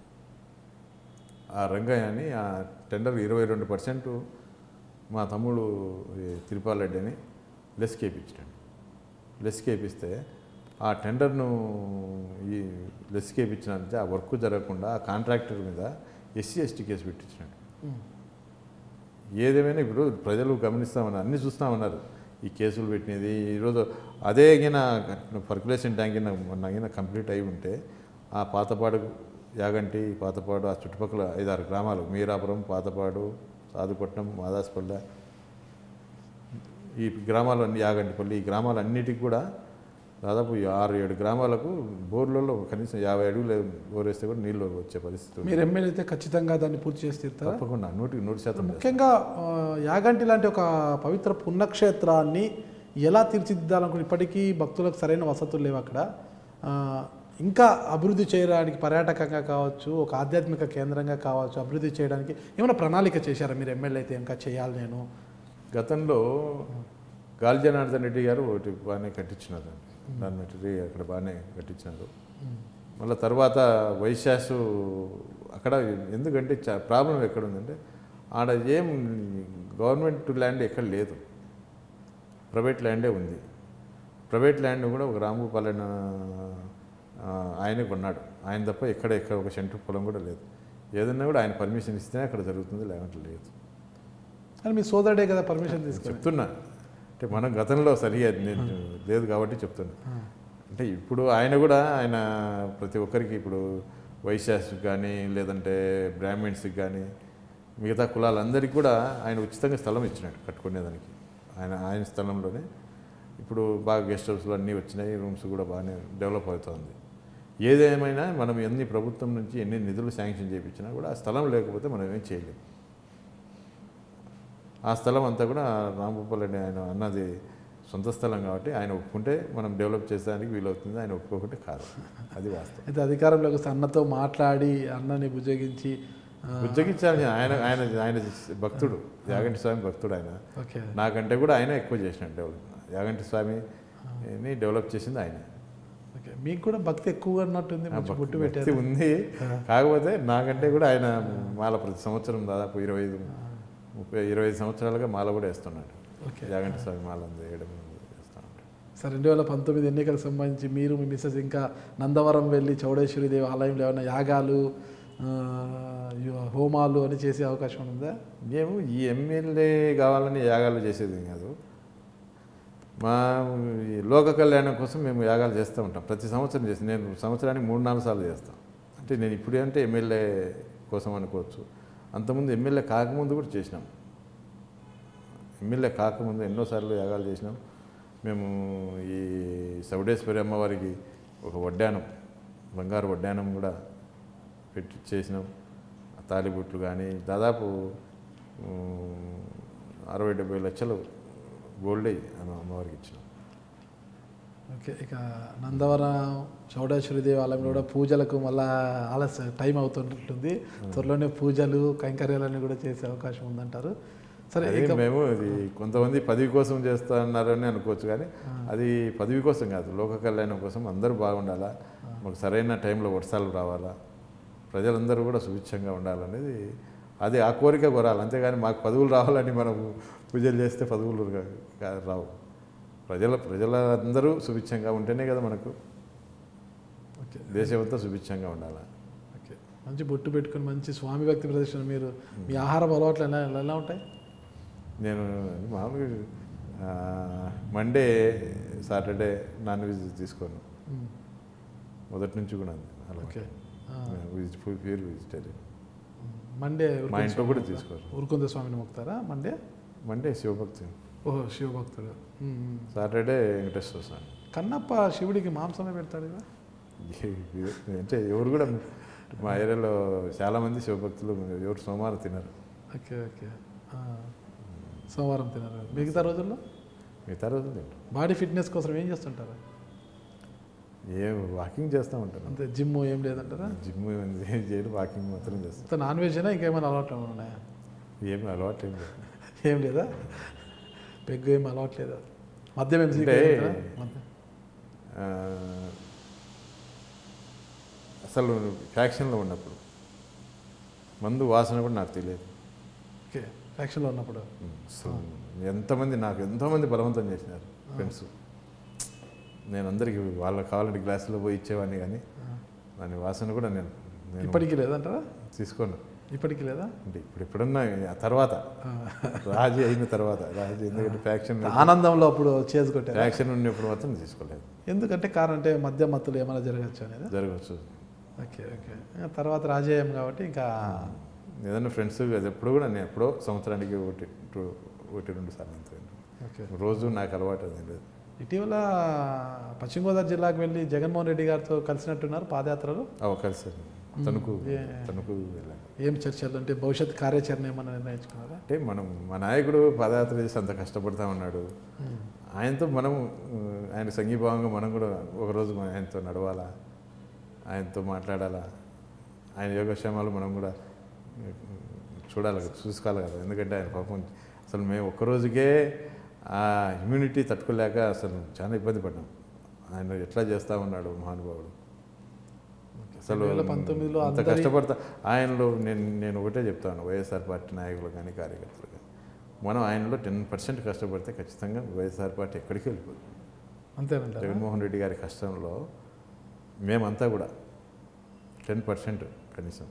ఆ రంగయ్య అని ఆ టెండర్ ఇరవై రెండు పర్సెంట్ మా తమ్ముడు ఈ తిరుపాల్ రెడ్డి అని లెస్ కేపించాడు లెస్ కేపిస్తే ఆ టెండర్ను ఈ లెస్ కేపించినంటే ఆ వర్క్ జరగకుండా ఆ కాంట్రాక్టర్ మీద ఎస్సీ ఎస్టీ కేసు పెట్టించినాడు ఉమ్. ఏదేమైనా ఇప్పుడు ప్రజలు గమనిస్తామన్నారు అన్నీ చూస్తామన్నారు ఈ కేసులు పెట్టినది ఈరోజు అదే గిన పర్కులేషన్ ట్యాంక్ గిన మొన్న గిన కంప్లీట్ అయి ఉంటే ఆ పాతపాడు యాగంటి పాతపాడు ఆ చుట్టుపక్కల ఐదారు గ్రామాలు మీరాపురం పాతపాడు సాధుపట్నం మాదాస్పల్లె ఈ గ్రామాలన్నీ యాగంటిపల్లి ఈ గ్రామాలన్నిటికి కూడా దాదాపు ఈ ఆరు ఏడు గ్రామాలకు బోర్లలో కనీసం యాభై అడుగులు బోర్ వేస్తే కూడా నీళ్ళు వచ్చే పరిస్థితి ఉంది. మీరు ఎమ్మెల్యే అయితే ఖచ్చితంగా దాన్ని పూర్తి చేసి తీరుతారా తప్పకుండా నూటికి నూరు శాతం చేస్తాం. ముఖ్యంగా ఆ, యాగంటి లాంటి ఒక పవిత్ర పుణ్యక్షేత్రాన్ని ఎలా తీర్చిదిద్దాలనుకుని ఇప్పటికీ భక్తులకు సరైన వసతులు లేవు అక్కడ ఆ, ఇంకా అభివృద్ధి చేయడానికి పర్యాటకంగా కావచ్చు ఒక ఆధ్యాత్మిక కేంద్రంగా కావచ్చు అభివృద్ధి చేయడానికి ఏమైనా ప్రణాళిక చేశారా మీరు ఎమ్మెల్యే అయితే ఇంకా చేయాలి నేను గతంలో గాలి జనార్దన్ రెడ్డి గారు ఒకటి బాగానే కట్టించినారు డార్మెటరీ అక్కడ బాగానే కట్టించినారు మళ్ళీ తర్వాత వైశాసు అక్కడ ఎందుకంటే ప్రాబ్లం ఎక్కడ ఉందంటే ఆడ ఏం గవర్నమెంట్ ల్యాండ్ ఎక్కడ లేదు ప్రైవేట్ ల్యాండే ఉంది ప్రైవేట్ ల్యాండ్ కూడా ఒక రాంభూపాలెన ఆ, ఆయనే కొన్నాడు ఆయన తప్ప ఎక్కడ ఎక్కడ ఒక సెంటర్ పొలం కూడా లేదు ఏదన్నా కూడా ఆయన పర్మిషన్ ఇస్తేనే అక్కడ జరుగుతుంది లేదంటే లేదు అని మీ సోదరుడే కదా పర్మిషన్ తీసుకొని చెప్తున్నా అంటే మనం గతంలో సరిగా నేను లేదు కాబట్టి చెప్తున్నా అంటే ఇప్పుడు ఆయన కూడా ఆయన ప్రతి ఒక్కరికి ఇప్పుడు వైశ్యాస్కి కానీ లేదంటే బ్రాహ్మిన్స్కి కానీ మిగతా కులాలందరికీ కూడా ఆయన ఉచితంగా స్థలం ఇచ్చినాడు కట్టుకునేదానికి ఆయన ఆయన స్థలంలోనే ఇప్పుడు బాగా గెస్ట్ హౌస్లు అన్నీ వచ్చినాయి రూమ్స్ కూడా బాగానే డెవలప్ అవుతుంది ఏదేమైనా మనం ఎన్ని ప్రభుత్వం నుంచి ఎన్ని నిధులు శాంక్షన్ చేయించినా కూడా ఆ స్థలం లేకపోతే మనం ఏం చేయలేం ఆ స్థలం అంతా కూడా రాంభూపాల్ రెడ్డి ఆయన అన్నది సొంత స్థలం కాబట్టి ఆయన ఒప్పుకుంటే మనం డెవలప్ చేసేదానికి వీలవుతుంది ఆయన ఒప్పుకోకుంటే కాదు అది వాస్తవం అయితే అధికారంలోకి వస్తే అన్నతో మాట్లాడి అన్నని బుజ్జగించి ఆ, ఉద్యోగించాలి ఆయన ఆయన ఆయన భక్తుడు యాగంటి స్వామి భక్తుడు ఆయన ఓకే నాకంటే కూడా ఆయన ఎక్కువ చేసినాడు డెవలప్ యాగంటి స్వామిని డెవలప్ చేసింది ఆయన ఓకే మీకు కూడా భక్తి ఎక్కువగా ఉన్నట్టుంది ఆ మంచి భక్తి- బొట్టు భక్తి పెట్టారు ఉంది కాకపోతే నాకంటే కూడా ఆయన మాల ప్రతి సంవత్సరం దాదాపు ఇరవై ఐదు ముప్పై ఇరవై ఐదు సంవత్సరాలుగా మాల కూడా వేస్తున్నాడు ఓకే యాగంటి స్వామి మాల ఉంది వేయడం వేస్తూ ఉంటాడు సార్ రెండు వేల పంతొమ్మిది ఎన్నికలకు సంబంధించి మీరు మీ మిస్సెస్ ఇంకా నందవరం వెళ్ళి చౌడేశ్వరి దేవి ఆలయంలో ఏమైనా యాగాలు ఆ, యు- హోమాలు అని చేసే అవకాశం ఉందా మేము ఈ ఎమ్మెల్యే కావాలని యాగాలు చేసేది కాదు మా ఈ లోక కళ్యాణం కోసం మేము యాగాలు చేస్తూ ఉంటాం ప్రతి సంవత్సరం చేసి నేను సంవత్సరానికి మూడు నాలుగు సార్లు చేస్తాను అంటే నేను ఇప్పుడు అంటే ఎమ్మెల్యే కోసం అనుకోవచ్చు అంతకుముందు ఎమ్మెల్యే కాకముందు కూడా చేసినాం ఎమ్మెల్యే కాకముందు ఎన్నోసార్లు యాగాలు చేసినాం మేము ఈ సౌడేశ్వరి అమ్మవారికి ఒక వడ్డానం బంగారు వడ్డానం కూడా పెట్టి చేసినాం తాలిబొట్లు కానీ దాదాపు ఉమ్, అరవై డెబ్బై లక్షలు గోల్డ్ ఆమె అమ్మవారికి ఇచ్చినాం ఓకే ఇక నందవరం చౌడేశ్వరి దేవి ఆలయంలో కూడా పూజలకు మళ్ళా ఆలస్యం టైం అవుతుంటుంది త్వరలోనే పూజలు కైంకర్యాలన్నీ కూడా చేసే అవకాశం ఉందంటారు సరే అదే ఇక మేము ఇది కొంతమంది పదవి కోసం చేస్తున్నారని అనుకోవచ్చు కానీ అది పదవి కోసం కాదు లోక కళ్యాణం కోసం అందరూ బాగుండాలా మాకు సరైన టైంలో వర్షాలు రావాలా ప్రజలందరూ కూడా సుభిక్షంగా ఉండాలనేది అది ఆ కోరిక కోరాలి అంతేగాని మాకు పదవులు రావాలని మనం పూజలు చేస్తే పదవులు రా- కా- రావు ప్రజల ప్రజలందరూ సుభిక్షంగా ఉంటేనే కదా మనకు ఓకే దేశమంతా సుభిక్షంగా ఉండాలి ఓకే మంచి బొట్టు పెట్టుకొని మంచి స్వామి భక్తి ప్రదర్శన మీరు మీ ఆహారం అలవాట్లు ఎలా ఎలా ఉంటాయి నేను మామూలుగా ఆ, మండే సాటర్డే నాన్ వెజ్ తీసుకోను మ్మ్. మొదటి నుంచి కూడా ఉంది అలా ఓకే ఆ, ప్యూర్ వెజిటేరియన్ మండే మా ఇంట్లో కూడా తీసుకోరు ఉరుకుంద స్వామిని మొక్కుతారా మండే మండే శివభక్తి ఓహో శివభక్తుడు మ్మ్, మ్మ్. సాటర్డే వెంకటేశ్వర స్వామి కన్నప్ప శివుడికి మాంసమే పెడతాడు కదా ఏ- అంటే ఎవరు కూడా మా ఏరియాలో చాలామంది శివభక్తులు ఎవరు సోమవారం తినరు ఓకే ఓకే ఆ, సోమవారం తినరు మిగతా రోజుల్లో మిగతా రోజులు తింటారు బాడీ ఫిట్నెస్ కోసం ఏం చేస్తుంటారు ఏ వాకింగ్ చేస్తూ ఉంటారు అంతే జిమ్ ఏం లేదంటారా జిమ్ ఏం చేయడు వాకింగ్ మాత్రం చేస్తాం అంత నాన్ వెజ్ అయినా ఇంకేమైనా అలవాట్లు ఏమైనా ఉన్నాయా ఏం అలవాటు ఏం లేదు ఏం లేదా పెగ్గు ఏం అలవాటు లేదా మద్యం ఏం అంటే- సీక్రెట్ మద్యం ఆ, అసలు ఫ్యాక్షన్లో ఉన్నప్పుడు మందు వాసన కూడా నాకు తెలియదు ఓకే ఫ్యాక్షన్లో ఉన్నప్పుడు సో ఎంతమంది నాకు ఎంతోమంది బలవంతం చేసినారు ఫ్రెండ్స్ నేను అందరికీ వాళ్ళకి కావాలంటే గ్లాసులో పోయి ఇచ్చేవాడిని కానీ దాని వాసన కూడా నేను నేను ఇప్పటికీ లేదంటారా తీసుకోను ఇప్పటికీ లేదా అంటే ఇప్పుడు ఎప్పుడన్నా ఆ తర్వాత రాజీ అయిన తర్వాత రాజీ ఎందుకంటే ఫ్యాక్షన్ ఆనందంలో అప్పుడు చేసుకొట్టారు ఫ్యాక్షన్ ఉన్నప్పుడు మాత్రం తీసుకోలేదు ఎందుకంటే కారణం అంటే మద్య మత్తులు ఏమైనా జరగచ్చు అనేది జరగవచ్చు ఓకే ఓకే ఇంకా తర్వాత రాజేయం కాబట్టి ఇంకా ఏదైనా ఫ్రెండ్స్ అది ఎప్పుడు కూడా నేను ఎప్పుడో సంవత్సరానికి ఒకటి టూ- ఒకటి రెండు సార్లు అంతే ఓకే రోజు నాకు అలవాటు అది లేదు ఇటీవల పశ్చిమ గోదావరి జిల్లాకు వెళ్ళి జగన్మోహన్ రెడ్డి గారితో కలిసినట్టున్నారు పాదయాత్రలో అవకాశం తణుకు ఏ- తణుకు వెళ్ళాను ఏం చర్చలు అంటే భవిష్యత్ కార్యాచరణ ఏమైనా నిర్ణయించుకున్నారా అంటే మనం మా నాయకుడు పాదయాత్ర చేసి అంత కష్టపడతా ఉన్నాడు ఆయనతో మనం ఆ, ఆయన సంఘీభావంగా మనం కూడా ఒకరోజు మన ఆయనతో నడవాలా ఆయనతో మాట్లాడాలా ఆయన యోగక్షేమాలు మనం కూడా చూడాలి కదా చూసుకోవాలి కదా ఎందుకంటే ఆయన పాపం అసలు మేము ఒక్కరోజుకే ఆ ఇమ్యూనిటీ తట్టుకోలేక అసలు చాలా ఇబ్బంది పడ్డాం ఆయన ఎట్లా చేస్తా ఉన్నాడు మహానుభావుడు అసలు 2019 అంత అందరి- కష్టపడతా ఆయనలో నేను నేను ఒకటే చెప్తాను వైఎస్ఆర్ పార్టీ నాయకులు కానీ కార్యకర్తలు కానీ మనం ఆయనలో టెన్ పర్సెంట్ కష్టపడితే ఖచ్చితంగా వైఎస్ఆర్ పార్టీ ఎక్కడికి వెళ్ళిపోదు అంతేనంటారా జగన్మోహన్ రెడ్డి గారి కష్టంలో మేమంతా కూడా టెన్ పర్సెంట్ కనీసం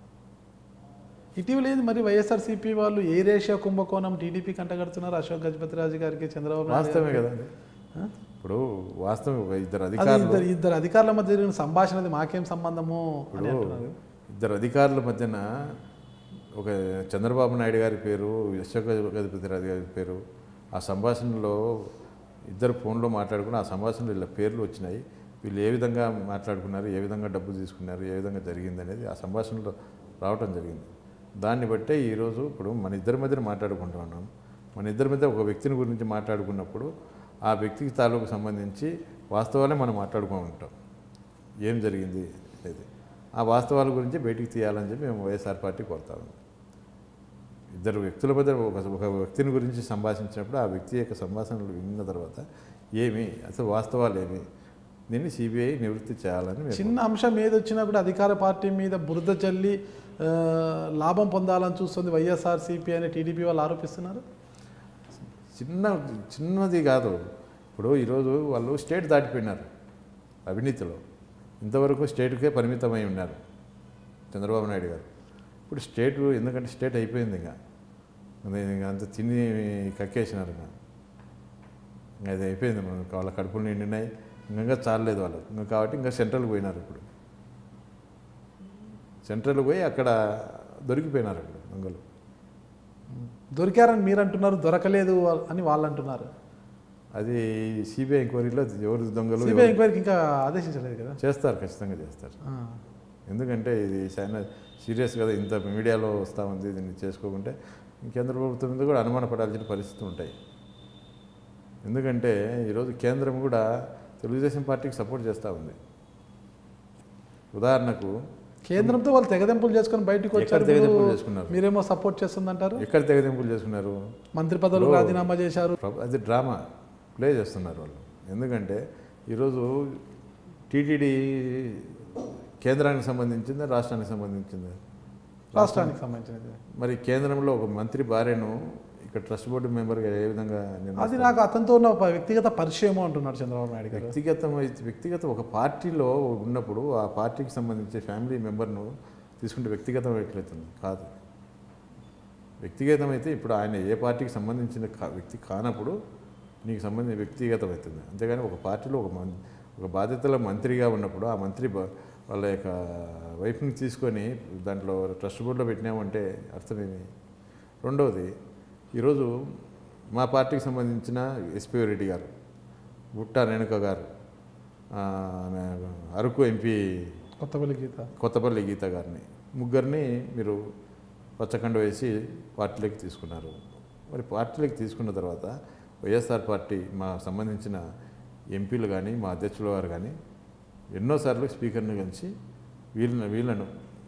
ఇటీవల ఏంది మరి వైఎస్ఆర్సీపీ వాళ్ళు ఏ రేషియా కుంభకోణం టీడీపీ కంటగడుతున్నారు అశోక్ గజపతి రాజు గారికి చంద్రబాబు నాయుడు వాస్తవమే గారికి. కదండి ఆ? ఇప్పుడు వాస్తవం ఒక ఇద్దరు అది అధికారులు ఇద్దరు ఇద్దరు అధికారుల మధ్య జరిగిన సంభాషణది మాకేం సంబంధము అని ఇప్పుడు అంటున్నారు ఇద్దరు అధికారుల మధ్యన ఒక చంద్రబాబు నాయుడు గారి పేరు అశోక్ గజపతి రాజు గారి పేరు ఆ సంభాషణలో ఇద్దరు ఫోన్లో మాట్లాడుకుని ఆ సంభాషణలో వీళ్ళ పేర్లు వచ్చినాయి వీళ్ళు ఏ విధంగా మాట్లాడుకున్నారు ఏ విధంగా డబ్బు తీసుకున్నారు ఏ విధంగా జరిగింది అనేది ఆ సంభాషణలో రావటం జరిగింది దాన్ని బట్టే ఈరోజు ఇప్పుడు మన ఇద్దరి మధ్యన మాట్లాడుకుంటూ ఉన్నాం మన ఇద్దరి మధ్య ఒక వ్యక్తిని గురించి మాట్లాడుకున్నప్పుడు ఆ వ్యక్తికి తాలూకు సంబంధించి వాస్తవాలే మనం మాట్లాడుకుంటూ ఉంటాం ఏం జరిగింది అనేది ఆ వాస్తవాల గురించి బయటికి తీయాలని చెప్పి మేము వైఎస్ఆర్ పార్టీ కోరుతాము ఇద్దరు వ్యక్తుల మధ్య ఒక ఒక వ్యక్తిని గురించి సంభాషించినప్పుడు ఆ వ్యక్తి యొక్క సంభాషణలు విన్న తర్వాత ఏమి అసలు వాస్తవాలు ఏమి దీన్ని సిబిఐ నివృత్తి చేయాలని మేము చిన్న అంశం ఏది వచ్చినా కూడా అధికార పార్టీ మీద బురద చల్లి ఆ, లాభం పొందాలని చూస్తుంది వైఎస్ఆర్సీపీ అని టీడీపీ వాళ్ళు ఆరోపిస్తున్నారు చిన్న చిన్నది కాదు ఇప్పుడు ఈరోజు వాళ్ళు స్టేట్ దాటిపోయినారు అవినీతిలో ఇంతవరకు స్టేట్కే పరిమితమై ఉన్నారు చంద్రబాబు నాయుడు గారు ఇప్పుడు స్టేట్ ఎందుకంటే స్టేట్ అయిపోయింది ఇంకా అది ఇంకా అంత తిని కక్కేసినారు ఇంకా ఇంకా అది అయిపోయింది మనం వాళ్ళ కడుపులు నిండినాయి ఇంకా చాలలేదు వాళ్ళు ఇంకా కాబట్టి ఇంకా సెంట్రల్కి పోయినారు ఇప్పుడు సెంట్రల్కి పోయి అక్కడ దొరికిపోయినారు అక్కడ దొంగలు దొరికారని మీరు అంటున్నారు దొరకలేదు అని వాళ్ళు అంటున్నారు అది సిబిఐ ఎంక్వైరీలో ఎవరు దొంగలు సిబిఐ ఎవరు- ఎంక్వైరీకి ఇంకా ఆదేశించలేదు కదా చేస్తారు ఖచ్చితంగా చేస్తారు ఆ. ఎందుకంటే ఇది చాలా సీరియస్ కదా ఇంత మీడియాలో వస్తూ ఉంది దీన్ని చేసుకోకుంటే కేంద్ర ప్రభుత్వం మీద కూడా అనుమానపడాల్సిన పరిస్థితులు ఉంటాయి ఎందుకంటే ఈరోజు కేంద్రం కూడా తెలుగుదేశం పార్టీకి సపోర్ట్ చేస్తూ ఉంది ఉదాహరణకు కేంద్రంతో వాళ్ళు తెగదెంపులు చేసుకొని బయటకు ఎక్కడ వచ్చారు తెగదెంపులు చేసుకున్నారు? మీరేమో సపోర్ట్ చేస్తుందంటారు ఎక్కడ తెగదెంపులు చేసుకున్నారు మంత్రి పదవులు ఇప్పుడు- రాజీనామా చేశారు ప్రభ- అది డ్రామా ప్లే చేస్తున్నారు వాళ్ళు ఎందుకంటే ఈరోజు టీటీడీ కేంద్రానికి సంబంధించిందా రాష్ట్రానికి సంబంధించిందా రాష్ట్రానికి సంబంధించినది మరి కేంద్రంలో ఒక మంత్రి భార్యను ఇక్కడ ట్రస్ట్ బోర్డు మెంబర్గా ఏ విధంగా నిర్ణయిస్తారు? అది నాకు అతనితో ఉన్న ఒక వ్యక్తిగత పరిచయమో అంటున్నాడు చంద్రబాబు నాయుడు గారు వ్యక్తిగతం అయితే- వ్యక్తిగత ఒక పార్టీలో ఉన్నప్పుడు ఆ పార్టీకి సంబంధించి ఫ్యామిలీ మెంబర్ను తీసుకుంటే వ్యక్తిగతం ఎట్లయితుంది కాదు వ్యక్తిగతం అయితే ఇప్పుడు ఆయన ఏ పార్టీకి సంబంధించిన కా- వ్యక్తి కానప్పుడు నీకు సంబంధించిన వ్యక్తిగతం అవుతుంది అంతేగాని ఒక పార్టీలో ఒక మం ఒక బాధ్యతల మంత్రిగా ఉన్నప్పుడు ఆ మంత్రి బ- వాళ్ళ యొక్క వైఫ్ని తీసుకొని దాంట్లో ట్రస్ట్ బోర్డులో పెట్టినామంటే అర్థమేమి రెండవది ఈరోజు మా పార్టీకి సంబంధించిన ఎస్పీ రెడ్డి గారు బుట్టా రేణుక గారు ఆ, ఆమె అరకు ఎంపీ కొత్తపల్లి గీత కొత్తపల్లి గీత గారిని ముగ్గురిని మీరు పచ్చకండ వేసి పార్టీలోకి తీసుకున్నారు మరి పార్టీలోకి తీసుకున్న తర్వాత వైఎస్ఆర్ పార్టీ మా సంబంధించిన ఎంపీలు కానీ మా అధ్యక్షుల వారు కానీ ఎన్నోసార్లు స్పీకర్ని కలిసి వీళ్ళని వీళ్ళను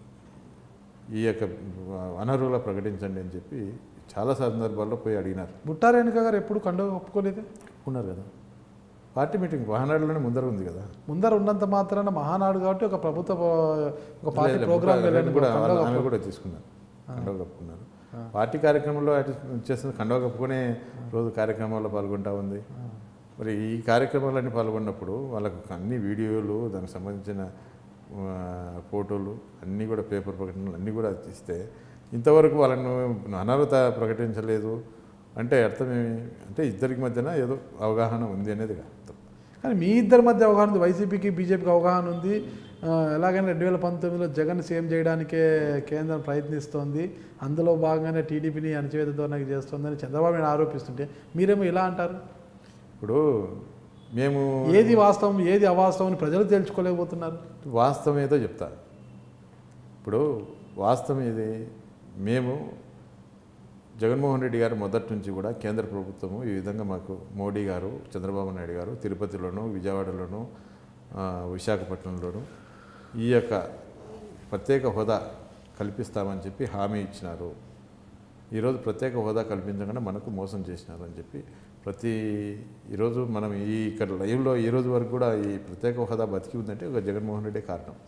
ఈ యొక్క అనర్హులా ప్రకటించండి అని చెప్పి చాలా సందర్భాల్లో పోయి అడిగినారు బుట్టా రేణుక గారు ఎప్పుడు కండువ ఒప్పుకోలేదు ఉన్నారు కదా పార్టీ మీటింగ్ వాహనాడులోనే ముందర ఉంది కదా ముందర ఉన్నంత మాత్రాన మహానాడు కాబట్టి ఒక ప్రభుత్వ ఒక పార్టీ లేదు, ప్రోగ్రామ్ బుట్టా వెళ్ళండి కూడా కండువ ఆమె కప్పు- కూడా తీసుకున్నారు కండవ కప్పుకున్నారు పార్టీ కార్యక్రమంలో అటు చేస్తున్న కండవ కప్పుకునే రోజు కార్యక్రమాల్లో పాల్గొంటా ఉంది మరి ఈ కార్యక్రమాలన్నీ పాల్గొన్నప్పుడు వాళ్ళకు అన్ని వీడియోలు దానికి సంబంధించిన ఆ, ఫోటోలు అన్నీ కూడా పేపర్ ప్రకటనలు అన్నీ కూడా ఇస్తే ఇంతవరకు వాళ్ళను అనర్హత ప్రకటించలేదు అంటే అర్థమేమి అంటే ఇద్దరికి మధ్యన ఏదో అవగాహన ఉంది అనేది అర్థం కానీ మీ ఇద్దరి మధ్య అవగాహన ఉంది వైసీపీకి బీజేపీకి అవగాహన ఉంది ఆ, ఎలాగైనా రెండు వేల పంతొమ్మిదిలో జగన్ సీఎం చేయడానికే కేంద్రం ప్రయత్నిస్తోంది అందులో భాగంగానే టీడీపీని అణచివేత ధోరణి చేస్తోందని చంద్రబాబు నాయుడు ఆరోపిస్తుంటే మీరేమో ఇలా అంటారు ఇప్పుడు మేము ఏది వాస్తవం ఏది అవాస్తవం అని ప్రజలు తేల్చుకోలేకపోతున్నారు వాస్తవం ఏదో చెప్తా ఇప్పుడు వాస్తవం ఇది మేము జగన్మోహన్ రెడ్డి గారు మొదటి నుంచి కూడా కేంద్ర ప్రభుత్వము ఈ విధంగా మాకు మోడీ గారు చంద్రబాబు నాయుడు గారు తిరుపతిలోను విజయవాడలోను ఆ, విశాఖపట్నంలోను ఈ యొక్క ప్రత్యేక హోదా కల్పిస్తామని చెప్పి హామీ ఇచ్చినారు ఈరోజు ప్రత్యేక హోదా కల్పించకుండా మనకు మోసం చేసినారు అని చెప్పి ప్రతి ఈరోజు మనం ఈ ఇక్కడ లైవ్లో ఈ రోజు వరకు కూడా ఈ ప్రత్యేక హోదా బతికి ఉందంటే ఒక జగన్మోహన్ రెడ్డి కారణం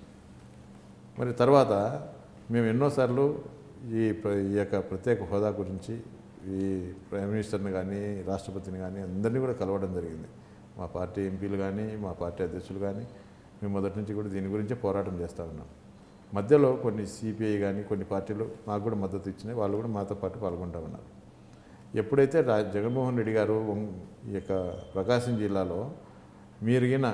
మరి తర్వాత మేము ఎన్నోసార్లు ఈ ప్ర- ఈ యొక్క ప్రత్యేక హోదా గురించి ఈ ప్రైమ్ మినిస్టర్ని కానీ రాష్ట్రపతిని కానీ అందరినీ కూడా కలవడం జరిగింది మా పార్టీ ఎంపీలు కానీ మా పార్టీ అధ్యక్షులు కానీ మేము మొదటి నుంచి కూడా దీని గురించే పోరాటం చేస్తూ ఉన్నాం మధ్యలో కొన్ని సిపిఐ కానీ కొన్ని పార్టీలు మాకు కూడా మద్దతు ఇచ్చినాయి వాళ్ళు కూడా మాతో పాటు పాల్గొంటూ ఉన్నారు ఎప్పుడైతే రా జగన్మోహన్ రెడ్డి గారు ఒంగ్- ఈ యొక్క ప్రకాశం జిల్లాలో మీరిగిన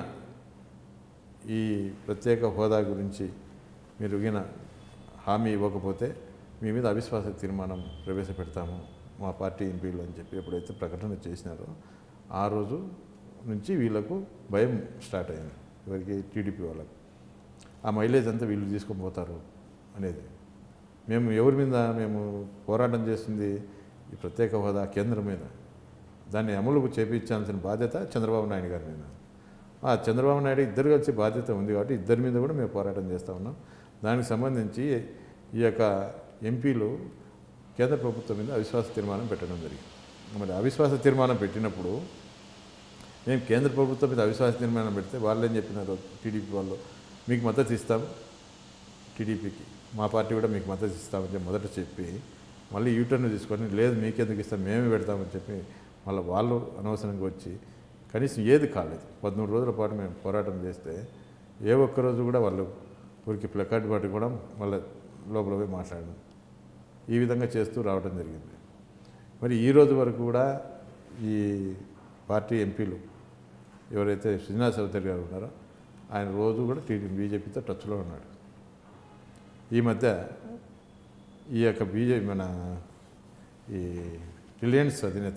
ఈ ప్రత్యేక హోదా గురించి మీరు గిన హామీ ఇవ్వకపోతే మీ మీద అవిశ్వాస తీర్మానం ప్రవేశపెడతాము మా పార్టీ ఎంపీలు అని చెప్పి ఎప్పుడైతే ప్రకటన చేసినారో ఆ రోజు నుంచి వీళ్ళకు భయం స్టార్ట్ అయింది ఎవరికి టీడీపీ వాళ్ళకు ఆ మైలేజ్ అంతా వీళ్ళు తీసుకొని పోతారు అనేది మేము ఎవరి మీద మేము పోరాటం చేస్తుంది ఈ ప్రత్యేక హోదా కేంద్రం మీద దాన్ని అమలు చేపించాల్సిన బాధ్యత చంద్రబాబు నాయుడు గారి మీద ఆ చంద్రబాబు నాయుడు ఇద్దరు కలిసి బాధ్యత ఉంది కాబట్టి ఇద్దరి మీద కూడా మేము పోరాటం చేస్తూ ఉన్నాం దానికి సంబంధించి ఈ యొక్క ఎంపీలు కేంద్ర ప్రభుత్వం మీద అవిశ్వాస తీర్మానం పెట్టడం జరిగింది మరి అవిశ్వాస తీర్మానం పెట్టినప్పుడు మేము కేంద్ర ప్రభుత్వం మీద అవిశ్వాస తీర్మానం పెడితే వాళ్ళు ఏం చెప్పినారు టీడీపీ వాళ్ళు మీకు మద్దతు ఇస్తాం టీడీపీకి మా పార్టీ కూడా మీకు మద్దతు ఇస్తామని చెప్పి మొదట చెప్పి మళ్ళీ యూటర్న్ తీసుకొని లేదు మీకెందుకు ఇస్తాం మేమే పెడతామని చెప్పి మళ్ళీ వాళ్ళు అనవసరంగా వచ్చి కనీసం ఏది కాలేదు పదమూడు రోజుల పాటు మేము పోరాటం చేస్తే ఏ ఒక్క రోజు కూడా వాళ్ళు ఊరికి ప్లకార్డ్ పాటు కూడా మళ్ళీ లోపల పోయి మాట్లాడడం ఈ విధంగా చేస్తూ రావడం జరిగింది మరి ఈ రోజు వరకు కూడా ఈ పార్టీ ఎంపీలు ఎవరైతే శ్రీనివాస చౌదరి గారు ఉన్నారో ఆయన రోజు కూడా టీడీ బీజేపీతో టచ్లో ఉన్నాడు ఈ మధ్య ఈ యొక్క బీజేపీ మన ఈ రిలయన్స్ అధినేత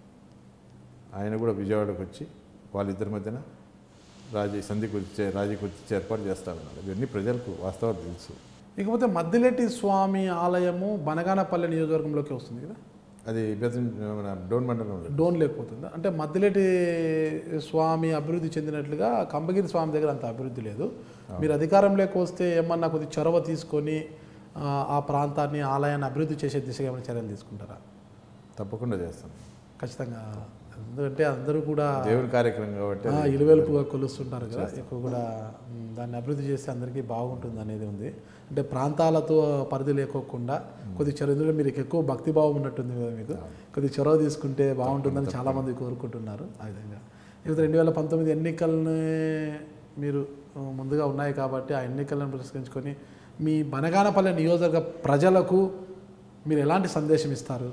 ఆయన కూడా విజయవాడకు వచ్చి వాళ్ళిద్దరి మధ్యన రాజీ సంధి కుదిర్చే రాజీ కుదిర్చే ఏర్పాటు చేస్తా ఉన్నాడు ఇవన్నీ ప్రజలకు వాస్తవాలు తెలుసు ఇకపోతే మద్దిలెట్టి స్వామి ఆలయము బనగానపల్లె నియోజకవర్గంలోకి వస్తుంది కదా అది బెదం మన డోన్ మండలంలో డోన్ లేకపోతుందా అంటే మద్దిలేటి స్వామి అభివృద్ధి చెందినట్లుగా కంబగిరి స్వామి దగ్గర అంత అభివృద్ధి లేదు మీరు అధికారంలోకి వస్తే ఏమన్నా కొద్ది చొరవ తీసుకొని ఆ, ఆ ప్రాంతాన్ని ఆలయాన్ని అభివృద్ధి చేసే దిశగా ఏమైనా చర్యలు తీసుకుంటారా తప్పకుండా చేస్తాం ఖచ్చితంగా ఎందుకంటే అందరూ కూడా దేవుని కార్యక్రమం కాబట్టి ఆ, అది ఇలువెలుపుగా కొలుస్తుంటారు కదా ఎక్కువ కూడా మ్, దాన్ని అభివృద్ధి చేస్తే అందరికీ బాగుంటుంది అనేది ఉంది అంటే ప్రాంతాలతో పరిధి లేకోకుండా కొద్ది చరిత్రలో మీరు ఎక్కువ భక్తిభావం ఉన్నట్టుంది కదా మీకు కొద్ది చొరవ తీసుకుంటే బాగుంటుందని చాలామంది కోరుకుంటున్నారు ఆ విధంగా ఇప్పుడు రెండు వేల పంతొమ్మిది ఎన్నికల్ని మీరు ఆ, ముందుగా ఉన్నాయి కాబట్టి ఆ ఎన్నికలను పురస్కరించుకొని మీ బనగానపల్లె నియోజకవర్గ ప్రజలకు మీరు ఎలాంటి సందేశం ఇస్తారు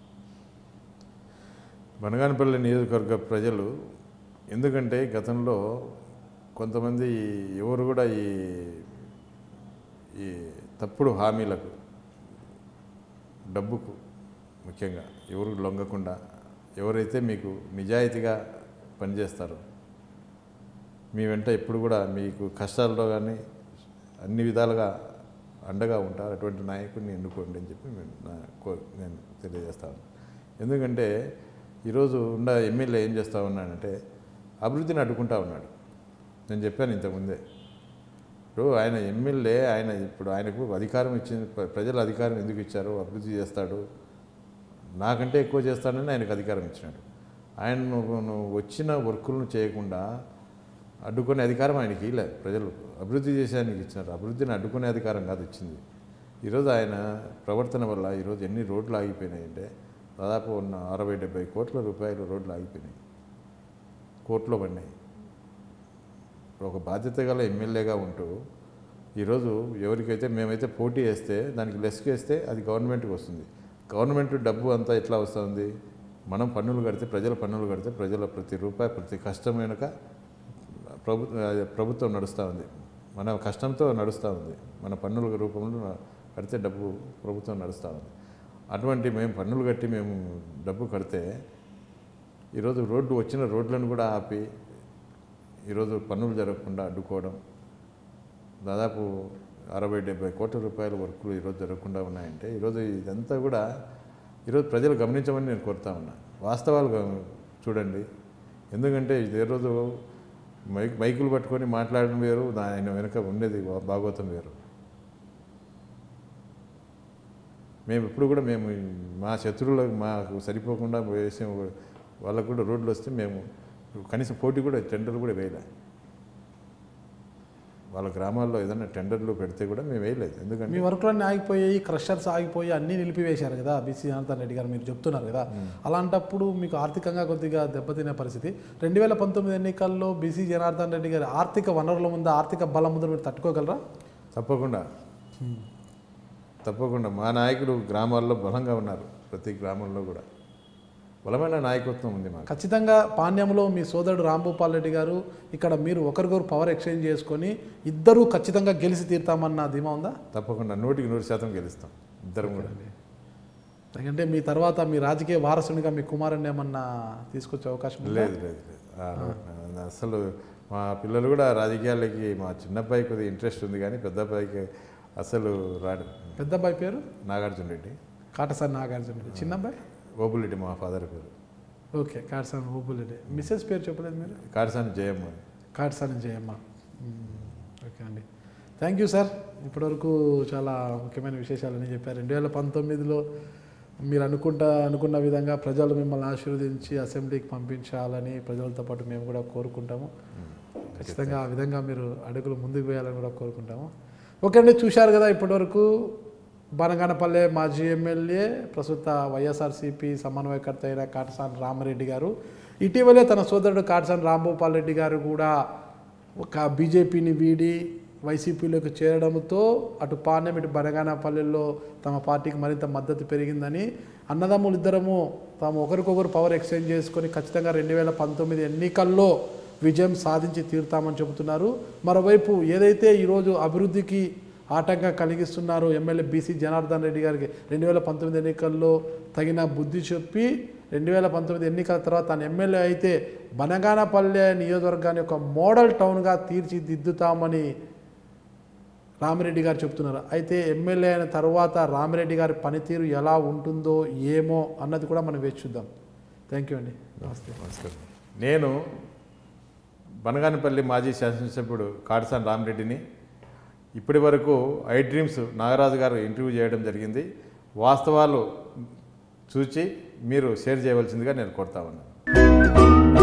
బనగానపల్లి నియోజకవర్గ ప్రజలు ఎందుకంటే గతంలో కొంతమంది ఎవరు కూడా ఈ ఈ తప్పుడు హామీలకు డబ్బుకు ముఖ్యంగా ఎవరు లొంగకుండా ఎవరైతే మీకు నిజాయితీగా పనిచేస్తారో మీ వెంట ఎప్పుడు కూడా మీకు కష్టాల్లో కానీ అన్ని విధాలుగా అండగా ఉంటారు అటువంటి నాయకుడిని ఎన్నుకోండి అని చెప్పి మేము నా కో నేను తెలియజేస్తాను ఎందుకంటే ఈరోజు ఉన్న ఎమ్మెల్యే ఏం చేస్తూ ఉన్నాడంటే అభివృద్ధిని అడ్డుకుంటా ఉన్నాడు నేను చెప్పాను ఇంతకుముందే ఇప్పుడు ఆయన ఎమ్మెల్యే ఆయన ఇప్పుడు ఆయనకు అధికారం ఇచ్చింది ప్ర- ప్రజలు అధికారం ఎందుకు ఇచ్చారు అభివృద్ధి చేస్తాడు నాకంటే ఎక్కువ చేస్తాడని ఆయనకు అధికారం ఇచ్చినాడు ఆయన నువ్వు నువ్వు వచ్చిన వర్కులను చేయకుండా అడ్డుకునే అధికారం ఆయనకి ఇలే ప్రజలు అభివృద్ధి చేసేదానికి ఇచ్చినారు అభివృద్ధిని అడ్డుకునే అధికారం కాదు ఇచ్చింది ఈరోజు ఆయన ప్రవర్తన వల్ల ఈరోజు ఎన్ని రోడ్లు ఆగిపోయినాయంటే దాదాపు ఉన్న అరవై డెబ్బై కోట్ల రూపాయలు రోడ్లు ఆగిపోయినాయి కోర్టులో పడినాయి ఇప్పుడు ఒక బాధ్యత గల ఎమ్మెల్యేగా ఉంటూ ఈరోజు ఎవరికైతే మేమైతే పోటీ వేస్తే దానికి లెస్ వేస్తే అది గవర్నమెంట్కి వస్తుంది గవర్నమెంట్ డబ్బు అంతా ఎట్లా వస్తుంది మనం పన్నులు కడితే ప్రజల పన్నులు కడితే ప్రజల ప్రతి రూపాయి ప్రతి కష్టం వెనుక ప్రభు ప్రభుత్వం నడుస్తూ ఉంది మన కష్టంతో నడుస్తూ ఉంది మన పన్నుల రూపంలో కడితే డబ్బు ప్రభుత్వం నడుస్తూ ఉంది అటువంటి మేము పన్నులు కట్టి మేము డబ్బు కడితే ఈరోజు రోడ్డు వచ్చిన రోడ్లను కూడా ఆపి ఈరోజు పన్నులు జరగకుండా అడ్డుకోవడం దాదాపు అరవై డెబ్బై కోట్ల రూపాయల వర్కులు ఈరోజు జరగకుండా ఉన్నాయంటే ఈరోజు ఇదంతా కూడా ఈరోజు ప్రజలు గమనించమని నేను కోరుతా ఉన్నా వాస్తవాలు గమ- చూడండి ఎందుకంటే ఇదే రోజు మైక్ మైకులు పట్టుకొని మాట్లాడడం వేరు దా- ఆయన వెనుక ఉండేది భా- భాగవతం వేరు మేము ఇప్పుడు కూడా మేము మా శత్రువులకు మాకు సరిపోకుండా వేసే వాళ్ళకు కూడా రోడ్లు వస్తే మేము కనీసం పోటీ కూడా టెండర్లు కూడా వేయలే వాళ్ళ గ్రామాల్లో ఏదైనా టెండర్లు పెడితే కూడా మేము వేయలేదు ఎందుకంటే మీ వర్క్లన్నీ ఆగిపోయాయి క్రషర్స్ ఆగిపోయి అన్నీ నిలిపివేశారు కదా బీసీ జనార్దన్ రెడ్డి గారు మీరు చెప్తున్నారు కదా అలాంటప్పుడు మీకు ఆర్థికంగా కొద్దిగా దెబ్బతినే పరిస్థితి రెండు వేల పంతొమ్మిది ఎన్నికల్లో బీసీ జనార్దన్ రెడ్డి గారి ఆర్థిక వనరుల ముందు ఆర్థిక బలం ముందు మీరు తట్టుకోగలరా తప్పకుండా తప్పకుండా మా నాయకుడు గ్రామాల్లో బలంగా ఉన్నారు ప్రతి గ్రామంలో కూడా బలమైన నాయకత్వం ఉంది మాకు ఖచ్చితంగా పాణ్యంలో మీ సోదరుడు రాంభూపాల్ రెడ్డి గారు ఇక్కడ మీరు ఒకరికొకరు పవర్ ఎక్స్చేంజ్ చేసుకొని ఇద్దరూ ఖచ్చితంగా గెలిచి తీరుతామన్న ధీమా ఉందా తప్పకుండా నూటికి నూరు శాతం గెలుస్తాం ఇద్దరం కూడా ఎందుకంటే మీ తర్వాత మీ రాజకీయ వారసునిగా మీ కుమారుని ఏమన్నా తీసుకొచ్చే అవకాశం ఉందా? లేదు లేదు లేదు ఆ, నా- అసలు మా పిల్లలు కూడా రాజకీయాలకి మా చిన్నబ్బాయి కొద్దిగా ఇంట్రెస్ట్ ఉంది కానీ పెద్ద అబ్బాయికి అసలు రాడు పెద్ద అబ్బాయి పేరు నాగార్జున రెడ్డి కాటసాని నాగార్జున రెడ్డి చిన్న అబ్బాయి ఓబులెడ్డి మా ఫాదర్ పేరు ఓకే కాటసాని ఊపులెడ్డి మిస్సెస్ పేరు చెప్పలేదు మీరు కాడసాని జయమ్మ కాటసాని జయమ్మ మ్మ్. ఓకే అండి థ్యాంక్ యూ సార్ ఇప్పటివరకు చాలా ముఖ్యమైన విశేషాలని చెప్పారు రెండు వేల పంతొమ్మిదిలో మీరు అనుకుంటా అనుకున్న విధంగా ప్రజలు మిమ్మల్ని ఆశీర్వదించి అసెంబ్లీకి పంపించాలని ప్రజలతో పాటు మేము కూడా కోరుకుంటాము ఖచ్చితంగా ఆ విధంగా మీరు అడుగులు ముందుకు వేయాలని కూడా కోరుకుంటాము ఓకే అండి చూశారు కదా ఇప్పటివరకు బనగానపల్లె మాజీ ఎమ్మెల్యే ప్రస్తుత వైఎస్ఆర్సీపీ సమన్వయకర్త అయిన కాటసాని రామరెడ్డి గారు ఇటీవలే తన సోదరుడు కాటసాని రాంభూపాల్ రెడ్డి గారు కూడా ఒక బీజేపీని వీడి వైసీపీలోకి చేరడంతో అటు పాణ్యం ఇటు బనగానపల్లెల్లో తమ పార్టీకి మరింత మద్దతు పెరిగిందని అన్నదమ్ములు ఇద్దరము తాము ఒకరికొకరు పవర్ ఎక్స్చేంజ్ చేసుకొని ఖచ్చితంగా రెండు వేల పంతొమ్మిది ఎన్నికల్లో విజయం సాధించి తీరుతామని చెబుతున్నారు మరోవైపు ఏదైతే ఈరోజు అభివృద్ధికి ఆటంకం కలిగిస్తున్నారు ఎమ్మెల్యే బీసీ జనార్దన్ రెడ్డి గారికి రెండు వేల పంతొమ్మిది ఎన్నికల్లో తగిన బుద్ధి చెప్పి రెండు వేల పంతొమ్మిది ఎన్నికల తర్వాత తన ఎమ్మెల్యే అయితే బనగానపల్లె నియోజకవర్గాన్ని ఒక మోడల్ టౌన్గా తీర్చిదిద్దుతామని రామిరెడ్డి గారు చెప్తున్నారు అయితే ఎమ్మెల్యే అయిన తర్వాత రామిరెడ్డి గారి పనితీరు ఎలా ఉంటుందో ఏమో అన్నది కూడా మనం వేచి చూద్దాం థ్యాంక్ యూ అండి నమస్తే నమస్కారం నేను బనగానపల్లి మాజీ శాసనసభ్యుడు కాటసాని రామరెడ్డిని ఇప్పటి వరకు ఐ డ్రీమ్స్ నాగరాజు గారు ఇంటర్వ్యూ చేయడం జరిగింది వాస్తవాలు చూచి మీరు షేర్ చేయవలసిందిగా నేను కోరుతా ఉన్నాను